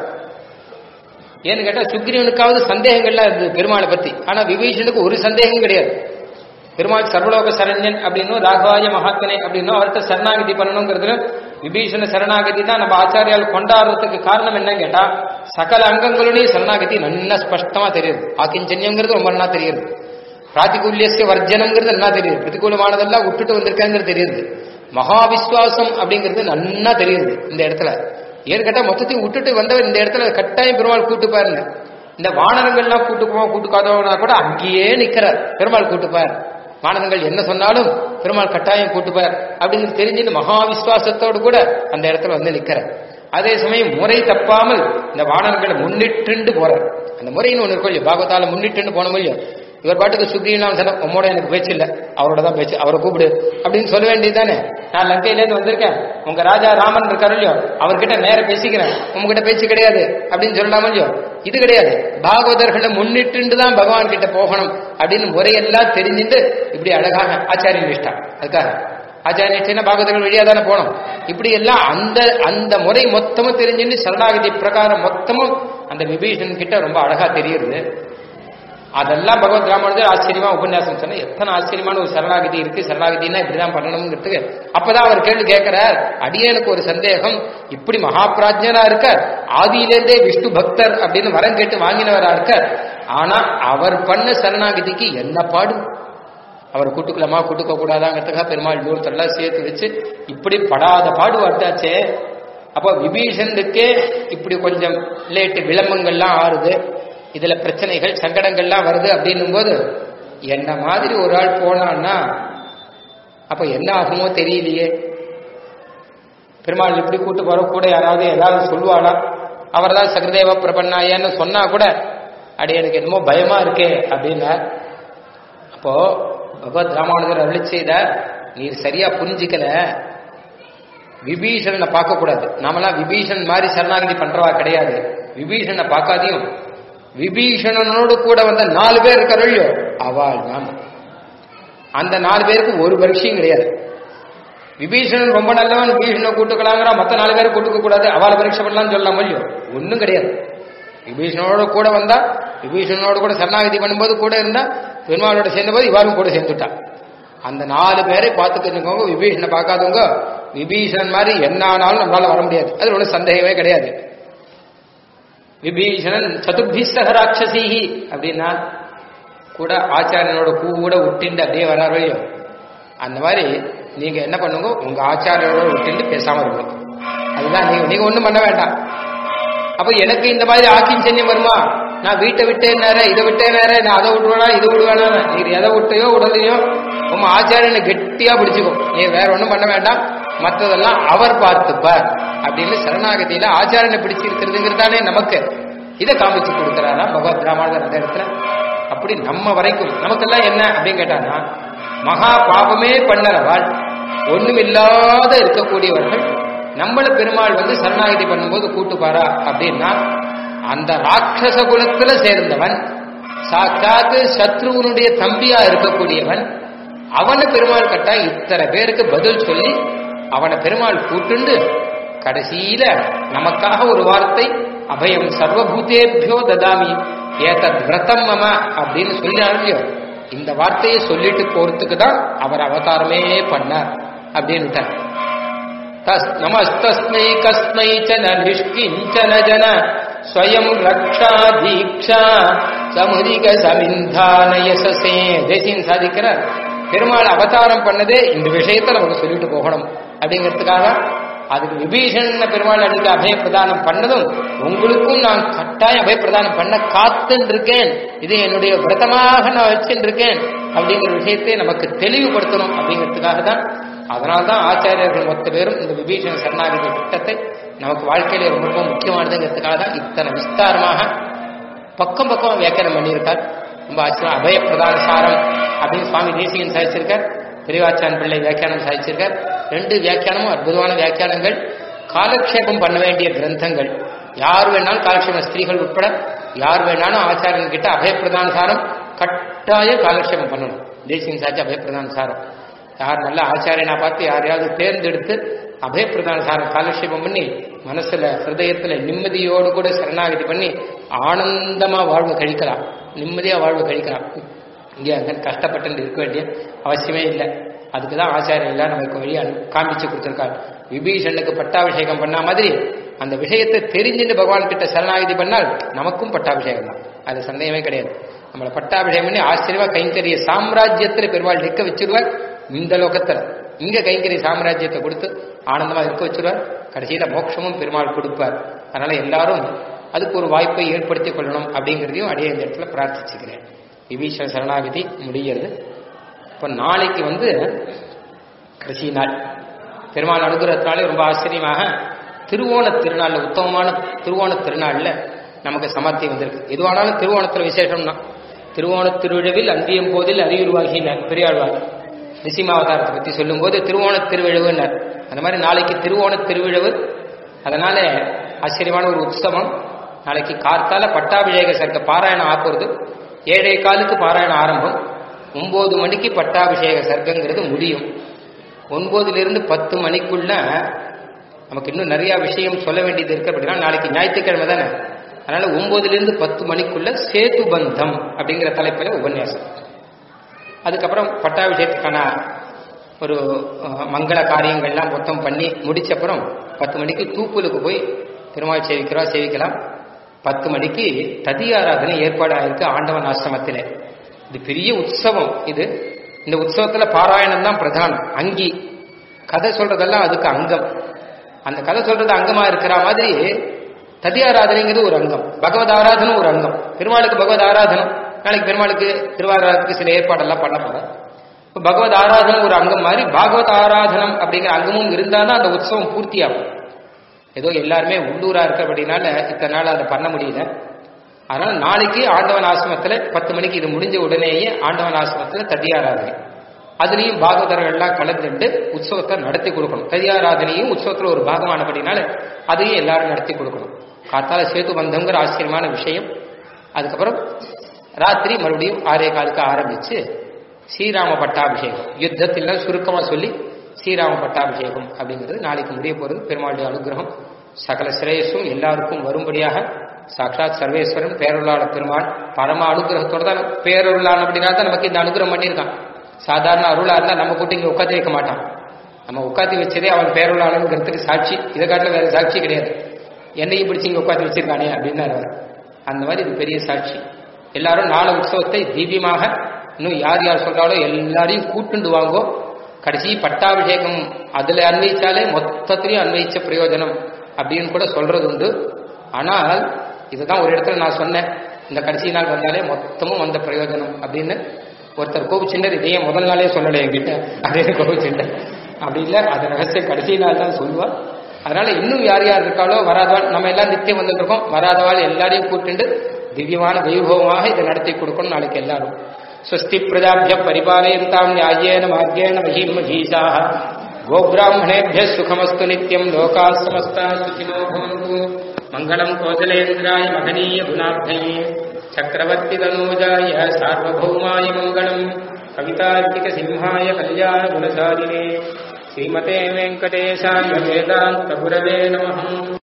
ஏன்னு கேட்டா சுக்ரீவனுக்காவது சந்தேகங்கள்லாம் இருந்தது பெருமாளை பத்தி ஆனா விபீஷனுக்கு ஒரு சந்தேகம் கிடையாது பெருமாள் சர்வலோக சரண்யன் அப்படின்னும் ராகவாய மகாத்மனே அப்படின்னும் அவர்கிட்ட சரணாகதி பண்ணணுங்கிறதுல விபீஷண சரணாகதி தான் நம்ம ஆச்சாரியால் கொண்டாடுறதுக்கு காரணம் என்னன்னு கேட்டா சகல அங்கங்களுடையும் சரணாகதி நல்லா ஸ்பஷ்டமா தெரியுது ஆக்கிஞ்சன்யங்கிறது ரொம்ப நல்லா தெரியுது பிராத்திகூல்யசிய வர்ஜனம்ங்கிறது நல்லா தெரியுது பிரதிகூலமானதெல்லாம் விட்டுட்டு வந்திருக்காங்கிறது தெரியுது மகா விஸ்வாசம் அப்படிங்கிறது நன்னா தெரியுது இந்த இடத்துல ஏன்னு கேட்டா மொத்தத்தையும் விட்டுட்டு வந்தவர் இந்த இடத்துல கட்டாயம் பெருமாள் கூட்டுப்பாருன்னு இந்த வானரங்கள்லாம் கூட்டு போவோம் கூட்டுக்காதவனா கூட அங்கேயே நிக்கிறார் பெருமாள் கூட்டுப்பார் வானரங்கள் என்ன சொன்னாலும் பெருமாள் கட்டாயம் கூட்டுப்பார் அப்படின்னு தெரிஞ்சுட்டு மகா விஸ்வாசத்தோடு கூட அந்த இடத்துல வந்து நிக்கிறார் அதே சமயம் முறை தப்பாமல் இந்த வானரங்களை முன்னிட்டு போறார் அந்த முறைன்னு ஒண்ணு இருக்கும் இல்லையா பாகவதால முன்னிட்டு போன இல்லையோ இவர் பாட்டுக்கு சுக்ரீவன் சொன்ன உம்மோட எனக்கு பேச்சு இல்லை அவரோட தான் பேச்சு அவரை கூப்பிடு அப்படின்னு சொல்ல வேண்டியதுதானே நான் லங்கையில இருந்து வந்திருக்கேன் உங்க ராஜா ராமன் இருக்காரு இல்லையோ அவர்கிட்ட நேர பேசிக்கிறேன் உங்ககிட்ட பேச்சு கிடையாது அப்படின்னு சொல்லலாமா இல்லையோ இது கிடையாது பாகவதர்களை முன்னிட்டு தான் பகவான் கிட்ட போகணும் அப்படின்னு முறையெல்லாம் தெரிஞ்சுட்டு இப்படி அழகாக ஆச்சாரிய நிஷ்டா அதுக்காக ஆச்சாரிய நிஷ்டைனா பாகவதர்கள் வழியா தானே போனோம் இப்படி எல்லாம் அந்த அந்த முறை மொத்தமும் தெரிஞ்சுட்டு சரணாகதி பிரகாரம் மொத்தமும் அந்த விபீஷன் கிட்ட ரொம்ப அழகா தெரியுது அதெல்லாம் பகவத் ராமானுஜர் ஆச்சரியமா உபன்யாசம் சொன்ன எத்தனை ஆச்சரியமான ஒரு சரணாகதி இருக்கு சரணாகதினா இப்படிதான் பண்ணணுங்கிறதுக்கு அப்பதான் அவர் கேள்வி கேட்கிறார் அடியனுக்கு ஒரு சந்தேகம் இப்படி மகாபிராஜ்யனா இருக்க ஆதியிலேருந்தே விஷ்ணு பக்தர் அப்படின்னு வரம் கேட்டு வாங்கினவரா இருக்க ஆனா அவர் பண்ண சரணாகதிக்கு என்ன பாடு அவர் கூட்டுக்கலாமா கூட்டுக்க கூடாதாங்கிறதுக்காக பெருமாள் தூரத்தெல்லாம் சேர்த்து வச்சு இப்படி படாத பாடு வட்டாச்சே அப்போ விபீஷனுக்கே இப்படி கொஞ்சம் லேட்டு விளம்பங்கள்லாம் ஆறுது இதுல பிரச்சனைகள் சங்கடங்கள்லாம் வருது அப்படின்னும் போது என்ன மாதிரி ஒரு ஆள் போனான்னா அப்ப என்ன ஆகுமோ தெரியலையே பெருமாள் இப்படி கூட்டு போற கூட யாராவது ஏதாவது சொல்லுவாளா அவர் தான் சகதேவ பிரபன்னாயன்னு சொன்னா கூட அடி எனக்கு என்னமோ பயமா இருக்கே அப்படின்னா அப்போ பகவத் ராமானுஜர் அருளி செய்த நீர் சரியா புரிஞ்சிக்கல விபீஷணனை பார்க்க கூடாது நாமெல்லாம் விபீஷன் மாதிரி சரணாகதி பண்றவா கிடையாது விபீஷனை பார்க்காதையும் விபீஷணனோடு கூட வந்த நாலு பேர் இருக்கிறோம் அவள் நாம அந்த நாலு பேருக்கு ஒரு பரீட்சையும் கிடையாது விபீஷணன் ரொம்ப நல்லவன் விபீஷணனை கூட்டுக்கலாங்கிற மத்த நாலு பேரை கூட்டுக்க கூடாது அவளை பரீட்சை பண்ணலாம்னு சொல்லலாம் இல்லையோ ஒன்றும் கிடையாது விபீஷணனோட கூட வந்தா விபீஷணனோட கூட சரணாகதி பண்ணும்போது கூட இருந்தா பெருமாளோட சேர்ந்தபோது இவாரும் கூட சேர்ந்துட்டா அந்த நாலு பேரை பார்த்துக்கோங்க விபீஷனை பார்க்காதவங்க விபீஷணன் மாதிரி என்ன ஆனாலும் நம்மளால வர முடியாது அது ஒன்றும் சந்தேகமே கிடையாது விபீஷணன் சதுர்பிஸ்தக ராட்சசீஹி அப்படின்னா கூட ஆச்சாரியனோட பூ கூட விட்டுண்டு அப்படியே வராரோ அந்த மாதிரி நீங்க என்ன பண்ணுங்க உங்க ஆச்சாரியனோட விட்டுண்டு பேசாம இருக்கணும் அதுதான் நீங்க நீங்க ஒண்ணும் பண்ண வேண்டாம் அப்ப எனக்கு இந்த மாதிரி ஆக்கிஞ்சன்யம் வருமா நான் வீட்டை விட்டே நேர இதை விட்டே நேர நான் அதை விட்டுவேனா இது விடுவேனா நீ எதை விட்டையோ விடலையோ உங்க ஆச்சாரியனை கெட்டியா பிடிச்சுக்கும் நீ வேற ஒண்ணும் பண்ண வேண்டாம் மற்றதெல்லாம் அவர் பார்த்துப்பார் அப்படின்னு சரணாகதியில ஆச்சாரனை பிடிச்சிருக்கிறதுங்கிறதானே நமக்கு இதை காமிச்சு கொடுக்கிறாரா பகவத் ராமானுஜர் அந்த இடத்துல அப்படி நம்ம வரைக்கும் நமக்கெல்லாம் என்ன அப்படின்னு கேட்டானா மகா பாபமே பண்ணறவாள் ஒண்ணுமில்லாத இருக்கக்கூடியவர்கள் நம்மள பெருமாள் வந்து சரணாகதி பண்ணும்போது கூட்டுப்பாரா அப்படின்னா அந்த ராட்சச குலத்துல சேர்ந்தவன் சாக்காத்து சத்ருவனுடைய தம்பியா இருக்கக்கூடியவன் அவனை பெருமாள் கட்டா இத்தனை பேருக்கு பதில் சொல்லி அவனை பெருமாள் கூட்டுண்டு கடைசியில நமக்காக ஒரு வார்த்தை அபயம் சர்வபூதேபியோ ததாமி ஏதத் விரதம் மம அப்படின்னு சொல்லினாரு இந்த வார்த்தையை சொல்லிட்டு போறதுக்கு தான் அவர் அவதாரமே பண்ணார் அப்படின்னு தஸ் நமஸ்தஸ்மை கஸ்மை ச ந நிஷ்கிஞ்சன ஜன ஸ்வயம் ரக்ஷா தீக்ஷா சமுதிக சமிந்தானயசசே தேசியம் சாதிக்கிறார் பெருமாள் அவதாரம் பண்ணதே இந்த விஷயத்தை நமக்கு சொல்லிட்டு போகணும் அப்படிங்கிறதுக்காக அதுக்கு விபீஷண பெருமாள் அடிக்க அபய பிரதானம் பண்ணதும் உங்களுக்கும் நான் கட்டாயம் அபய பிரதானம் பண்ண காத்துன்னு இருக்கேன் இது என்னுடைய விரதமாக நான் வச்சுட்டு இருக்கேன் அப்படிங்கிற விஷயத்தை நமக்கு தெளிவுபடுத்தணும் அப்படிங்கிறதுக்காக தான் அதனால்தான் ஆச்சாரியர்கள் மொத்த பேரும் இந்த விபீஷண சரணாகதி திட்டத்தை நமக்கு வாழ்க்கையில ரொம்ப ரொம்ப முக்கியமானதுங்கிறதுக்காக தான் இத்தனை விஸ்தாரமாக பக்கம் பக்கம் வியாக்கியானம் பண்ணியிருக்கார் ரொம்ப ஆச்சரியம் அபய பிரதான சாரம் அப்படின்னு சுவாமி தேசிகன் சாதிச்சிருக்கார் பெரியவாச்சான் பிள்ளை வியாக்கியானம் சாதிச்சிருக்கார் ரெண்டு வியாக்கியானமும் அற்புதமான வியாக்கியானங்கள் காலக்ஷேபம் பண்ண வேண்டிய கிரந்தங்கள் யார் வேணாலும் காலக்ஷேபம் ஸ்திரீகள் உட்பட யார் வேணாலும் ஆச்சாரியன் கிட்ட அபயப்பிரதான சாரம் கட்டாய காலக்ஷேபம் பண்ணணும் தேசிகன் சாட்சி அபயப்பிரதான சாரம் யார் நல்ல ஆச்சாரியனா பார்த்து யாரையாவது தேர்ந்தெடுத்து அபயப்பிரதான சாரம் காலக்ஷேபம் பண்ணி மனசுல ஹிருதயத்துல நிம்மதியோடு கூட சரணாகதி பண்ணி ஆனந்தமா வாழ்வு கழிக்கலாம் நிம்மதியா வாழ்வு கழிக்கலாம் இங்கே அங்க கஷ்டப்பட்டு இருக்க வேண்டிய அவசியமே இல்லை அதுக்கு தான் ஆச்சாரியன் எல்லாம் நமக்கு வழி அனு- காண்பிச்சு கொடுத்துருக்காரு விபீஷனுக்கு பட்டாபிஷேகம் பண்ண மாதிரி அந்த விஷயத்தை தெரிஞ்சுட்டு பகவான் கிட்ட சரணாகதி பண்ணால் நமக்கும் பட்டாபிஷேகம் தான் அது சந்தேகமே கிடையாது நம்மளை பட்டாபிஷேகம் பண்ணி ஆச்சரியமா கைங்கரிய சாம்ராஜ்யத்துல பெருமாள் நிற்க வச்சிருவார் இந்த லோகத்துல இங்க கைங்கரிய சாம்ராஜ்யத்தை கொடுத்து ஆனந்தமா இருக்க வச்சிருவார் கடைசியில மோட்சமும் பெருமாள் கொடுப்பார் அதனால எல்லாரும் அதுக்கு ஒரு வாய்ப்பை ஏற்படுத்திக் கொள்ளணும் அப்படிங்கிறதையும் அடைய இந்த இடத்துல பிரார்த்திச்சுக்கிறேன் விபீஷண சரணாகதி முடிகிறது இப்போ நாளைக்கு வந்து கடைசி நாள் பெருமாள் அனுகிரகத்தினாலே ரொம்ப ஆச்சரியமாக திருவோண திருநாள்ல உத்தமமான திருவோண திருநாள்ல நமக்கு சமர்த்தி வந்திருக்கு எதுவானாலும் திருவோணத்துல விசேஷம் தான் திருவோண திருவிழவில் அந்தியம் போதில் அறிவுருவாகினார் பெரியாழ்வார் நிசிமாவதாரத்தை பத்தி சொல்லும்போது திருவோண திருவிழவுன்னார் அந்த மாதிரி நாளைக்கு திருவோண திருவிழவு அதனால ஆச்சரியமான ஒரு உற்சவம் நாளைக்கு கார்த்தால பட்டாபிஷேக சர்க்க பாராயணம் ஆக்குறது ஏழை காலுக்கு பாராயணம் ஆரம்பம் ஒன்பது மணிக்கு பட்டாபிஷேக சர்க்கங்கிறது முடியும் ஒன்பதுல இருந்து பத்து மணிக்குள்ள நமக்கு இன்னும் நிறைய விஷயம் சொல்ல வேண்டியது இருக்கு அப்படின்னா நாளைக்கு ஞாயிற்றுக்கிழமை தானே அதனால ஒன்பதுல இருந்து பத்து மணிக்குள்ள சேது பந்தம் அப்படிங்கிற தலைப்பில் உபன்யாசம் அதுக்கப்புறம் பட்டாபிஷேகத்துக்கான ஒரு அஹ், மங்கள காரியங்கள்லாம் மொத்தம் பண்ணி முடிச்சப்புறம் பத்து மணிக்கு தூப்புலுக்கு போய் திருமால் சேவிக்கிறோம் சேவிக்கலாம் பத்து மணிக்கு ததி ஆராதனை ஏற்பாடு ஆயிருக்கு ஆண்டவன் ஆசிரமத்திலே இது பெரிய உற்சவம் இது இந்த உற்சவத்துல பாராயணம் தான் பிரதானம் அங்கி கதை சொல்றதெல்லாம் அதுக்கு அங்கம் அந்த கதை சொல்றது அங்கமா இருக்கிற மாதிரி ததி ஆராதனைங்கிறது ஒரு அங்கம் பகவத் ஆராதனம் ஒரு அங்கம் பெருமாளுக்கு பகவத் ஆராதனம் நாளைக்கு பெருமாளுக்கு திருவாராதத்துக்கு சில ஏற்பாடெல்லாம் பண்ண போறோம் இப்ப பகவத் ஆராதனம் ஒரு அங்கம் மாதிரி பாகவத் ஆராதனம் அப்படிங்கிற அங்கமும் இருந்தாதான் அந்த உற்சவம் பூர்த்தியாகும் ஏதோ எல்லாருமே உள்ளூரா இருக்கிறபடினால இத்தனை நாள் அதை பண்ண முடியல அதனால நாளைக்கு ஆண்டவன் ஆசிரமத்துல பத்து மணிக்கு இது முடிஞ்ச உடனேயே ஆண்டவன் ஆசிரமத்துல ததியாராதனை அதுலயும் பாகவதர்கள்லாம் கலந்துட்டு உற்சவத்தை நடத்தி கொடுக்கணும் ததியாராதனையும் உற்சவத்துல ஒரு பாகமானபடினால அதையும் எல்லாரும் நடத்தி கொடுக்கணும் காத்தால சேது பந்தங்கிற ஆச்சரியமான விஷயம் அதுக்கப்புறம் ராத்திரி மறுபடியும் ஆறே காலுக்கு ஆரம்பிச்சு ஸ்ரீராம பட்டாபிஷேகம் யுத்தத்தில் சுருக்கமா சொல்லி ஸ்ரீராம பட்டாபிஷேகம் அப்படிங்கிறது நாளைக்கு முடிய போறது பெருமாளுடைய அனுகிரகம் சகல சிரேயஸும் எல்லாருக்கும் வரும்படியாக சாட்சாத் சர்வேஸ்வரன் பேரருளாள பெருமாள் பரம அனுகிரகத்தோட தான் பேரருளான அப்படின்னா தான் நமக்கு இந்த அனுகிரகம் பண்ணியிருக்கான் சாதாரண அருளா இருந்தா நம்ம கூட்டி இங்க உட்காந்து வைக்க மாட்டான் நம்ம உட்காந்து வச்சதே அவன் பேரருளாளனுங்கிறதுக்கு சாட்சி இதை காட்டில வேற சாட்சி கிடையாது என்னையும் பிடிச்சி இங்க உட்காந்து வச்சிருக்கானே அப்படின்னாரு அவர் அந்த மாதிரி இது பெரிய சாட்சி எல்லாரும் நாலு உற்சவத்தை தீபியமாக இன்னும் யார் யார் சொல்றாலோ எல்லாரையும் கூட்டுண்டு வாங்கோ கடைசி பட்டாபிஷேகம் அதுல அன்வயிச்சாலே மொத்தத்திலையும் அன்வயிச்ச பிரயோஜனம் அப்படின்னு கூட சொல்றது உண்டு ஆனால் இதுதான் ஒரு இடத்துல நான் சொன்னேன் இந்த கடைசி நாள் வந்தாலே மொத்தமும் வந்த பிரயோஜனம் அப்படின்னு ஒருத்தர் கோபிச்சுண்டர் இதையே முதல் நாளே சொல்லலை என்கிட்ட அதே கோபிச்சுண்டர் அப்படி இல்லை அது ரகசியம் கடைசி நாள் தான் சொல்லுவா அதனால இன்னும் யார் யார் இருக்காளோ வராதவாள் நம்ம எல்லாம் நித்தியம் வந்துட்டு இருக்கோம் வராதவாள் எல்லாரையும் கூட்டிண்டு திவ்யமான வைபவமாக இதை நடத்தி கொடுக்கணும் நாளைக்கு எல்லாரும் ஸ்வஸ்தி பிரஜாபிய பரிபாலயந்தாம் நியாயேன மார்கேண மஹீம் மஹீஷாக गोब्राह्मणेभ्यः सुखमस्तु नित्यम् लोकाः समस्ताः सुखिनो भवन्तु मङ्गलम् कोसलेन्द्राय महनीय गुणार्थये चक्रवर्तितनूजाय सार्वभौमाय मङ्गलम् कवितार्किकसिंहाय कल्याणगुणशालिने श्रीमते वेङ्कटेशाय वेदान्तगुरवे नमः